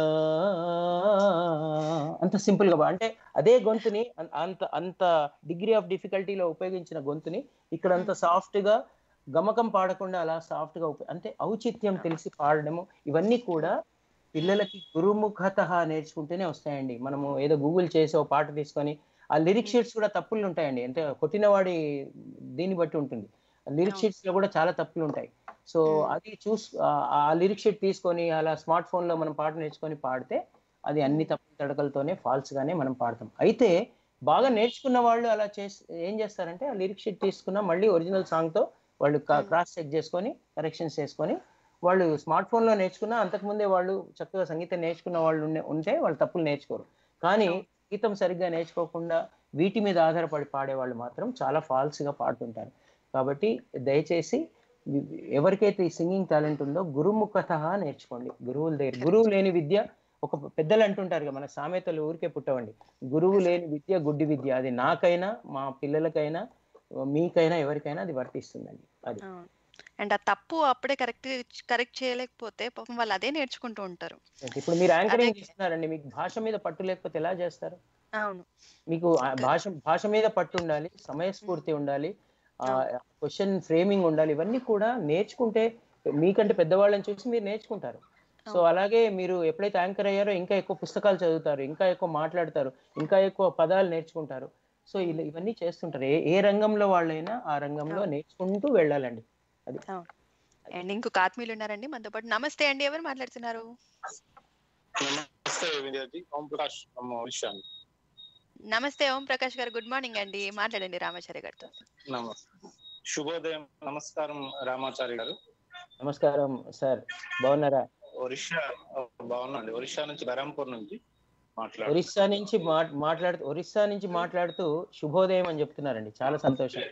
అంత సింపుల్ గా పా- అంటే అదే గొంతుని అం- అంత అంత డిగ్రీ ఆఫ్ డిఫికల్టీలో ఉపయోగించిన గొంతుని ఇక్కడ అంత సాఫ్ట్ గా గమకం పాడకుండా అలా సాఫ్ట్ గా ఉప- అంటే ఔచిత్యం తెలిసి పాడడము ఇవన్నీ కూడా పిల్లలకి గురుముఖత నేర్చుకుంటేనే వస్తాయండి మనము ఏదో గూగుల్ చేసి ఒక పాట తీసుకొని ఆ లిరిక్ షీట్స్ కూడా తప్పులు ఉంటాయండి అంటే కొట్టినవాడి దీన్ని బట్టి ఉంటుంది లిరిక్ షీట్స్ లో కూడా చాలా తప్పులు ఉంటాయి సో అది చూస్ ఆ- ఆ లిరిక్ షీట్ తీసుకొని అలా స్మార్ట్ ఫోన్ లో మనం పాట నేర్చుకొని పాడితే అది అన్ని తప్పులు తడకలతోనే ఫాల్స్ గానే మనం పాడతాం అయితే బాగా నేర్చుకున్న వాళ్ళు అలా చేసి ఏం చేస్తారంటే ఆ లిరిక్ షీట్ తీసుకున్న మళ్ళీ ఒరిజినల్ సాంగ్ తో వాళ్ళు క్రాస్ చెక్ చేసుకొని కరెక్షన్స్ చేసుకొని వాళ్ళు స్మార్ట్ ఫోన్ లో నేర్చుకున్న అంతకుముందే వాళ్ళు చక్కగా సంగీతం నేర్చుకున్న వాళ్ళు ఉండే- ఉంటే వాళ్ళు తప్పులు నేర్చుకోరు కానీ గీతం సరిగ్గా నేర్చుకోకుండా వీటి మీద ఆధారపడి పాడే వాళ్ళు మాత్రం చాలా ఫాల్స్ గా పాడుతుంటారు కాబట్టి దయచేసి వి- ఎవరికైతే ఈ సింగింగ్ టాలెంట్ ఉందో గురుముఖత నేర్చుకోండి గురువుల దగ్గర గురువు లేని విద్య ఒక పెద్దలు అంటుంటారు కదా మన సామెతలు ఊరికే పుట్టవండి గురువు లేని విద్య గుడ్డి విద్య అది నాకైనా మా పిల్లలకైనా మీకైనా ఎవరికైనా అది వర్తిస్తుందండి అది అండ్ ఆ తప్పు అప్పుడే కరెక్ట్ కరెక్ట్ చేయలేకపోతే పాపం వాళ్ళు అదే నేర్చుకుంటూ ఉంటారు ఇప్పుడు మీరు యాంకరింగ్ చేస్తున్నారండి మీకు భాష మీద పట్టు లేకపోతే ఎలా చేస్తారు అవును మీకు ఆ భాష భాష మీద పట్టు ఉండాలి సమయస్ఫూర్తి ఉండాలి ఆ క్వశ్చన్ ఫ్రేమింగ్ ఉండాలి ఇవన్నీ కూడా నేర్చుకుంటే మీకంటే పెద్దవాళ్ళని చూసి మీరు నేర్చుకుంటారు సో అలాగే మీరు ఎప్పుడైతే యాంకర్ అయ్యారో ఇంకా ఎక్కువ పుస్తకాలు చదువుతారు ఇంకా ఎక్కువ మాట్లాడతారు ఇంకా ఎక్కువ పదాలు నేర్చుకుంటారు సో ఇలా ఇవన్నీ చేస్తుంటారు ఏ ఏ రంగంలో వాళ్ళైనా ఆ రంగంలో నేర్చుకుంటూ వెళ్ళాలండి అది అండ్ ఇంకొక ఆత్మీయులు ఉన్నారండి మనతో పాటు నమస్తే అండి ఎవరు మాట్లాడుతున్నారు నమస్తే విద్యార్థి ఓం ప్రకాష్ ನಮ್ಮ ఒరిస్సా నమస్తే ఓం ప్రకాష్ గారు గుడ్ మార్నింగ్ అండి మాట్లాడండి రామాచార్య గారితో నమస్తే శుభోదయం నమస్కారం రామాచారి గారు నమస్కారం సార్ బాగున్నారా ఒరిస్సా బాగున్నాండి ఒరిస్సా నుంచి బెరంపూర్ నుంచి మాట్లాడు ఒరిస్సా నుంచి మా- మాట్లాడుతూ ఒరిస్సా నుంచి మాట్లాడుతూ శుభోదయం అని చెప్తున్నారండి చాలా సంతోషం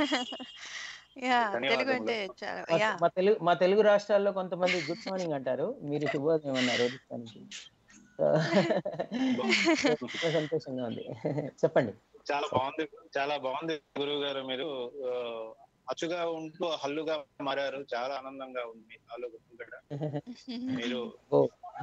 యా ధన్యవాదములు. తెలుగు అంటే చాలా మా- యా మా తెలుగు మా తెలుగు రాష్ట్రాల్లో కొంతమంది గుడ్ మార్నింగ్ అంటారు మీరు శుభోదయం అన్నారు ఒరిస్సా నుంచి సో, చాలా సంతోషంగా ఉంది చెప్పండి చాలా బాగుంది చాలా బాగుంది గురువు గారు మీరు ఆ, అచ్చుగా ఉంటూ హల్లుగా మారారు చాలా ఆనందంగా ఉంది మీ తాలూకు ఇక్కడ మీరు ఓ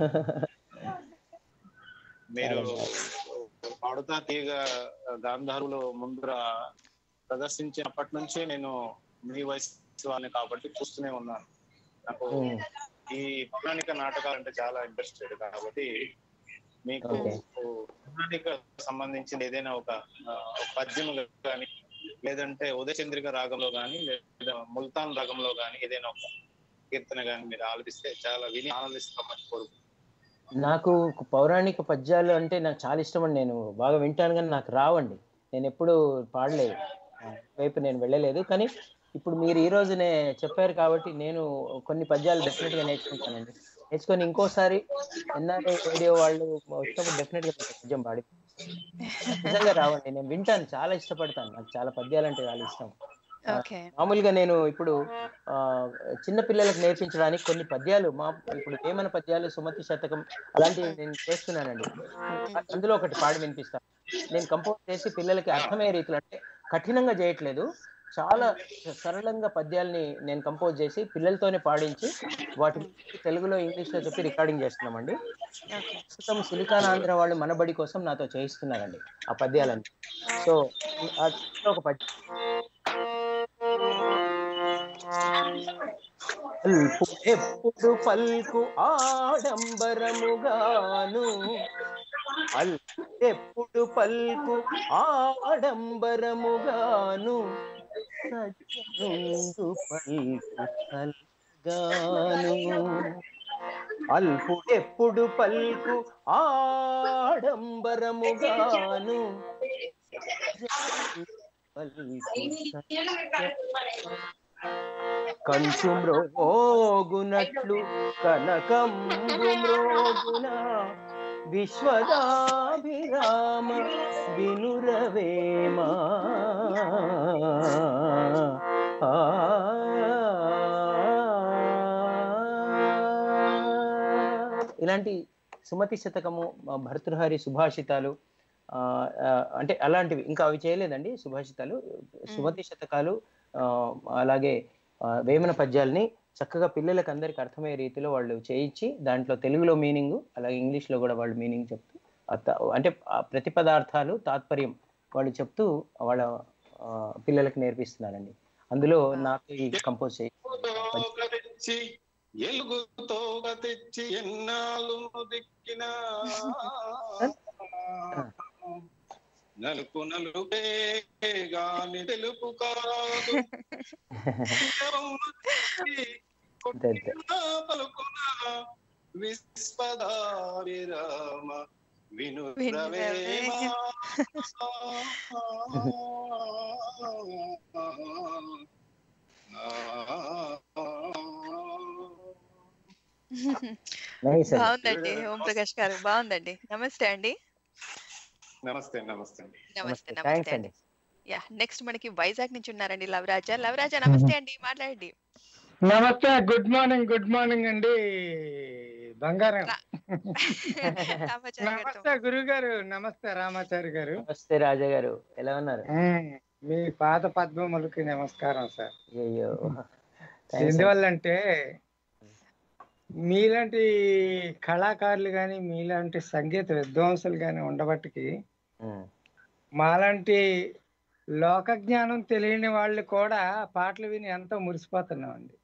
మీరు పాడుతా తీగ గాంధారులు ముందర ప్రదర్శించినప్పటి నుంచి నేను మీ వయసు వాళ్ళని కాబట్టి చూస్తూనే ఉన్నాను నాకు ఉమ్, ఈ పౌరాణిక నాటకాలు అంటే చాలా ఇంట్రెస్టెడ్ కాబట్టి మీకు Okay. పౌరాణిక సంబంధించిన ఏదైనా ఒక ఆ, ఒక పద్యం కానీ లేదంటే ఉదయచంద్రిక రాగంలో కానీ లేదా ముల్తాన్ రాగంలో కానీ ఏదైనా ఒక కీర్తన కానీ మీరు ఆలపిస్తే చాలా విని ఆనందిస్తామని కోరుకుంటున్నాను నాకు పౌరాణిక పద్యాలు అంటే నాకు చాలా ఇష్టం అండి నేను బాగా వింటాను కానీ నాకు రావండి నేను ఎప్పుడు పాడలేదు ఆ, వైపు నేను వెళ్ళలేదు కానీ ఇప్పుడు మీరు ఈ రోజునే చెప్పారు కాబట్టి నేను కొన్ని పద్యాలు డెఫినెట్ గా నేర్చుకుంటానండి నేర్చుకొని ఇంకోసారి ఎన్ఆర్ఐ రేడియో వాళ్ళు వచ్చినప్పుడు డెఫినెట్ గా ఒక పద్యం పాడి నిజంగా రావండి నేను వింటాను చాలా ఇష్టపడతాను నాకు చాలా పద్యాలు అంటే చాలా ఇష్టం ఆ, ఓకే మామూలుగా నేను ఇప్పుడు ఆ చిన్న పిల్లలకు నేర్పించడానికి కొన్ని పద్యాలు మా ఇప్పుడు వేమన పద్యాలు సుమతి శతకం అలాంటివి నేను చేస్తున్నానండి అందులో ఒకటి పాడి వినిపిస్తాను నేను కంపోజ్ చేసి పిల్లలకి అర్థమయ్యే రీతిలో అంటే కఠినంగా చేయట్లేదు చాలా సరళంగా పద్యాల్ని నేను కంపోజ్ చేసి పిల్లలతోనే పాడించి వాటి తెలుగులో ఇంగ్లీష్ లో చెప్పి రికార్డింగ్ చేస్తున్నామండి ఓకే ప్రస్తుతం సిలికాన్ ఆంధ్ర వాళ్ళు మనబడి కోసం నాతో చేయిస్తున్నారండి ఆ పద్యాలని సో ఆ ఒక పద్యం అల్పు ఎప్పుడు పల్కు ఆడంబరముగాను అల్పు ఎప్పుడు పల్కు ఆడంబరముగాను సజ్జనుండు పల్కు కల్గాను అల్పు ఎప్పుడు పల్కు ఆడంబరముగాను పల్కు కంచు మ్రోగునట్లు కనకంబు మ్రోగున విశ్వదాభిరామ వినురవేమా ఆ. ఇలాంటి సుమతి శతకము ఆ, భర్తృహరి సుభాషితాలు ఆ, ఆ, అంటే అలాంటివి ఇంకా అవి చేయలేదండి సుభాషితాలు సుమతి శతకాలు ఆ, అలాగే ఆ, వేమన పద్యాల్ని చక్కగా పిల్లలకు అందరికి అర్థమయ్యే రీతిలో వాళ్ళు చేయించి దాంట్లో తెలుగులో మీనింగ్ అలాగే ఇంగ్లీష్లో కూడా వాళ్ళు మీనింగ్ చెప్తూ ఆ త- అంటే ఆ ప్రతి పదార్థాలు తాత్పర్యం వాళ్ళు చెప్తూ వాళ్ళ ఆ, పిల్లలకు నేర్పిస్తున్నారండి అందులో నాకు ఈ కంపోజ్ చేయి తెచ్చి ఎలుగుతో తెచ్చి ఎన్నాళ్ళు దిక్కిన నలుపు నలుపే గాని తెలుపు కాదు అంతే అంతే పలుకున విస్పదారి రామ విను వినురవేమ. నైస్ అండి బాగుందండి ఓం ప్రకాష్ గారు బాగుందండి నమస్తే అండి నమస్తే నమస్తే అండి నమస్తే థ్యాంక్స్ నమస్తే అండి అండి యా నెక్స్ట్ మనకి వైజాగ్ నుంచి ఉన్నారండి లవరాజా లవరాజా నమస్తే అండి మాట్లాడండి నమస్తే గుడ్ మార్నింగ్ గుడ్ మార్నింగ్ అండి బంగారం రామాచారి గారితో నమస్తే గురువు గారు నమస్తే రామాచారి గారు నమస్తే రాజా గారు ఎలా ఉన్నారు ఉమ్, మీ పాద పద్మములకి నమస్కారం సార్ అయ్యో థ్యాంక్స్ ఎందువల్లంటే మీలాంటి కళాకారులు కానీ మీలాంటి సంగీత విద్వాంసులు కానీ ఉండబట్టికి మాలాంటి లోక జ్ఞానం తెలియని వాళ్ళు కూడా పాటలు విని ఎంతో మురిసిపోతున్నామండి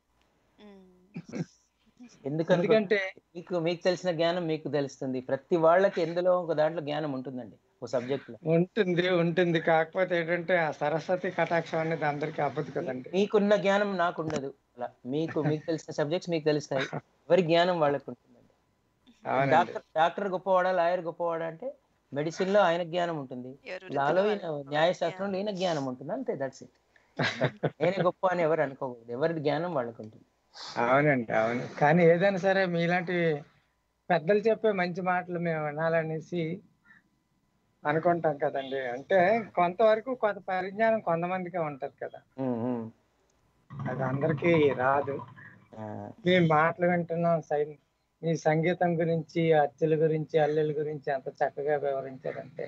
ఎందుకంటే ఎందుకంటే మీకు మీకు తెలిసిన జ్ఞానం మీకు తెలుస్తుంది ప్రతి వాళ్ళకి ఎందులో ఒక దాంట్లో జ్ఞానం ఉంటుందండి ఒక సబ్జెక్ట్ లో ఉంటుంది ఉంటుంది కాకపోతే ఏంటంటే ఆ సరస్వతి కటాక్షం అనేది అందరికీ అవ్వదు కదండి మీకున్న జ్ఞానం నాకు ఉండదు అలా మీకు మీకు తెలిసిన సబ్జెక్ట్స్ మీకు తెలుస్తాయి ఎవరి జ్ఞానం వాళ్ళకు ఉంటుందండి అవునండి. డాక్టర్ డాక్టర్ గొప్పవాడా లాయర్ గొప్పవాడా అంటే మెడిసిన్ లో ఆయన జ్ఞానం ఉంటుంది లాలో ఈయన న్యాయశాస్త్రంలో ఈయన జ్ఞానం ఉంటుంది అంతే దట్స్ ఇట్ నేనే గొప్ప అని ఎవరు అనుకోకూడదు ఎవరి జ్ఞానం వాళ్ళకు ఉంటుంది అవునండి అవును కానీ ఏదైనా సరే మీలాంటి పెద్దలు చెప్పే మంచి మాటలు మేము వినాలనేసి అనుకుంటాం కదండి అంటే కొంతవరకు కొంత పరిజ్ఞానం కొంతమందికే ఉంటది కదా ఉమ్, ఉమ్. అది అందరికీ రాదు ఆ, మీ మాటలు వింటున్నాం సై మీ సంగీతం గురించి అచ్చుల గురించి అల్లెల గురించి ఎంత చక్కగా వివరించారంటే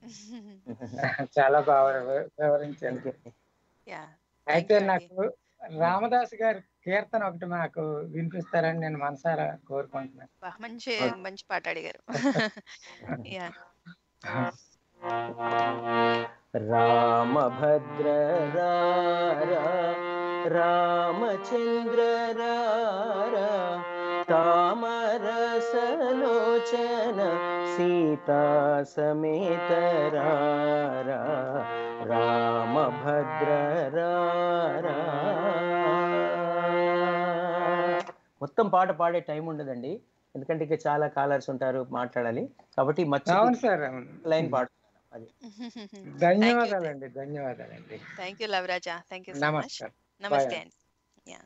చాలా బాగా వివ- వివరించారు యా అయితే నాకు రామదాస్ గారి కీర్తన ఒకటి మాకు వినిపిస్తారని నేను మనసారా కోరుకుంటున్నాను బా, మంచి మంచి పాట అడిగారు యా రామభద్ర రారా రామచంద్ర రారా తామరసలోచన సీతా సమేత రారా రామభద్ర రారా మొత్తం పాట పాడే టైం ఉండదండి ఎందుకంటే ఇక చాలా కాలర్స్ ఉంటారు మాట్లాడాలి కాబట్టి మర్చి అవును సార్ అవును లైన్ పాడుతున్నాను అది ధన్యవాదాలండి ధన్యవాదాలండి thank you Lavaraja thank you so much నమస్కారం నమస్తే Bye. అండి యా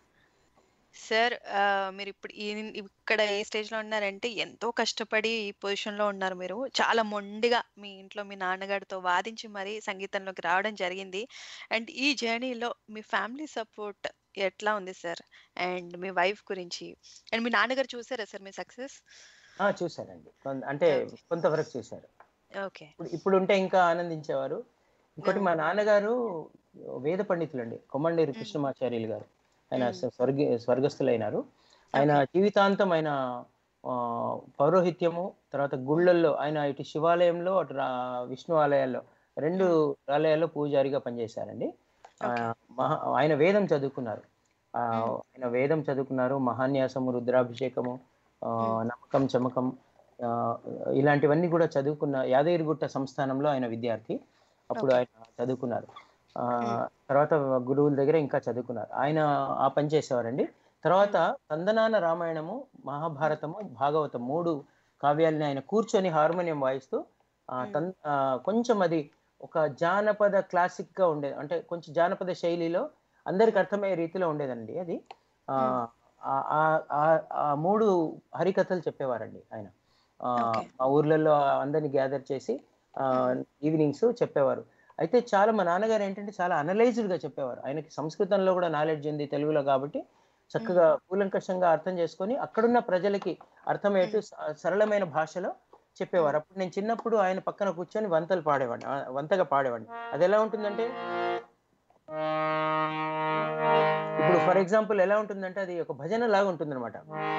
సార్ మీరు ఇప్పుడు ఈ ఇక్కడ ఏ స్టేజ్ లో ఉన్నారంటే ఎంతో కష్టపడి ఈ పొజిషన్ లో ఉన్నారు మీరు చాలా మొండిగా మీ ఇంట్లో మీ నాన్నగారితో వాదించి మరీ సంగీతంలోకి రావడం జరిగింది అండ్ ఈ జర్నీలో మీ ఫ్యామిలీ సపోర్ట్ ఎట్లా ఉంది సార్ అండ్ మీ వైఫ్ గురించి అండ్ మీ నాన్నగారు చూసారా సార్ మీ సక్సెస్ ఆ, చూశారండి కొన్- అంటే కొంతవరకు చూశారు ఓకే ఇప్పుడు ఇప్పుడు ఉంటే ఇంకా ఆనందించేవారు ఇంకోటి మా నాన్నగారు వేద పండితులండి కొమ్మండేరు కృష్ణమాచార్యులు గారు ఆయన స్వర్గ స్వర్గస్థులైనారు ఆయన జీవితాంతం ఆయన ఆ, పౌరోహిత్యము తర్వాత గుళ్ళల్లో ఆయన ఇటు శివాలయంలో అటు రా- విష్ణు ఆలయాల్లో రెండు ఆలయాల్లో పూజారిగా పనిచేశారండి ఆ, మహా ఆయన వేదం చదువుకున్నారు ఆ, ఆయన వేదం చదువుకున్నారు మహాన్యాసము రుద్రాభిషేకము ఆ, నమ్మకం చమకం ఆ, ఇలాంటివన్నీ కూడా చదువుకున్న యాదగిరిగుట్ట సంస్థానంలో ఆయన విద్యార్థి అప్పుడు ఆయన చదువుకున్నారు ఆ, తర్వాత గురువుల దగ్గర ఇంకా చదువుకున్నారు ఆయన ఆ పని చేసేవారండి తర్వాత తందనాన రామాయణము మహాభారతము భాగవతం మూడు కావ్యాలని ఆయన కూర్చొని హార్మోనియం వాయిస్తూ ఆ, తన్ ఆ, కొంచెం అది ఒక జానపద క్లాసిక్ గా ఉండేది అంటే కొంచెం జానపద శైలిలో అందరికి అర్థమయ్యే రీతిలో ఉండేదండి అది ఆ, ఆ- ఆ- ఆ- ఆ మూడు హరికథలు చెప్పేవారండి ఆయన ఆ, మా ఊర్లలో అందరిని గ్యాదర్ చేసి ఈవినింగ్స్ చెప్పేవారు అయితే చాలా మా నాన్నగారు ఏంటంటే చాలా అనలైజ్డ్ గా చెప్పేవారు ఆయనకి సంస్కృతంలో కూడా నాలెడ్జ్ ఉంది తెలుగులో కాబట్టి చక్కగా కూలంకషంగా అర్థం చేసుకొని అక్కడున్న ప్రజలకి అర్థమయ్యేట్టు స- సరళమైన భాషలో చెప్పేవారు అప్పుడు నేను చిన్నప్పుడు ఆయన పక్కన కూర్చొని వంతలు పాడేవాడిని ఆ, వంతగా పాడేవాడిని అది ఎలా ఉంటుందంటే ఇప్పుడు ఫర్ ఎగ్జాంపుల్ ఎలా ఉంటుందంటే అది ఒక భజన లాగా ఉంటుంది అనమాట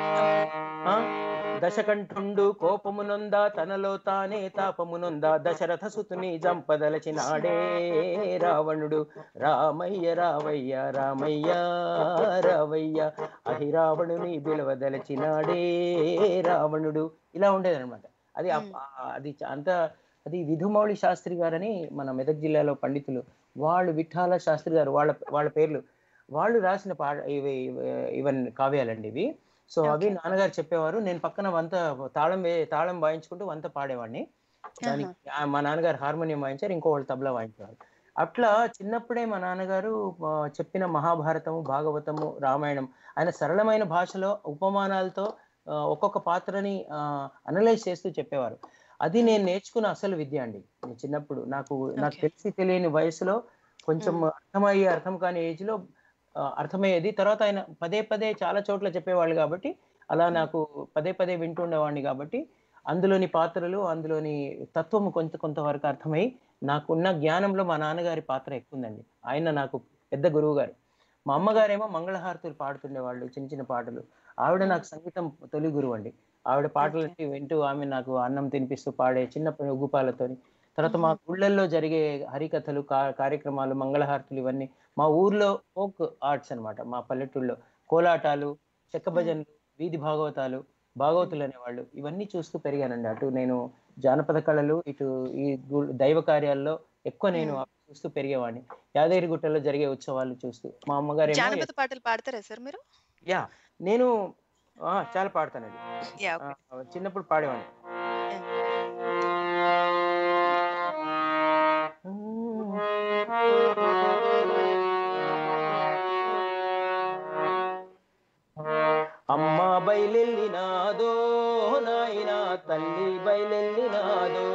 దశకంఠుండు కోపమునొందా తనలో తానే తాపమునొందా దశరథ సుతుని జంపదలచినాడే రావణుడు రామయ్య రావయ్య రామయ్య రావయ్య అహి రావణుని బిలవదలచినాడే రావణుడు ఇలా ఉండేది అనమాట అది అప్- ఆ- అది చ- అంత అది విధుమౌళి శాస్త్రి గారని మన మెదక్ జిల్లాలో పండితులు వాళ్ళు విఠాల శాస్త్రి గారు వాళ్ళ వాళ్ళ పేర్లు వాళ్ళు రాసిన పా ఇవి ఇవన్ కావ్యాలండి ఇవి సో అవి నాన్నగారు చెప్పేవారు నేను పక్కన వంత తాళం వే తాళం వాయించుకుంటూ వంత పాడేవాడిని దానికి ఆ- మా నాన్నగారు హార్మోనియం వాయించారు ఇంకో వాళ్ళు తబలా వాయించేవారు అట్లా చిన్నప్పుడే మా నాన్నగారు ఆ, చెప్పిన మహాభారతము భాగవతము రామాయణం ఆయన సరళమైన భాషలో ఉపమానాలతో ఆ, ఒక్కొక్క పాత్రని అనలైజ్ చేస్తూ చెప్పేవారు అది నేను నేర్చుకున్న అసలు విద్య అండి నేను చిన్నప్పుడు నాకు నాకు తెలిసి తెలియని వయసులో కొంచెం అర్థమయ్యే అర్థం కాని ఏజ్ లో ఆ, అర్థమయ్యేది తర్వాత ఆయన పదే పదే చాలా చోట్ల చెప్పేవాళ్ళు కాబట్టి అలా నాకు పదే పదే వింటుండేవాడిని కాబట్టి అందులోని పాత్రలు అందులోని తత్వము కొంత కొంతవరకు అర్థమై నాకున్న జ్ఞానంలో మా నాన్నగారి పాత్ర ఎక్కువ ఉందండి ఆయన నాకు పెద్ద గురువు గారు మా అమ్మగారేమో మంగళహారతులు పాడుతుండేవాళ్ళు చిన్న చిన్న పాటలు ఆవిడ నాకు సంగీతం తొలి గురువు అండి ఆవిడ పాటలన్నీ వింటూ ఆమె నాకు అన్నం తినిపిస్తూ పాడే చిన్న ఉగ్గుపాలతోని తర్వాత మా ఊళ్ళల్లో జరిగే హరికథలు కా- కార్యక్రమాలు మంగళహారతులు ఇవన్నీ మా ఊర్లో ఫోక్ ఆర్ట్స్ అన్నమాట మా పల్లెటూళ్ళలో కోలాటాలు చెక్క భజనలు వీధి భాగవతాలు భాగవతులు అనేవాళ్ళు ఇవన్నీ చూస్తూ పెరిగానండి అటు నేను జానపద కళలు ఇటు ఈ గు- దైవ కార్యాల్లో ఎక్కువ నేను అవి చూస్తూ పెరిగేవాడిని యాదగిరిగుట్టలో జరిగే ఉత్సవాలు చూస్తూ మా అమ్మగారేమో జానపద పాటలు పాడతారా సార్ మీరు యా నేను ఆ, చాలా పాడతానండి యా ఆ, చిన్నప్పుడు పాడేవాడిని అమ్మ బయలెల్లినాదో నాయనా తల్లి బయలెల్లినాదో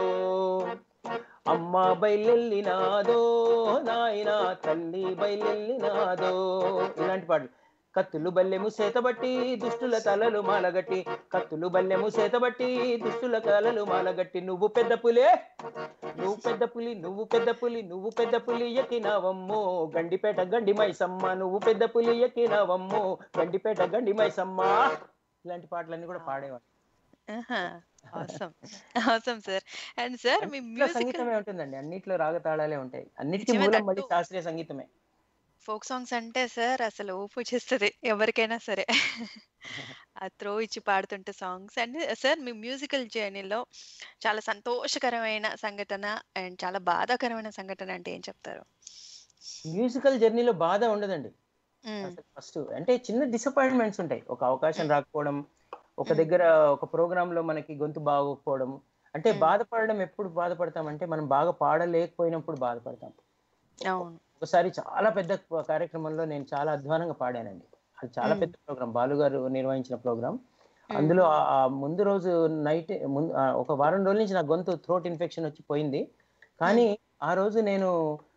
అమ్మ బయలెల్లినాదో నాయనా తల్లి బయలెల్లినాదో ఇలాంటి పాటలు కత్తులు బల్లెము సేతబట్టి దుష్టుల తలలు మాలగట్టి కత్తులు బల్లెము సేతబట్టి దుష్టుల తలలు మాలగట్టి నువ్వు పెద్ద పులే నువ్వు పెద్ద పులి నువ్వు పెద్ద పులి నువ్వు పెద్ద పులి ఎక్కినావమ్మో గండిపేట గండి మైసమ్మ నువ్వు పెద్ద పులి ఎక్కినావమ్మో గండిపేట గండి మైసమ్మ ఇలాంటి పాటలన్నీ కూడా పాడేవాడు అవసరం అవసరం సార్ అండ్ సార్ మీ అన్నిట్లో మ్యూజికల్ సంగీతమే ఉంటుందండి అన్నిట్లో రాగతాళాలే ఉంటాయి అన్నిటికీ నిజమే మూలం that మళ్ళీ too. శాస్త్రీయ సంగీతమే ఫోక్ సాంగ్స్ అంటే సార్ అసలు ఊపు చేస్తుంది ఎవరికైనా సరే ఆ త్రో ఇచ్చి పాడుతుంటే సాంగ్స్ అండ్ సార్ మీ మ్యూజికల్ జర్నీలో చాలా సంతోషకరమైన సంఘటన అండ్ చాలా బాధాకరమైన సంఘటన అంటే ఏం చెప్తారు మ్యూజికల్ జర్నీలో బాధ ఉండదండి మ్మ్. అసలు ఫస్ట్ అంటే చిన్న డిసప్పాయింట్మెంట్స్ ఉంటాయి ఒక అవకాశం రాకపోవడం ఒక దగ్గర ఒక ప్రోగ్రామ్ లో మనకి గొంతు బాగోకపోవడం అంటే బాధపడడం ఎప్పుడు బాధపడతామంటే మనం బాగా పాడలేకపోయినప్పుడు బాధపడతాం అవును ఒకసారి చాలా పెద్ద కార్యక్రమంలో నేను చాలా అధ్వానంగా పాడానండి అది చాలా మ్మ్. పెద్ద ప్రోగ్రామ్ బాలు గారు నిర్వహించిన ప్రోగ్రామ్ అందులో ఆ ఆ ముందు రోజు నైట్ ముందు ఆ ఒక వారం రోజుల నుంచి నా గొంతు థ్రోట్ ఇన్ఫెక్షన్ వచ్చి పోయింది కానీ ఆ రోజు నేను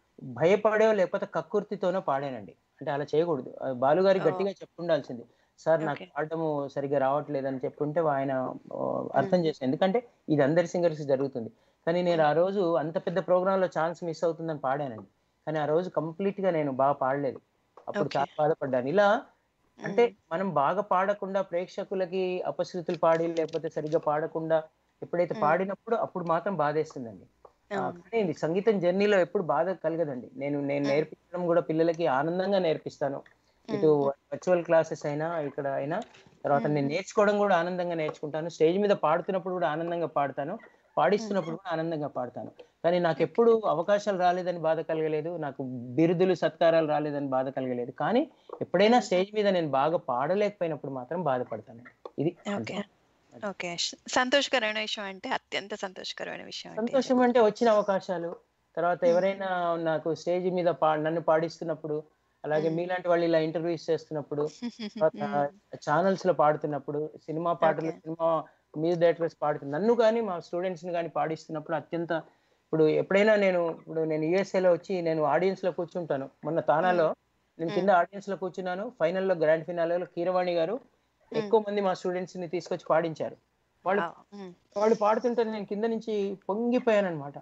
భయపడో లేకపోతే కక్కుర్తితోనో పాడానండి అంటే అలా చేయకూడదు ఆ బాలు గారికి ఓ. గట్టిగా చెప్పుండాల్సింది సార్ నాకు Okay. పాడటము సరిగ్గా రావట్లేదు అని చెప్పుంటే ఆయన ఆ, అర్థం చేశాను ఎందుకంటే ఇది అందరి సింగర్స్ జరుగుతుంది కానీ నేను ఆ రోజు అంత పెద్ద ప్రోగ్రామ్ లో ఛాన్స్ మిస్ అవుతుందని పాడానండి కానీ ఆ రోజు కంప్లీట్ గా నేను బాగా పాడలేదు అప్పుడు Okay. చాలా బాధపడ్డాను ఇలా అంటే మనం బాగా పాడకుండా ప్రేక్షకులకి అపశృతులు పాడి లేకపోతే సరిగ్గా పాడకుండా ఎప్పుడైతే మ్మ్. పాడినప్పుడు అప్పుడు మాత్రం బాధేస్తుందండి ఆ, అవును కానీ ఇది సంగీతం జర్నీలో ఎప్పుడు బాధ కలగదండి నేను నేను నేర్పించడం కూడా పిల్లలకి ఆనందంగా నేర్పిస్తాను ఇటు వర్చువల్ క్లాసెస్ అయినా ఇక్కడ అయినా తర్వాత నేను నేర్చుకోవడం కూడా ఆనందంగా నేర్చుకుంటాను స్టేజ్ మీద పాడుతున్నప్పుడు కూడా ఆనందంగా పాడతాను పాడిస్తున్నప్పుడు కూడా ఆనందంగా పాడతాను కానీ నాకు ఎప్పుడు అవకాశాలు రాలేదని బాధ కలగలేదు నాకు బిరుదులు సత్కారాలు రాలేదని బాధ కలగలేదు కానీ ఎప్పుడైనా స్టేజ్ మీద నేను బాగా పాడలేకపోయినప్పుడు మాత్రం బాధపడతాను ఇది ఓకే ఓకే సంతోషకరమైన విషయం అంటే అత్యంత సంతోషకరమైన విషయం అంటే ఏం సంతోషం అంటే వచ్చిన అవకాశాలు తర్వాత ఎవరైనా నాకు స్టేజ్ మీద పా నన్ను పాడిస్తున్నప్పుడు అలాగే మీలాంటి వాళ్ళు ఇలా ఇంటర్వ్యూస్ చేస్తున్నప్పుడు తర్వాత ఛానల్స్ లో పాడుతున్నప్పుడు సినిమా పాటలు సినిమా మ్యూజిక్ డైరెక్టర్స్ పాడుతున్న నన్ను కానీ మా స్టూడెంట్స్ ని కానీ పాడిస్తున్నప్పుడు అత్యంత ఇప్పుడు ఎప్పుడైనా నేను ఇప్పుడు నేను USA లో వచ్చి నేను ఆడియన్స్ లో కూర్చుంటాను మొన్న తానాలో నేను కింద ఆడియన్స్ లో కూర్చున్నాను ఫైనల్ లో గ్రాండ్ ఫినాలేలో కీరవాణి గారు ఎక్కువ మంది మా స్టూడెంట్స్ ని తీసుకొచ్చి పాడించారు వాళ్ళు Wow. Mm. వాళ్ళు పాడుతుంటే నేను కింద నుంచి పొంగిపోయాను అనమాట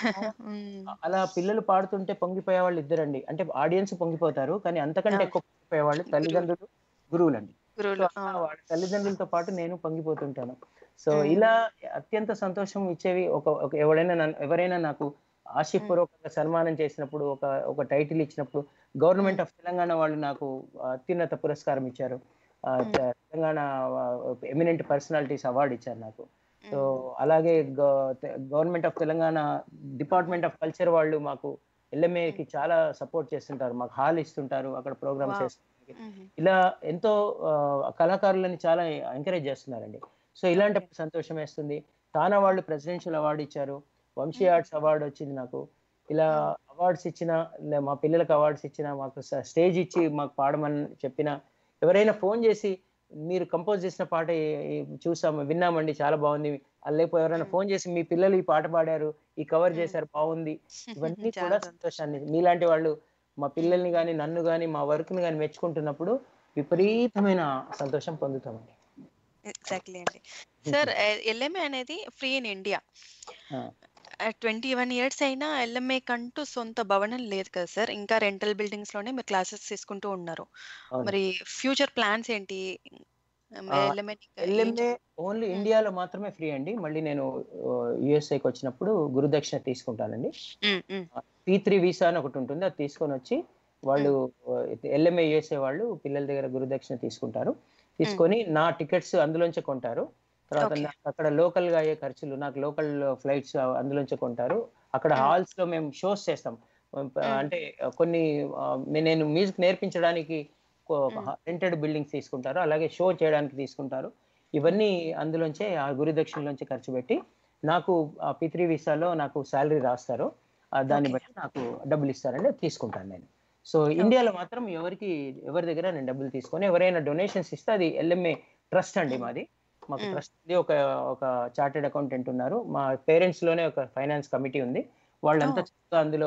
Mm. అలా పిల్లలు పాడుతుంటే పొంగిపోయే వాళ్ళు ఇద్దరండి అంటే ఆడియన్స్ పొంగిపోతారు కానీ అంతకంటే ఆ. ఎక్కువ పొంగిపోయేవాళ్ళు తల్లిదండ్రులు గురువులండి గురువులు సో అలా వాళ్ళ తల్లిదండ్రులతో పాటు నేను పొంగిపోతుంటాను సో మ్మ్. ఇలా అత్యంత సంతోషం ఇచ్చేవి ఒక ఒక ఎవరైనా నన్ను- ఎవరైనా నాకు ఆశీపూర్వకంగా సన్మానం చేసినప్పుడు ఒక ఒక టైటిల్ ఇచ్చినప్పుడు గవర్నమెంట్ ఆఫ్ తెలంగాణ వాళ్ళు నాకు అత్యున్నత పురస్కారం ఇచ్చారు ఆ, తె- తెలంగాణ ఎమినెంట్ పర్సనాలిటీస్ అవార్డు ఇచ్చారు నాకు సో అలాగే government of Telangana department of culture వాళ్ళు మాకు ఎల్ఎంఏకి చాలా సపోర్ట్ చేస్తుంటారు మాకు హాల్ ఇస్తుంటారు అక్కడ ప్రోగ్రామ్స్ Wow. చేస్తుంటారు ఇలా ఎంతో ఆ, కళాకారులని చాలా ఎంకరేజ్ చేస్తున్నారండి సో ఇలాంటప్పుడు సంతోషం వేస్తుంది తానా వాళ్ళు ప్రెసిడెన్షియల్ అవార్డు ఇచ్చారు వంశీ ఆర్ట్స్ అవార్డు వచ్చింది నాకు ఇలా అవార్డ్స్ ఇచ్చిన లే- మా పిల్లలకు అవార్డ్స్ ఇచ్చిన మాకు స్టేజ్ ఇచ్చి మాకు పాడమని చెప్పిన ఎవరైనా ఫోన్ చేసి మీరు కంపోజ్ చేసిన పాట ఈ- ఈ చూసాము విన్నామండి చాలా బాగుంది అది లేకపోతే ఎవరైనా ఫోన్ చేసి మీ పిల్లలు ఈ పాట పాడారు ఈ కవర్ చేశారు బాగుంది ఇవన్నీ చాలా కూడా సంతోషాన్ని మీలాంటి వాళ్ళు మా పిల్లల్ని కానీ నన్ను కానీ మా వర్క్ని కానీ మెచ్చుకుంటున్నప్పుడు విపరీతమైన సంతోషం పొందుతామండి ఎగ్జాక్ట్లీ అండి సార్ ఎల్ఎంఏ అనేది ఫ్రీ ఇన్ ఇండియా ఆ. ట్వంటీ వన్ ఇయర్స్ అయినా ఎల్ఎంఏ కంటూ సొంత భవనం లేదు కదా సార్ ఇంకా రెంటల్ బిల్డింగ్స్ లోనే మీరు క్లాసెస్ తీసుకుంటూ ఉన్నారు అవును. మరి ఫ్యూచర్ ప్లాన్స్ ఏంటి ఎల్ఎంఏ ఎల్ఎంఏ ఓన్లీ ఇండియాలో మాత్రమే ఫ్రీ అండి మళ్ళీ నేను యుఎస్ఏకి వచ్చినప్పుడు గురుదక్షిణ తీసుకుంటానండి పీ త్రీ వీసా అని ఒకటి ఉంటుంది అది తీసుకొని వచ్చి వాళ్ళు ఎల్ఎంఏ యుఎస్ఏ వాళ్ళు పిల్లల దగ్గర గురుదక్షిణ తీసుకుంటారు తీసుకొని నా టికెట్స్ అందులోంచే కొంటారు తర్వాత Okay. నాకు అక్కడ లోకల్ గా అయ్యే ఖర్చులు నాకు లోకల్ ఫ్లైట్స్ అందులోంచే కొంటారు అక్కడ హాల్స్ లో మేము షోస్ చేస్తాం అంటే కొన్ని ఆ, నేను మ్యూజిక్ నేర్పించడానికి రెంటెడ్ బిల్డింగ్స్ తీసుకుంటారు అలాగే షో చేయడానికి తీసుకుంటారు ఇవన్నీ అందులోంచే ఆ గురుదక్షిణలోంచి ఖర్చు పెట్టి నాకు ఆ పిత్రి వీసాలో నాకు శాలరీ రాస్తారు ఆ, దాన్ని Okay. బట్టి నాకు డబ్బులు ఇస్తారండి అది తీసుకుంటాను నేను సో ఇండియాలో మాత్రం ఎవరికి ఎవరి దగ్గర నేను డబ్బులు తీసుకొని ఎవరైనా డొనేషన్స్ ఇస్తే అది ఎల్ఎంఏ ట్రస్ట్ అండి మాది మాకు Mm. ట్రస్ట్ ఉంది ఒక ఒక చార్టెడ్ అకౌంటెంట్ ఉన్నారు మా పేరెంట్స్ లోనే ఒక ఫైనాన్స్ కమిటీ ఉంది వాళ్ళంతా Oh. చక్కగా అందులో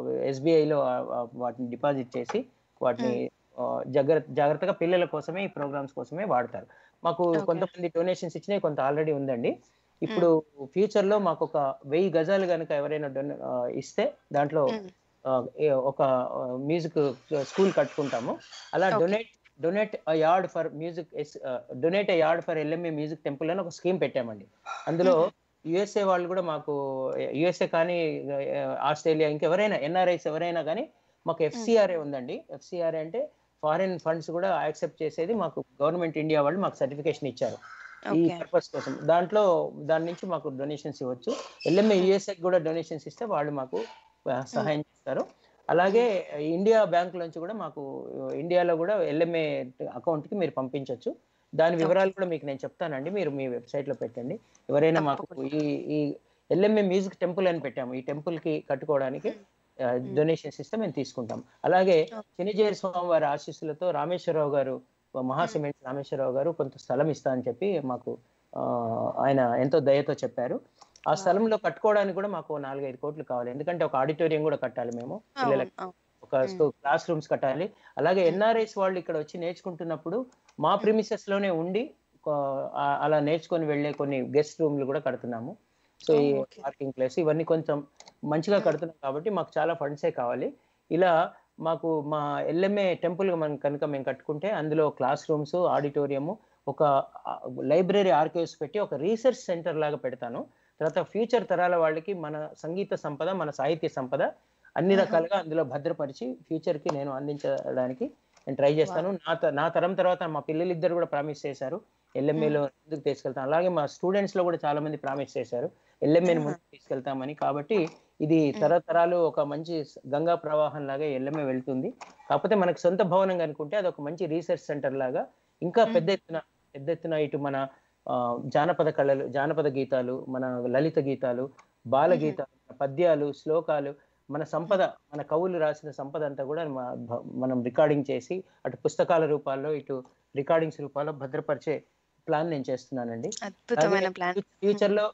SBI లో ఆ, ఆ, వాటిని డిపాజిట్ చేసి వాటిని ఆ, జాగ్రత్త జాగ్రత్తగా పిల్లల కోసమే ఈ ప్రోగ్రామ్స్ కోసమే వాడతారు మాకు Okay. కొంతమంది డొనేషన్స్ ఇచ్చినాయి కొంత ఆల్రెడీ ఉందండి ఇప్పుడు ఫ్యూచర్ లో మాకు ఒక వెయ్యి గజాలు కనుక ఎవరైనా డొనే ఆ, ఇస్తే దాంట్లో ఆ, ఏ- ఒక మ్యూజిక్ స్కూల్ కట్టుకుంటాము అలా Okay. Donate donate yard for music donate yard for LMA music temple అని ఒక స్కీమ్ పెట్టామండి అందులో యుఎస్ఏ వాళ్ళు కూడా మాకు యుఎస్ఏ కానీ ఆ, ఆస్ట్రేలియా ఇంకెవరైనా ఎన్ఆర్ఐస్ ఎవరైనా కానీ మాకు ఎఫ్సిఆర్ఏ ఉందండి ఎఫ్సిఆర్ఏ అంటే ఫారిన్ ఫండ్స్ కూడా యాక్సెప్ట్ చేసేది మాకు గవర్నమెంట్ ఇండియా వాళ్ళు మాకు సర్టిఫికేషన్ ఇచ్చారు ఈ Okay. పర్పస్ కోసం దాంట్లో దాని నుంచి మాకు డొనేషన్స్ ఇవ్వచ్చు ఎల్ఎంఏ యుఎస్ఏ కూడా డొనేషన్స్ ఇస్తే వాళ్ళు మాకు ఆ, సహాయం చేస్తారు అలాగే ఇండియా బ్యాంక్ నుంచి కూడా మాకు ఇండియాలో కూడా ఎల్ఎంఏ అకౌంట్ కి మీరు పంపించవచ్చు దాని వివరాలు కూడా మీకు నేను చెప్తానండి మీరు మీ వెబ్సైట్ లో పెట్టండి ఎవరైనా మాకు ఈ ఈ ఎల్ఎంఏ మ్యూజిక్ టెంపుల్ అని పెట్టాము ఈ టెంపుల్ కి కట్టుకోవడానికి డొనేషన్స్ ఇస్తే మేము తీసుకుంటాం అలాగే శనిజేరి స్వామి వారి ఆశీస్సులతో రామేశ్వరరావు గారు మహా సిమెంట్ రామేశ్వరరావు గారు కొంత స్థలం ఇస్తా అని చెప్పి మాకు ఆ, ఆయన ఎంతో దయతో చెప్పారు ఆ స్థలంలో కట్టుకోవడానికి కూడా మాకు నాలుగైదు కోట్లు కావాలి ఎందుకంటే ఒక ఆడిటోరియం కూడా కట్టాలి మేము పిల్లలకి ఒక క్లాస్ రూమ్స్ కట్టాలి అలాగే ఎన్ఆర్ఐస్ వాళ్ళు ఇక్కడ వచ్చి నేర్చుకుంటున్నప్పుడు మా ప్రిమిసెస్ లోనే ఉండి ఒక, ఆ, అలా నేర్చుకొని వెళ్ళే కొన్ని గెస్ట్ రూమ్లు కూడా కడుతున్నాము సో ఈ Oh, okay. పార్కింగ్ ప్లేస్ ఇవన్నీ కొంచెం మంచిగా కడుతున్నాం కాబట్టి మాకు చాలా ఫండ్సే కావాలి ఇలా మాకు మా ఎల్ఎంఏ టెంపుల్ మనం కనుక మేము కట్టుకుంటే అందులో క్లాస్ రూమ్స్ ఆడిటోరియము ఒక లైబ్రరీ ఆర్కైవ్స్ పెట్టి ఒక రీసెర్చ్ సెంటర్ లాగా పెడతాను తర్వాత ఫ్యూచర్ తరాల వాళ్ళకి మన సంగీత సంపద మన సాహిత్య సంపద అన్ని రకాలుగా అందులో భద్రపరిచి ఫ్యూచర్ కి నేను అందించడానికి నేను ట్రై చేస్తాను నా త- నా తరం తర్వాత మా పిల్లలిద్దరు కూడా ప్రామిస్ చేశారు ఎల్ఎంఏలో ముందుకు తీసుకెళ్తాను అలాగే మా స్టూడెంట్స్ లో కూడా చాలా మంది ప్రామిస్ చేశారు ఎల్ఎంఏని ముందుకు తీసుకెళ్తామని కాబట్టి ఇది తరతరాలు ఒక మంచి స- గంగా ప్రవాహం లాగా ఎల్ఎంఏ వెళ్తుంది కాకపోతే మనకు సొంత భవనం అనుకుంటే అది ఒక మంచి రీసెర్చ్ సెంటర్ లాగా ఇంకా పెద్ద ఎత్తున పెద్ద ఎత్తున ఇటు మన ఆ, జానపద కళలు జానపద గీతాలు మన లలిత గీతాలు బాల గీతాలు మన పద్యాలు శ్లోకాలు మన సంపద మన కవులు రాసిన సంపద అంతా కూడా మ- భ- మనం రికార్డింగ్ చేసి అటు పుస్తకాల రూపాల్లో ఇటు రికార్డింగ్స్ రూపాల్లో భద్రపరిచే ప్లాన్ నేను చేస్తున్నానండి అద్భుతమైన ప్లాన్ ఫ్యూచర్ లో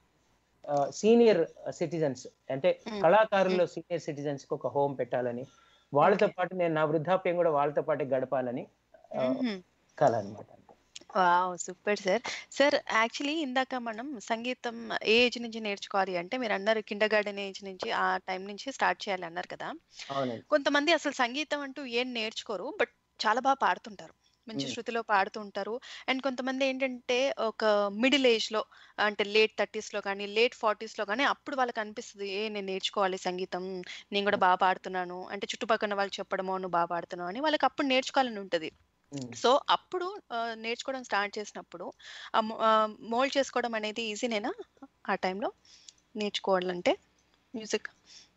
సీనియర్ సిటిజన్స్ అంటే కళాకారుల్లో సీనియర్ సిటిజన్స్ కి ఒక హోమ్ పెట్టాలని వాళ్ళతో పాటు నేను నా వృద్ధాప్యం కూడా వాళ్ళతో పాటు గడపాలని ఆ, కళ అనమాట wow! Super sir. Sir actually ఇందాక మనం సంగీతం ఏ ఏజ్ నుంచి నేర్చుకోవాలి అంటే మీరన్నారు కిండర్‌గార్టెన్ ఏజ్ నుంచి ఆ టైం నుంచి స్టార్ట్ చేయాలి అన్నారు కదా! అవునండి. కొంతమంది అసలు సంగీతం అంటూ ఏం నేర్చుకోరు. బట్ చాలా బా పాడుతుంటారు. మంచి హ్మ్. శృతిలో పాడుతూ ఉంటారు. అండ్ కొంతమంది ఏంటంటే ఒక మిడిల్ ఏజ్‌లో అంటే లేట్ 30స్‌లో కానీ, లేట్ 40స్‌లో కానీ అప్పుడు వాళ్ళకి అనిపిస్తది. ఏ నేను నేర్చుకోవాలి సంగీతం. నేను కూడా బా పాడుతున్నాను. అంటే చుట్టుపక్కన వాళ్ళు చెప్పడమో నువ్వు బా పాడుతున్నావు అని వాళ్ళకి అప్పుడు నేర్చుకోవాలని ఉంటది. హ్మ్. సో అప్పుడు ఆహ్, నేర్చుకోవడం స్టార్ట్ చేసినప్పుడు ఆహ్, మో ఆహ్, మోల్డ్ చేసుకోవడం అనేది ఈజీనేనా ఆ టైంలో నేర్చుకోవాలంటే మ్యూజిక్?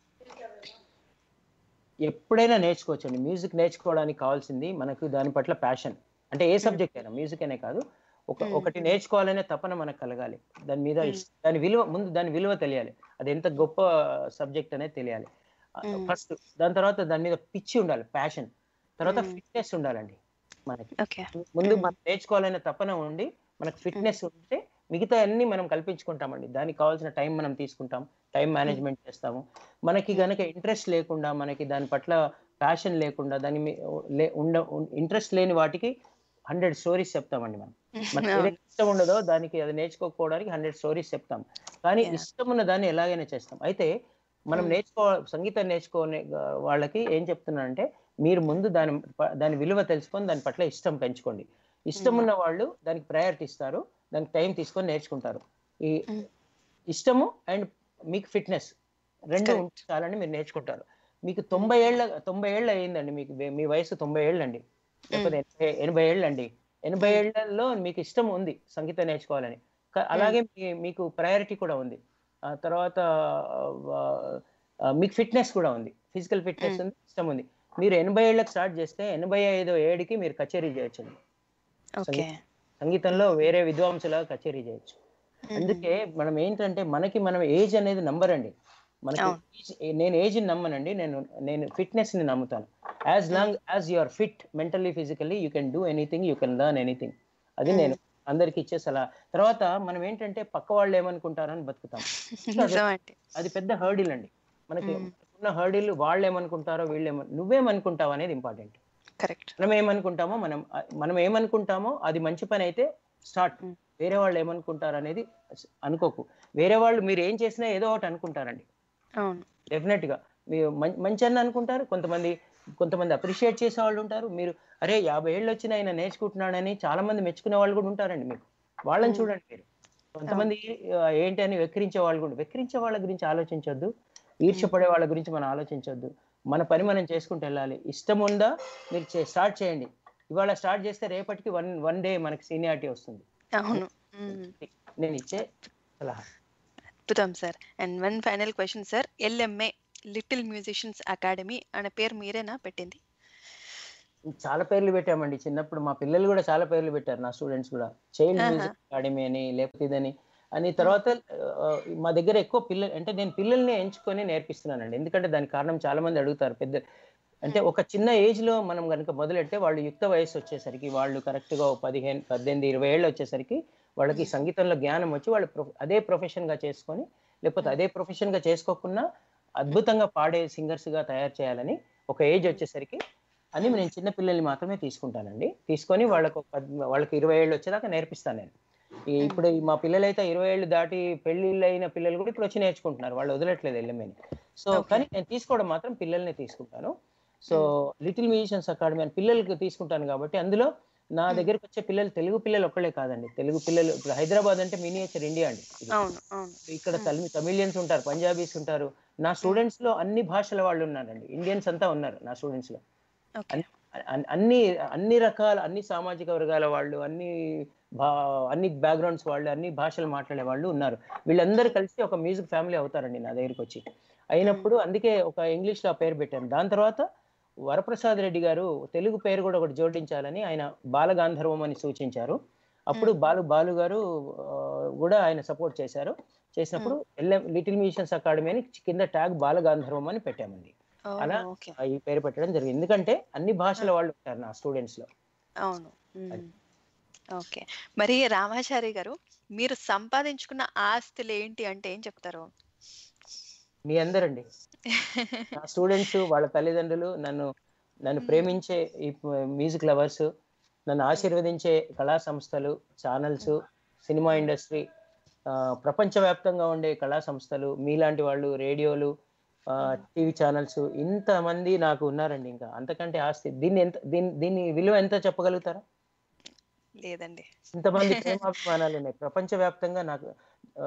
ఎప్పుడైనా నేర్చుకోవచ్చండి. మ్యూజిక్ నేర్చుకోవడానికి కావాల్సింది మనకు దాని పట్ల ప్యాషన్. అంటే ఏ హ్మ్. సబ్జెక్ట్ అయినా మ్యూజిక్ అనే కాదు. ఒక హ్మ్. ఒకటి నేర్చుకోవాలనే తపన మనకు కలగాలి. దాని మీద హ్మ్. ఇష్ దాని విలువ ముందు దాని విలువ తెలియాలి. అది ఎంత గొప్ప సబ్జెక్ట్ అనేది తెలియాలి. ఆహ్, హ్మ్. ఫస్ట్ దాని తర్వాత దాని మీద పిచ్చి ఉండాలి. ప్యాషన్. తర్వాత హ్మ్. ఫిట్‌నెస్ ఉండాలండి మనకి. ఓకే. ముందు హ్మ్. మనం నేర్చుకోవాలనే తపన ఉండి మనకు హ్మ్. ఫిట్‌నెస్ ఉంటే మిగతా అన్నీ మనం కల్పించుకుంటామండి. దానికి కావాల్సిన టైం మనం తీసుకుంటాం. టైం హ్మ్. మేనేజ్‌మెంట్ చేస్తాము. మనకి హ్మ్. గనక ఇంట్రెస్ట్ లేకుండా మనకి దాని పట్ల ప్యాషన్ లేకుండా దాని మీ లే ఉండ ఇంట్రెస్ట్ లేని వాటికి 100 స్టోరీస్ చెప్తామండి మనం. మనకి అవును. ఏదైతే ఇష్టం ఉండదో దానికి అది నేర్చుకోకపోవడానికి 100 స్టోరీస్ చెప్తాం. కానీ యాహ్! ఇష్టం ఉన్న దాన్ని ఎలాగైనా చేస్తాం. అయితే మనం హ్మ్. నేర్చుకో సంగీతం నేర్చుకునే ఆహ్, వాళ్ళకి ఏం చెప్తున్నానంటే మీరు ముందు దాని ప దాని విలువ తెలుసుకొని దాని పట్ల ఇష్టం పెంచుకోండి. ఇష్టం హ్మ్. ఉన్న వాళ్ళు దానికి ప్రయారిటీ ఇస్తారు. దానికి టైం తీసుకొని నేర్చుకుంటారు. ఈ హ్మ్. ఇష్టము అండ్ మీకు ఫిట్‌నెస్ 2 కరెక్ట్. ఉంటే చాలండి మీరు నేర్చుకుంటారు. మీకు హ్మ్. 90 ఏళ్ల 90 ఏళ్ళు అయిందండి మీకు మీ మీ వయసు 90 ఏళ్ళండి. హ్మ్. లేకపోతే 80, 80 ఏళ్ళండి. 80 హ్మ్. ఏళ్లలో మీకు ఇష్టం ఉంది సంగీతం నేర్చుకోవాలని. క హ్మ్. అలాగే మీ మీకు ప్రయారిటీ కూడా ఉంది. ఆ తర్వాత వ ఆహ్, మీకు ఫిట్‌నెస్ కూడా ఉంది. ఫిజికల్ ఫిట్‌నెస్ హ్మ్. ఉంది. ఇష్టం ఉంది. మీరు 80 ఏళ్ళకి స్టార్ట్ చేస్తే 85 ఏడికి మీరు కచేరీ చేయొచ్చండి. ఓకే. సంగీతం సంగీతంలో హ్మ్. వేరే విద్వాంసులాగా కచేరీ చేయొచ్చు. హుహు. అందుకే మనం ఏంటంటే మనకి మనం ఏజ్ అనేది నంబర్ అండి. మనకి అవును. ఏజ్ నేను ఏజ్‌ని నమ్మనండి. నేను నేను ఫిట్‌నెస్‌ని నమ్ముతాను. As hmm. Long as you are fit mentally, physically you can do anything. You can learn anything. అది నేను హ్మ్. అందరికి ఇచ్చే సలహా. తర్వాత మనం ఏంటంటే పక్క వాళ్ళు ఏమనుకుంటారని బతుకుతాం. సో అది నిజమండి. అది పెద్ద హర్డిల్ అండి. మనకి హ్మ్. ఉన్న హర్డిల్ వాళ్ళేమనుకుంటారో వీళ్ళేమ నువ్వేమనుకుంటావు అనేది ఇంపార్టెంట్. కరెక్ట్. మనం ఏమనుకుంటామో మనం ఆహ్, మనం ఏమనుకుంటామో అది మంచి పని అయితే స్టార్ట్. హ్మ్. వేరే వాళ్ళు ఏమనుకుంటారనేది స్ అనుకోకు. వేరే వాళ్ళు మీరు ఏం చేసినా ఏదో ఒకటి అనుకుంటారండి. అవును. డెఫినెట్‌గా. మీరు మం మంచని అనుకుంటారు. కొంతమంది కొంతమంది అప్రిషియేట్ చేసేవాళ్ళు ఉంటారు. మీరు అరే! 50 ఏళ్ళొచ్చినా ఈయన నేర్చుకుంటున్నాడని చాలా మంది మెచ్చుకునే వాళ్ళు కూడా ఉంటారండి మీకు. వాళ్ళని హ్మ్. చూడండి మీరు. అవును. కొంతమంది ఆహ్, ఏంటి అని వెక్కిరించే వాళ్ళు కూడా వెక్కిరించే వాళ్ళ గురించి ఆలోచించొద్దు. ఈర్ష్య హ్మ్. పడే వాళ్ళ గురించి మనం ఆలోచించొద్దు. మన పని మనం చేసుకుంటూ ఎళ్ళాలి. ఇష్టం ఉందా మీరు చే స్టార్ట్ చేయండి. ఇవాళ స్టార్ట్ చేస్తే రేపటికి వన్ వన్ డే మనకి సీనియారిటీ వస్తుంది. అవును. హ్మ్. నేనిచ్చే సలహా. అద్భుతం sir. And one final question sir. LMA little musicians academy అనే పేరు మీరేనా పెట్టింది? చాలా పేర్లు పెట్టామండి. చిన్నప్పుడు మా పిల్లలు కూడా చాలా పేర్లు పెట్టారు. నా స్టూడెంట్స్ కూడా. చైల్డ్ ఆహా! మ్యూజిక్ అకాడమీ అని లేకపోతే ఇదని. అని హ్మ్. తర్వాత ఆహ్, మా దగ్గర ఎక్కువ పిల్లలు అంటే నేను పిల్లల్ని ఎంచుకొని నేర్పిస్తున్నానండి. ఎందుకంటే దానికి కారణం చాలా మంది అడుగుతారు. పెద్ద అంటే హ్మ్. ఒక చిన్న ఏజ్‌లో మనం గనుక మొదలెడితే వాళ్ళు యుక్త వయస్సు వచ్చేసరికి వాళ్ళు కరెక్ట్‌గా ఓ 15, 18, 20 ఏళ్ళు వచ్చేసరికి వాళ్ళకి హ్మ్. సంగీతంలో జ్ఞానం వచ్చి వాళ్ళు ప్రొ అదే ప్రొఫెషన్‌గా చేసుకొని లేకపోతే హ్మ్. అదే ప్రొఫెషన్‌గా చేసుకోకున్నా హ్మ్. అద్భుతంగా పాడే సింగర్స్‌గా తయారు చేయాలని ఒక ఏజ్ హ్మ్. వచ్చేసరికి అని హ్మ్. నేను చిన్న పిల్లల్ని మాత్రమే తీసుకుంటానండి. తీసుకొని ఓకే. వాళ్ళకు పద్ వాళ్ళకి 20 ఏళ్ళు వచ్చేదాకా నేర్పిస్తాను నేను. ఈ హ్మ్. ఇప్పుడు ఈ మా పిల్లలైతే 20 ఏళ్ళు దాటి పెళ్ళిళ్ళైన పిల్లలు కూడా ఇప్పుడు వచ్చి నేర్చుకుంటున్నారు. వాళ్ళు వదలట్లేదు ఎల్ఎంఏని. So okay. కానీ నేను తీసుకోవడం మాత్రం పిల్లల్నే తీసుకుంటాను. సో హ్మ్. లిటిల్ మ్యూజిషియన్స్ అకాడమీ అని పిల్లలకి తీసుకుంటాను కాబట్టి అందులో నా హ్మ్. దగ్గరకొచ్చే పిల్లలు తెలుగు పిల్లలు ఒక్కళ్ళే కాదండి. తెలుగు పిల్లలు ఇప్పుడు హైదరాబాద్ అంటే మినియేచర్ ఇండియా అండి ఇది. అవును. అవును. ఇక్కడ హ్మ్. తమి తమిళియన్స్ ఉంటారు. పంజాబీస్ ఉంటారు. నా హ్మ్. స్టూడెంట్స్‌లో అన్ని భాషల వాళ్ళు ఉన్నారండి. ఇండియన్స్ అంతా ఉన్నారు నా స్టూడెంట్స్‌లో. ఓకే. అన్ అన్ అన్ని అన్ని రకాల అన్ని సామాజిక వర్గాల వాళ్ళు, అన్ని భా అన్ని బ్యాక్‌గ్రౌండ్స్ వాళ్ళు, అన్ని భాషలు మాట్లాడే వాళ్ళు ఉన్నారు. వీళ్ళందరూ హ్మ్. కలిసి ఒక మ్యూజిక్ ఫ్యామిలీ అవుతారండి నా దగ్గరికొచ్చి. హ్మ్. అయినప్పుడు అందుకే ఒక ఇంగ్లీష్‌లో ఆ పేరు పెట్టాను. దాని తర్వాత వరప్రసాద్ రెడ్డి గారు తెలుగు పేరు కూడా ఒకటి జోడించాలని ఆయన బాలగాంధర్వం అని సూచించారు. అప్పుడు హ్మ్. బాలు బాలు గారు ఆహ్, కూడా ఆయన సపోర్ట్ చేశారు. చేసినప్పుడు హ్మ్. ఎల్ఎం లిటిల్ మ్యూజిషియన్స్ అకాడమీ అని కింద ట్యాగ్ బాలగాంధర్వం అని పెట్టామండి. అలా ఓహ్! ఓకే. ఆహ్, ఈ పేరు పెట్టడం జరిగింది. ఎందుకంటే అన్ని ఆ! భాషల వాళ్ళు ఉంటారు నా స్టూడెంట్స్‌లో. అవును. అది. హ్మ్. ఓకే. మరి రామాచారి గారు మీరు సంపాదించుకున్న ఆస్తులేంటి అంటే ఏం చెప్తారు? మీ అందరండి. నా స్టూడెంట్స్, వాళ్ళ తల్లిదండ్రులు, నన్ను నన్ను హ్మ్. ప్రేమించే ఈ ప్ మ్యూజిక్ లవర్స్ నన్ను ఆశీర్వదించే కళా సంస్థలు ఛానల్స్ సినిమా ఇండస్ట్రీ ఆ, ప్రపంచవ్యాప్తంగా ఉండే కళా సంస్థలు మీలాంటి వాళ్ళు రేడియోలు టీవీ ఛానల్స్ ఇంతమంది నాకు ఉన్నారండి ఇంకా అంతకంటే ఆస్తి దీన్ని ఎంత దీన్ని దీని విలువ ఎంత చెప్పగలుగుతారా లేదండి ఇంతమంది ప్రేమాభిమానాలు ఉన్నాయి ప్రపంచవ్యాప్తంగా నాకు ఆ,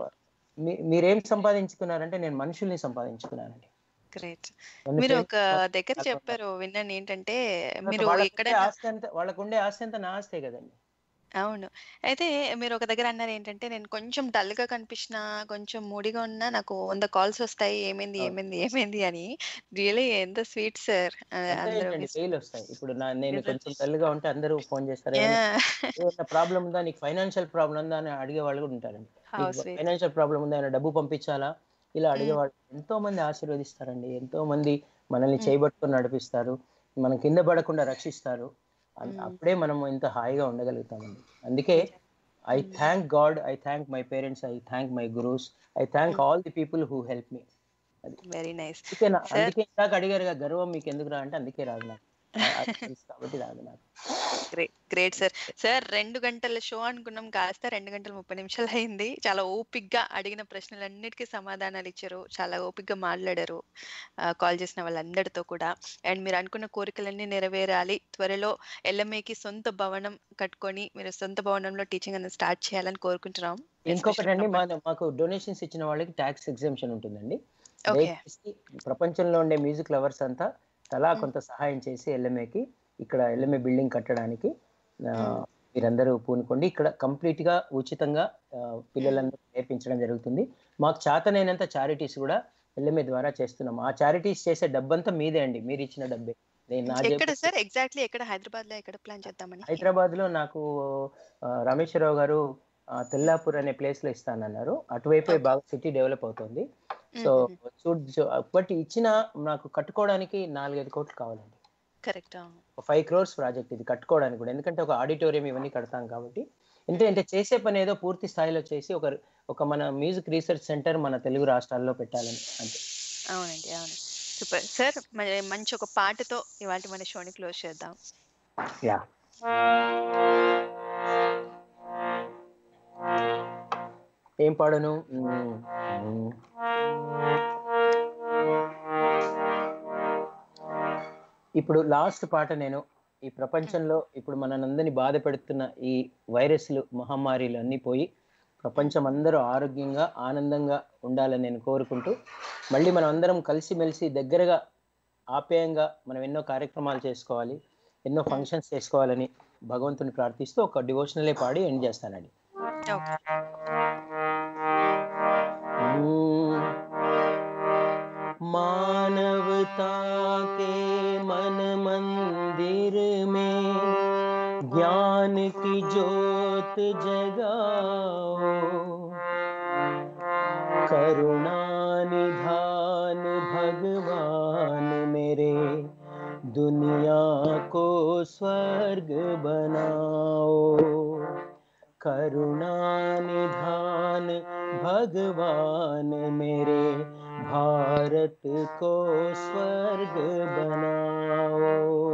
మీ- మీరేం సంపాదించుకున్నారంటే నేను మనుషుల్ని సంపాదించుకున్నానండి గ్రేట్ నన్ను మీరు ఒక ప్రేమించే దగ్గర వాళ్ళు చెప్పారు విన్నాను ఏంటంటే ఉన్నారు. మీరు వాళ్ళకుండే ఎక్కడైనా ఆస్తి అంతా వాళ్ళకుండే ఆస్తి అంతా నా ఆస్తే కదండి అవును అయితే మీరు ఒక దగ్గర అన్నారు ఏంటంటే నేను కొంచెం డల్ గా కనిపించినా కొంచెం మూడిగా ఉన్నా నాకు వంద కాల్స్ వస్తాయి ఏమైంది అవును. ఏమైంది ఏమైంది అని రియలీ ఎంత స్వీట్ సార్ అంతే అందరూ ఏంటండి మిస్ డైలీ వస్తాయి ఇప్పుడు నా నేను నిజం. కొంచెం డల్గా ఉంటే అందరూ ఫోన్ చేస్తారు ఏమైనా ప్రాబ్లం ఉందా నీకు ఫైనాన్షియల్ ప్రాబ్లం ఉందా అని అడిగే వాళ్ళు కూడా ఉంటారండి How sweet. ఫైనాన్షియల్ ప్రాబ్లం ఉందా ఏమైనా డబ్బు పంపించాలా ఇలా అడిగేవాళ్ళు ఎంతో మంది ఆశీర్వదిస్తారండి ఎంతో మంది మనల్ని చేయబట్టుకొని నడిపిస్తారు మనం కింద పడకుండా రక్షిస్తారు అన్- అప్పుడే మనం ఇంత హాయిగా ఉండగలుగుతామండి అందుకే I thank God I thank my parents I thank my gurus I thank all the people who help me అది వెరీ నైస్ అందుకే నా- సార్ అందుకే ఇందాక అడిగారుగా గర్వం మీకు ఎందుకు రా అంటే అందుకే రాదు నాకు ఆ- అది తెలుసు కాబట్టి రాదు నాకు గ్రేట్ గ్రేట్ సార్ సార్ రెండు గంటల షో అనుకున్నాం కాస్త రెండు గంటల ముప్పై నిమిషాలు అయింది చాలా ఓపిక్గా అడిగిన ప్రశ్నలన్నిటికీ సమాధానాలు ఇచ్చారు చాలా ఓపిక్గా మాట్లాడారు కాల్ చేసిన వాళ్ళందరితో కూడా అండ్ మీరు అనుకున్న కోరికలన్నీ నెరవేరాలి త్వరలో ఎల్ఎంఏకి సొంత భవనం కట్టుకొని మీరు సొంత భవనంలో టీచింగ్ అనేది స్టార్ట్ చేయాలని కోరుకుంటున్నాం ఇంకొకటి అండి మా మాకు డొనేషన్స్ ఇచ్చిన వాళ్ళకి ట్యాక్స్ ఎగ్జామ్షన్ ఉంటుందండి Okay. దయచేసి ప్రపంచంలో ఉండే మ్యూజిక్ లవర్స్ అంతా తలా కొంత సహాయం చేసి ఎల్ఎంఏకి ఇక్కడ ఎల్ఎంఏ బిల్డింగ్ కట్టడానికి ఆ, మీరందరూ పూనుకోండి ఇక్కడ కంప్లీట్ గా ఉచితంగా ఆ, పిల్లలందరూ నేర్పించడం జరుగుతుంది మాకు చేతనైనంత చారిటీస్ కూడా ఎల్ఎంఏ ద్వారా చేస్తున్నాం ఆ చారిటీస్ చేసే డబ్బంతా మీదే అండి మీరు ఇచ్చిన డబ్బే నేను నా ఎక్కడ జేబు- సార్ ఎగ్జాక్ట్లీ ఎక్కడ హైదరాబాద్ లో ఎక్కడ ప్లాన్ చేద్దామని హైదరాబాద్ లో నాకు ఆ, రామేశ్వరరావు గారు ఆ, తెల్లాపూర్ అనే ప్లేస్ లో ఇస్తానన్నారు అటువైపు బాగా సిటీ డెవలప్ అవుతుంది సో చూడ్ బట్ ఇచ్చిన నాకు కట్టుకోవడానికి నాలుగైదు కోట్లు కావాలండి కరెక్ట్ ఫైవ్ క్రోర్స్ ప్రాజెక్ట్ ఇది కట్టుకోవడానికి కూడా ఎందుకంటే ఒక ఆడిటోరియం ఇవన్నీ కడతాం కాబట్టి అంటే అంటే చేసే పని ఏదో పూర్తి స్థాయిలో చేసి ఒక ఒక మన మ్యూజిక్ రీసెర్చ్ సెంటర్ మన తెలుగు రాష్ట్రాల్లో పెట్టాలని అంతే అవునండి అవును సూపర్ సార్ మరి మంచి ఒక పాటతో ఇవాళ మన షోని క్లోజ్ చేద్దాం యా ఏం పాడను మ్మ్. మ్మ్. ఇప్పుడు లాస్ట్ పాట నేను ఈ ప్రపంచంలో ఇప్పుడు మనందరినీ బాధ పెడుతున్న ఈ వైరస్లు మహమ్మారీలు అన్నీ పోయి ప్రపంచం అందరూ ఆరోగ్యంగా ఆనందంగా ఉండాలని నేను కోరుకుంటూ మళ్ళీ మనం అందరం కలిసిమెలిసి దగ్గరగా ఆప్యాయంగా మనం ఎన్నో కార్యక్రమాలు చేసుకోవాలి ఎన్నో ఫంక్షన్స్ చేసుకోవాలని భగవంతుని ప్రార్థిస్తూ ఒక డివోషనలే పాడి ఎండ్ చేస్తానండి ఓకే मानवता के मन मंदिर में ज्ञान की ज्योत जगाओ करुणा निधान भगवान मेरे दुनिया को स्वर्ग बनाओ करुणा निधान भगवान मेरे भारत को स्वर्ग बनाओ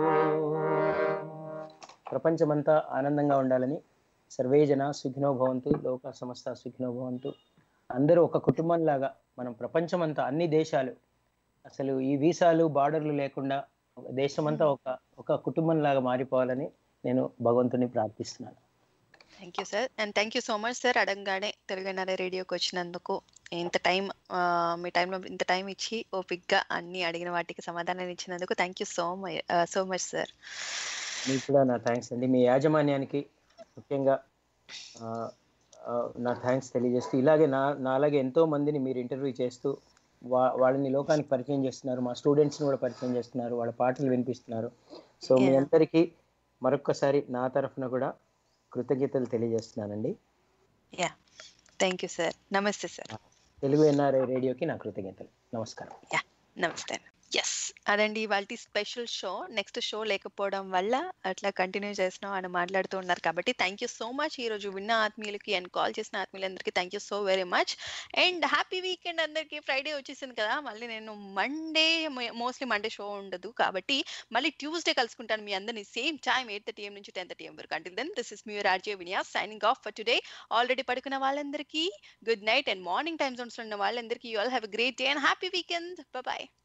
ప్రపంచమంతా ఆనందంగా ఉండాలని సర్వే జన సుఖినో భవంతు లోక సమస్త సుఖినో భవంతు అందరూ ఒక కుటుంబం లాగా మనం ప్రపంచమంతా అన్ని దేశాలు అసలు ఈ వీసాలు బార్డర్లు లేకుండా ఒక దేశమంతా ఒక ఒక కుటుంబం లాగా మారిపోవాలని నేను భగవంతుని ప్రార్థిస్తున్నాను thank you sir and thank you so much sir అడగగానే తెలుగునారే రేడియోకి వచ్చినందుకు ఇంత టైం మీ టైంలో ఇంత టైం ఇచ్చి ఓపిక్గా అన్ని అడిగిన వాటికి సమాధానం ఇచ్చినందుకు thank you so much so much sir మీకు కూడా నా థ్యాంక్స్ అండి మీ యాజమాన్యానికి ముఖ్యంగా ఆ, ఆ, నా థ్యాంక్స్ తెలియజేస్తూ ఇలాగే నా నాలాగే ఎంతో మందిని మీరు ఇంటర్వ్యూ చేస్తూ వా వాళ్ళని లోకానికి పరిచయం చేస్తున్నారు మా స్టూడెంట్స్ని కూడా పరిచయం చేస్తున్నారు వాళ్ళ పాటలు వినిపిస్తున్నారు సో మీ Yeah. అందరికీ మరొక్కసారి నా తరఫున కూడా కృతజ్ఞతలు తెలియజేస్తున్నానండి యా థ్యాంక్ యూ సార్ నమస్తే సార్ తెలుగు ఎన్ఆర్ఐ రేడియోకి నా కృతజ్ఞతలు నమస్కారం నమస్తే ఎస్ అదండి వాళ్ళ స్పెషల్ షో నెక్స్ట్ షో లేకపోవడం వల్ల అట్లా కంటిన్యూ చేస్తున్నాం అని మాట్లాడుతూ ఉన్నారు కాబట్టి థ్యాంక్ యూ సో మచ్ ఈ రోజు విన్న ఆత్మీయులకి అండ్ కాల్ చేసిన ఆత్మీయులందరికీ thank you so very much and happy weekend అందరికీ ఫ్రైడే వచ్చేసింది కదా మళ్ళీ నేను మండే మోస్ట్లీ మండే షో ఉండదు కాబట్టి మళ్ళీ ట్యూస్డే కలుసుకుంటాను మీ అందరినీ same time eight thirty AM నుంచి టెన్ థర్టీ ఎం వరకు అంటే then this is me RJ Vinia signing off for today already పడుకున్న వాళ్ళందరికీ good night and morning time zones ఉన్న వాళ్ళందరికీ you all have great day and happy weekend bye